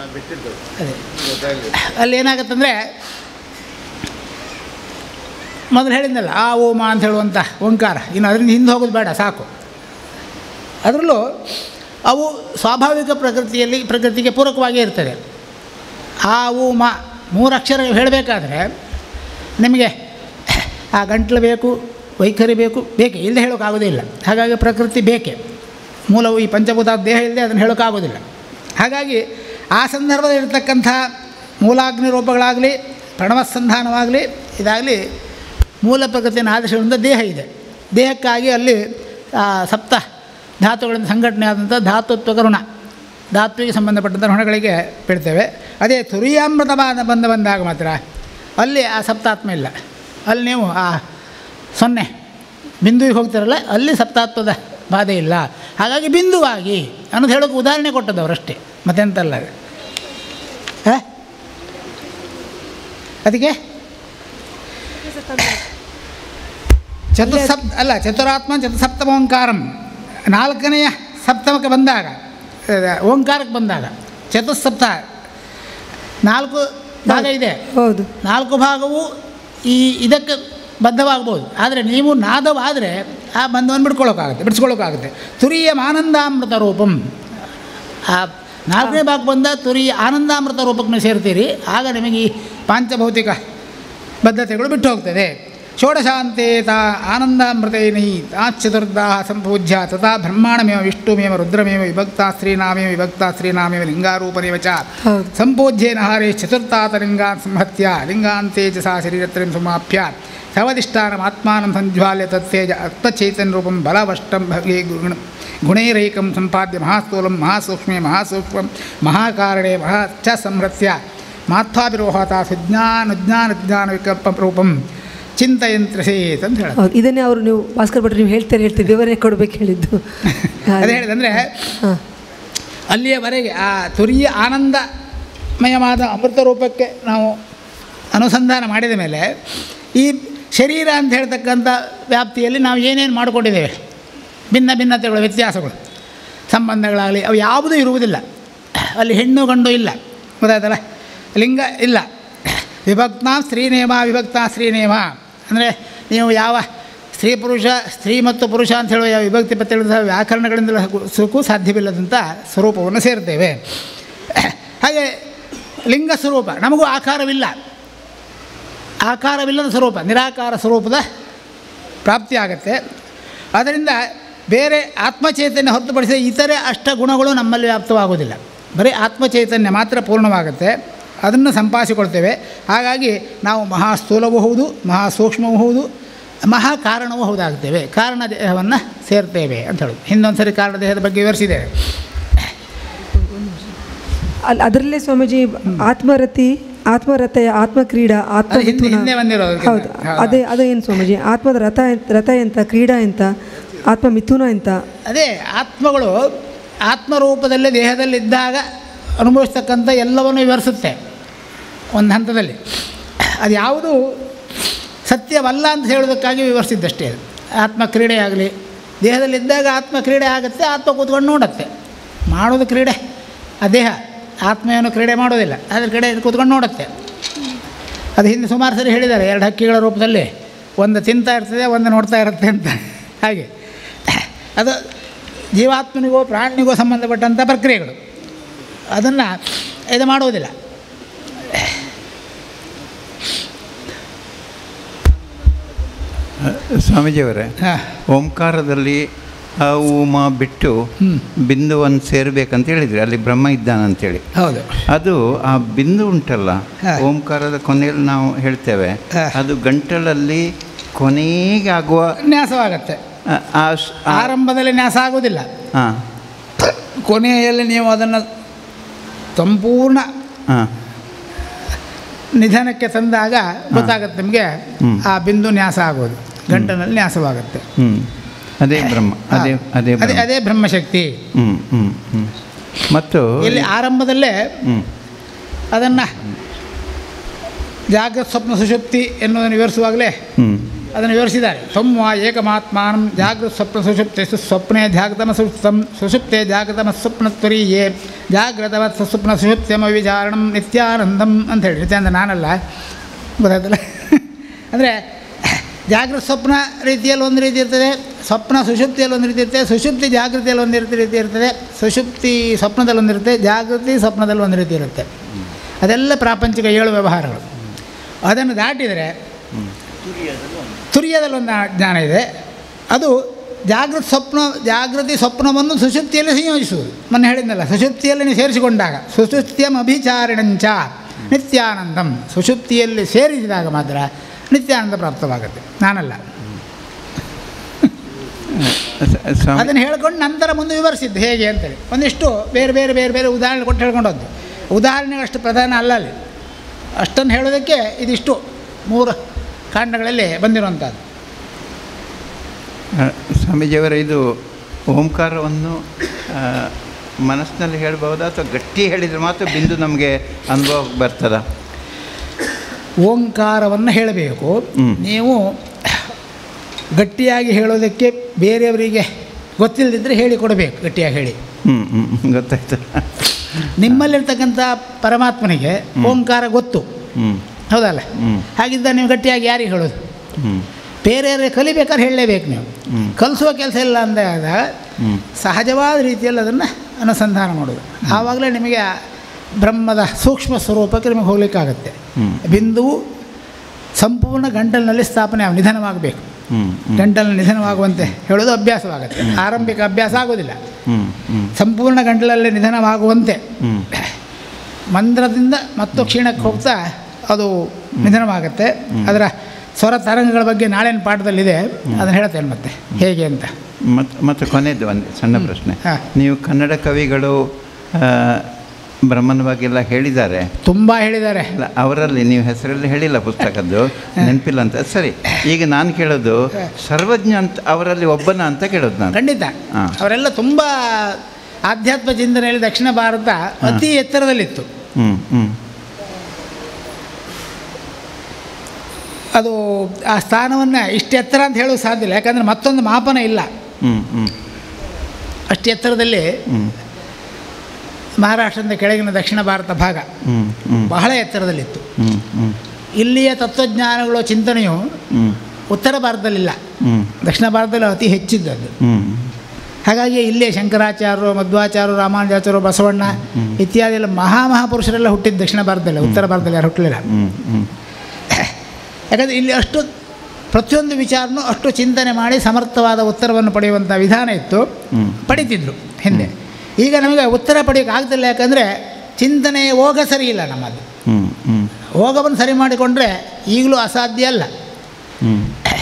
Speaker 3: ಅದೇ ಅಲ್ಲಿ ಏನಾಗುತ್ತಂದರೆ ಮೊದಲು ಹೇಳಿದ್ನಲ್ಲ ಆ ಓಮ ಅಂತ ಹೇಳುವಂಥ ಓಂಕಾರ ಇನ್ನು ಅದರಿಂದ ಹಿಂದೆ ಹೋಗೋದು ಬೇಡ ಸಾಕು ಅದರಲ್ಲೂ ಅವು ಸ್ವಾಭಾವಿಕ ಪ್ರಕೃತಿಯಲ್ಲಿ ಪ್ರಕೃತಿಗೆ ಪೂರಕವಾಗಿಯೇ ಇರ್ತದೆ ಆ ಉ ಮ ಮೂರು ಅಕ್ಷರ ಹೇಳಬೇಕಾದ್ರೆ ನಿಮಗೆ ಆ ಗಂಟ್ಲು ಬೇಕು ವೈಖರಿ ಬೇಕು ಬೇಕೆ ಇಲ್ಲದೆ ಹೇಳೋಕ್ಕಾಗೋದೇ ಇಲ್ಲ ಹಾಗಾಗಿ ಪ್ರಕೃತಿ ಬೇಕೆ ಮೂಲವು ಈ ಪಂಚಭೂತ ದೇಹ ಇಲ್ಲದೆ ಅದನ್ನು ಹೇಳೋಕ್ಕಾಗೋದಿಲ್ಲ ಹಾಗಾಗಿ ಆ ಸಂದರ್ಭದಲ್ಲಿ ಇರತಕ್ಕಂಥ ಮೂಲಾಗ್ನಿ ರೂಪಗಳಾಗಲಿ ಪ್ರಣವಸಂಧಾನವಾಗಲಿ ಇದಾಗಲಿ ಮೂಲ ಪ್ರಕೃತಿಯನ್ನು ಆದರ್ಶಗಳಿಂದ ದೇಹ ಇದೆ ದೇಹಕ್ಕಾಗಿ ಅಲ್ಲಿ ಆ, ಸಪ್ತ ಧಾತುಗಳಿಂದ ಸಂಘಟನೆ ಆದಂಥ ಧಾತುತ್ವ ಋಣ ಧಾತುವಿಗೆ ಸಂಬಂಧಪಟ್ಟಂಥ ಋಣಗಳಿಗೆ ಬಿಡ್ತೇವೆ ಅದೇ ತುರಿಯಾಮೃತ ಬಾಧ ಬಂದ ಬಂದಾಗ ಮಾತ್ರ ಅಲ್ಲಿ ಆ ಸಪ್ತಾತ್ಮ ಇಲ್ಲ ಅಲ್ಲಿ ನೀವು ಆ ಸೊನ್ನೆ ಬಿಂದುವಿಗೆ ಹೋಗ್ತಾರಲ್ಲ ಅಲ್ಲಿ ಸಪ್ತಾತ್ವದ ಬಾಧೆ ಇಲ್ಲ ಹಾಗಾಗಿ ಬಿಂದುವಾಗಿ ಅನ್ನೋದು ಹೇಳೋಕೆ ಉದಾಹರಣೆ ಕೊಟ್ಟದವರಷ್ಟೇ ಮತ್ತೆಂತಲ್ಲ ಅದು. ಹ? ಅದಕ್ಕೆ ಚತುಸ್ಸಪ್ ಅಲ್ಲ ಚತುರಾತ್ಮ ಚತುಸಪ್ತಮ ಓಂಕಾರಂ ನಾಲ್ಕನೆಯ ಸಪ್ತಮಕ್ಕೆ ಬಂದಾಗ ಅಹ್, ಓಂಕಾರಕ್ಕೆ ಬಂದಾಗ ಚತುಸ್ಸಪ್ತ ನಾಲ್ಕು ಭಾಗ ಇದೆ
Speaker 5: ಹೌದು
Speaker 3: ನಾಲ್ಕು ಭಾಗವು ಈ ಇದಕ್ಕೆ ಬದ್ಧವಾಗ್ಬೋದು ಆದರೆ ನೀವು ನಾದವಾದರೆ ಆ ಬಂಧವನ್ನು ಬಿಡ್ಕೊಳ್ಳೋಕ್ಕಾಗುತ್ತೆ ಬಿಡಿಸ್ಕೊಳ್ಳೋಕ್ಕಾಗುತ್ತೆ ತುರಿಯ ಆನಂದಾಮೃತ ರೂಪಂ ಆ ನಾಲ್ಕನೇ ಭಾಗ ಬಂದ ತುರಿಯ ಆನಂದಾಮೃತ ರೂಪಕ್ಕೆ ನೀವು ಸೇರ್ತೀರಿ ಆಗ ನಿಮಗೆ ಈ ಪಾಂಚಭೌತಿಕ ಬದ್ಧತೆಗಳು ಬಿಟ್ಟು ಹೋಗ್ತದೆ ಷೋಡಶಾಂತೆ ತಾ ಆನಂದಾಮೃತೈನೈ ತಾಚತುರ್ಧಾ ಸಂಪೂಜ್ಯ ತಥಾ ಬ್ರಹ್ಮಾಣಮೇವ ವಿಷ್ಣುಮೇವ ರುದ್ರಮೇವ ವಿಭಕ್ತ ಸ್ತ್ರೀನಾಮೇವ ವಿಭಕ್ತ ಸ್ತ್ರೀನಾಮೇವ ಲಿಂಗಾರೂಪನೇವ ಚ
Speaker 5: ಹೌದು.
Speaker 3: ಸಂಪೂಜ್ಯೇನ ಹಾರೇ ಚತುರ್ಥಾತ ಲಿಂಗಾನ್ ಸಂಹತ್ಯ ಲಿಂಗಾಂತೆ ಚ ಸಾ ಶರೀರತ್ರಯಂ ಸಮಾಪ್ಯ ಸವಧಿಷ್ಠಾನಂ ಆತ್ಮಾನಂ ಸಂಜ್ವಾಲ್ಯ ತತ್ತೇಜ ಆತ್ಮಚೈತನ್ಯ ರೂಪಂ ಬಲವಷ್ಟಂ ಭಗೆ ಗುಣ ಗುಣೈರೈಕಂ ಸಂಪಾದ್ಯ ಮಹಾಸ್ಥೂಲಂ ಮಹಾಸೂಕ್ಷ್ಮೇ ಮಹಾಸೂಕ್ಷ್ಮಂ ಮಹಾಕಾರಣೆ ಮಹಾ ಚ ಸಂಹೃತ್ಯ ಮಾತ್ವಾಭಿರೋಹತ ಸುಜ್ಞಾನುಜ್ಞಾನ ಜ್ಞಾನ ವಿಕಲ್ಪ ರೂಪಂ ಚಿಂತಯಂತ್ರಸೇತ್ ಅಂತ ಹೇಳೋದು
Speaker 5: ಹೌದು ಇದನ್ನೇ ಅವರು ನೀವು ಭಾಸ್ಕರ್ ಭಟ್ರು ನೀವು ಹೇಳ್ತಾರೆ ಹೇಳ್ತೀವಿ ವಿವರಣೆ ಕೊಡಬೇಕು ಹೇಳಿದ್ದು
Speaker 3: ಅದೇ ಹೇಳಿದಂದರೆ
Speaker 5: ಹಾಂ
Speaker 3: ಅಲ್ಲಿಯವರೆಗೆ ಆ ತುರಿಯ ಆನಂದಮಯವಾದ ಅಮೃತ ರೂಪಕ್ಕೆ ನಾವು ಅನುಸಂಧಾನ ಮಾಡಿದ ಮೇಲೆ ಈ ಶರೀರ ಅಂತ ಹೇಳ್ತಕ್ಕಂಥ ವ್ಯಾಪ್ತಿಯಲ್ಲಿ ನಾವು ಏನೇನು ಮಾಡಿಕೊಂಡಿದ್ದೇವೆ ಭಿನ್ನ ಭಿನ್ನತೆಗಳು ವ್ಯತ್ಯಾಸಗಳು ಸಂಬಂಧಗಳಾಗಲಿ ಅವು ಯಾವುದೂ ಇರುವುದಿಲ್ಲ ಅಲ್ಲಿ ಹೆಣ್ಣು ಗಂಡು ಇಲ್ಲ ಗೊತ್ತಾಯ್ತಲ್ಲ ಲಿಂಗ ಇಲ್ಲ ವಿಭಕ್ತ ಸ್ತ್ರೀನೇಮ ವಿಭಕ್ತ ಸ್ತ್ರೀನೇಮ ಅಂದರೆ ನೀವು ಯಾವ ಸ್ತ್ರೀ ಪುರುಷ ಸ್ತ್ರೀ ಮತ್ತು ಪುರುಷ ಅಂತ ಹೇಳುವ ಯಾವ ವಿಭಕ್ತಿ ಪತ್ತೆ ವ್ಯಾಕರಣಗಳಿಂದಲೂ ಸುಖೂ ಸಾಧ್ಯವಿಲ್ಲದಂಥ ಸ್ವರೂಪವನ್ನು ಸೇರ್ತೇವೆ ಹಾಗೆ ಲಿಂಗ ಸ್ವರೂಪ ನಮಗೂ ಆಕಾರವಿಲ್ಲ ಆಕಾರವಿಲ್ಲದ ಸ್ವರೂಪ ನಿರಾಕಾರ ಸ್ವರೂಪದ ಪ್ರಾಪ್ತಿಯಾಗತ್ತೆ ಅದರಿಂದ ಬೇರೆ ಆತ್ಮಚೈತನ್ಯ ಹೊರತುಪಡಿಸಿದ ಇತರೆ ಅಷ್ಟ ಗುಣಗಳು ನಮ್ಮಲ್ಲಿ ವ್ಯಾಪ್ತವಾಗುವುದಿಲ್ಲ ಬರೀ ಆತ್ಮಚೈತನ್ಯ ಮಾತ್ರ ಪೂರ್ಣವಾಗುತ್ತೆ ಅದನ್ನು ಸಂಪಾದಿಸಿಕೊಳ್ತೇವೆ ಹಾಗಾಗಿ ನಾವು ಮಹಾ ಸ್ಥೂಲವೂ ಹೌದು ಮಹಾ ಸೂಕ್ಷ್ಮವೂ ಹೌದು ಮಹಾ ಕಾರಣವೂ ಹೌದಾಗುತ್ತೇವೆ ಕಾರಣ ದೇಹವನ್ನು ಸೇರ್ತೇವೆ ಅಂತ ಹೇಳೋದು ಹಿಂದೊಂದು ಸರಿ ಕಾರಣ ದೇಹದ ಬಗ್ಗೆ ವಿವರಿಸಿದ್ದೇವೆ
Speaker 5: ಅಲ್ಲಿ ಅದರಲ್ಲೇ ಸ್ವಾಮೀಜಿ ಆತ್ಮರತಿ ಆತ್ಮರಥ ಆತ್ಮಕ್ರೀಡಾ ಆತ್ಮ
Speaker 3: ಅದು ಹಿಂದೆ-
Speaker 5: ಮಿಥುನ.
Speaker 3: ಹಿಂದೆ ಬಂದಿರೋದು
Speaker 5: ಹೌದು
Speaker 3: ಹೌದು.
Speaker 5: ಅದೇ ಅದು ಏನು ಸ್ವಾಮೀಜಿ ಆತ್ಮದ ರಥ ಎಂತ- ರಥ ಎಂತ ಕ್ರೀಡಾ ಎಂತ ಆತ್ಮ ಮಿಥುನ ಎಂತ
Speaker 3: ಅದೇ ಆತ್ಮಗಳು ಆತ್ಮರೂಪದಲ್ಲೇ ದೇಹದಲ್ಲಿದ್ದಾಗ ಅನುಭವಿಸ್ತಕ್ಕಂಥ ಎಲ್ಲವನ್ನು ವಿವರಿಸುತ್ತೆ ಒಂದು ಹಂತದಲ್ಲಿ ಅದು ಯಾವುದು ಸತ್ಯವಲ್ಲ ಅಂತ ಹೇಳೋದಕ್ಕಾಗಿ ವಿವರಿಸಿದ್ದಷ್ಟೇ ಅದು ಆತ್ಮ ಕ್ರೀಡೆ ಆಗಲಿ ದೇಹದಲ್ಲಿದ್ದಾಗ ಆತ್ಮ ಕ್ರೀಡೆ ಆಗುತ್ತೆ ಆತ್ಮ ಕೂತ್ಕೊಂಡು ನೋಡುತ್ತೆ ಮಾಡೋದು ಕ್ರೀಡೆ ಆ ದೇಹ ಆತ್ಮ ಏನು ಕ್ರೀಡೆ ಮಾಡೋದಿಲ್ಲ ಅದ್ರ ಕಡೆ ಕೂತ್ಕೊಂಡು ನೋಡುತ್ತೆ ಅದು ಹಿಂದೆ ಸುಮಾರು ಸರಿ ಹೇಳಿದ್ದಾರೆ ಎರಡು ಹಕ್ಕಿಗಳ ರೂಪದಲ್ಲಿ ಒಂದು ತಿಂತಾ ಇರ್ತದೆ ಒಂದು ನೋಡ್ತಾ ಇರುತ್ತೆ ಅಂತ ಹಾಗೆ ಅದು ಜೀವಾತ್ಮನಿಗೋ ಪ್ರಾಣಿಗೋ ಸಂಬಂಧಪಟ್ಟಂಥ ಪ್ರಕ್ರಿಯೆಗಳು ಅದನ್ನು ಇದು ಮಾಡುವುದಿಲ್ಲ
Speaker 7: ಸ್ವಾಮೀಜಿಯವರೇ
Speaker 3: ಹಾಂ
Speaker 7: ಓಂಕಾರದಲ್ಲಿ ಆ ಉಮ ಬಿಟ್ಟು ಬಿಂದುವನ್ನು ಸೇರಬೇಕಂತ ಹೇಳಿದ್ರಿ ಅಲ್ಲಿ ಬ್ರಹ್ಮ ಇದ್ದಾನಂತೇಳಿ
Speaker 3: ಹೌದು
Speaker 7: ಅದು ಆ ಬಿಂದು ಉಂಟಲ್ಲ
Speaker 3: ಹಾ.
Speaker 7: ಓಂಕಾರದ ಕೊನೆಯಲ್ಲಿ ನಾವು ಹೇಳ್ತೇವೆ
Speaker 3: ಹಾ.
Speaker 7: ಅದು ಗಂಟಲಲ್ಲಿ ಕೊನೆಗೆ ಆಗುವ
Speaker 3: ನ್ಯಾಸವಾಗತ್ತೆ
Speaker 7: ಆ- ಆ ಸ್- ಆ-
Speaker 3: ಆರಂಭದಲ್ಲಿ ನ್ಯಾಸ ಆಗೋದಿಲ್ಲ
Speaker 7: ಹಾ
Speaker 3: ಕೊನೆಯಲ್ಲಿ ನೀವು ಅದನ್ನು ಸಂಪೂರ್ಣ
Speaker 7: ಹಾ
Speaker 3: ನಿಧನಕ್ಕೆ ತಂದಾಗ ಗೊತ್ತಾಗುತ್ತೆ ನಿಮಗೆ
Speaker 7: ಹ್ಮ್.
Speaker 3: ಆ ಬಿಂದು ನ್ಯಾಸ ಆಗೋದು ಗಂಟನಲ್ಲಿ ನ್ಯಾಸವಾಗುತ್ತೆ
Speaker 7: ಹ್ಮ್ ಅದೇ ಬ್ರಹ್ಮ ಅದೇ
Speaker 3: ಹಾ.
Speaker 7: ಅದೇ
Speaker 3: ಅದೇ
Speaker 7: ಬ್ರಹ್ಮ
Speaker 3: ಅದೇ ಬ್ರಹ್ಮಶಕ್ತಿ
Speaker 7: ಹ್ಮ್ ಹ್ಮ್ ಹ್ಮ್ ಮತ್ತು
Speaker 3: ಇಲ್ಲಿ ಆರಂಭದಲ್ಲೇ
Speaker 7: ಹ್ಮ್
Speaker 3: ಅದನ್ನು ಜಾಗ್ರತ್ ಸ್ವಪ್ನ ಸುಷುಪ್ತಿ ಎನ್ನುವುದನ್ನು ವಿವರಿಸುವಾಗಲೇ
Speaker 7: ಹ್ಮ್
Speaker 3: ಅದನ್ನು ವಿವರಿಸಿದ್ದಾರೆ ತ್ವಂ ಏಕಮಾತ್ಮಾನಂ ಜಾಗೃತ ಸ್ವಪ್ನ ಸುಷುಪ್ತೆ ಸ್ವಪ್ನೆ ಜಾಗತಮ ಸುಪ್ತಂ ಸುಷುಪ್ತೆ ಜಾಗತಮ ಸ್ವಪ್ನತ್ವರೀಯೇ ಜಾಗ್ರತವತ್ ಸ್ವಪ್ನ ಸುಷುಪ್ತಮ ವಿಚಾರಣಂ ನಿತ್ಯಾನಂದಂ ಅಂತ ಹೇಳಿ ನಿತ್ಯಾನಂದ ನಾನಲ್ಲ ಗೊತ್ತಾಯ್ತಲ್ಲ ಅಂದರೆ ಜಾಗೃತ ಸ್ವಪ್ನ ರೀತಿಯಲ್ಲಿ ಒಂದು ರೀತಿ ಇರ್ತದೆ ಸ್ವಪ್ನ ಸುಷುಪ್ತಿಯಲ್ಲಿ ಒಂದು ರೀತಿ ಇರ್ತದೆ ಸುಷುಪ್ತಿ ಜಾಗೃತಿಯಲ್ಲಿ ಒಂದು ರೀತಿ ರೀತಿ ಇರ್ತದೆ ಸುಷುಪ್ತಿ ಸ್ವಪ್ನದಲ್ಲಿ ಒಂದಿರುತ್ತೆ ಜಾಗೃತಿ ಸ್ವಪ್ನದಲ್ಲಿ ಒಂದು ರೀತಿ ಇರುತ್ತೆ ಅದೆಲ್ಲ ಪ್ರಾಪಂಚಿಕ ಏಳು ವ್ಯವಹಾರಗಳು ಅದನ್ನು ದಾಟಿದರೆ ತುರಿಯದಲ್ಲಿ ಒಂದು ಜ್ಞಾನ ಇದೆ ಅದು ಜಾಗೃತ ಸ್ವಪ್ನ ಜಾಗೃತಿ ಸ್ವಪ್ನವನ್ನು ಸುಷುಪ್ತಿಯಲ್ಲಿ ಸಂಯೋಜಿಸುವುದು ಮೊನ್ನೆ ಹೇಳಿದ್ನಲ್ಲ ಸುಷುಪ್ತಿಯಲ್ಲಿ ನೀವು ಸೇರಿಸಿಕೊಂಡಾಗ ಸುಷುಪ್ತಿಯಂ ಅಭಿಚಾರಿಣಂಚ ನಿತ್ಯಾನಂದಂ ಸುಷುಪ್ತಿಯಲ್ಲಿ ಸೇರಿಸಿದಾಗ ಮಾತ್ರ ನಿತ್ಯಾನಂದ ಪ್ರಾಪ್ತವಾಗುತ್ತೆ ನಾನಲ್ಲ
Speaker 7: ಸ- ಸ್ವಾಮಿ
Speaker 3: ಅದನ್ನು ಹೇಳ್ಕೊಂಡು ನಂತರ ಮುಂದೆ ವಿವರಿಸಿದ್ದು ಹೇಗೆ ಅಂತೇಳಿ ಒಂದಿಷ್ಟು ಬೇರೆ ಬೇರೆ ಬೇರೆ ಬೇರೆ ಉದಾಹರಣೆ ಕೊಟ್ಟು ಹೇಳ್ಕೊಂಡು ಹೋದ್ದು ಉದಾಹರಣೆಗಳು ಅಷ್ಟು ಪ್ರಧಾನ ಅಲ್ಲ ಅಲ್ಲಿ ಅಷ್ಟನ್ನು ಹೇಳೋದಕ್ಕೆ ಇದಿಷ್ಟು ಮೂರು ಕಾಂಡಗಳಲ್ಲಿ ಬಂದಿರುವಂಥದ್ದು
Speaker 7: ಆ, ಸ್ವಾಮೀಜಿಯವರ ಇದು ಓಂಕಾರವನ್ನು ಆ, ಮನಸ್ಸಿನಲ್ಲಿ ಹೇಳ್ಬಹುದಾ ಅಥವಾ ಗಟ್ಟಿ ಹೇಳಿದರೆ ಮಾತ್ರ ಬಿಂದು ನಮಗೆ ಅನುಭವ ಬರ್ತದ
Speaker 3: ಓಂಕಾರವನ್ನು ಹೇಳಬೇಕು
Speaker 7: ಹ್ಮ್.
Speaker 3: ನೀವು ಗಟ್ಟಿಯಾಗಿ ಹೇಳೋದಕ್ಕೆ ಬೇರೆಯವರಿಗೆ ಗೊತ್ತಿಲ್ಲದಿದ್ದರೆ ಹೇಳಿ ಕೊಡಬೇಕು ಗಟ್ಟಿಯಾಗಿ ಹೇಳಿ
Speaker 7: ಹ್ಞೂ ಹ್ಞೂ ಗೊತ್ತಾಯ್ತು
Speaker 3: ನಿಮ್ಮಲ್ಲಿರ್ತಕ್ಕಂಥ ಪರಮಾತ್ಮನಿಗೆ ಓಂಕಾರ ಗೊತ್ತು
Speaker 7: ಹ್ಞೂ
Speaker 3: ಹೌದಲ್ಲ
Speaker 7: ಹ್ಮ್.
Speaker 3: ಹಾಗಿದ್ದ ನೀವು ಗಟ್ಟಿಯಾಗಿ ಯಾರಿಗೆ ಹೇಳೋದು
Speaker 7: ಹ್ಞೂ
Speaker 3: ಬೇರೆಯವರಿಗೆ ಕಲಿಬೇಕಾದ್ರೆ ಹೇಳಲೇಬೇಕು ನೀವು
Speaker 7: ಹ್ಮ್.
Speaker 3: ಕಲಿಸುವ ಕೆಲಸ ಇಲ್ಲ ಅಂದಾಗ
Speaker 7: ಹ್ಞೂ
Speaker 3: ಸಹಜವಾದ ರೀತಿಯಲ್ಲಿ ಅದನ್ನು ಅನುಸಂಧಾನ ಮಾಡೋದು ಆವಾಗಲೇ ನಿಮಗೆ ಆ ಬ್ರಹ್ಮದ ಸೂಕ್ಷ್ಮ ಸ್ವರೂಪಕ್ಕೆ ನಿಮಗೆ ಹೋಗ್ಲಿಕ್ಕಾಗತ್ತೆ
Speaker 7: ಹ್ಮ್.
Speaker 3: ಬಿಂದುವು ಸಂಪೂರ್ಣ ಗಂಟಲಿನಲ್ಲಿ ಸ್ಥಾಪನೆ ಆಗ್- ನಿಧನವಾಗಬೇಕು
Speaker 7: ಹ್ಞೂ ಹ್ಞೂ
Speaker 3: ಗಂಟಲಿನ ನಿಧನವಾಗುವಂತೆ ಹೇಳೋದು ಅಭ್ಯಾಸವಾಗುತ್ತೆ ಆರಂಭಿಕ ಅಭ್ಯಾಸ ಆಗೋದಿಲ್ಲ
Speaker 7: ಹ್ಞೂ ಹ್ಞೂ
Speaker 3: ಸಂಪೂರ್ಣ ಗಂಟಲಲ್ಲಿ ನಿಧನವಾಗುವಂತೆ
Speaker 7: ಹ್ಞೂ
Speaker 3: ಮಂದ್ರದಿಂದ ಮತ್ತು ಕ್ಷೀಣಕ್ಕೆ ಹೋಗ್ತಾ ಅದು ನಿಧನವಾಗುತ್ತೆ ಅದರ ಸ್ವರ ತರಂಗಗಳ ಬಗ್ಗೆ ನಾಳಿನ ಪಾಠದಲ್ಲಿದೆ ಅದನ್ನು ಹೇಳ್ತೇನೆ ಮತ್ತೆ ಹೇಗೆ ಅಂತ
Speaker 7: ಮತ್ತು ಮತ್ತು ಕೊನೆಯದು ಒಂದು ಸಣ್ಣ ಪ್ರಶ್ನೆ
Speaker 3: ಹಾ.
Speaker 7: ನೀವು ಕನ್ನಡ ಕವಿಗಳು ಆ, ಬ್ರಹ್ಮನ ಬಗ್ಗೆ ಎಲ್ಲ ಹೇಳಿದ್ದಾರೆ
Speaker 3: ತುಂಬ ಹೇಳಿದ್ದಾರೆ
Speaker 7: ಅಲ್ಲ ಅವರಲ್ಲಿ ನೀವು ಹೆಸರಲ್ಲಿ ಹೇಳಿಲ್ಲ ಪುಸ್ತಕದ್ದು ನೆನಪಿಲ್ಲ ಅಂತ ಸರಿ ಈಗ ನಾನು ಕೇಳೋದು ಸರ್ವಜ್ಞ ಅಂತ ಅವರಲ್ಲಿ ಒಬ್ಬನ ಅಂತ ಕೇಳೋದು ನಾನು
Speaker 3: ಖಂಡಿತ
Speaker 7: ಹಾ.
Speaker 3: ಅವರೆಲ್ಲ ತುಂಬ ಆಧ್ಯಾತ್ಮ ಚಿಂತನೆಯಲ್ಲಿ ದಕ್ಷಿಣ ಭಾರತ ಅತಿ ಎತ್ತರದಲ್ಲಿತ್ತು
Speaker 7: ಹ್ಞೂ ಹ್ಞೂ
Speaker 3: ಅದು ಆ ಸ್ಥಾನವನ್ನು ಇಷ್ಟು ಎತ್ತರ ಅಂತ ಹೇಳೋದು ಸಾಧ್ಯ ಇಲ್ಲ ಯಾಕಂದರೆ ಮತ್ತೊಂದು ಮಾಪನ ಇಲ್ಲ
Speaker 7: ಹ್ಞೂ ಹ್ಞೂ
Speaker 3: ಅಷ್ಟು ಎತ್ತರದಲ್ಲಿ
Speaker 7: ಹ್ಞೂ
Speaker 3: ಮಹಾರಾಷ್ಟ್ರದ ಕೆಳಗಿನ ದಕ್ಷಿಣ ಭಾರತ ಭಾಗ
Speaker 7: ಹ್ಞೂ ಹ್ಞೂ
Speaker 3: ಬಹಳ ಎತ್ತರದಲ್ಲಿತ್ತು
Speaker 7: ಹ್ಞೂ ಹ್ಞೂ
Speaker 3: ಇಲ್ಲಿಯ ತತ್ವಜ್ಞಾನಗಳ ಚಿಂತನೆಯು
Speaker 7: ಹ್ಞೂ
Speaker 3: ಉತ್ತರ ಭಾರತದಲ್ಲಿಲ್ಲ
Speaker 7: ಹ್ಞೂ
Speaker 3: ದಕ್ಷಿಣ ಭಾರತದಲ್ಲಿ ಅತಿ ಹೆಚ್ಚಿದ್ದದ್ದು
Speaker 7: ಹ್ಞೂ
Speaker 3: ಹಾಗಾಗಿ ಇಲ್ಲೇ ಶಂಕರಾಚಾರ್ಯರು ಮಧ್ವಾಚಾರ್ಯರು ರಾಮಾನುಜಾಚಾರ್ಯರು ಬಸವಣ್ಣ ಇತ್ಯಾದಿ ಎಲ್ಲ ಮಹಾ ಮಹಾಪುರುಷರೆಲ್ಲ ಹುಟ್ಟಿದ್ದು ದಕ್ಷಿಣ ಭಾರತದಲ್ಲಿ ಉತ್ತರ ಭಾರತದಲ್ಲಿ ಯಾರು ಹುಟ್ಟಲಿಲ್ಲ
Speaker 7: ಹ್ಞೂ ಹ್ಞೂ
Speaker 3: ಯಾಕಂದರೆ ಇಲ್ಲಿ ಅಷ್ಟು ಪ್ರತಿಯೊಂದು ವಿಚಾರನೂ ಅಷ್ಟು ಚಿಂತನೆ ಮಾಡಿ ಸಮರ್ಥವಾದ ಉತ್ತರವನ್ನು ಪಡೆಯುವಂಥ ವಿಧಾನ ಇತ್ತು
Speaker 7: ಹ್ಮ್.
Speaker 3: ಪಡಿತಿದ್ರು ಹಿಂದೆ ಈಗ ನಮಗೆ ಉತ್ತರ ಪಡೆಯೋಕೆ ಆಗ್ತಿಲ್ಲ ಯಾಕಂದರೆ ಚಿಂತನೆಯ ಹೋಗ ಸರಿ ಇಲ್ಲ ನಮ್ಮದು
Speaker 7: ಹ್ಞೂ ಹ್ಞೂ
Speaker 3: ಹೋಗವನ್ನು ಸರಿ ಮಾಡಿಕೊಂಡ್ರೆ ಈಗಲೂ ಅಸಾಧ್ಯ ಅಲ್ಲ
Speaker 7: ಹ್ಞೂ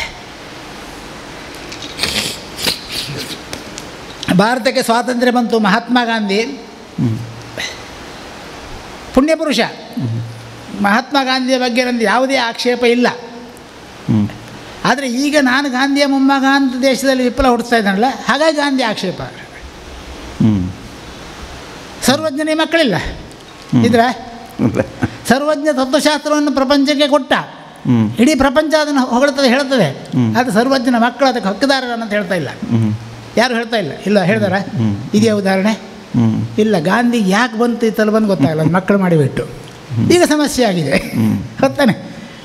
Speaker 3: ಭಾರತಕ್ಕೆ ಸ್ವಾತಂತ್ರ್ಯ ಬಂತು ಮಹಾತ್ಮ ಗಾಂಧಿ ಪುಣ್ಯಪುರುಷ ಮಹಾತ್ಮ ಗಾಂಧಿಯ ಬಗ್ಗೆ ನಂದು ಯಾವುದೇ ಆಕ್ಷೇಪ ಇಲ್ಲ
Speaker 7: ಹ್ಞೂ
Speaker 3: ಆದರೆ ಈಗ ನಾನು ಗಾಂಧಿಯ ಮೊಮ್ಮಗ ಅಂತ ದೇಶದಲ್ಲಿ ವಿಫಲ ಹುಟ್ಟಿಸ್ತಾ ಇದ್ದಾನಲ್ಲ ಹಾಗಾಗಿ ಗಾಂಧಿ ಆಕ್ಷೇಪ
Speaker 7: ಹ್ಞೂ
Speaker 3: ಸರ್ವಜ್ಞನೇ ಮಕ್ಕಳಿಲ್ಲ ಇದ್ರೆ ಸರ್ವಜ್ಞ ತತ್ವಶಾಸ್ತ್ರವನ್ನು ಪ್ರಪಂಚಕ್ಕೆ ಕೊಟ್ಟ
Speaker 7: ಹ್ಞೂ
Speaker 3: ಇಡೀ ಪ್ರಪಂಚ ಅದನ್ನು ಹೊಗಳ್ತದೆ ಹೇಳ್ತದೆ
Speaker 7: ಹ್ಮ್.
Speaker 3: ಆದರೆ ಸರ್ವಜ್ಞನ ಮಕ್ಕಳು ಅದಕ್ಕೆ ಹಕ್ಕುದಾರರು ಅಂತ ಹೇಳ್ತಾ ಇಲ್ಲ
Speaker 7: ಹ್ಞೂ
Speaker 3: ಯಾರು ಹೇಳ್ತಾ ಇಲ್ಲ ಇಲ್ಲ ಹೇಳ್ದಾರ
Speaker 7: ಹ್ಮ್.
Speaker 3: ಇದೆಯಾ ಉದಾಹರಣೆ
Speaker 7: ಹ್ಞೂ
Speaker 3: ಇಲ್ಲ ಗಾಂಧಿ ಯಾಕೆ ಬಂತು ಈ ತಲೆ ಬಂದು ಗೊತ್ತಾಗಲ್ಲ ಅದು ಮಕ್ಕಳು ಮಾಡಿಬಿಟ್ಟು ಈಗ ಸಮಸ್ಯೆ ಆಗಿದೆ
Speaker 7: ಹ್ಮ್.
Speaker 3: ಗೊತ್ತಾನೆ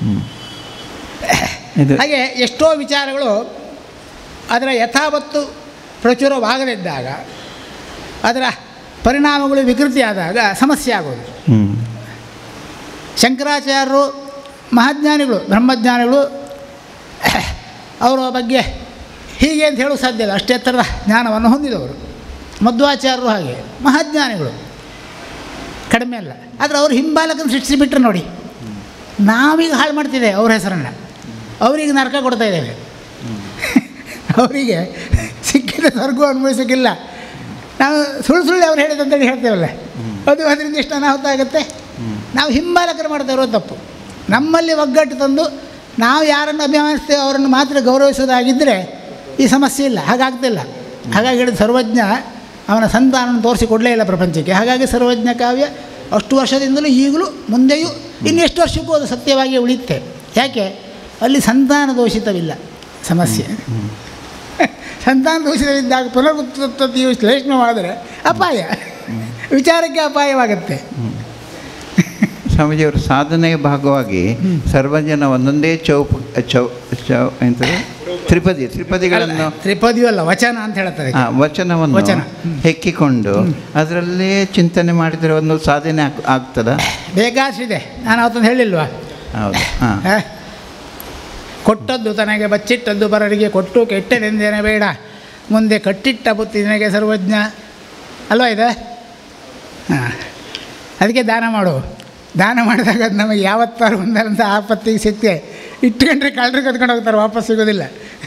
Speaker 7: ಇದು
Speaker 3: ಹಾಗೆ ಎಷ್ಟೋ ವಿಚಾರಗಳು ಅದರ ಯಥಾವತ್ತು ಪ್ರಚುರವಾಗದಿದ್ದಾಗ ಅದರ ಪರಿಣಾಮಗಳು ವಿಕೃತಿ ಆದಾಗ ಸಮಸ್ಯೆ ಆಗೋದು
Speaker 7: ಹ್ಞೂ
Speaker 3: ಶಂಕರಾಚಾರ್ಯರು ಮಹಾಜ್ಞಾನಿಗಳು ಬ್ರಹ್ಮಜ್ಞಾನಿಗಳು ಅವರ ಬಗ್ಗೆ ಹೀಗೆ ಅಂತ ಹೇಳೋಕ್ಕೆ ಸಾಧ್ಯ ಇಲ್ಲ ಅಷ್ಟೇ ಎತ್ತರದ ಜ್ಞಾನವನ್ನು ಹೊಂದಿದವರು ಮಧ್ವಾಚಾರ್ಯರು ಹಾಗೆ ಮಹಾಜ್ಞಾನಿಗಳು ಕಡಿಮೆ ಅಲ್ಲ ಆದರೆ ಅವರು ಹಿಂಬಾಲಕನ ಸೃಷ್ಟಿಸಿಬಿಟ್ರೆ ನೋಡಿ ನಾವೀಗ ಹಾಳು ಮಾಡ್ತಿದ್ದೇವೆ ಅವ್ರ ಹೆಸರನ್ನು ಅವರಿಗೆ ನರಕ ಕೊಡ್ತಾ ಇದ್ದೇವೆ ಅವರಿಗೆ ಸಿಕ್ಕಿದ ಸ್ವರ್ಗ ಅನುಭವಿಸೋಕ್ಕಿಲ್ಲ ನಾವು ಸುಳ್ಳು ಸುಳ್ಳು ಅವ್ರು ಹೇಳಿದಂತೇಳಿ ಹೇಳ್ತೇವಲ್ಲ ಅದು ಅದರಿಂದ ಎಷ್ಟು ಅನಾಹುತ ಆಗುತ್ತೆ ನಾವು ಹಿಂಬಾಲಕರು ಮಾಡ್ತಾ ಇರೋ ತಪ್ಪು ನಮ್ಮಲ್ಲಿ ಒಗ್ಗಟ್ಟು ತಂದು ನಾವು ಯಾರನ್ನು ಅಭಿಮಾನಿಸ್ತೇವೆ ಅವರನ್ನು ಮಾತ್ರ ಗೌರವಿಸೋದಾಗಿದ್ದರೆ ಈ ಸಮಸ್ಯೆ ಇಲ್ಲ ಹಾಗಾಗ್ತಿಲ್ಲ ಹಾಗಾಗಿ ಹೇಳಿದ ಸರ್ವಜ್ಞ ಅವನ ಸಂತಾನವನ್ನು ತೋರಿಸಿಕೊಡಲೇ ಇಲ್ಲ ಪ್ರಪಂಚಕ್ಕೆ ಹಾಗಾಗಿ ಸರ್ವಜ್ಞ ಕಾವ್ಯ ಅಷ್ಟು ವರ್ಷದಿಂದಲೂ ಈಗಲೂ ಮುಂದೆಯೂ ಇನ್ನೆಷ್ಟು ವರ್ಷಕ್ಕೂ ಅದು ಸತ್ಯವಾಗಿ ಉಳಿಯುತ್ತೆ ಯಾಕೆ ಅಲ್ಲಿ ಸಂತಾನ ದೋಷಿತವಿಲ್ಲ ಸಮಸ್ಯೆ ಸಂತಾನ ದೋಷಿತವಿದ್ದಾಗ ಪುನರುತ್ಪತ್ತಿಯು ವಿಶ್ಲೇಷಣೆ ಮಾಡಿದ್ರೆ ಅಪಾಯ ವಿಚಾರಕ್ಕೆ ಅಪಾಯವಾಗುತ್ತೆ
Speaker 7: ಸ್ವಾಮೀಜಿಯವರು ಸಾಧನೆಯ ಭಾಗವಾಗಿ ಸರ್ವಜನ ಒಂದೊಂದೇ ಚೌಪ್ ಚೌ ಚೌ ಎಂತದು ತ್ರಿಪದಿ ತ್ರಿಪದಿಗಳನ್ನು
Speaker 3: ತ್ರಿಪದಿಯೂ ಅಲ್ಲ ವಚನ ಅಂತ ಹೇಳ್ತಾರೆ
Speaker 7: ಆ, ವಚನವನ್ನು
Speaker 3: ವಚನ.
Speaker 7: ಹೆಕ್ಕಿಕೊಂಡು ಅದರಲ್ಲೇ ಚಿಂತನೆ ಮಾಡಿದರೆ ಒಂದು ಸಾಧನೆ ಆಗ್- ಆಗ್ತದ
Speaker 3: ಬೇಕಾಷ್ಟಿದೆ ನಾನು ಅವತ್ತೊಂದು ಹೇಳಿಲ್ವಾ
Speaker 7: ಹೌದು ಹಾಂ
Speaker 3: ಹ? ಕೊಟ್ಟದ್ದು ತನಗೆ ಬಚ್ಚಿಟ್ಟದ್ದು ಪರರಿಗೆ ಕೊಟ್ಟು ಕೆಟ್ಟನೆಂದೇನೆ ಬೇಡ ಮುಂದೆ ಕಟ್ಟಿಟ್ಟ ಬುತ್ತಿ ನಿನಗೆ ಸರ್ವಜ್ಞ ಅಲ್ವಾ ಇದೆ ಹಾಂ ಅದಕ್ಕೆ ದಾನ ಮಾಡು ದಾನ ಮಾಡಿದಾಗ ಅದು ನಮಗೆ ಯಾವತ್ತಾರು ಒಂದಂತ ಆಪತ್ತಿಗೆ ಸಿಕ್ತೆ ಇಟ್ಕೊಂಡ್ರೆ ಕಳ್ಳರು ಕದ್ಕೊಂಡು ಹೋಗ್ತಾರೆ ವಾಪಸ್ ಸಿಗೋದಿಲ್ಲ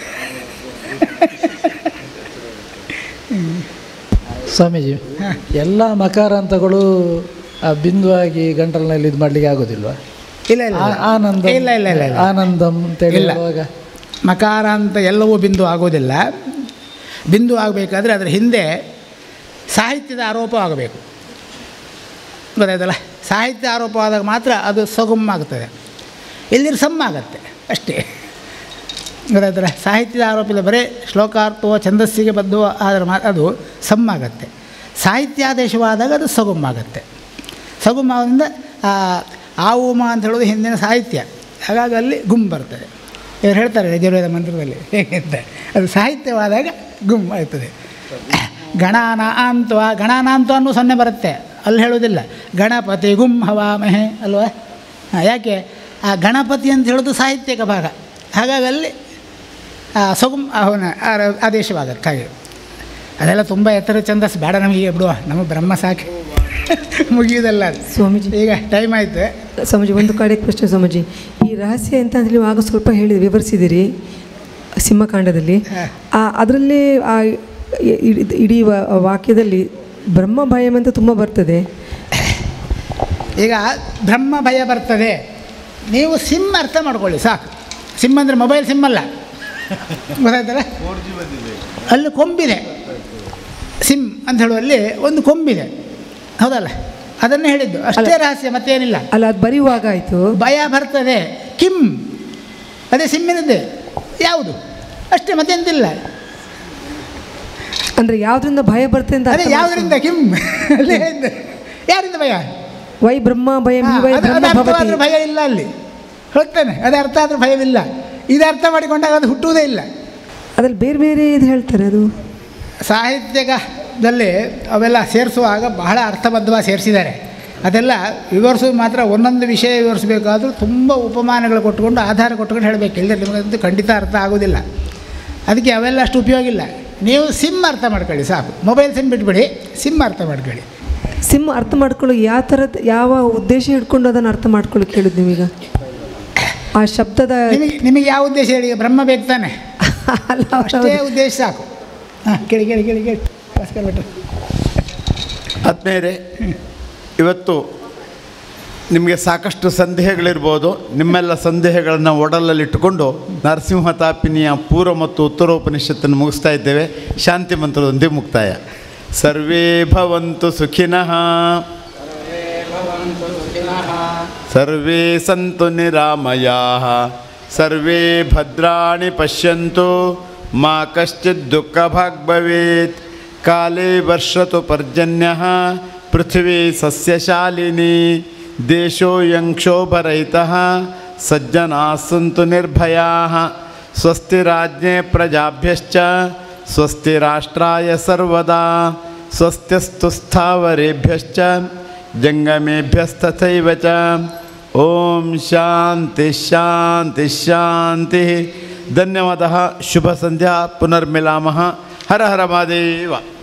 Speaker 8: ಸ್ವಾಮೀಜಿ ಎಲ್ಲ ಮಕಾರಾಂತಗಳು ಆ ಬಿಂದುವಾಗಿ ಗಂಟಲಿನಲ್ಲಿ ಇದು ಮಾಡಲಿಕ್ಕೆ ಆಗೋದಿಲ್ವಾ
Speaker 3: ಇಲ್ಲ ಇಲ್ಲ
Speaker 8: ಆ- ಆನಂದ
Speaker 3: ಇಲ್ಲ ಇಲ್ಲ ಇಲ್ಲ ಇಲ್ಲ
Speaker 8: ಆನಂದಂ ಅಂತೇಳಿ
Speaker 3: ಇಲ್ಲ.
Speaker 8: ಹೇಳುವಾಗ
Speaker 3: ಮಕಾರ ಅಂತ ಎಲ್ಲವೂ ಬಿಂದು ಆಗೋದಿಲ್ಲ ಬಿಂದು ಆಗಬೇಕಾದ್ರೆ ಅದರ ಹಿಂದೆ ಸಾಹಿತ್ಯದ ಆರೋಪ ಆಗಬೇಕು ಗೊತ್ತಾಯ್ತಲ್ಲ ಸಾಹಿತ್ಯ ಆರೋಪ ಆದಾಗ ಮಾತ್ರ ಅದು ಸಗುಮ್ಮಾಗ್ತದೆ ಇಲ್ಲಿರ ಸಮ್ಮ ಆಗತ್ತೆ ಅಷ್ಟೇ ಗೊತ್ತಾಯ್ತಲ್ಲ ಸಾಹಿತ್ಯದ ಆರೋಪ ಇಲ್ಲ ಬರೀ ಶ್ಲೋಕಾರ್ಥವೋ ಛಂದಸ್ಸಿಗೆ ಬದ್ಧವೋ ಆದರೆ ಮಾ ಅದು ಸಮ್ಮಾಗತ್ತೆ ಸಾಹಿತ್ಯಾದೇಶವಾದಾಗ ಅದು ಸಗುಮ್ಮಾಗತ್ತೆ ಸಗುಮ್ಮಾಗೋದ್ರಿಂದ ಆ ಆವುಮ ಅಂತ ಹೇಳೋದು ಹಿಂದಿನ ಸಾಹಿತ್ಯ ಹಾಗಾಗಿ ಅಲ್ಲಿ ಗುಮ್ ಬರ್ತದೆ ಇವ್ರು ಹೇಳ್ತಾರೆ ಯಜುರ್ವೇದ ಮಂತ್ರದಲ್ಲಿ ಹೇಗೆ ಅಂತ ಅದು ಸಾಹಿತ್ಯವಾದಾಗ ಗುಮ್ ಆಗ್ತದೆ ಗಣಾನ ಅಂತವ ಗಣಾನ ಅಂತ ಅನ್ನೋ ಸೊನ್ನೆ ಬರುತ್ತೆ ಅಲ್ಲಿ ಹೇಳೋದಿಲ್ಲ ಗಣಪತಿ ಗುಮ್ ಹವಾಮಹೆ ಅಲ್ವಾ ಹಾಂ, ಯಾಕೆ ಆ ಗಣಪತಿ ಅಂತ ಹೇಳೋದು ಸಾಹಿತ್ಯಿಕ ಭಾಗ ಹಾಗಾಗಿ ಅಲ್ಲಿ ಆ ಸಗುಮ್ ಅವನ ಆ- ಆದೇಶವಾಗತ್ತೆ ಹಾಗೆ ಅದೆಲ್ಲ ತುಂಬ ಎತ್ತರ ಛಂದಸ್ ಬೇಡ ನಮಗೆ ಬಿಡುವ ನಮ್ಮ ಬ್ರಹ್ಮ ಸಾಕು ಮುಗಿಯೋದಲ್ಲ ಅದು.
Speaker 5: ಸ್ವಾಮೀಜಿ
Speaker 3: ಈಗ ಟೈಮ್ ಆಯಿತು
Speaker 5: ಸ್ವಾಮೀಜಿ ಒಂದು ಕಡೆ ಪ್ರಶ್ನೆ ಸ್ವಾಮೀಜಿ ಈ ರಹಸ್ಯ ಅಂತ ಅಂದರೆ ನೀವು ಆಗ ಸ್ವಲ್ಪ ಹೇಳಿ ವಿವರಿಸಿದಿರಿ ಸಿಂಹಕಾಂಡದಲ್ಲಿ ಆ ಅದರಲ್ಲಿ ಆ ಇಡೀ ಇಡೀ ವಾ- ವಾಕ್ಯದಲ್ಲಿ ಬ್ರಹ್ಮ ಭಯಂ ಅಂತ ತುಂಬ ಬರ್ತದೆ
Speaker 3: ಈಗ ಬ್ರಹ್ಮ ಭಯ ಬರ್ತದೆ ನೀವು ಸಿಮ್ ಅರ್ಥ ಮಾಡ್ಕೊಳ್ಳಿ ಸಾಕು ಸಿಮ್ ಅಂದರೆ ಮೊಬೈಲ್ ಸಿಮ್ ಅಲ್ಲ ಗೊತ್ತಾಯ್ತಲ್ಲ ಅಲ್ಲಿ ಕೊಂಬಿದೆ ಸಿಮ್ ಅಂತ ಹೇಳುವಲ್ಲಿ ಒಂದು ಕೊಂಬಿದೆ ಹೌದಲ್ಲ ಅದನ್ನೇ ಹೇಳಿದ್ದು ಅಷ್ಟೇ ರಹಸ್ಯ ಮತ್ತೇನಿಲ್ಲ
Speaker 5: ಅಲ್ಲ ಅದು ಬರೆಯುವಾಗ ಆಯಿತು
Speaker 3: ಭಯ ಬರ್ತದೆ ಕಿಮ್ ಅದೇ ಸಿಮ್ಮಿನದ್ದೇ ಯಾವುದು ಅಷ್ಟೇ ಮತ್ತೆಂತಿಲ್ಲ
Speaker 5: ಅಂದರೆ ಯಾವುದರಿಂದ ಭಯ ಬರ್ತದೆ ಅಂತ
Speaker 3: ಅದೇ
Speaker 5: ಅರ್ಥ
Speaker 3: ಯಾವುದರಿಂದ ಕಿಮ್ ಅಲ್ಲೇ ಹೇಳಿದ್ದು. ಯಾರಿಂದ ಭಯ
Speaker 5: ಮಾಡ್ಕೊಳ್ಳಿ. ವೈ ಬ್ರಹ್ಮ ಭಯಂ
Speaker 3: ಹಾ,
Speaker 5: ಹಿ ವೈ
Speaker 3: ಅದು- ಅದು
Speaker 5: ಬ್ರಹ್ಮ
Speaker 3: ಅರ್ಥವಾದ್ರೆ
Speaker 5: ಭವತಿ
Speaker 3: ಭಯ ಇಲ್ಲ ಅಲ್ಲಿ ಹೋಗ್ತಾನೆ ಅದು ಅರ್ಥ ಆದ್ರೆ ಭಯವಿಲ್ಲ ಇದು ಅರ್ಥ ಮಾಡಿಕೊಂಡಾಗ ಅದು ಹುಟ್ಟುವುದೇ ಇಲ್ಲ
Speaker 5: ಅದ್ರಲ್ಲಿ ಬೇರೆ ಬೇರೆ ಇದು ಹೇಳ್ತಾರೆ ಅದು
Speaker 3: ಸಾಹಿತ್ಯದಲ್ಲಿ ಅವೆಲ್ಲ ಸೇರಿಸುವಾಗ ಬಹಳ ಅರ್ಥಬದ್ಧವಾಗಿ ಸೇರಿಸಿದ್ದಾರೆ ಅದೆಲ್ಲ ವಿವರಿಸೋದು ಮಾತ್ರ ಒಂದೊಂದು ವಿಷಯ ವಿವರಿಸಬೇಕಾದ್ರೂ ತುಂಬ ಉಪಮಾನಗಳು ಕೊಟ್ಕೊಂಡು ಆಧಾರ ಕೊಟ್ಕೊಂಡು ಹೇಳಬೇಕು ಇಲ್ಲದೆ ನಿಮಗಂತೂ ಖಂಡಿತ ಅರ್ಥ ಆಗೋದಿಲ್ಲ ಅದಕ್ಕೆ ಅವೆಲ್ಲ ಅಷ್ಟು ಉಪಯೋಗ ಇಲ್ಲ ನೀವು ಸಿಮ್ ಅರ್ಥ ಮಾಡ್ಕೊಳ್ಳಿ ಸಾಕು ಮೊಬೈಲ್ ಸಿಮ್ ಬಿಟ್ಬಿಡಿ ಸಿಮ್ ಅರ್ಥ ಮಾಡ್ಕೊಳ್ಳಿ
Speaker 5: ಸಿಮ್ ಅರ್ಥ ಮಾಡ್ಕೊಳ್ಳೋ ಯಾವ ಥರದ ಯಾವ ಉದ್ದೇಶ ಹಿಡ್ಕೊಂಡು ಅದನ್ನು ಅರ್ಥ ಮಾಡ್ಕೊಳ್ಳೋಕೆ ಹೇಳಿದ್ ನೀವೀಗ ಆ ಶಬ್ದದ
Speaker 3: ನಿಮಗೆ ನಿಮಗೆ ಯಾವ ಉದ್ದೇಶ ಹೇಳಿ ಬ್ರಹ್ಮ ಬೇಕು ತಾನೆ
Speaker 5: ಅಲ್ಲ
Speaker 3: ಅಷ್ಟೇ ಉದ್ದೇಶ ಸಾಕು ಹಾಂ ಕೇಳಿ ಕೇಳಿ ಕೇಳಿ ಕೇಳಿ ಭಾಸ್ಕರ್ ಭಟ್ರು
Speaker 2: ಆದ್ಮೇಲೆ ಇವತ್ತು ನಿಮಗೆ ಸಾಕಷ್ಟು ಸಂದೇಹಗಳಿರ್ಬೋದು ನಿಮ್ಮೆಲ್ಲ ಸಂದೇಹಗಳನ್ನು ಒಡಲಲ್ಲಿಟ್ಟುಕೊಂಡು ನರಸಿಂಹ ತಾಪಿನಿಯ ಪೂರ್ವ ಮತ್ತು ಉತ್ತರೋಪನಿಷತ್ತನ್ನು ಮುಗಿಸ್ತಾ ಇದ್ದೇವೆ ಶಾಂತಿ ಮಂತ್ರದೊಂದಿಗೆ ಮುಕ್ತಾಯ ಸರ್ವೇ ಭವಂತು ಸುಖಿನಃ ಸರ್ವೇ ಸಂತು ನಿರಾಮಯಾ ಸರ್ವೇ ಭದ್ರಾಣಿ ಪಶ್ಯಂತು ಮಾ ಕಶ್ಚಿತ್ ದುಃಖಭಾಗ್ ಭವೇತ್ ಕಾಲೇ ವರ್ಷತು ಪರ್ಜನ್ಯ ಪೃಥ್ವೀ ಸಸ್ಯಶಾಲಿನಿ ದೇಶೋಯಂ ಕ್ಷೋಭರಹಿತಃ ಸಜ್ಜನಾ ಸಂತು ನಿರ್ಭಯಾ ಸ್ವಸ್ತಿ ರಾಜ್ಞೆ ಪ್ರಜಾಭ್ಯಶ್ಚ ಸ್ವಸ್ತಿ ರಾಷ್ಟ್ರಾಯ ಸರ್ವದಾ ಸ್ವಸ್ತ್ಯಸ್ತು ಸ್ಥಾವರೇಭ್ಯಶ್ಚ ಜಂಗಮೇಭ್ಯಸ್ತಥೈವ ಚ ಓಂ ಶಾಂತಿ ಶಾಂತಿ ಶಾಂತಿ ಧನ್ಯವಾದ ಶುಭ ಸಂಧ್ಯಾ ಪುನರ್ಮಿಲಾಮಃ ಹರ ಹರ ಮಹಾದೇವ